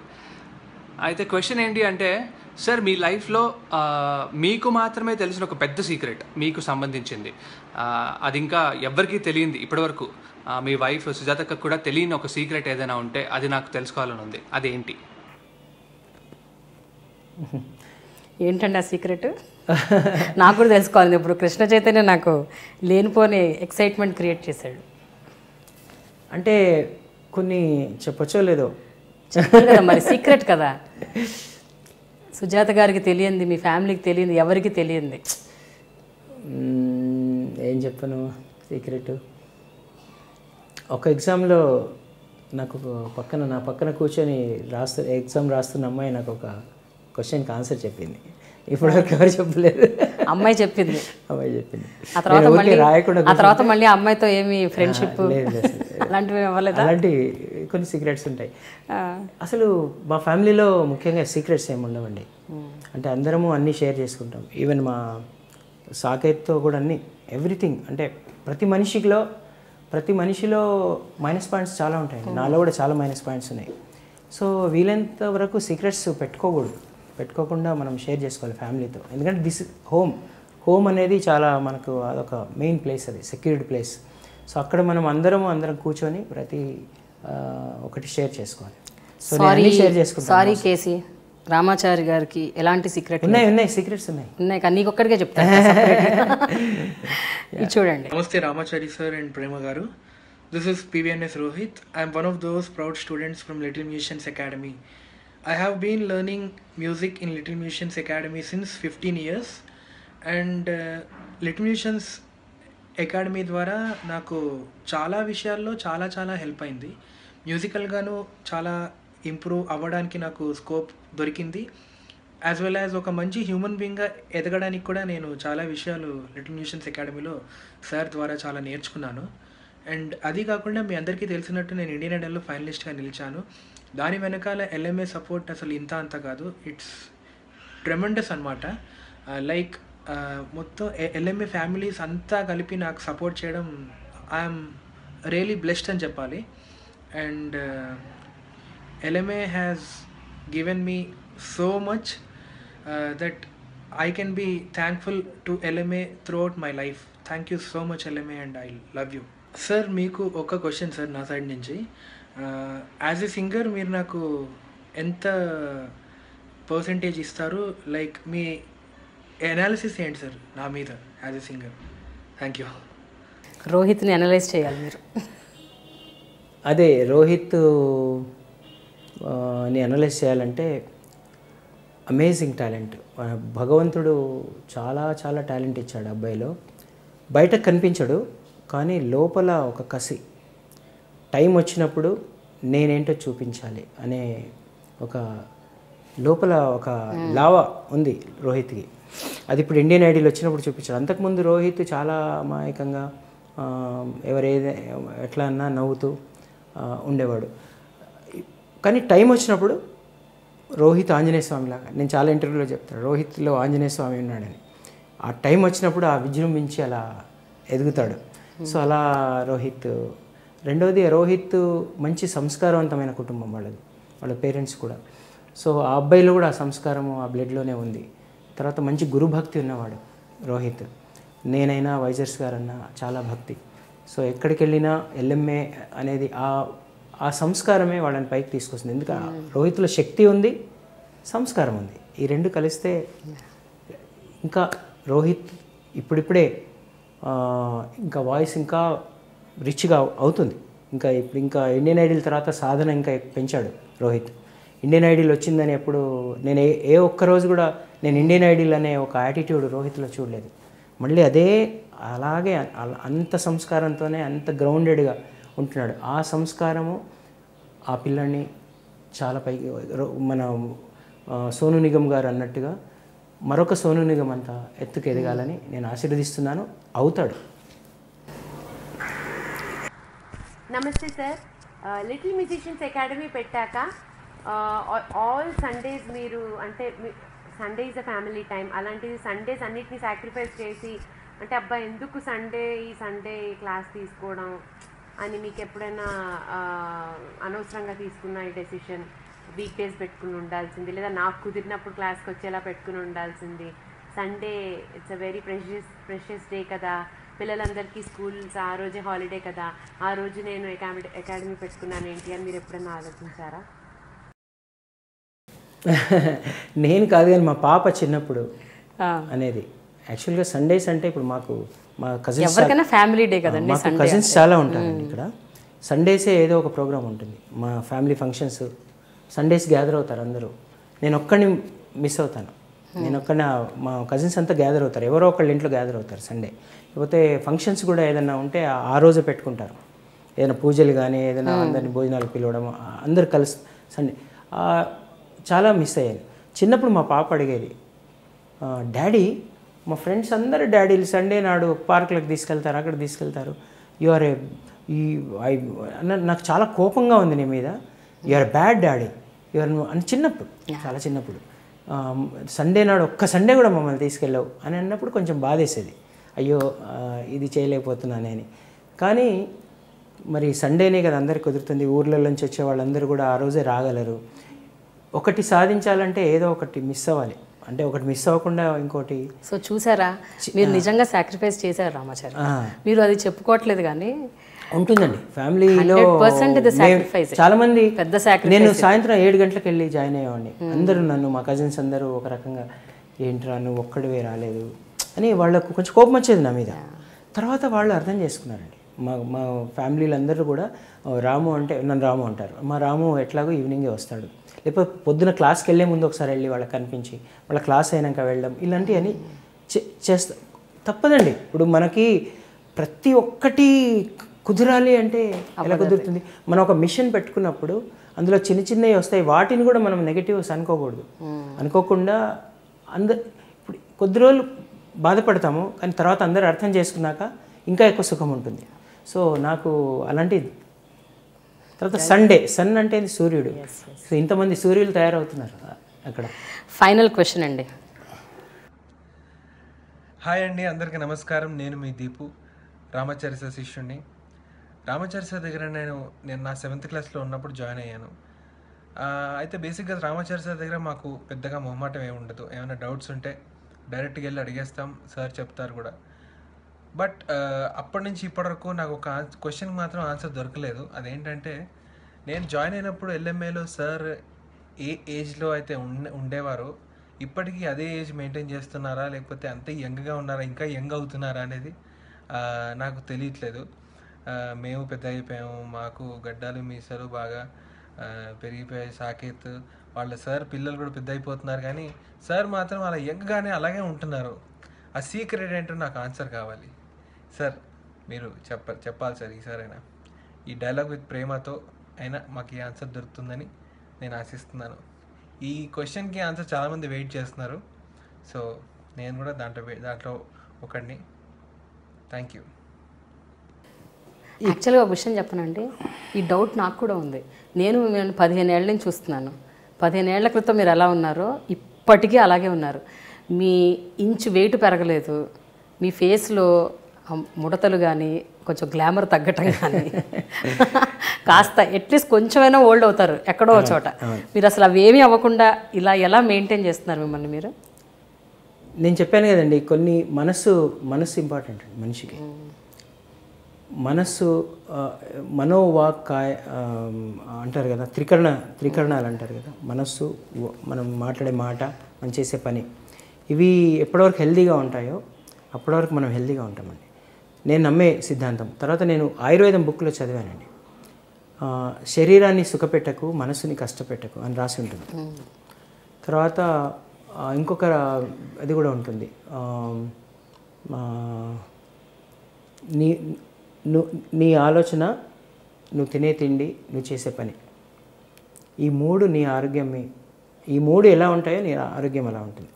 అయితే క్వశ్చన్ ఏంటి అంటే సార్ మీ లైఫ్లో మీకు మాత్రమే తెలిసిన ఒక పెద్ద సీక్రెట్ మీకు సంబంధించింది Uh, అది ఇంకా ఎవ్వరికీ తెలియంది ఇప్పటివరకు Uh, మీ వైఫ్ సుజాతకు కూడా తెలియని ఒక సీక్రెట్ ఏదైనా ఉంటే అది నాకు తెలుసుకోవాలని ఉంది అదేంటి ఏంటండి ఆ సీక్రెట్ నాకు కూడా తెలుసుకోవాలి ఇప్పుడు కృష్ణ చైతన్య నాకు లేనిపోని ఎక్సైట్మెంట్ క్రియేట్ చేశాడు అంటే కొన్ని చెప్పొచ్చో లేదో చెప్పాలి కదా మరి సీక్రెట్ కదా సుజాత గారికి తెలియంది మీ ఫ్యామిలీకి తెలియంది ఎవరికి తెలియంది మ్మ్, ఏం చెప్పను సీక్రెట్ ఒక ఎగ్జామ్లో నాకు ఒక పక్కన నా పక్కన కూర్చొని రాస్తు ఎగ్జామ్ రాస్తున్న అమ్మాయి నాకు ఒక క్వశ్చన్కి ఆన్సర్ చెప్పింది ఇప్పటివరకు ఎవరు చెప్పలేదు అమ్మాయి చెప్పింది అమ్మాయి చెప్పింది ఆ తర్వాత నేను ఊరికే మళ్ళీ రాయకుండా ఆ తర్వాత మళ్ళీ ఆ అమ్మాయితో ఏమి ఫ్రెండ్షిప్ లేదు, లేదు. అలాంటివి అవ్వలేదా అలాంటి కొన్ని సీక్రెట్స్ ఉంటాయి ఆ, అసలు మా ఫ్యామిలీలో ముఖ్యంగా సీక్రెట్స్ ఏమి ఉండవండి అంటే అందరము అన్నీ షేర్ చేసుకుంటాం ఈవెన్ మా సాకేత్తో కూడా అన్నీ ఎవ్రీథింగ్ అంటే ప్రతి మనిషిలో ప్రతి మనిషిలో మైనస్ పాయింట్స్ చాలా ఉంటాయండి నాలో కూడా చాలా మైనస్ పాయింట్స్ ఉన్నాయి సో వీలైనంత వరకు సీక్రెట్స్ పెట్టుకోకూడదు పెట్టుకోకుండా మనం షేర్ చేసుకోవాలి ఫ్యామిలీతో ఎందుకంటే దిస్ హోమ్ హోమ్ అనేది చాలా మనకు అదొక మెయిన్ ప్లేస్ అది సెక్యూరిటీ ప్లేస్ సో అక్కడ మనం అందరం అందరం కూర్చొని ప్రతి ఆ, ఒకటి షేర్ చేసుకోవాలి సో నేను సారీ అన్నీ షేర్ చేసుకుంటాను సారీ కేసీ రామాచారి గారికి ఎలాంటి సీక్రెట్ ఉన్నాయి ఉన్నాయి సీక్రెట్స్ ఉన్నాయి ఉన్నాయి కానీ నీకు ఒక్కడికే చెప్తాను ఇది చూడండి Namaste Ramachari sir and Prema Garu. This is PVNS Rohit. I am one of those proud students from Little Musicians Academy. I have been learning music in Little Musicians Academy since 15 years and uh, Little Musicians academy ద్వారా నాకు చాలా విషయాల్లో చాలా చాలా help అయింది మ్యూజికల్గాను చాలా improve అవ్వడానికి నాకు స్కోప్ దొరికింది యాజ్ వెల్ యాజ్ ఒక మంచి హ్యూమన్ బీయింగ్గా ఎదగడానికి కూడా నేను చాలా విషయాలు లిటిల్ మ్యూజిషన్స్ అకాడమీలో సార్ ద్వారా చాలా నేర్చుకున్నాను అండ్ అది కాకుండా మీ అందరికీ తెలిసినట్టు నేను ఇండియన్ ఐడల్లో ఫైనలిస్ట్గా నిలిచాను దాని వెనకాల ఎల్ఎంఏ సపోర్ట్ అసలు ఇంత అంత కాదు ఇట్స్ ట్రెమండస్ అనమాట లైక్ మొత్తం ఎల్ఎంఏ ఫ్యామిలీస్ అంతా కలిపి నాకు సపోర్ట్ చేయడం ఐఎమ్ రియలీ బ్లెస్డ్ అని చెప్పాలి and LMA has given me so much uh, that I can be thankful to LMA throughout my life. Thank you so much LMA and I love you. Sir మీకు ఒక question sir నా side నుంచి as a singer మీరు నాకు ఎంత percentage ఇస్తారు like మీ analysis ఏంటి సార్ నా మీద as a singer thank you రోహిత్ని అనలైజ్ చేయాలి మీరు అదే రోహిత్ ఆ, ని అనలైజ్ చేయాలంటే అమేజింగ్ టాలెంట్ భగవంతుడు చాలా చాలా టాలెంట్ ఇచ్చాడు అబ్బాయిలో బయట కనిపించడు కానీ లోపల ఒక కసి టైం వచ్చినప్పుడు నేనేంటో చూపించాలి అనే ఒక లోపల ఒక లావా ఉంది రోహిత్కి అది ఇప్పుడు ఇండియన్ ఐడీలు వచ్చినప్పుడు చూపించాడు అంతకుముందు రోహిత్ చాలా అమాయకంగా ఆ, ఎవరేదే ఎట్లా అన్నా నవ్వుతూ ఆ, ఉండేవాడు కానీ టైం వచ్చినప్పుడు రోహిత్ ఆంజనేయ స్వామి లాగా నేను చాలా ఇంటర్వ్యూలో చెప్తాను రోహిత్లో ఆంజనేయ స్వామి ఉన్నాడని ఆ టైం వచ్చినప్పుడు ఆ విజృంభించి అలా ఎదుగుతాడు సో అలా రోహిత్ రెండవది రోహిత్ మంచి సంస్కారవంతమైన కుటుంబం వాళ్ళది వాళ్ళ పేరెంట్స్ కూడా సో ఆ అబ్బాయిలో కూడా ఆ సంస్కారము ఆ బ్లడ్లోనే ఉంది తర్వాత మంచి గురుభక్తి ఉన్నవాడు రోహిత్ నేనైనా వైజర్స్ గారన్నా చాలా భక్తి సో ఎక్కడికి వెళ్ళినా ఎల్ఎంఏ అనేది ఆ ఆ సంస్కారమే వాళ్ళని పైకి తీసుకొస్తుంది ఎందుకంటే రోహిత్లో శక్తి ఉంది సంస్కారం ఉంది ఈ రెండు కలిస్తే ఇంకా రోహిత్ ఇప్పుడిప్పుడే ఆ, ఇంకా వాయిస్ ఇంకా రిచ్గా అవుతుంది ఇంకా ఇప్పుడు ఇంకా ఇండియన్ ఐడల్ తర్వాత సాధన ఇంకా పెంచాడు రోహిత్ ఇండియన్ ఐడల్ వచ్చిందని ఎప్పుడు నేను ఏ ఏ ఒక్క రోజు కూడా నేను ఇండియన్ ఐడల్ అనే ఒక యాటిట్యూడ్ రోహిత్లో చూడలేదు మళ్ళీ అదే అలాగే అల- అంత సంస్కారంతోనే అంత గ్రౌండెడ్గా ఉంటున్నాడు ఆ సంస్కారము ఆ పిల్లాడిని చాలా పైకి రో- మన ఆ, సోను నిగమ్ గారు అన్నట్టుగా మరొక సోను నిగమ్ అంత ఎత్తుకు ఎదగాలని నేను ఆశీర్వదిస్తున్నాను అవుతాడు నమస్తే సార్ లిటిల్ మ్యూజిషియన్స్ అకాడమీ పెట్టాక ఆల్ సండేస్ మీరు అంటే Sunday is a family time అలాంటిది సండేస్ అన్నిటిని సాక్రిఫైస్ చేసి అంటే అబ్బా ఎందుకు సండే ఈ సండే క్లాస్ తీసుకోవడం అని మీకు ఎప్పుడైనా ఆ, అనవసరంగా తీసుకున్న ఈ డెసిషన్ వీక్ డేస్ పెట్టుకుని ఉండాల్సింది లేదా నాకు కుదిరినప్పుడు క్లాస్కి వచ్చేలా పెట్టుకుని ఉండాల్సింది Sunday it's a very precious precious day కదా పిల్లలందరికీ స్కూల్స్ ఆ రోజే హాలిడే కదా ఆ రోజు నేను అకాడమీ అకాడమీ పెట్టుకున్నాను ఏంటి అని మీరు ఎప్పుడైనా ఆలోచించారా నేను కాదు కానీ మా పాప చిన్నప్పుడు ఆ, అనేది యాక్చువల్గా సండేస్ అంటే ఇప్పుడు మాకు మా కజిన్స్ ఎవరికైనా ఫ్యామిలీ డే కదండి మాకు కజిన్స్ చాలా ఉంటారండి ఇక్కడ సండేసే ఏదో ఒక ప్రోగ్రామ్ ఉంటుంది మా ఫ్యామిలీ ఫంక్షన్స్ సండేస్ గ్యాదర్ అవుతారు అందరూ నేను ఒక్కడిని మిస్ అవుతాను నేను ఒక్కడిని మా కజిన్స్ అంతా గ్యాదర్ అవుతారు ఎవరో ఒకళ్ళ ఇంట్లో గ్యాదర్ అవుతారు సండే లేకపోతే ఫంక్షన్స్ కూడా ఏదైనా ఉంటే ఆ- ఆ రోజు పెట్టుకుంటారు ఏదైనా పూజలు కానీ ఏదైనా అందరిని భోజనాలకు పిలవడం ఆ, అందరు కలిసి సండే ఆ, చాలా మిస్ అయ్యాను చిన్నప్పుడు మా పాప అడిగేది "ఆ, డాడీ మా ఫ్రెండ్స్ అందరు డాడీలు సండే నాడు పార్కులకు తీసుకెళ్తారు అక్కడ తీసుకెళ్తారు యు ఆర్ ఏ ఈ ఐ అన్న- నాకు చాలా కోపంగా ఉంది నీ మీద you are bad daddy you are అని చిన్నప్పుడు చాలా చిన్నప్పుడు ఆ, సండే నాడు ఒక్క సండే కూడా మమ్మల్ని తీసుకెళ్ళావు అని అన్నప్పుడు కొంచెం బాధేసేది అయ్యో ఆ, ఇది చేయలేకపోతున్నానే అని కానీ మరి సండేనే కదా అందరికి కుదురుతుంది ఊర్ల నుంచి వచ్చే వాళ్ళందరూ కూడా ఆ రోజే రాగలరు ఒకటి సాధించాలంటే ఏదో ఒకటి మిస్ అవ్వాలి అంటే ఒకటి మిస్ అవ్వకుండా ఇంకోటి సో చూసారా మీరు నిజంగా సాక్రిఫైస్ చేశారు రామాచారి ఆ. మీరు అది చెప్పుకోవట్లేదు కానీ ఉంటుందండి ఫ్యామిలీలో 100% ఇది మేము- sacrifice. చాలా మంది పెద్ద sacrifice. నేను సాయంత్రం ఏడు గంటలకు వెళ్ళి జాయిన్ అయ్యేవాడిని అందరూ నన్ను మా కజిన్స్ అందరూ ఒక రకంగా ఏంట్రా నువ్వు ఒక్కడివే రాలేదు అని వాళ్ళకు కొంచెం కోపం వచ్చేది నా మీద తర్వాత వాళ్ళు అర్థం చేసుకున్నారండి మా మా ఫ్యామిలీలు అందరూ కూడా "ఓ, రాము అంటే నన్ను రాము అంటారు మా రాము ఎట్లాగో ఈవినింగే వస్తాడు లేకపోతే పొద్దున క్లాస్కి వెళ్ళే ముందు ఒకసారి వెళ్ళి వాళ్ళకి కనిపించి వాళ్ళ క్లాస్ అయినాక వెళ్ళడం ఇలాంటివన్నీ చే చేస్తా తప్పదండి ఇప్పుడు మనకి ప్రతి ఒక్కటి కుదరాలి అంటే ఎలా కుదురుతుంది మనం ఒక మిషన్ పెట్టుకున్నప్పుడు అందులో చిన్న చిన్నవి వస్తాయి వాటిని కూడా మనం నెగిటివ్స్ అనుకోకూడదు అనుకోకుండా అంద ఇప్పుడు కొద్ది రోజులు బాధపడతాము కానీ తర్వాత అందరూ అర్థం చేసుకున్నాక ఇంకా ఎక్కువ సుఖం ఉంటుంది సో నాకు అలాంటి తర్వాత సండే సన్ అంటే ఇది సూర్యుడు సో ఇంతమంది సూర్యులు తయారవుతున్నారు అక్కడ ఫైనల్ క్వశ్చన్ అండి హాయ్ అండి అందరికీ నమస్కారం నేను మీ దీపు రామాచారి సార్ శిష్యుడిని రామాచారి సార్ దగ్గర నేను నేను నా సెవెంత్ క్లాస్లో ఉన్నప్పుడు జాయిన్ అయ్యాను ఆ, అయితే బేసిక్గా రామాచారి సార్ దగ్గర మాకు పెద్దగా మొహమాటం ఏమి ఉండదు ఏమైనా డౌట్స్ ఉంటే డైరెక్ట్గా వెళ్ళి అడిగేస్తాం సార్ చెప్తారు కూడా బట్ అప్పటి నుంచి ఇప్పటి వరకు నాకు ఒక క్వశ్చన్కి మాత్రం ఆన్సర్ దొరకలేదు అదేంటంటే నేను జాయిన్ అయినప్పుడు ఎల్ఎంఏలో సార్ ఏ ఏజ్లో అయితే ఉండే ఉండేవారో ఇప్పటికీ అదే ఏజ్ మెయింటైన్ చేస్తున్నారా లేకపోతే అంతే యంగ్గా ఉన్నారా ఇంకా యంగ్ అవుతున్నారా అనేది ఆ, నాకు తెలియట్లేదు ఆ, మేము పెద్ద అయిపోయాము మాకు గడ్డాలు మీసాలు బాగా ఆ, పెరిగిపోయాయి సాకేత్ వాళ్ళ సార్ పిల్లలు కూడా పెద్ద అయిపోతున్నారు కానీ సార్ మాత్రం అలా యంగ్గానే అలాగే ఉంటున్నారు ఆ సీక్రెట్ ఏంటో నాకు ఆన్సర్ కావాలి సార్ మీరు చెప్ప చెప్పాలి సార్ ఈసారి అయినా ఈ డైలాగ్ విత్ ప్రేమతో అయినా మాకు ఈ ఆన్సర్ దొరుకుతుందని నేను ఆశిస్తున్నాను ఈ క్వశ్చన్కి ఆన్సర్ చాలామంది వెయిట్ చేస్తున్నారు సో నేను కూడా దాంట్లో వే- దాంట్లో ఒకడిని థ్యాంక్ యూ యాక్చువల్గా ఒక విషయం చెప్పనండి ఈ డౌట్ నాకు కూడా ఉంది నేను మిమ్మల్ని పదిహేను ఏళ్ళ నుంచి చూస్తున్నాను పదిహేను ఏళ్ల క్రితం మీరు ఎలా ఉన్నారో ఇప్పటికీ అలాగే ఉన్నారు మీ ఇంచు వెయిట్ పెరగలేదు మీ ఫేస్లో ఆ ముడతలు కానీ కొంచెం గ్లామర్ తగ్గటం కానీ కాస్త అట్లీస్ట్ కొంచెమైనా ఓల్డ్ అవుతారు ఎక్కడో ఒక చోట మీరు అసలు అవేమీ అవ్వకుండా ఇలా ఎలా మెయింటైన్ చేస్తున్నారు మిమ్మల్ని మీరు నేను చెప్పాను కదండి కొన్ని మనస్సు మనస్సు ఇంపార్టెంట్ అండి మనిషికి మనస్సు ఆ, మనోవాక్ కాయ ఆ, అంటారు కదా త్రికరణ త్రికరణాలు అంటారు కదా మనస్సు వ- మనం మాట్లాడే మాట మనం చేసే పని ఇవి ఎప్పటివరకు హెల్తీగా ఉంటాయో అప్పటివరకు మనం హెల్తీగా ఉంటామండి నేను నమ్మే సిద్ధాంతం తర్వాత నేను ఆయుర్వేదం బుక్లో చదివానండి ఆ, శరీరాన్ని సుఖపెట్టకు మనసుని కష్టపెట్టకు అని రాసి ఉంటుంది తర్వాత ఆ, ఇంకొక అది కూడా ఉంటుంది ఆ, ఆ, నీ ను నీ ఆలోచన నువ్వు తినే తిండి నువ్వు చేసే పని ఈ మూడు నీ ఆరోగ్యం మీ- ఈ మూడు ఎలా ఉంటాయో నీ ఆరోగ్యం అలా ఉంటుంది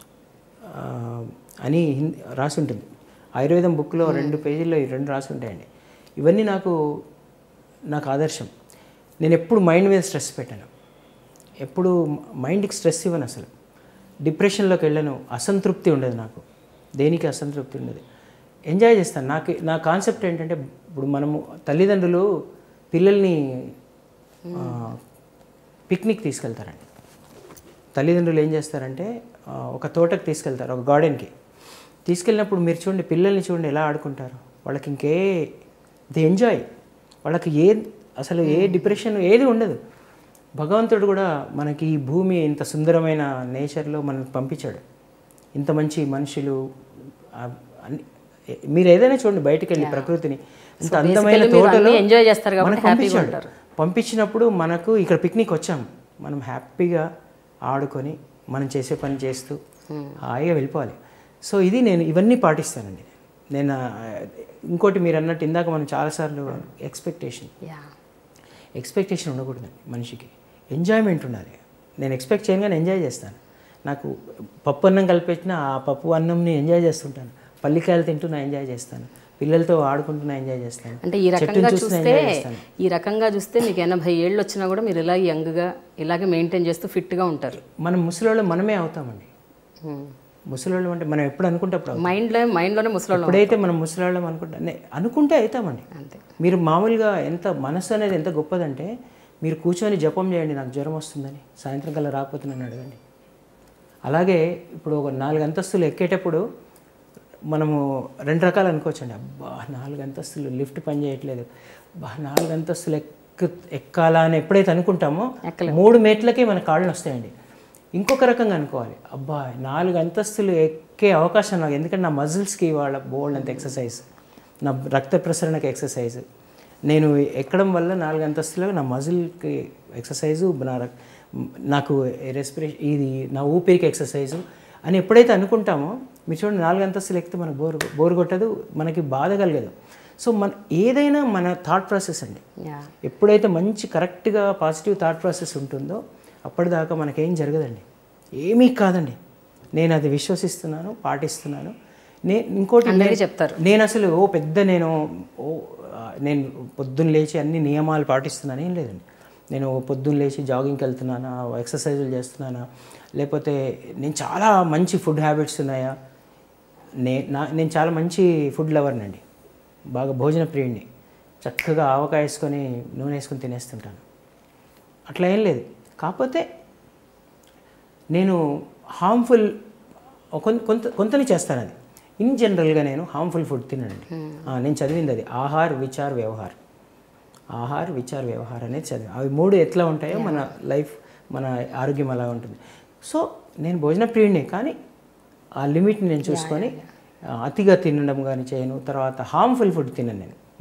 ఆ, అని హిందీ రాసి ఉంటుంది ఆయుర్వేదం బుక్లో రెండు పేజీల్లో ఈ రెండు రాసి ఉంటాయండి ఇవన్నీ నాకు నాకు ఆదర్శం నేను ఎప్పుడు మైండ్ మీద స్ట్రెస్ పెట్టాను ఎప్పుడు మైండ్కి స్ట్రెస్ ఇవ్వను అసలు డిప్రెషన్లోకి వెళ్ళను అసంతృప్తి ఉండదు నాకు దేనికి అసంతృప్తి ఉండదు ఎంజాయ్ చేస్తాను నాకు నా కాన్సెప్ట్ ఏంటంటే ఇప్పుడు మనము తల్లిదండ్రులు పిల్లల్ని ఆ, పిక్నిక్ తీసుకెళ్తారండి తల్లిదండ్రులు ఏం చేస్తారంటే ఆ, ఒక తోటకి తీసుకెళ్తారు ఒక గార్డెన్కి తీసుకెళ్ళినప్పుడు మీరు చూడండి పిల్లల్ని చూడండి ఎలా ఆడుకుంటారు వాళ్ళకి ఇంకే ది ఎంజాయ్ వాళ్ళకి ఏ అసలు ఏ డిప్రెషన్ ఏది ఉండదు భగవంతుడు కూడా మనకి ఈ భూమి ఇంత సుందరమైన నేచర్లో మనకు పంపించాడు ఇంత మంచి మనుషులు ఆ, అన్ని- మీరు ఏదైనా చూడండి బయటికి వెళ్ళి ప్రకృతిని ఇంత అందమైన basically మీరు తోటలో అన్నీ enjoy చేస్తారు కాబట్టి మనకు happy గా పంపించాడు. ఉంటారు. పంపించినప్పుడు మనకు ఇక్కడ పిక్నిక్ వచ్చాం మనం హ్యాపీగా ఆడుకొని మనం చేసే పని చేస్తూ హాయిగా వెళ్ళిపోవాలి సో ఇది నేను ఇవన్నీ పాటిస్తానండి నేను ఆ, ఇంకోటి మీరు అన్నట్టు ఇందాక మనం చాలాసార్లు ఎక్స్పెక్టేషన్ యా ఎక్స్పెక్టేషన్ ఉండకూడదండి మనిషికి ఎంజాయ్మెంట్ ఉండాలి నేను ఎక్స్పెక్ట్ చేయగానే ఎంజాయ్ చేస్తాను నాకు పప్పు అన్నం కలిపెట్టిన ఆ పప్పు అన్నంని ఎంజాయ్ చేస్తుంటాను పల్లికాయలు తింటున్నా ఎంజాయ్ చేస్తాను పిల్లలతో ఆడుకుంటున్నా ఎంజాయ్ చేస్తాను అంటే ఈ చెట్టుని రకంగా చూస్తున్నా చూస్తే ఎంజాయ్ చేస్తాను ఈ రకంగా చూస్తే మీకు ఎనభై ఏళ్ళు వచ్చినా కూడా మీరు ఇలా యంగ్గా ఇలాగే మెయింటైన్ చేస్తూ ఫిట్గా ఉంటారు మనం ముసలోళ్ళు మనమే అవుతామండి ముసలోళ్ళు అంటే మనం ఎప్పుడు అనుకుంటే అప్పుడు అవుతాం. మైండ్లో మైండ్లోనే ముసలోళ్ళం ఎప్పుడైతే మనం ముసలాళ్ళం అనుకుంటా నే- అనుకుంటే అవుతామండి అంతే మీరు మామూలుగా ఎంత మనసు అనేది ఎంత గొప్పదంటే మీరు కూర్చొని జపం చేయండి నాకు జ్వరం వస్తుందని సాయంత్రం కల్లా రాకపోతే నన్ను అడగండి అలాగే ఇప్పుడు ఒక నాలుగు అంతస్తులు ఎక్కేటప్పుడు మనము రెండు రకాలు అనుకోవచ్చండి అబ్బా నాలుగు అంతస్తులు లిఫ్ట్ పని చేయట్లేదు బా నాలుగు అంతస్తులు ఎక్కు ఎక్కాలా అని ఎప్పుడైతే అనుకుంటామో మూడు మెట్లకే మన కాళ్ళు వస్తాయండి ఇంకొక రకంగా అనుకోవాలి అబ్బా నాలుగు అంతస్తులు ఎక్కే అవకాశం నాకు ఎందుకంటే నా మజిల్స్కి వాళ్ళ బోల్డ్ అంత ఎక్సర్సైజ్ నా రక్త ప్రసరణకి ఎక్సర్సైజ్ నేను ఎక్కడం వల్ల నాలుగు అంతస్తులో నా మజిల్కి ఎక్సర్సైజు నా రక్- నాకు రెస్పిరేషన్ ఇది నా ఊపిరికి ఎక్సర్సైజు అని ఎప్పుడైతే అనుకుంటామో మీరు చూడండి నాలుగు అంతస్తులు ఎక్కితే మనకు బోర్ బోర్ కొట్టదు మనకి బాధ కలగదు సో మన ఏదైనా మన థాట్ ప్రాసెస్ అండి యా ఎప్పుడైతే మంచి కరెక్ట్గా పాజిటివ్ థాట్ ప్రాసెస్ ఉంటుందో అప్పటిదాకా మనకేం జరగదండి ఏమీ కాదండి నేను అది విశ్వసిస్తున్నాను పాటిస్తున్నాను నేను ఇంకోటి అందరికీ నేను- చెప్తారు. నేను అసలు ఓ పెద్ద నేను ఓ ఆ, నేను పొద్దున్న లేచి అన్ని నియమాలు పాటిస్తున్నాను ఏం లేదండి నేను పొద్దున్న లేచి జాగింగ్కి వెళ్తున్నానా ఎక్సర్సైజులు చేస్తున్నానా లేకపోతే నేను చాలా మంచి ఫుడ్ హ్యాబిట్స్ ఉన్నాయా నే నా నేను చాలా మంచి ఫుడ్ లవర్ని అండి బాగా భోజన ప్రియుడిని చక్కగా ఆవకాయ వేసుకొని నూనె వేసుకొని తినేస్తుంటాను అట్లా ఏం లేదు కాకపోతే నేను హార్మ్ఫుల్ కొంత కొంత కొంతని చేస్తాను అది ఇన్ జనరల్గా నేను హార్మ్ఫుల్ ఫుడ్ తినండి నేను చదివింది అది ఆహార్ విచార్ వ్యవహార్ ఆహార్ విచార్ వ్యవహార్ అనేది చదివి అవి మూడు ఎట్లా ఉంటాయో మన లైఫ్ మన ఆరోగ్యం అలా ఉంటుంది సో నేను భోజన ప్రియుడిని కానీ ఆ లిమిట్ని నేను చూసుకొని ఆ, అతిగా తినడం కానీ చేయను తర్వాత హార్మ్ఫుల్ ఫుడ్ తినను నేను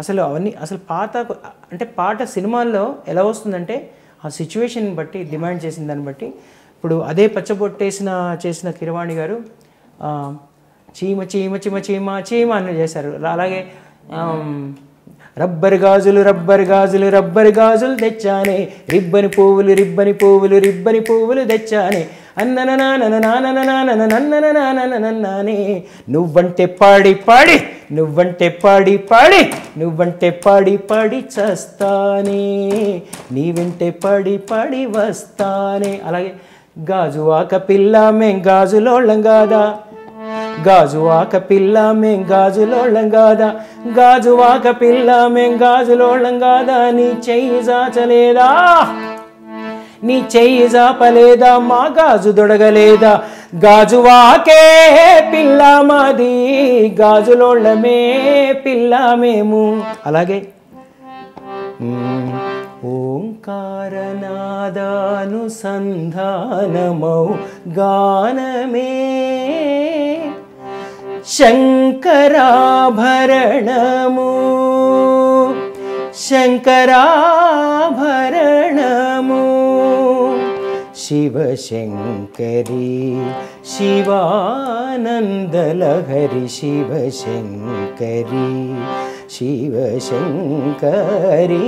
అసలు అవన్నీ అసలు పాత అంటే పాట సినిమాల్లో ఎలా వస్తుందంటే ఆ సిచ్యువేషన్ బట్టి డిమాండ్ చేసిన దాన్ని బట్టి ఇప్పుడు అదే పచ్చబొట్టేసిన చేసిన కిరవాణి గారు ఆ, చీమ చీమ చీమ చీమ చీమ అని చేశారు అలాగే ఆమ్, రబ్బర్ గాజులు రబ్బర్ గాజులు రబ్బర్ గాజులు తెచ్చానే రిబ్బని పువ్వులు రిబ్బని పువ్వులు రిబ్బని పువ్వులు తెచ్చానే అన్నననానననానననానననానననానే నువ్వంటే పాడి పాడి నువ్వంటే పాడి పాడి నువ్వంటే పాడి పాడి చస్తానే నీ వెంటే పాడి పాడి వస్తానే అలాగే గాజు ఆక పిల్ల మేం గాజులోళ్ళం కాదా గాజువాక పిల్ల మేం గాజులోళ్ళం కాదా గాజువాక పిల్ల మేం గాజులోళ్ళం కాదా నీ చెయ్యి జాచలేదా నీ చెయ్యి జాపలేదా మా గాజు దొడగలేదా గాజువాకే పిల్ల మాది గాజులోళ్ళమే పిల్ల మేము అలాగే ఓంకారనాదానుసంధానమౌ గానమే శంకరాభరణము శంకరాభరణము శివశంకరి శివానందలహరి శివశంకరి శివశంకరి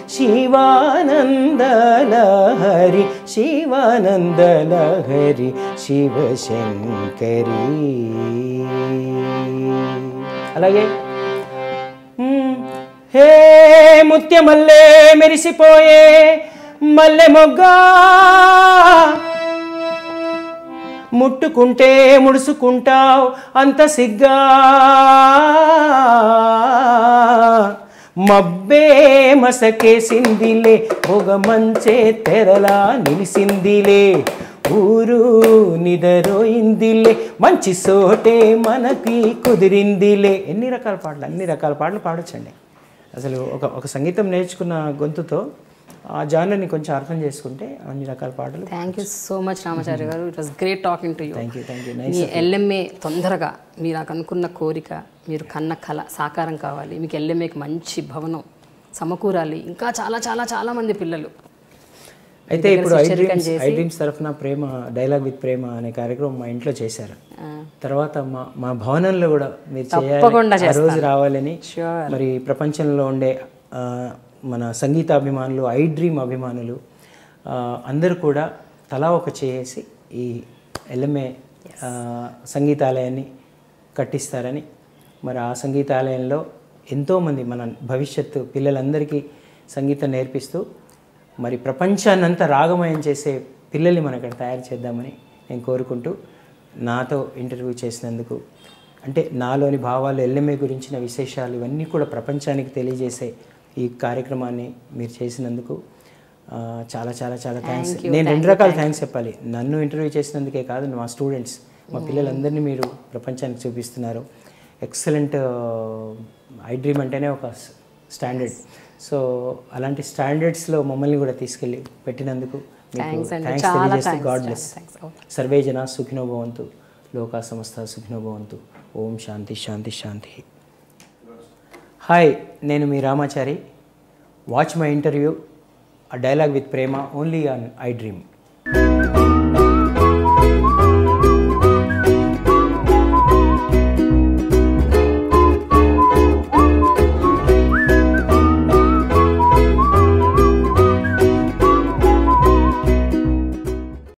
శివానందలహరి శివానందలహరి శివశంకరి అలాగే మ్మ్. హే ముత్యమల్లే మెరిసిపోయే మల్లె మొగ్గా ముట్టుకుంటే ముడుసుకుంటావు అంత సిగ్గా మబ్బే మసకేసిందిలే పొగ మంచే తెరలా నిలిసిందిలే ఊరు నిదరోయిందిలే మంచి సోటే మనకి కుదిరిందిలే ఎన్ని రకాల పాటలు అన్ని రకాల పాటలు పాడొచ్చండి అసలు ఒక ఒక సంగీతం నేర్చుకున్న గొంతుతో ఆ జానర్ని కొంచెం అర్థం చేసుకుంటే అన్ని రకాల పాటలు thank you so much Ramacharya garu it was great talking to you thank you thank you మీ ఎల్ఎంఏ తొందరగా మీరు నాకు అనుకున్న కోరిక మీరు కన్న కళ సాకారం కావాలి మీకు ఎల్ఎంఏకి మంచి భవనం సమకూరాలి ఇంకా చాలా చాలా చాలా మంది పిల్లలు అయితే ఇప్పుడు ఐ డ్రీమ్స్ ఐ డ్రీమ్స్ తరఫున ప్రేమ డైలాగ్ విత్ ప్రేమ అనే కార్యక్రమం మా ఇంట్లో చేశారు తర్వాత మా మా భవనంలో కూడా మీరు తప్పకుండా చేయాలి ఆ రోజు రావాలని మరి ప్రపంచంలో ఉండే ఆ, మన సంగీతాభిమానులు ఐ డ్రీమ్ అభిమానులు ఆ, అందరూ కూడా తలా ఒక చేసి ఈ ఎల్ఎంఏ సంగీతాలయాన్ని కట్టిస్తారని మరి ఆ సంగీతాలయంలో ఎంతోమంది మన భవిష్యత్తు పిల్లలందరికీ సంగీతం నేర్పిస్తూ మరి ప్రపంచాన్నంతా రాగమయం చేసే పిల్లల్ని మనం ఇక్కడ తయారు చేద్దామని నేను కోరుకుంటూ నాతో ఇంటర్వ్యూ చేసినందుకు అంటే నాలోని భావాలు ఎల్ఎంఏ గురించిన విశేషాలు ఇవన్నీ కూడా ప్రపంచానికి తెలియజేసే ఈ కార్యక్రమాన్ని మీరు చేసినందుకు ఆ, చాలా చాలా చాలా థ్యాంక్స్ నేను రెండు రకాల థ్యాంక్స్ చెప్పాలి నన్ను ఇంటర్వ్యూ చేసినందుకే కాదు మా స్టూడెంట్స్ మా పిల్లలందరినీ మీరు ప్రపంచానికి చూపిస్తున్నారు ఎక్సలెంట్ ఐ డ్రీమ్ అంటేనే ఒక స్టాండర్డ్ సో అలాంటి స్టాండర్డ్స్లో మమ్మల్ని కూడా తీసుకెళ్ళి పెట్టినందుకు మీకు Thanks అండి. థ్యాంక్స్ చాలా తెలియజేస్తూ thanks, గాడ్ చాలా బ్లెస్ thanks. Okay. సర్వే జన సుఖినో భవంతు లోకా సమస్త సుఖినో భవంతు ఓం శాంతి శాంతి శాంతి హాయ్ నేను మీ Ramachari watch my interview a dialogue with Prema only on I dream